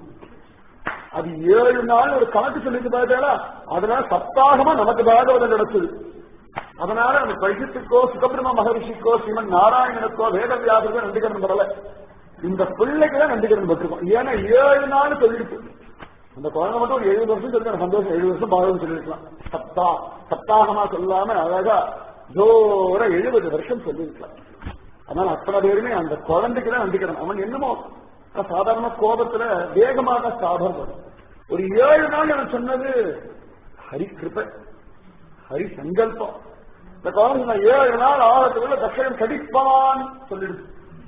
அது ஏழு நாள் ஒரு கணக்கு சொல்லிட்டு பார்த்தாலா அதனால சப்தாகமா நமக்கு பாகவதம் நடக்குது அதனால அந்த பரிசுத்துக்கோ சுகபிரம மகரிஷிக்கோ ஸ்ரீமன் நாராயணனுக்கோ வேதவியாசருக்கோ நன்றிகரன் படல இந்த பிள்ளைக்கு தான் நன்றிகரன் பட்டிருக்கோம் ஏன்னா ஏழு நாள் சொல்லிடுச்சு அந்த குழந்தை மட்டும் ஒரு எழுபது வருஷம் சொல்லி சந்தோஷம் எழுபது வருஷம் பாகவதம் சொல்லிருக்கலாம் சப்தா சப்தாகமா சொல்லாம அழகா ஜோர எழுபது வருஷம் சொல்லியிருக்கலாம் அதனால அத்தனை பேருமே அந்த குழந்தைக்கு தான் நம்பிக்கிறோம் அவன் என்னமோ சாதாரண கோபத்துல வேகமாக சாபம் வரும் ஒரு ஏழு நாள் அவன் சொன்னது ஹரி கிருப ஹரி சங்கல்பம் இந்த குழந்தை நான் ஏழு நாள் ஆகத்துக்குள்ள தட்சணம் கடிப்பான் சொல்லிடுச்சு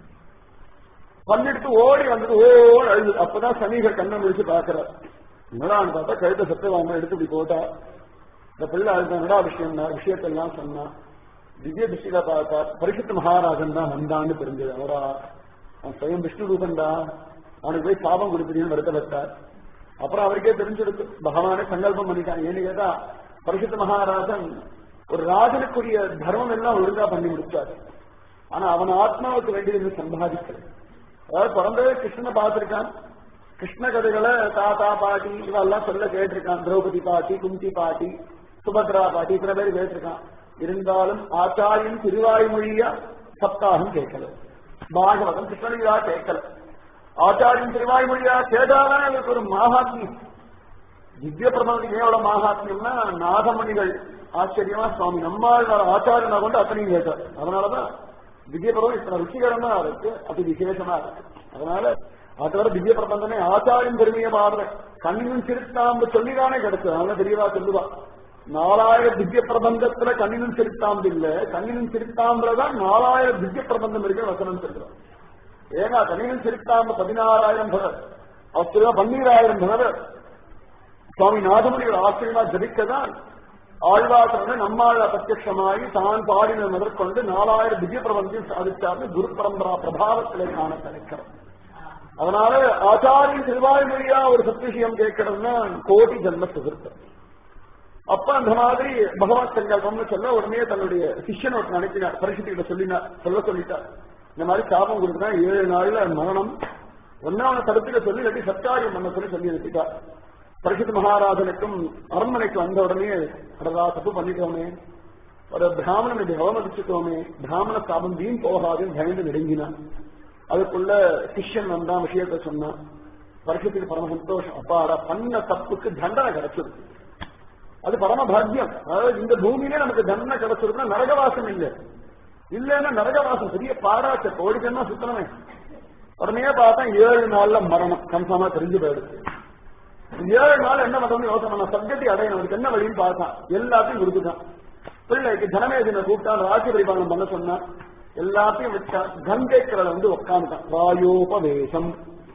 பண்ணிட்டு ஓடி வந்துட்டு ஓ அழுது அப்பதான் சனிகள் கண்ணை முடிச்சு பாக்குறார் என்னடான்னு பார்த்தா கழுத்த சத்தியவாம எடுத்து இப்படி போட்டா இந்த பிள்ளை அழுத நடா விஷயம் விஷயத்தெல்லாம் சொன்னா திவ்ய திருஷ்டியில பார்த்தா பரிசுத்த மகாராஜன் தான் வந்தான்னு தெரிஞ்சது அவரா அவன் சுயம் விஷ்ணு ரூபன்டா அவனுக்கு போய் சாபம் கொடுக்குறீங்கன்னு வருத்த வச்சார் அப்புறம் அவருக்கே தெரிஞ்சிருக்கு பகவானே சங்கல்பம் பண்ணிட்டான் ஏன்னு கேட்டா பரிசுத்த மகாராஜன் ஒரு ராஜனுக்குரிய தர்மம் எல்லாம் ஒழுங்கா பண்ணி முடிச்சார் ஆனா அவன் ஆத்மாவுக்கு வேண்டியது சம்பாதிக்கல அதாவது பிறந்தவே கிருஷ்ணனை பார்த்திருக்கான் கிருஷ்ண கதைகளை தாத்தா பாட்டி இவெல்லாம் சொல்ல கேட்டிருக்கான் திரௌபதி பாட்டி குந்தி பாட்டி சுபத்ரா பாட்டி இத்தனை பேர் கேட்டிருக்கான் இருந்தாலும் ஆச்சாரியின் திருவாய்மொழியா சப்தாகம் கேட்கல பாகவதம் கிருஷ்ணகிரா கேட்கல ஆச்சாரியின் திருவாய்மொழியா கேட்டாதான் அவருக்கு ஒரு மகாத்மியம் திவ்ய பிரபந்தத்துக்கு எவ்வளவு மகாத்மியம்னா நாகமணிகள் ஆச்சரியமா சுவாமி நம்மால் ஆச்சாரியனா கொண்டு அத்தனையும் கேட்டார் அதனாலதான் திவ்ய பிரபந்தம் இத்தனை ருச்சிகரமா இருக்கு அதி விசேஷமா இருக்கு அதனால அது தவிர திவ்ய பிரபந்தமே ஆச்சாரியம் பெருமையை பாடுறேன் கண்ணினும் சிறுத்தாம்பு சொல்லிதானே கிடைச்சது அதனால தெரியவா சொல்லுவா நாலாயிரம் திவ்ய பிரபந்தத்துல கண்ணினும் சிறுத்தாம்பு இல்ல கண்ணினும் சிறுத்தாம்புலதான் நாலாயிரம் திவ்ய பிரபந்தம் இருக்கு வசனம் சொல்றோம் ஏன்னா கண்ணினும் சிறுத்தாம்பு பதினாறாயிரம் பகர் ஆச்சரியமா பன்னீராயிரம் பகர் சுவாமி நாதமுனிகள் ஆச்சரியமா ஜபிக்கதான் ஆழ்வாசன நம்மாழ பிரத்யமாகி தான் பாடின முதற்கொண்டு நாலாயிரம் திவ்ய பிரபந்தம் சாதிச்சார்னு குரு பரம்பரா பிரபாவத்திலே காண கிடைக்கிறோம் அதனால ஆச்சாரியின் திருவாய்மொழியா ஒரு சத்தியசியம் கேட்கறதுன்னா கோடி ஜென்ம சுகிருத்தம் அப்ப அந்த மாதிரி பகவத் சங்கல்பம்னு சொல்ல உடனே தன்னுடைய சிஷ்யன் ஒருத்தன் அனுப்பினார் பரிசுத்திட்ட சொல்லினார் சொல்ல சொல்லிட்டார் இந்த மாதிரி சாபம் கொடுத்தா ஏழு நாள்ல மரணம் ஒன்னா அவனை தடுத்துக்க சொல்லி இல்லாட்டி சத்காரியம் பண்ண சொல்லி சொல்லி அனுப்பிட்டார் பரிசுத்த மகாராஜனுக்கும் அரண்மனைக்கு வந்த உடனே அடதா தப்பு பண்ணிட்டோமே ஒரு பிராமணன் இப்படி அவமதிச்சுட்டோமே பிராமண சாபம் வீண் போகாதுன்னு பயந்து நெடுங்கினான் அதுக்குள்ள சிஷ்யன் வந்தான் விஷயத்த சொன்னான் பரிசுத்துக்கு பரம சந்தோஷம் அப்பாடா பண்ண தப்புக்கு தண்டனை கிடைச்சது அது பரம பாக்கியம் அதாவது இந்த பூமியிலே நமக்கு தண்டனை கிடைச்சிருக்குன்னா நரகவாசம் இல்லை இல்லைன்னா நரகவாசம் பெரிய பாராட்ட கோடிக்கன்னா சுத்தனமே உடனே பார்த்தா ஏழு நாள்ல மரணம் கன்ஃபார்மா தெரிஞ்சு போயிடுச்சு ஏழு நாள் என்ன பண்றது யோசனை பண்ண சப்ஜெக்ட் அடையணும் அதுக்கு என்ன வழின்னு பார்த்தான் எல்லாத்தையும் கொடுத்துட்டான் பிள்ளைக்கு தனமேஜனை கூப்பிட்டான் ராஜ்ய பரிபாலனம் பண்ண சொன்னான் எல்லாத்தையும் வச்சான் கங்கை கடலை வந்து உட்காந்துட்டான் வாயோபவேசம்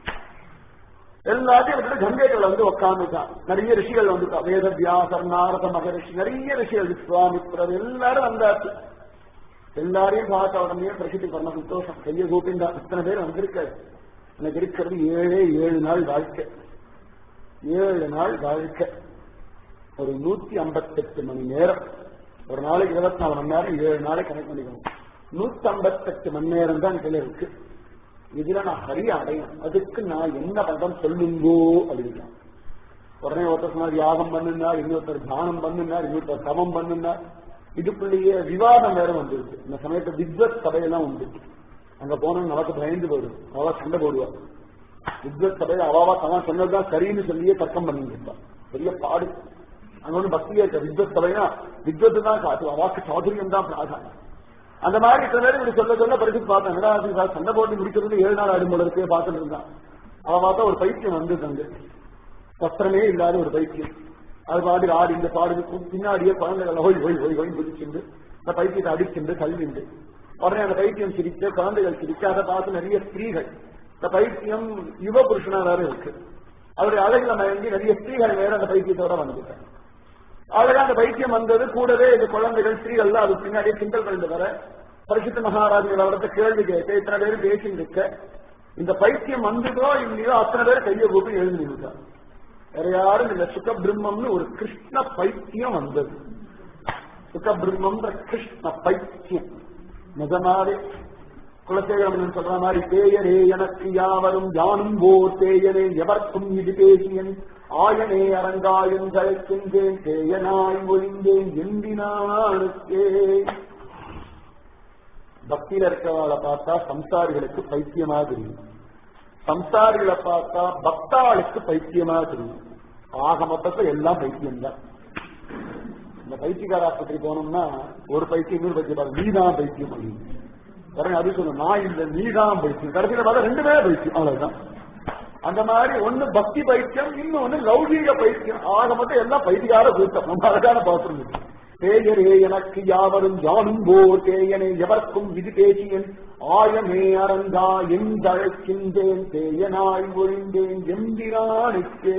எல்லாத்தையும் விட்டுட்டு கங்கை கடலை வந்து உட்காந்துட்டான் நிறைய ரிஷிகள் வந்துட்டான் வேத வியாசர் நாரத மகரிஷி நிறைய ரிஷிகள் விஸ்வாமித்ரர் எல்லாரும் வந்தாச்சு எல்லாரையும் பார்த்த உடனே பிரசித்தி பண்ண சந்தோஷம் கைய கூப்பிண்டா இத்தனை பேர் வந்திருக்காரு எனக்கு இருக்கிறது ஏழே ஏழு நாள் வாழ்க்கை ஏழு நாள் வாழ்க்கை ஒரு நூத்தி ஐம்பத்தெட்டு மணி நேரம் ஒரு நாளைக்கு இருபத்தி நாலு மணி நேரம் ஏழு நாளைக்கு கணக்கு பண்ணிக்கணும் நூத்தி ஐம்பத்தெட்டு மணி நேரம் தான் இதுல இருக்கு இதுல நான் சரியா அடையும் அதுக்கு நான் என்ன பண்றேன் சொல்லுங்கோ அப்படின்னா உடனே ஒருத்தர் சொன்னார் யாகம் பண்ணுனார் இன்னொருத்தர் தானம் பண்ணுனார் இன்னொருத்தர் தவம் பண்ணுனார் இதுக்குள்ளேயே விவாதம் வேற வந்துருக்கு இந்த சமயத்துல வித்வத் சபையெல்லாம் உண்டு அங்க போனா நமக்கு பயந்து போயிடும் அவ சண்டை போடுவா வித்வத் சபையில அவாவா தான் சொன்னதுதான் சரின்னு சொல்லியே தர்க்கம் பண்ணிட்டு இருப்பா பெரிய பாடு அங்க ஒண்ணு பக்தியே இருக்க வித்வத் சபைனா வித்வத்து தான் காட்டு அவாக்கு சாதுரியம் தான் பிராதானம் அந்த மாதிரி சில பேர் இப்படி சொல்ல சொல்ல படிச்சு பார்த்தேன் என்னடா அது சார் சண்டை போட்டு முடிக்கிறது ஏழு நாள் ஆடும் போல இருக்கே பார்த்துட்டு இருந்தான் அவ பார்த்தா ஒரு பைத்தியம் வந்து அங்க வஸ்திரமே இல்லாத ஒரு பைத்தியம் அது பாடு ஆடி இந்த பாடு பின்னாடியே குழந்தைகள் ஹொய் ஹொய் ஹொய் ஹொய் குதிச்சுண்டு இந்த பைத்தியத்தை அடிச்சுண்டு தள்ளிண்டு உடனே அந்த பைத்தியம் சிரிக்க குழந்தைகள் சிரிக்க அதை பார்த்து நிறைய ஸ்திரீகள் இந்த பைத்தியம் யுவ புருஷனா வேற இருக்கு அவருடைய அழகுல மயங்கி நிறைய ஸ்திரீகள் வேற அந்த பைத்தியத்தோட வந்துட்டாங்க அழகா அந்த பைத்தியம் வந்தது கூடவே இந்த குழந்தைகள் ஸ்திரீகள் அது பின்னாடியே கிண்டல் கண்டு வர பரிசுத்த மகாராஜர்கள் அவரது கேள்வி கேட்க இத்தனை பேர் பேசிட்டு இருக்க இந்த பைத்தியம் வந்ததோ இல்லையோ அத்தனை பேர் கையை கூப்பி எழுந்து நின்றுட்டாங்க வேற யாரும் இல்ல சுகபிரம்மம்னு ஒரு கிருஷ்ண பைத்தியம் வந்தது சுகபிரம்மம்ன்ற கிருஷ்ண பைத்தியம் நிஜமாவே குலசேகரன் சொல்ற மாதிரி தேயரே எனக்கு யாவரும் யானும் ஓர் தேயரே எவர்க்கும் இது பேசியன் ஆயனே அரங்காயன் கழைக்கின்றேன் தேயனாய் ஒழிந்தேன் எந்தினானுக்கே பக்தியில இருக்கிறவளை பார்த்தா சம்சாரிகளுக்கு பைத்தியமா தெரியும் சம்சாரிகளை பார்த்தா பக்தாளுக்கு பைத்தியமா தெரியும் ஆக மொத்தத்துல எல்லாம் பைத்தியம் தான் இந்த பைத்தியக்கார ஆஸ்பத்திரி போனோம்னா ஒரு பைத்தியம் இன்னொரு பைத்தியம் பாருங்க நீதான் பைத்தியம் அப்படின்னு உடனே அது சொல்லணும் நான் இல்ல நீதான் பைத்தியம் கடைசியில பார்த்தா ரெண்டு பேரும் பைத்தியம் அவ்வளவுதான் அந்த மாதிரி ஒண்ணு பக்தி பைத்தியம் இன்னொன்னு லௌகீக பைத்தியம் ஆக மொத்தம் எல்லாம் பைத்தியார கூட்டம் நம்ம அழகான பாத்திரம் தேயரே எனக்கு யாவரும் யானும் போர் தேயனே எவர்க்கும் விதி பேசியன் ஆயமே அரங்கா எந்தழைக்கின்றேன் தேயனாய் ஒழிந்தேன் எந்திரானுக்கே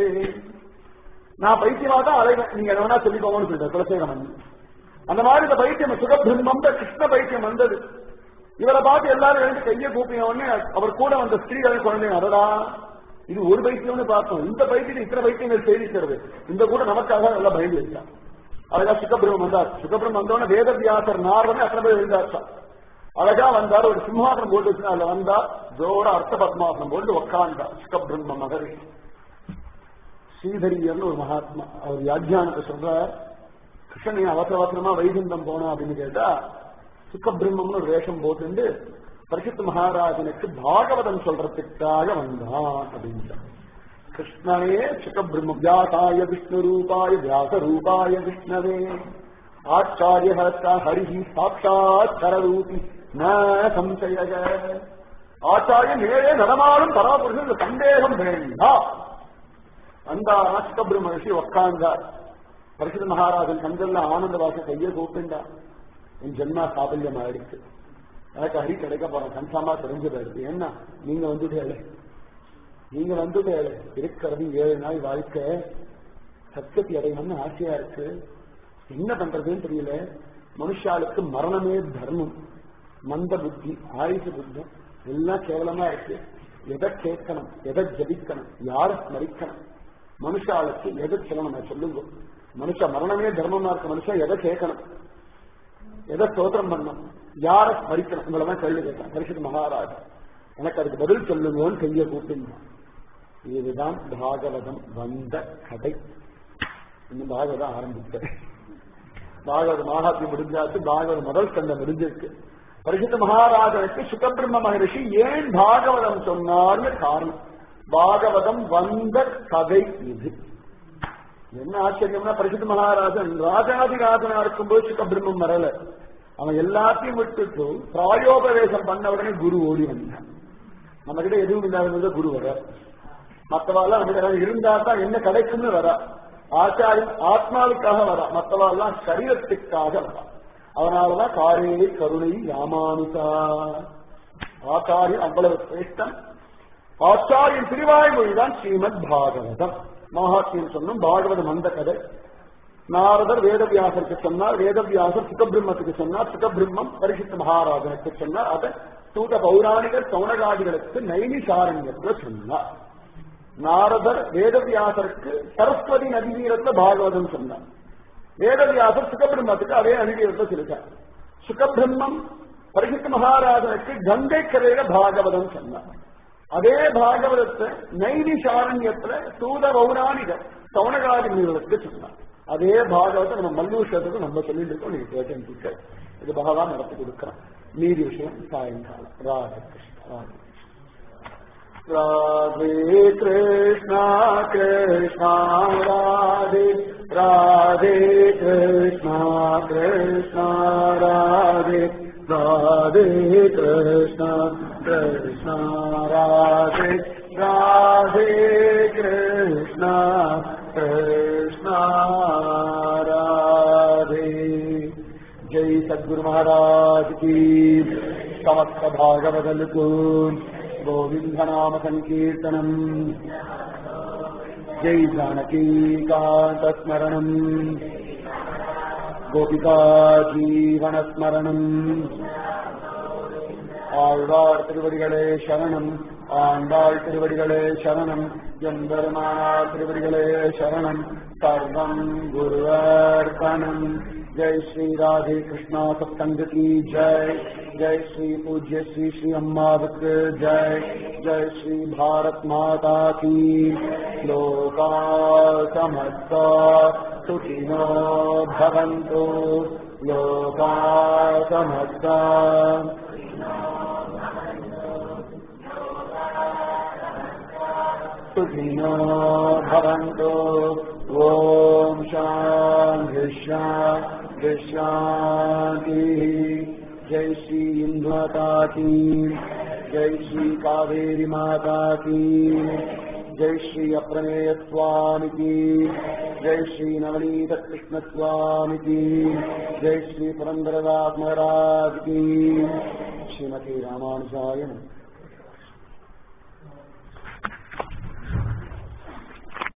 நான் பைத்தியமா தான் அலைவேன் நீங்க என்ன வேணா சொல்லிக்கோங்கன்னு சொல்லிட்டேன் குலசேகரன் அந்த மாதிரி இந்த பைத்தியம் சுகபிரம்மம் கிருஷ்ண பைத்தியம் வந்தது இவரை பார்த்து எல்லாரும் எழுந்து கையை கூப்பிய உடனே அவர் கூட வந்த ஸ்திரீகள் குழந்தைங்க அதடா இது ஒரு பைத்தியம்னு பார்த்தோம் இந்த பைத்தியம் இத்தனை பைத்தியங்கள் செய்திக்கிறது இந்த கூட நமக்காக நல்லா பயந்து வச்சான் அழகா சுகபிரமம் வந்தார் சுகபிரமம் வந்தோடனே வேதவியாசர் நார்வனே அத்தனை பேர் எழுந்தாச்சா அழகா வந்தார் ஒரு சிம்மாசனம் போட்டு வச்சு அதுல வந்தா ஜோர அர்த்த பத்மாசனம் போட்டு உட்கார்ந்தார் சுகபிரம்ம மகரிஷி ஸ்ரீதரியர்னு ஒரு மகாத்மா அவர் வியாக்கியானத்தை சொல்றார் கிருஷ்ணன் அவசர அவசரமா வைகுண்டம் போனா அப்படின்னு கேட்டா சுக்கபிரம்மம்னு ஒரு வேஷம் போட்டு பரிசுத்த மகாராஜனுக்கு பாகவதம் சொல்றதுக்காக வந்தான் அப்படின்னு கிருஷ்ணனே சுகபிரம்ம வியாசாய விஷ்ணு ரூபாய வியாச ரூபாய விஷ்ணவே ஆச்சாரிய ஹரத்தா ஹரிஹி சாட்சாத் சரரூபி ந சம்சயக ஆச்சாரியன் ஏழே நடமாடும் பராபுருஷன் சந்தேகம் வேண்டாம் அந்த சுகபிரம்ம ரிஷி உட்கார்ந்தார் பரிசுத்த மகாராஜன் கண்கள்ல ஆனந்த வாச கையை கூப்பிண்டார் என் ஜென்மா சாபல்யம் ஆயிடுச்சு எனக்கு ஹரி கிடைக்க போறேன் கன்ஃபார்மா தெரிஞ்சு போயிடுது என்ன நீங்க வந்துட்டே நீங்க வந்துட்டே இருக்கிறது ஏழு நாள் வாழ்க்கை சத்தியத்தை அடையணும்னு ஆசையா இருக்கு என்ன பண்றதுன்னு தெரியல மனுஷாளுக்கு மரணமே தர்மம் மந்த புத்தி ஆயுச புத்தம் எல்லாம் கேவலமா இருக்கு எதை கேட்கணும் எதை ஜபிக்கணும் யாரை ஸ்மரிக்கணும் மனுஷாளுக்கு எதை சொல்லணும் நான் சொல்லுங்க மனுஷ மரணமே தர்மமா இருக்க மனுஷன் எதை கேட்கணும் எதை ஸ்தோத்திரம் பண்ணணும் யாரை ஸ்மரிக்கணும் உங்களதான் கேள்வி கேட்டேன் பரிசுத்த மகாராஜா எனக்கு அதுக்கு பதில் சொல்லுங்கன்னு கையை கூப்பிடுங்க இதுதான் பாகவதம் வந்த கதை இன்னும் பாகவதம் ஆரம்பிச்சேன் பாகவத மகாத்மி முடிஞ்சாச்சு பாகவத முதல் கண்ட முடிஞ்சிருக்கு பரிசுத்த மகாராஜனுக்கு சுகபிரம்ம மகரிஷி ஏன் பாகவதம் சொன்னார்னு காரணம் பாகவதம் வந்த கதை இது என்ன ஆச்சரியம்னா பரிசுத்த மகாராஜன் ராஜாதிராஜனா இருக்கும்போது சுகபிரம்மம் வரல அவன் எல்லாத்தையும் விட்டுட்டு பிராயோபவேசம் பண்ண உடனே குரு ஓடி வந்தான் நம்ம கிட்ட எதுவும் இல்லாத குரு வர மற்றவாள்லாம் நம்ம கிட்ட இருந்தா தான் என்ன கிடைக்கும்னு வரா ஆச்சாரியன் ஆத்மாவுக்காக வரா மற்றவாள்லாம் சரீரத்துக்காக வரா அதனாலதான் காரே கருணை ராமானுசா ஆச்சாரியன் அவ்வளவு சிரேஷ்டம் ஆச்சாரியன் திருவாய்மொழிதான் ஸ்ரீமத் பாகவதம் மகாத்மியம் சொன்னும் பாகவதம் அந்த கதை நாரதர் வேதவியாசருக்கு சொன்னார் வேதவியாசர் சுகபிரம்மத்துக்கு சொன்னார் சுகபிரம்மம் பரிசுத்த மகாராஜனுக்கு சொன்னார் அதை தூத பௌராணிகர் சௌனகாதிகளுக்கு நைமிசாரண்யத்துல சொன்னார் நாரதர் வேதவியாசருக்கு சரஸ்வதி நதி நீரத்துல பாகவதம் சொன்னார் வேதவியாசர் சுகபிரம்மத்துக்கு அதே நதிநீரத்தை சொல்லிட்டார் சுகபிரம்மம் பரிசுத்த மகாராஜனுக்கு கங்கை கரையில பாகவதம் சொன்னார் அதே பாகவதத்தை நைனிசாரண்யத்துல தூத பௌராணிகர் சௌனகாதி நீர்களுக்கு சொன்னார் அதே பாகவத்தை நம்ம மல்லூஷத்துக்கு நம்ம சொல்லிட்டு இருக்கோம் நீங்க கேட்டு இது பகவான் நடத்தி கொடுக்கிறோம் மீதி விஷயம் சாயங்காலம் ராதே கிருஷ்ணா ராதே கிருஷ்ணா கிருஷ்ணா ராதே ராதே கிருஷ்ணா கிருஷ்ணா ராதே ராதே கிருஷ்ணா கிருஷ்ணா ராதே ராதே கிருஷ்ணா கிருஷ்ணா ராதே जय सदगुरु महाराज की समस्त भागवदल को गोविंद नाम संकीर्तनम जय जानकी कांत स्मरणम गोपिका जीवन स्मरणम ஆழ்வார் திருவடிகளே சரணம் ஆண்டாள் திருவடிகளே சரணம் எம்பெருமானார் திருவடிகளே சரணம் சர்வம் குருவர்ப்பணம் जय श्री राधे कृष्णा सत्संग की जय जय श्री पूज्य श्री श्री अम्मावत जय जय श्री भारत माता की लोका समस्ता सुखिनो भवन्तु लोका समस्ता सुखिनो भवन्तु ॐ शान्ति शान्ति शान्तिः जय श्री इंदु माता की जय श्री कावेरी माता की जय श्री अप्रमेय स्वामी की जय श्री नवनीत कृष्ण स्वामी की जय श्री पुरंदरदास महाराज की श्रीमती रामानुजाय नमः